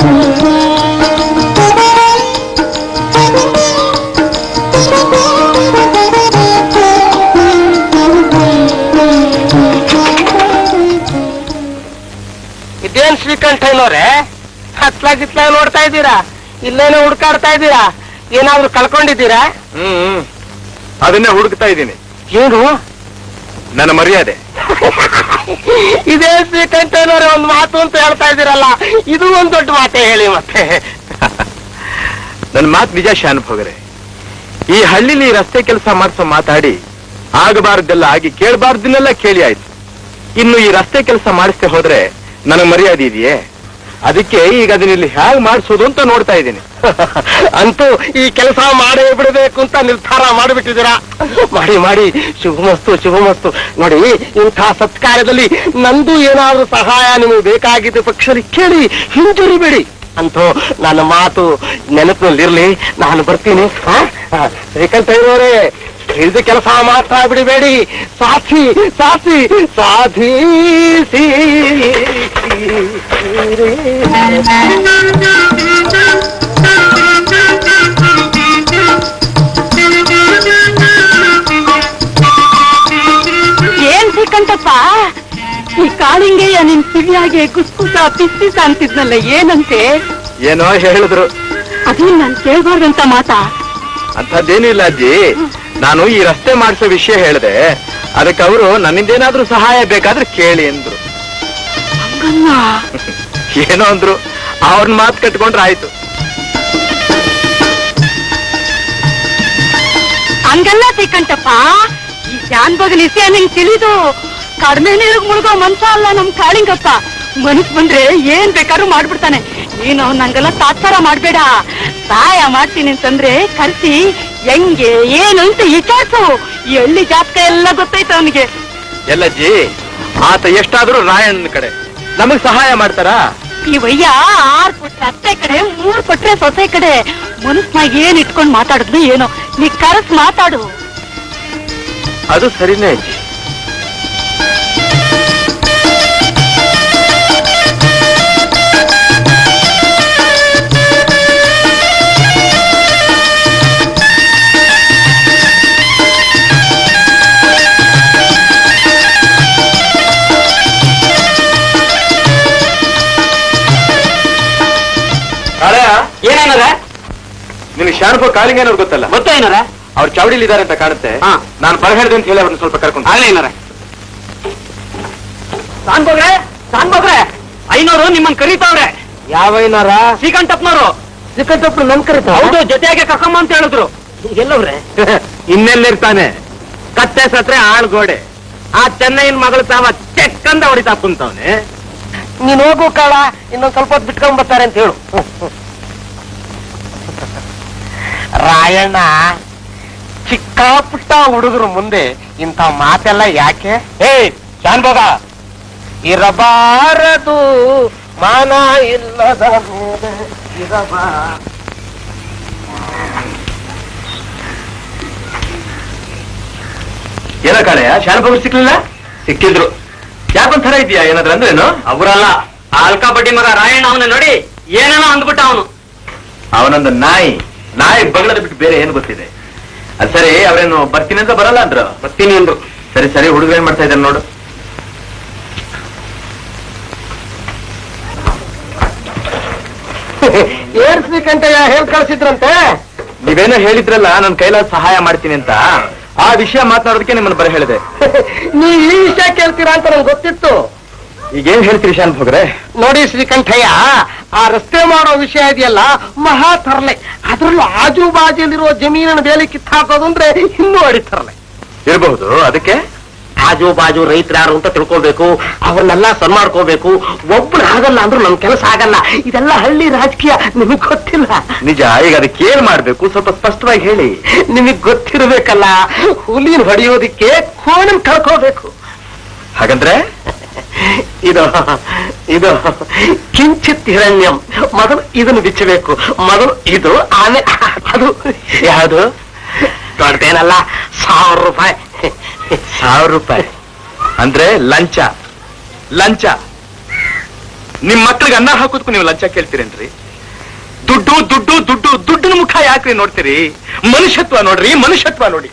Thank you. ಶ್ರೀಕಂಠಯ್ಯನವ್ರೆ ಹತ್ಲ ಗಿತ್ಲ ನೋಡ್ತಾ ಇದ್ದೀರಾ ಇಲ್ಲೇನೋ ಹುಡ್ಕಾಡ್ತಾ ಇದ್ದೀರಾ ಏನಾದ್ರೂ ಕಳ್ಕೊಂಡಿದ್ದೀರಾ ಹ್ಮ್ ಅದನ್ನೇ ಹುಡುಕ್ತಾ ಇದ್ದೀನಿ ಏನು ನನ್ನ ಮರ್ಯಾದೆ ಇದೇ ಶ್ರೀಕಂಠಯ್ಯನವ್ರೆ ಒಂದು ಮಾತು ಅಂತ ಹೇಳ್ತಾ ಇದ್ದೀರಲ್ಲ ಇದು ಒಂದ್ ದೊಡ್ಡ ಮಾತೆ ಹೇಳಿ ಮತ್ತೆ ನನ್ನ ಮಾತು ನಿಜ ಶಾನುಭೋಗರೆ ಈ ಹಳ್ಳಿಲಿ ರಸ್ತೆ ಕೆಲಸ ಮಾಡ್ಸೋ ಮಾತಾಡಿ ಆಗಬಾರ್ದೆಲ್ಲ ಆಗಿ ಕೇಳಬಾರ್ದನ್ನೆಲ್ಲ ಕೇಳಿ ಆಯ್ತು ಇನ್ನು ಈ ರಸ್ತೆ ಕೆಲಸ ಮಾಡಿಸ್ದೆ ಹೋದ್ರೆ ನನಗೆ ಮರ್ಯಾದೆ ಇದೆಯೇ ಅದಕ್ಕೆ ಈಗ ಅದನ್ನ ಇಲ್ಲಿ ಹೇಗೆ ಮಾಡಿಸೋದು ಅಂತ ನೋಡ್ತಾ ಇದ್ದೀನಿ ಅಂತೂ ಈ ಕೆಲಸ ಮಾಡೇ ಬಿಡಬೇಕು ಅಂತ ನಿರ್ಧಾರ ಮಾಡಿಬಿಟ್ಟಿದ್ದೀರಾ ಮಾಡಿ ಮಾಡಿ ಶುಭಮಸ್ತು ಶುಭಮಸ್ತು ನೋಡಿ ಇಂಥ ಸತ್ಕಾರ್ಯದಲ್ಲಿ ನಂದು ಏನಾದ್ರೂ ಸಹಾಯ ನಿಮಗೆ ಬೇಕಾಗಿದ್ದ ಪಕ್ಷದಲ್ಲಿ ಕೇಳಿ ಹಿಂಜರಿಬೇಡಿ ಅಂತೂ ನನ್ನ ಮಾತು ನೆನಪಿನಲ್ಲಿರ್ಲಿ ನಾನು ಬರ್ತೀನಿ ಆ? ಆ, ಶ್ರೀಕಂಠ ಇರೋರೆ ಹಿಡಿದ ಕೆಲಸ ಮಾತ್ರ ಬಿಡಬೇಡಿ ಸಾಕ್ಷಿ ಸಾಕ್ಷಿ ಸಾಧೀಸಿ ಏನ್ ಶ್ರೀಕಂಠಪ್ಪ ಈ ಕಾಳಿಂಗೆಯ ನಿನ್ ಕಿವಿಯಾಗೆ ಕುಸ್ಕುಸ ಪಿಸ್ಪಿಸ ಅಂತಿದ್ನಲ್ಲ ಏನಂತೆ ಏನೋ ಹೇಳಿದ್ರು ಅದು ನಾನ್ ಕೇಳ್ಬಾರ್ದಂತ ಮಾತಾ ಅಂಥದ್ದೇನೂ ಇಲ್ಲ ಅಜ್ಜಿ ನಾನು ಈ ರಸ್ತೆ ಮಾಡಿಸೋ ವಿಷಯ ಹೇಳಿದೆ ಅದಕ್ಕೆ ಅವರು ನನ್ನಿಂದೇನಾದ್ರೂ ಸಹಾಯ ಬೇಕಾದ್ರೆ ಕೇಳಿ ಅಂದ್ರು ಹಂಗಲ್ಲ ಏನೋ ಅಂದ್ರು ಅವ್ರನ್ನ ಮಾತು ಕಟ್ಕೊಂಡ್ರೆ ಆಯ್ತು ಹಂಗಲ್ಲ ಶ್ರೀಕಂಠಪ್ಪ ಈ ಜಾನ್ ಬಗಲ್ ವಿಷಯ ನಿಂಗ್ ತಿಳಿದು ಕಡಿಮೆ ನೀರಿಗೆ ಮುಳುಗೋ ಮನ್ಸ ಅಲ್ಲ ನಮ್ ಕಾಳಿಂಗಪ್ಪ ಮನಸ್ ಬಂದ್ರೆ ಏನ್ ಬೇಕಾದ್ರೂ ಮಾಡ್ಬಿಡ್ತಾನೆ ನೀನು ನಂಗೆಲ್ಲ ತಾತ್ಸಾರ ಮಾಡ್ಬೇಡ ಸಹಾಯ ಮಾಡ್ತೀನಿ ಅಂತಂದ್ರೆ ಕರ್ಸಿ ಹೆಂಗೆ ಏನು ಅಂತ ವಿಚಾರಿಸು ಈ ಹಳ್ಳಿ ಜಾತಕ ಎಲ್ಲ ಗೊತ್ತೈತ ಅವನಿಗೆ ಎಲ್ಲಜ್ಜಿ ಆತ ಎಷ್ಟಾದ್ರೂ ರಾಯಣ್ಣನ ಕಡೆ ನಮಗ್ ಸಹಾಯ ಮಾಡ್ತಾರಾ ಈ ವಯ್ಯ ಆರ್ ಕೊಟ್ರೆ ಅತ್ತೆ ಕಡೆ ಮೂರ್ ಕೊಟ್ರೆ ಸೊಸೆ ಕಡೆ ಮನಸ್ನಾಗ ಏನ್ ಇಟ್ಕೊಂಡ್ ಮಾತಾಡಿದ್ನು ಏನೋ ನೀ ಕರೆಸ್ ಮಾತಾಡು ಅದು ಸರಿನೇ ಅಜ್ಜಿ ಏನೇನದ ನಿನಗೆ ಶಾನುಭವ ಕಾಳಿಂಗೇನವ್ರು ಗೊತ್ತಲ್ಲ ಗೊತ್ತಾ ಏನಾರ ಅವ್ರು ಚಾವಡಿಲಿ ಇದಾರೆ ಅಂತ ಕಾಣುತ್ತೆ ಹಾ. ನಾನು ಬರ ಹೇಳ್ದೆ ಅಂತ ಹೇಳಿ ಅವ್ರನ್ನ ಸ್ವಲ್ಪ ಕರ್ಕೊಂಡು ಆಗ್ಲೇ ಏನಾರ ಸಾನ್ಬೋಗ್ರೆ ಸಾನ್ಬೋಗ್ರೆ ಐನೂರು ನಿಮ್ಮನ್ ಕರೀತಾವ್ರೆ ಯಾವ ಏನಾರ ಶ್ರೀಕಂಠಪ್ಪನವರು ಶ್ರೀಕಂಠಪ್ಪ ನನ್ ಕರಿತ ಹೌದು ಜೊತೆಯಾಗಿ ಕರ್ಕೊಂಬ ಅಂತ ಹೇಳಿದ್ರು ಎಲ್ಲವ್ರೆ ಇನ್ನೆಲ್ಲಿರ್ತಾನೆ ಕತ್ತೆ ಸತ್ರೆ ಆಳ್ಗೋಡೆ ಆ ಚೆನ್ನೈನ ಮಗಳು ತಾವ ಚೆಕ್ಕಂದ ಹೊಡಿತಾ ಕುಂತವನೆ ನೀನ್ ಹೋಗು ಕಾಳ ಇನ್ನೊಂದ್ ಸ್ವಲ್ಪ ಹೊತ್ತು ಬಿಟ್ಕೊಂಡ್ ಬರ್ತಾರೆ ಅಂತ ಹೇಳು ರಾಯಣ್ಣ ಚಿಕ್ಕ ಪುಟ್ಟ ಹುಡುಗರು ಮುಂದೆ ಇಂಥ ಮಾತೆಲ್ಲ ಯಾಕೆ ಹೇ ಶಾನ್ಭೋಗ ಇರಬಾರದು ಮಾನ ಇಲ್ಲದ ಮೇಲೆ ಇರಬಾ ಏನ ಕಾಳೆಯ ಶಾನುಭವ ಸಿಕ್ಲಿಲ್ಲ ಸಿಕ್ಕಿದ್ರು ಯಾಕೊಂಥರ ಇದೆಯಾ ಏನಾದ್ರ ಅಂದ್ರೇನು ಅವರಲ್ಲ ಆಲ್ಕಾ ಬಡ್ಡಿ ಮಗ ರಾಯಣ್ಣ ಅವನ ನೋಡಿ ಏನೇನೋ ಅಂದ್ಬಿಟ್ಟ ಅವನು ಅವನೊಂದು ನಾಯಿ ನಾಯಿ ಬಗಳದ ಬಿಟ್ಟು ಬೇರೆ ಏನು ಗೊತ್ತಿದೆ ಅದ್ ಸರಿ ಅವ್ರೇನು ಬರ್ತೀನಿ ಅಂತ ಬರಲ್ಲ ಅಂದ್ರು ಬರ್ತೀನಿ ಅಂದ್ರು ಸರಿ ಸರಿ ಹುಡುಗ ಏನ್ ಮಾಡ್ತಾ ಇದ್ದಾರೆ ನೋಡು ಏನ್ ಶ್ರೀಕಂಠಯ್ಯ ಹೇಳ್ ಕಳ್ಸಿದ್ರಂತೆ ನೀವೇನೋ ಹೇಳಿದ್ರಲ್ಲ ನನ್ ಕೈಲಾದ ಸಹಾಯ ಮಾಡ್ತೀನಿ ಅಂತ ಆ ವಿಷಯ ಮಾತನಾಡೋದಕ್ಕೆ ನಿಮ್ಮನ್ನ ಬರ ಹೇಳಿದೆ ನೀವ್ ಈ ವಿಷಯ ಕೇಳ್ತೀರಾ ಅಂತ ನಂಗೆ ಗೊತ್ತಿತ್ತು ಈಗೇನ್ ಹೇಳ್ತೀರಿ ಶಾನ್ ಭೋಗ್ರೆ ನೋಡಿ ಶ್ರೀಕಂಠಯ್ಯ ಆ ರಸ್ತೆ ಮಾಡೋ ವಿಷಯ ಇದೆಯಲ್ಲ ಮಹಾ ತರಲೆ ಅದ್ರಲ್ಲೂ ಆಜು ಬಾಜುಲಿರುವ ಜಮೀನನ್ನು ಬೇಲಿ ಕಿತ್ತಾಕೋದು ಅಂದ್ರೆ ಇನ್ನೂ ಅಡಿ ತರಲೆ ಇರಬಹುದು ಅದಕ್ಕೆ ಆಜು ಬಾಜು ರೈತರು ಯಾರು ಅಂತ ತಿಳ್ಕೋಬೇಕು ಅವನ್ನೆಲ್ಲ ಸನ್ಮಾಡ್ಕೋಬೇಕು ಒಬ್ರು ಆಗಲ್ಲ ಅಂದ್ರೂ ನಮ್ ಕೆಲಸ ಆಗಲ್ಲ ಇದೆಲ್ಲ ಹಳ್ಳಿ ರಾಜಕೀಯ ನಿಮಗ್ ಗೊತ್ತಿಲ್ಲ ನಿಜ ಈಗ ಅದಕ್ಕೆ ಏನ್ ಮಾಡ್ಬೇಕು ಸ್ವಲ್ಪ ಸ್ಪಷ್ಟವಾಗಿ ಹೇಳಿ ನಿಮಗ್ ಗೊತ್ತಿರ್ಬೇಕಲ್ಲ ಹುಲಿನ ಹೊಡೆಯೋದಿಕ್ಕೆ ಕೋಣನ್ ಕಳ್ಕೋಬೇಕು ಹಾಗಂದ್ರೆ ಇದು ಇದು ಕಿಂಚಿತ್ ಹಿರಣ್ಯಂ ಮೊದಲು ಇದನ್ನು ಬಿಚ್ಚಬೇಕು ಮೊದಲು ಇದು ಆಮೆ ಅದು ಯಾವುದು ದೊಡ್ಡದೇನಲ್ಲ ಸಾವಿರ ರೂಪಾಯಿ ಸಾವಿರ ರೂಪಾಯಿ ಅಂದ್ರೆ ಲಂಚ ಲಂಚ ನಿಮ್ ಮಕ್ಳಿಗೆ ಅನ್ನ ಹಾಕೋದಕ್ಕೂ ನೀವು ಲಂಚ ಕೇಳ್ತೀರೇನ್ರಿ ದುಡ್ಡು ದುಡ್ಡು ದುಡ್ಡು ದುಡ್ಡಿನ ಮುಖ ಯಾಕ್ರಿ ನೋಡ್ತೀರಿ ಮನುಷ್ಯತ್ವ ನೋಡ್ರಿ ಮನುಷ್ಯತ್ವ ನೋಡಿ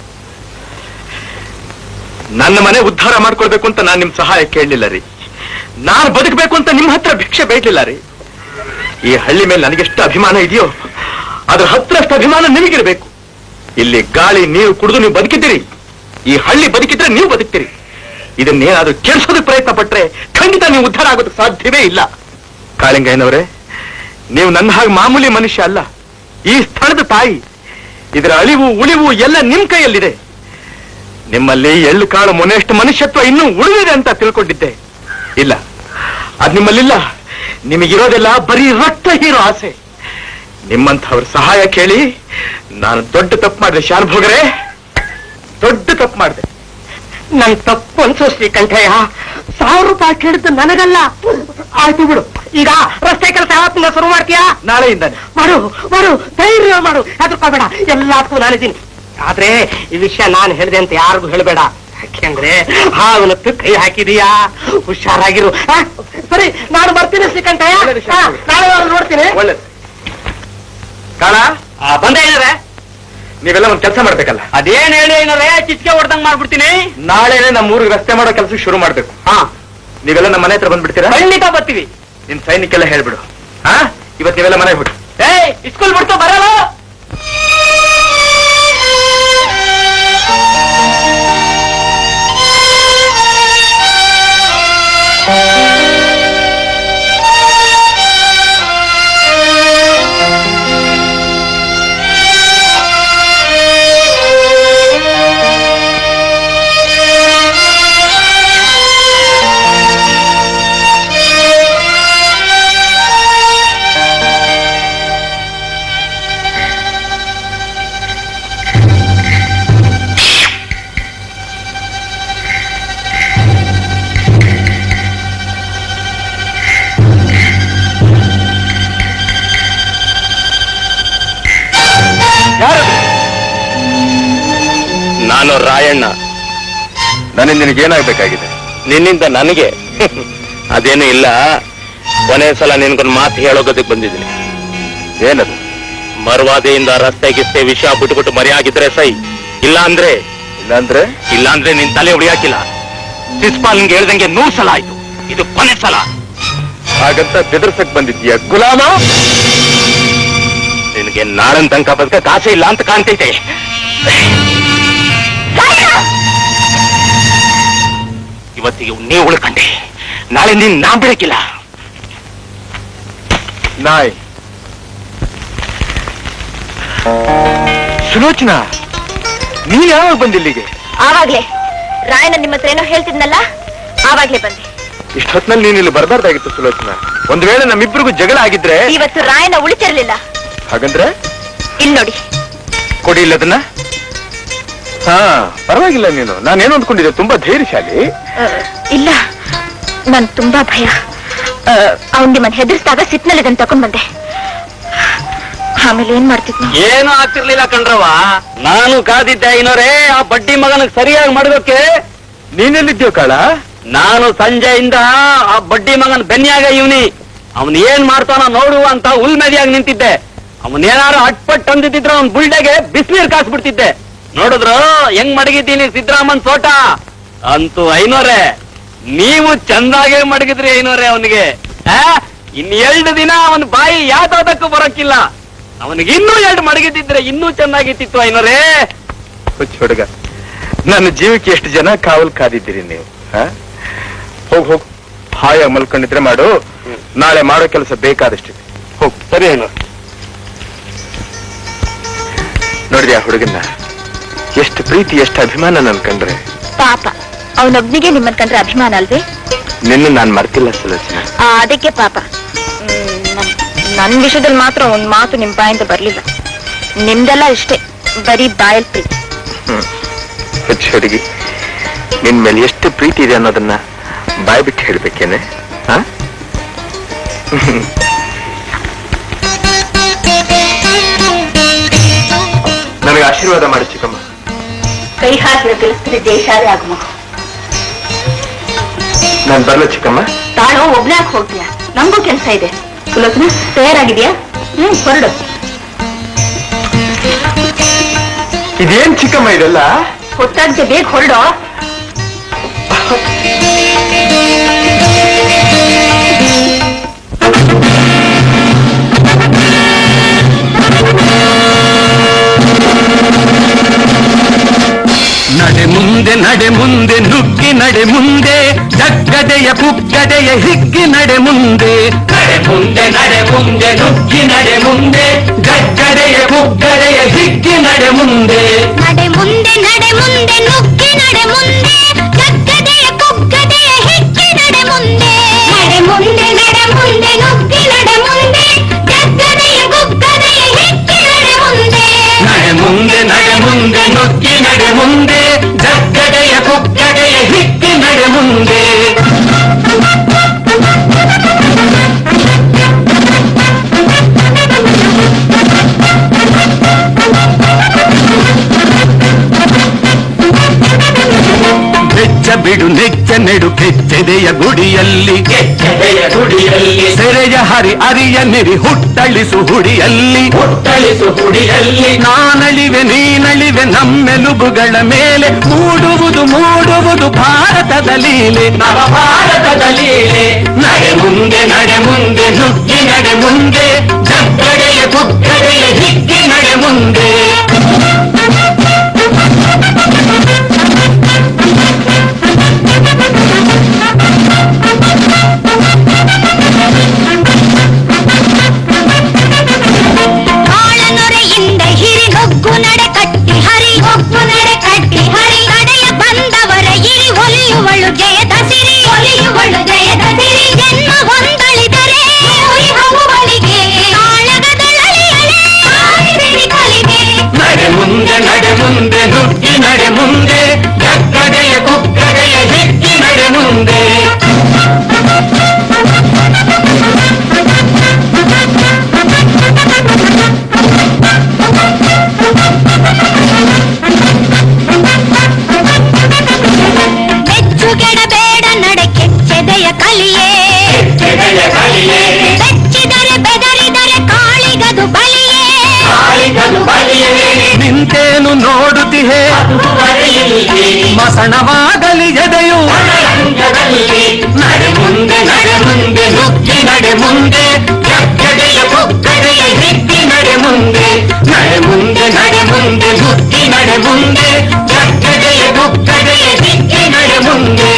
ನನ್ನ ಮನೆ ಉದ್ಧಾರ ಮಾಡ್ಕೊಳ್ಬೇಕು ಅಂತ ನಾನ್ ನಿಮ್ ಸಹಾಯ ಕೇಳಲಿಲ್ಲ ರೀ ನಾನು ಬದುಕಬೇಕು ಅಂತ ನಿಮ್ಮ ಹತ್ರ ಭಿಕ್ಷೆ ಬೇಡಲಿಲ್ಲ ರೀ ಈ ಹಳ್ಳಿ ಮೇಲೆ ನನಗೆಷ್ಟು ಅಭಿಮಾನ ಇದೆಯೋ ಅದ್ರ ಹತ್ರಷ್ಟು ಅಭಿಮಾನ ನಿಮಗಿರಬೇಕು ಇಲ್ಲಿ ಗಾಳಿ ನೀರು ಕುಡಿದು ನೀವು ಬದುಕಿದ್ದೀರಿ ಈ ಹಳ್ಳಿ ಬದುಕಿದ್ರೆ ನೀವು ಬದುಕ್ತೀರಿ ಇದನ್ನೇನಾದ್ರೂ ಕೆಡಿಸೋದಕ್ಕೆ ಪ್ರಯತ್ನ ಪಟ್ರೆ ಖಂಡಿತ ನೀವು ಉದ್ಧಾರ ಆಗೋದಕ್ಕೆ ಸಾಧ್ಯವೇ ಇಲ್ಲ ಕಾಳಿಂಗಯ್ಯನವರೇ ನೀವು ನನ್ನ ಹಾಗೆ ಮಾಮೂಲಿ ಮನುಷ್ಯ ಅಲ್ಲ ಈ ಸ್ಥಳದ ತಾಯಿ ಇದರ ಅಳಿವು ಉಳಿವು ಎಲ್ಲ ನಿಮ್ ಕೈಯಲ್ಲಿದೆ ನಿಮ್ಮಲ್ಲಿ ಎಳ್ಳು ಕಾಳು ಮೊನೆಯಷ್ಟು ಮನುಷ್ಯತ್ವ ಇನ್ನೂ ಉಳಿದಿದೆ ಅಂತ ತಿಳ್ಕೊಂಡಿದ್ದೆ ಇಲ್ಲ ಅದ್ ನಿಮ್ಮಲ್ಲಿಲ್ಲ ನಿಮಗಿರೋದೆಲ್ಲ ಬರೀ ರಕ್ತ ಹೀರೋ ಆಸೆ ನಿಮ್ಮಂಥವ್ರ ಸಹಾಯ ಕೇಳಿ ನಾನು ದೊಡ್ಡ ತಪ್ಪು ಮಾಡಿದೆ ಶಾನುಭೋಗರೇ ದೊಡ್ಡ ತಪ್ಪು ಮಾಡಿದೆ ನನ್ ತಪ್ಪು ಅನ್ಸೋ ಶ್ರೀಕಂಠಯ್ಯ ಸಾವಿರ ರೂಪಾಯಿ ಕೇಳಿದ್ದು ನನಗಲ್ಲ ಆಯ್ತು ಬಿಡು ಈಗ ರಸ್ತೆ ಕೆಲಸ ಯಾವತ್ತಿಂದ ಶುರು ಮಾಡ್ತೀಯಾ ನಾಳೆಯಿಂದಾನೆ ಮಾಡು ಮಾಡು ಧೈರ್ಯ ಮಾಡು ಹೆದರ್ಕೋಬೇಡ ಎಲ್ಲದಕ್ಕೂ ನಾನಿದ್ದೀನಿ ಆದ್ರೆ ಈ ವಿಷಯ ನಾನು ಹೇಳಿದೆ ಅಂತ ಯಾರಿಗೂ ಹೇಳಬೇಡ ಯಾಕೆಂದ್ರೆ ಹಾವನತ್ತು ಕೈ ಹಾಕಿದೀಯಾ ಹುಷಾರಾಗಿರು ಆ, ಸರಿ ನಾನು ಬರ್ತೀನಿ ಶ್ರೀಕಂಠಯ್ಯ ಆ, ನಾಳೆ ಅವ್ರನ್ನ ನೋಡ್ತೀನಿ ಒಳ್ಳೇದು ಕಾಳ ಬಂದೆ ಏನಾರೆ ನೀವೆಲ್ಲ ಒಂದ್ ಕೆಲಸ ಮಾಡ್ಬೇಕಲ್ಲ ಅದೇನ್ ಹೇಳಿ ಏನಾರೆ ಚಿಚ್ಕೆ ಹೊಡ್ದಂಗ್ ಮಾಡ್ಬಿಡ್ತೀನಿ ನಾಳೆನೆ ನಮ್ಮ ಊರಿಗೆ ರಸ್ತೆ ಮಾಡೋ ಕೆಲಸ ಶುರು ಮಾಡ್ಬೇಕು ಹಾ ನೀವೆಲ್ಲ ನಮ್ಮ ಮನೆ ಹತ್ರ ಬಂದ್ಬಿಡ್ತೀರಾ ಖಂಡಿತ ಬರ್ತೀವಿ ನಿನ್ ಸೈನಿಕ್ಕೆಲ್ಲ ಹೇಳ್ಬಿಡು ಹಾ ಇವತ್ ನೀವೆಲ್ಲ ಮನೆಗೆ ಬಿಡು ಏಯ್ ಇಸ್ಕೂಲ್ ಬಿಡ್ತು ಬರಲ್ಲ ನಾನು ರಾಯಣ್ಣ ನನ್ನಿಂದ ನಿನಗೇನಾಗಬೇಕಾಗಿದೆ ನಿನ್ನಿಂದ ನನಗೆ ಅದೇನು ಇಲ್ಲ ಕೊನೆ ಸಲ ನಿನ್ಗೊಂದು ಮಾತು ಹೇಳೋಗೋದಕ್ಕೆ ಬಂದಿದ್ದೀನಿ ಏನದು ಮರ್ವಾದೆಯಿಂದ ರಸ್ತೆ ಗಿಸ್ತೆ ವಿಷ ಬಿಟ್ಬಿಟ್ಟು ಮರೆಯಾಗಿದ್ರೆ ಸೈ ಇಲ್ಲ ಅಂದ್ರೆ ಇಲ್ಲ ಅಂದ್ರೆ ಇಲ್ಲ ಅಂದ್ರೆ ನಿನ್ ತಲೆ ಉಳಿಯಾಕಿಲ್ಲ ಪ್ರಿನ್ಸಿಪಾಲ್ ನಿನ್ಗೆ ಹೇಳ್ದಂಗೆ ನೂರ್ ಸಲ ಆಯ್ತು ಇದು ಕೊನೆ ಸಲ ಹಾಗಂತ ಬೆದರ್ಸಕ್ ಬಂದಿದ್ದೀಯ ಗುಲಾಮ ನಿನಗೆ ನಾಳನ್ ತನಕ ಬದುಕ ಕಾಸೆ ಇಲ್ಲ ಅಂತ ಕಾಣ್ತೈತೆ ಇವತ್ತಿಗೆ ನೀವು ಉಳ್ಕಂಡೆ ನಾಳೆ ನೀನ್ ನಾ ಬಿಡಕ್ಕಿಲ್ಲ ನಾಯ್ ಸುಲೋಚನಾ ನೀನ್ ಯಾವಾಗ ಬಂದಿಲ್ಲಿಗೆ ಆವಾಗ್ಲೇ ರಾಯಣ್ಣ ನಿಮ್ಮ ಹತ್ರ ಏನೋ ಹೇಳ್ತಿದ್ನಲ್ಲ ಆವಾಗ್ಲೇ ಬಂದೆ ಇಷ್ಟೊತ್ನಲ್ಲಿ ನೀನ್ ಇಲ್ಲಿ ಬರಬಾರ್ದಾಗಿತ್ತು ಸುಲೋಚನಾ ಒಂದ್ ವೇಳೆ ನಮ್ಮಿಬ್ರಿಗೂ ಜಗಳ ಆಗಿದ್ರೆ ಇವತ್ತು ರಾಯಣ್ಣ ಉಳಿತಿರ್ಲಿಲ್ಲ ಹಾಗಂದ್ರೆ ಇಲ್ಲಿ ನೋಡಿ ಕೊಡಿ ಇಲ್ಲದನ್ನ ಹಾ ಪರವಾಗಿಲ್ಲ ನೀನು ನಾನೇನು ಅಂದ್ಕೊಂಡಿದ್ದೆ ತುಂಬಾ ಧೈರ್ಯಶಾಲಿ ಆ, ಇಲ್ಲ ನನ್ ತುಂಬಾ ಭಯ ಅವನ್ ನಿಮ್ಮನ್ ಹೆದರ್ಸಿದಾಗ ಸಿಟ್ನಲ್ಲಿ ಇದನ್ನ ತಕೊಂಡ್ ಬಂದೆ ಆಮೇಲೆ ಏನ್ ಮಾಡ್ತಿದ್ನು ಏನು ಆಗ್ತಿರ್ಲಿಲ್ಲ ಕಣ್ರವ ನಾನು ಕಾದಿದ್ದೆ ಐನೋರೇ ಆ ಬಡ್ಡಿ ಮಗನಿಗೆ ಸರಿಯಾಗಿ ಮಾಡ್ಬೇಕೆ ನೀನೆಲ್ಲಿದ್ಯೋ ಕಾಳ ನಾನು ಸಂಜೆಯಿಂದ ಆ ಬಡ್ಡಿ ಮಗನ್ ಬೆನ್ಯಾಗ ಇವನಿ ಅವನ್ ಏನ್ ಮಾಡ್ತಾನ ನೋಡು ಅಂತ ಉಲ್ಮೆದಿಯಾಗಿ ನಿಂತಿದ್ದೆ ಅವನೇನಾರು ಅಟ್ಪಟ್ ಅಂದಿದ್ರೆ ಅವ್ನ್ ಬುಲ್ಡೆಗೆ ಬಿಸಿನೀರ್ ಕಾಸ್ಬಿಡ್ತಿದ್ದೆ ನೋಡಿದ್ರು ಹೆಂಗ್ ಮಡಗಿದ್ದೀನಿ ಸಿದ್ದರಾಮನ್ ತೋಟ ಅಂತೂ ಐನೋರೆ ನೀವು ಚಂದಾಗೆ ಮಡಗಿದ್ರಿ ಐನೋರೆ ಅವನಿಗೆ ಇನ್ ಎರಡು ದಿನ ಅವನ್ ಬಾಯಿ ಯಾವ್ದಕ್ಕೂ ಬರಕ್ಕಿಲ್ಲ ಅವನಿಗೆ ಇನ್ನೂ ಎರಡು ಮಡಗಿದ್ದಿದ್ರೆ ಇನ್ನೂ ಚೆನ್ನಾಗಿತ್ತಿತ್ತು ಐನೋರೇ ಹುಚ್ಚ ಹುಡುಗ ನನ್ನ ಜೀವಕ್ಕೆ ಎಷ್ಟು ಜನ ಕಾವಲ್ ಕಾದಿದ್ದೀರಿ ನೀವು ಹಾ? ಹೋಗ್ ಹೋಗ್ ಹಾಯಾಗಿ ಮಲ್ಕೊಂಡಿದ್ರೆ ಮಾಡು ನಾಳೆ ಮಾಡೋ ಕೆಲಸ ಬೇಕಾದಷ್ಟಿದೆ ಹೋಗ್ ಸರಿ ಏನು ನೋಡಿದ್ಯಾ ಹುಡುಗನ್ನ ಎಷ್ಟು ಪ್ರೀತಿ ಎಷ್ಟು ಅಭಿಮಾನ ನನ್ ಕಂಡ್ರೆ ಪಾಪ ಅವನೊಬ್ನಿಗೆ ನಿಮ್ಮನ್ ಕಂಡ್ರೆ ಅಭಿಮಾನ ಅಲ್ವೇ ನಿನ್ನ ನಾನ್ ಮರ್ತಿಲ್ಲ ಸುಲೋಚನಾ ಆ, ಅದಕ್ಕೆ ಪಾಪ ಹ್ಮ್, ನನ್- ನನ್ ವಿಷಯದಲ್ಲಿ ಮಾತ್ರ ಒಂದ್ ಮಾತು ನಿಮ್ ಬಾಯಿಂದ ಬರ್ಲಿಲ್ಲ ನಿಮ್ದೆಲ್ಲ ಇಷ್ಟೇ ಬರೀ ಬಾಯಲ್ ಪ್ರೀತಿ ಹ್ಮ್ ಹುಚ್ಚ ಹುಡುಗಿ ನಿನ್ ಮೇಲೆ ಎಷ್ಟು ಪ್ರೀತಿ ಇದೆ ಅನ್ನೋದನ್ನ ಬಾಯ್ ಬಿಟ್ಟು ಹೇಳ್ಬೇಕೇನೆ ಹಾ ನನಗೆ ಆಶೀರ್ವಾದ ಮಾಡಿ ಚಿಕ್ಕಮ್ಮ ಕೈ ಹಾಕಿದ ಕೆಲಸದಲ್ಲಿ ಜಯಶಾಲಿ ಆಗುಮ ನಾನು ಬರ್ಲ ಚಿಕ್ಕಮ್ಮ ತಾಳು ಒಬ್ನೇ ಯಾಕೆ ಹೋಗ್ತೀಯ ನಮಗೂ ಕೆಲಸ ಇದೆ ಸುಲೋಚನ ತಯಾರಾಗಿದ್ಯಾ ಹ್ಮ್ ಹೊರಡು ಇದೇನ್ ಚಿಕ್ಕಮ್ಮ ಇದೆಲ್ಲ ಹೊತ್ತಾಗದೆ ಬೇಗ ಹೊರಡು ಮುಂದೆ ನಡೆ ಮುಂದೆ ನುಗ್ಗಿ ನಡೆ ಮುಂದೆ ಜಗ್ಗದೆಯ ಕುಗ್ಗದೆಯ ಹಿಗ್ಗಿ ನಡೆ ಮುಂದೆ ನಡೆ ಮುಂದೆ ನಡೆ ಮುಂದೆ ನುಗ್ಗಿ ನಡೆ ಮುಂದೆ ಜಗ್ಗದೆಯ ಕುಗ್ಗದೆಯ ಹಿಗ್ಗಿ ನಡೆ ಮುಂದೆ ನಡೆ ಮುಂದೆ ನಡೆ ಮುಂದೆ ನುಗ್ಗಿ ನಡೆ ಮುಂದೆ ಜಗ್ಗದೆಯ ಕುಗ್ಗದೆಯ ಹಿಕ್ಕಿ ನಡೆ ಮುಂದೆ ನಡೆ ಮುಂದೆ ನಡೆ ಮುಂದೆ ನುಗ್ಗಿ ನಡೆ ಮುಂದೆ ಜಗ್ಗದೆಯ ಕುಗ್ಗದೆಯ ಹಿಕ್ಕಿ ನಡೆ ಮುಂದೆ ನಡೆ ಮುಂದೆ ನಡೆ ಮುಂದೆ ನುಗ್ಗಿ ನಡೆ ಮುಂದೆ ಜಗ್ಗದೆಯ ಕುಗ್ಗದೆಯ ಹಿಗ್ಗಿ ನಡೆ ಮುಂದೆ ಬೆಚ್ಚ ಬಿಡು ನೆಚ್ಚ ನೆಡು ಕೆಚ್ಚೆದೆಯ ಗುಡಿಯಲ್ಲಿ ಕೆಚ್ಚೆದೆಯ ಗುಡಿಯಲ್ಲಿ ಸೆರೆಯ ಹರಿ ಅರಿಯ ನೆರಿ ಹುಟ್ಟಳಿಸು ಹುಡಿಯಲ್ಲಿ ಹುಟ್ಟಳಿಸು ಹುಡಿಯಲ್ಲಿ ನಾನಳಿವೆ ನೀನಳಿವೆ ನಮ್ಮೆಲುಬುಗಳ ಮೇಲೆ ಮೂಡುವುದು ಮೂಡುವುದು ಭಾರತದ ಲೀಲೆ ನವ ಭಾರತದ ಲೀಲೆ ನಡೆ ಮುಂದೆ ನಡೆ ಮುಂದೆ ನುಗ್ಗಿ ನಡೆ ಮುಂದೆ ಜಗ್ಗಡೆಯ ಕುಕ್ಕಡೆಯ ಹಿಗ್ಗಿ ನಡೆ ಮುಂದೆ ಆಳನೊರೆಯಿಂದ ಹಿರಿ ಹೊಗ್ಗು ನಡೆ ಕಟ್ಟಿ ಹರಿ ಹೊಗ್ಗು ನಡೆ ಕಟ್ಟಿ ಹರಿ ಕಡೆಯ ಬಂದವರ ಇರಿ ಒಲಿಯುವಳು ಜಯದ ಸಿರಿ ಒಲಿಯುವಳು ಜಯದ ಸಿರಿ ಜನ್ಮ ಹೊಂದಳಿದರೆ ಉರಿ ಹೋಗುವಳಿಗೆ ಕಾಳಗದಳಲಿಯಲೇ ಕಾಲಿದಿರಿ ಕಲಿಗೆ ನಡೆ ಮುಂದೆ ನಡೆ ಮುಂದೆ ನುಗ್ಗಿ ನಡೆ ಮುಂದೆ ಜಗ್ಗಡೆಯ ಕುಕ್ಕಡೆಯ ಹಿಗ್ಗಿ ನಡೆ ಮುಂದೆ ಬೆಚ್ಚುಗೆಡಬೇಡ ನಡೆ ಕೆಚ್ಚೆದೆಯ ಕಲಿಯೇ ಬೆಚ್ಚಿದರೆ ಬೆದರಿದರೆ ಕಾಳಿಗದು ಬಲಿಯೇ ನಿಂತೇನು ನೋಡುತ್ತಿಹೆ ಮಸಣವಾಗಲಿ ಎದೆಯು ನಡೆ ಮುಂದೆ ನಡೆ ಮುಂದೆ ನುಗ್ಗಿ ನಡೆ ಮುಂದೆ ಜಗ್ಗಡೆಯ ಕುಕ್ಕಡೆಯ ಹಿಗ್ಗಿ ನಡೆ ಮುಂದೆ ನಡೆ ಮುಂದೆ ನಡೆ ಮುಂದೆ ನುಗ್ಗಿ ನಡೆ ಮುಂದೆ ಜಗ್ಗಡೆಯ ಕುಕ್ಕಡೆಯ ಹಿಗ್ಗಿ ನಡೆ ಮುಂದೆ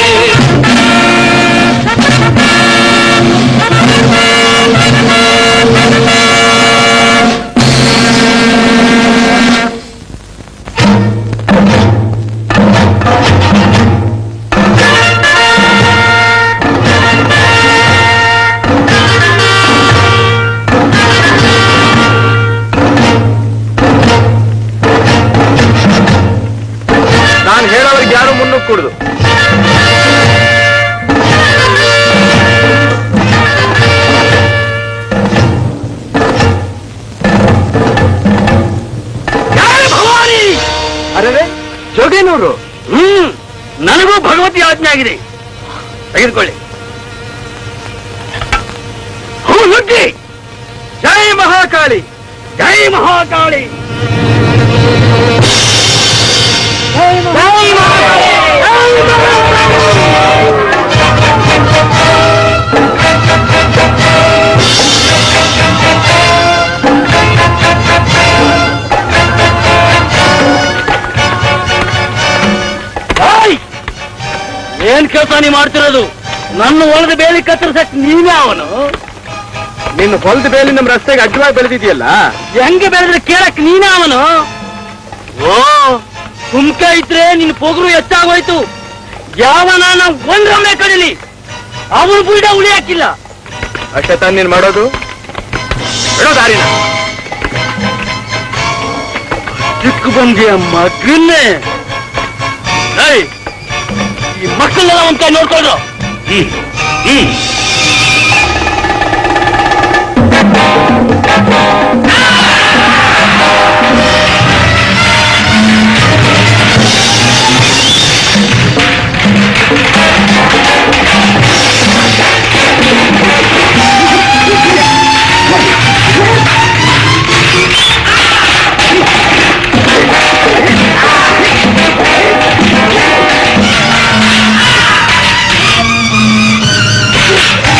ನಾನು ಹೇಳೋರಿಗೆ ಯಾರು ಮುನ್ನುಗ್ಗೂಡುದು ಅರೆ ಜೋಗೇನೂರು ಹ್ಮ್ ನನಗೂ ಭಗವತಿ ಆಜ್ಞೆ ಆಗಿದೆ ತೆಗೆದುಕೊಳ್ಳಿ ಹೂ ನುಗ್ಗಿ ಜೈ ಮಹಾಕಾಳಿ ಜೈ ಮಹಾಕಾಳಿ ಜೈ ಮಹಾಕಾಳಿ ಏಯ್! ಏನ್ ಕೆಲಸ ನೀ ಮಾಡ್ತಿರೋದು ನನ್ನ ಹೊಲದ ಬೇಲಿ ಕತ್ತರಿಸಕ್ ನೀನೇ ಅವನು ನಿನ್ನ ಹೊಲದ ಬೇಲಿ ನಮ್ಮ ರಸ್ತೆಗೆ ಅಡ್ಡವಾಗಿ ಬೆಳೆದಿದೆಯಲ್ಲ ಹೆಂಗೆ ಬೆಳೆದ್ರೆ ಕೇಳಕ್ ನೀನೇ ಅವನು ಓ ಸುಮ್ಕೆ ಇದ್ರೆ ನಿನ್ ಪೊಗರು ಹೆಚ್ಚಾಗೋಯ್ತು ಯಾವನ ಒಂದ್ ರಮ್ಮೆ ಕಡಿಲಿ ಅವನು ಬುಡ ಉಳಿ ಹಾಕಿಲ್ಲ ಅಷ್ಟೇ ತಾನು ನೀನ್ ಮಾಡೋದು ಬಿಡೋ ದಾರಿನ ಚಿಕ್ಕ ಬಂದಿಯ ಮಗನ್ನೇ ಏಯ್, ಈ ಮಕ್ಕಳನ್ನೆಲ್ಲ ಒಂದ್ ಕೈ ನೋಡ್ಕೊಂಡು ಹ್ಮ್ ಹ್ಮ್ ಆ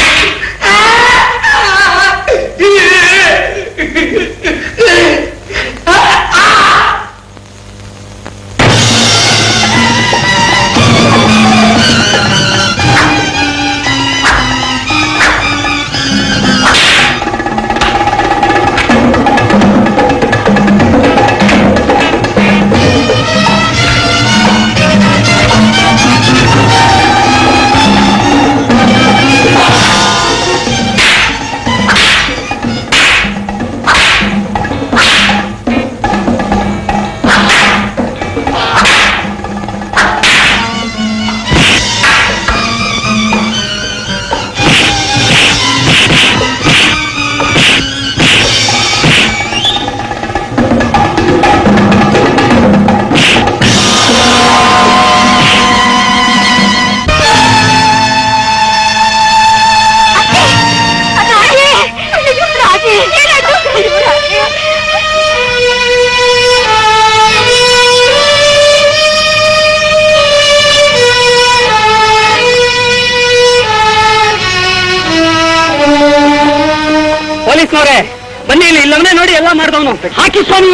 ಪೊಲೀಸ್ನವ್ರೆ ಬನ್ನಿ ಇಲ್ಲಿ ಇಲ್ಲವನೇ ನೋಡಿ ಎಲ್ಲ ಮಾಡ್ದವನು ಹಾಕಿ ಸ್ವಾಮಿ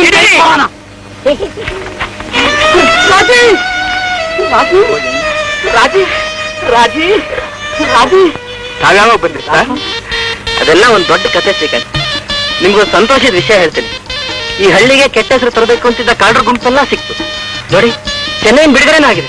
ರಾಜಿ ರಾಜಿ ರಾಜಿ ರಾಜಿ ರಾಜಿ ತಾವ್ಯಾವಾಗ ಬಂದ್ರಿ ಸರ್ ಅದೆಲ್ಲ ಒಂದು ದೊಡ್ಡ ಕತೆ ಶ್ರೀಕಾಂತ್ ನಿಮ್ಗೊಂದು ಸಂತೋಷದ ವಿಷಯ ಹೇಳ್ತೀನಿ ಈ ಹಳ್ಳಿಗೆ ಕೆಟ್ಟ ಹೆಸರು ತರಬೇಕು ಅಂತಿದ್ದ ಕಾಡ್ರ ಗುಂಪೆಲ್ಲ ಸಿಕ್ತು ನೋಡಿ ಚೆನ್ನೈ ಬಿಡುಗಡೆನೇ ಆಗಿದೆ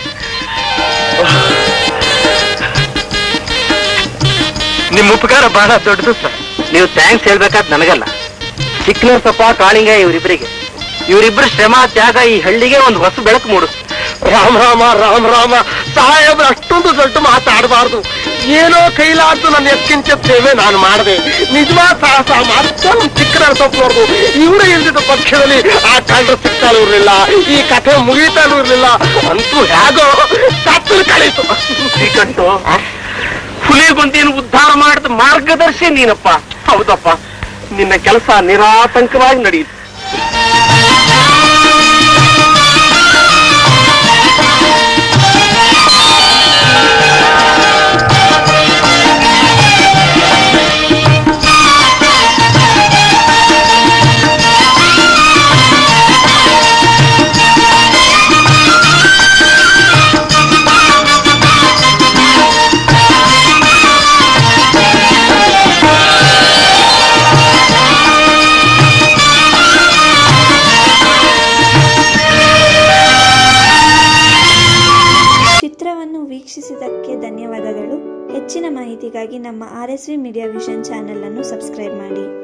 ನಿಮ್ಮ ಉಪಕಾರ ಬಹಳ ದೊಡ್ಡದು ಸರ್ ನೀವು ಥ್ಯಾಂಕ್ಸ್ ಹೇಳ್ಬೇಕಾದ್ ನನಗಲ್ಲ ಚಿಕ್ಕನರಸಪ್ಪ ಕಾಳಿಂಗ ಇವರಿಬ್ಬರಿಗೆ ಇವರಿಬ್ಬರ ಶ್ರಮ ತ್ಯಾಗ ಈ ಹಳ್ಳಿಗೆ ಒಂದು ಹೊಸ ಬೆಳಕು ಮೂಡಿಸ್ತು ರಾಮ ರಾಮ ರಾಮ ರಾಮ ಸಾಹೇಬ್ರು ಅಷ್ಟೊಂದು ದೊಡ್ಡ ಮಾತಾಡಬಾರ್ದು ಏನೋ ಕೈಲಾದ್ದು ನನ್ನ ಎಕ್ಕಿಂಚ ಸೇವೆ ನಾನು ಮಾಡಿದೆ ನಿಜವಾದ ಸಾಹಸ ಮಾಡ್ತಾ ನಮ್ ಚಿಕ್ಕನ ನೋಡ್ದು ಇವರೇ ಇಲ್ದಿದ್ದ ಪಕ್ಷದಲ್ಲಿ ಆ ಕಂಡ್ರ ಸಿಗ್ತಾನೂ ಇರ್ಲಿಲ್ಲ ಈ ಕಥೆ ಮುಗಿತಾನೂ ಇರ್ಲಿಲ್ಲ ಅಂತೂ ಹೇಗೋ ಸತ್ತು ಕಳೀತು ಶ್ರೀಕಂಠು ಹುಲಿಗುಂದಿನ ಉದ್ಧಾರ ಮಾಡಿದ ಮಾರ್ಗದರ್ಶಿ ನೀನಪ್ಪ ಹೌದಪ್ಪ ನಿನ್ನ ಕೆಲಸ ನಿರಾತಂಕವಾಗಿ ನಡೆಯಿತು ಚಿತ್ರವನ್ನು ವೀಕ್ಷಿಸಿದ್ದಕ್ಕೆ ಧನ್ಯವಾದಗಳು ಹೆಚ್ಚಿನ ಮಾಹಿತಿಗಾಗಿ ನಮ್ಮ R S V media vision channel ಅನ್ನು ಸಬ್ಸ್ಕ್ರೈಬ್ ಮಾಡಿ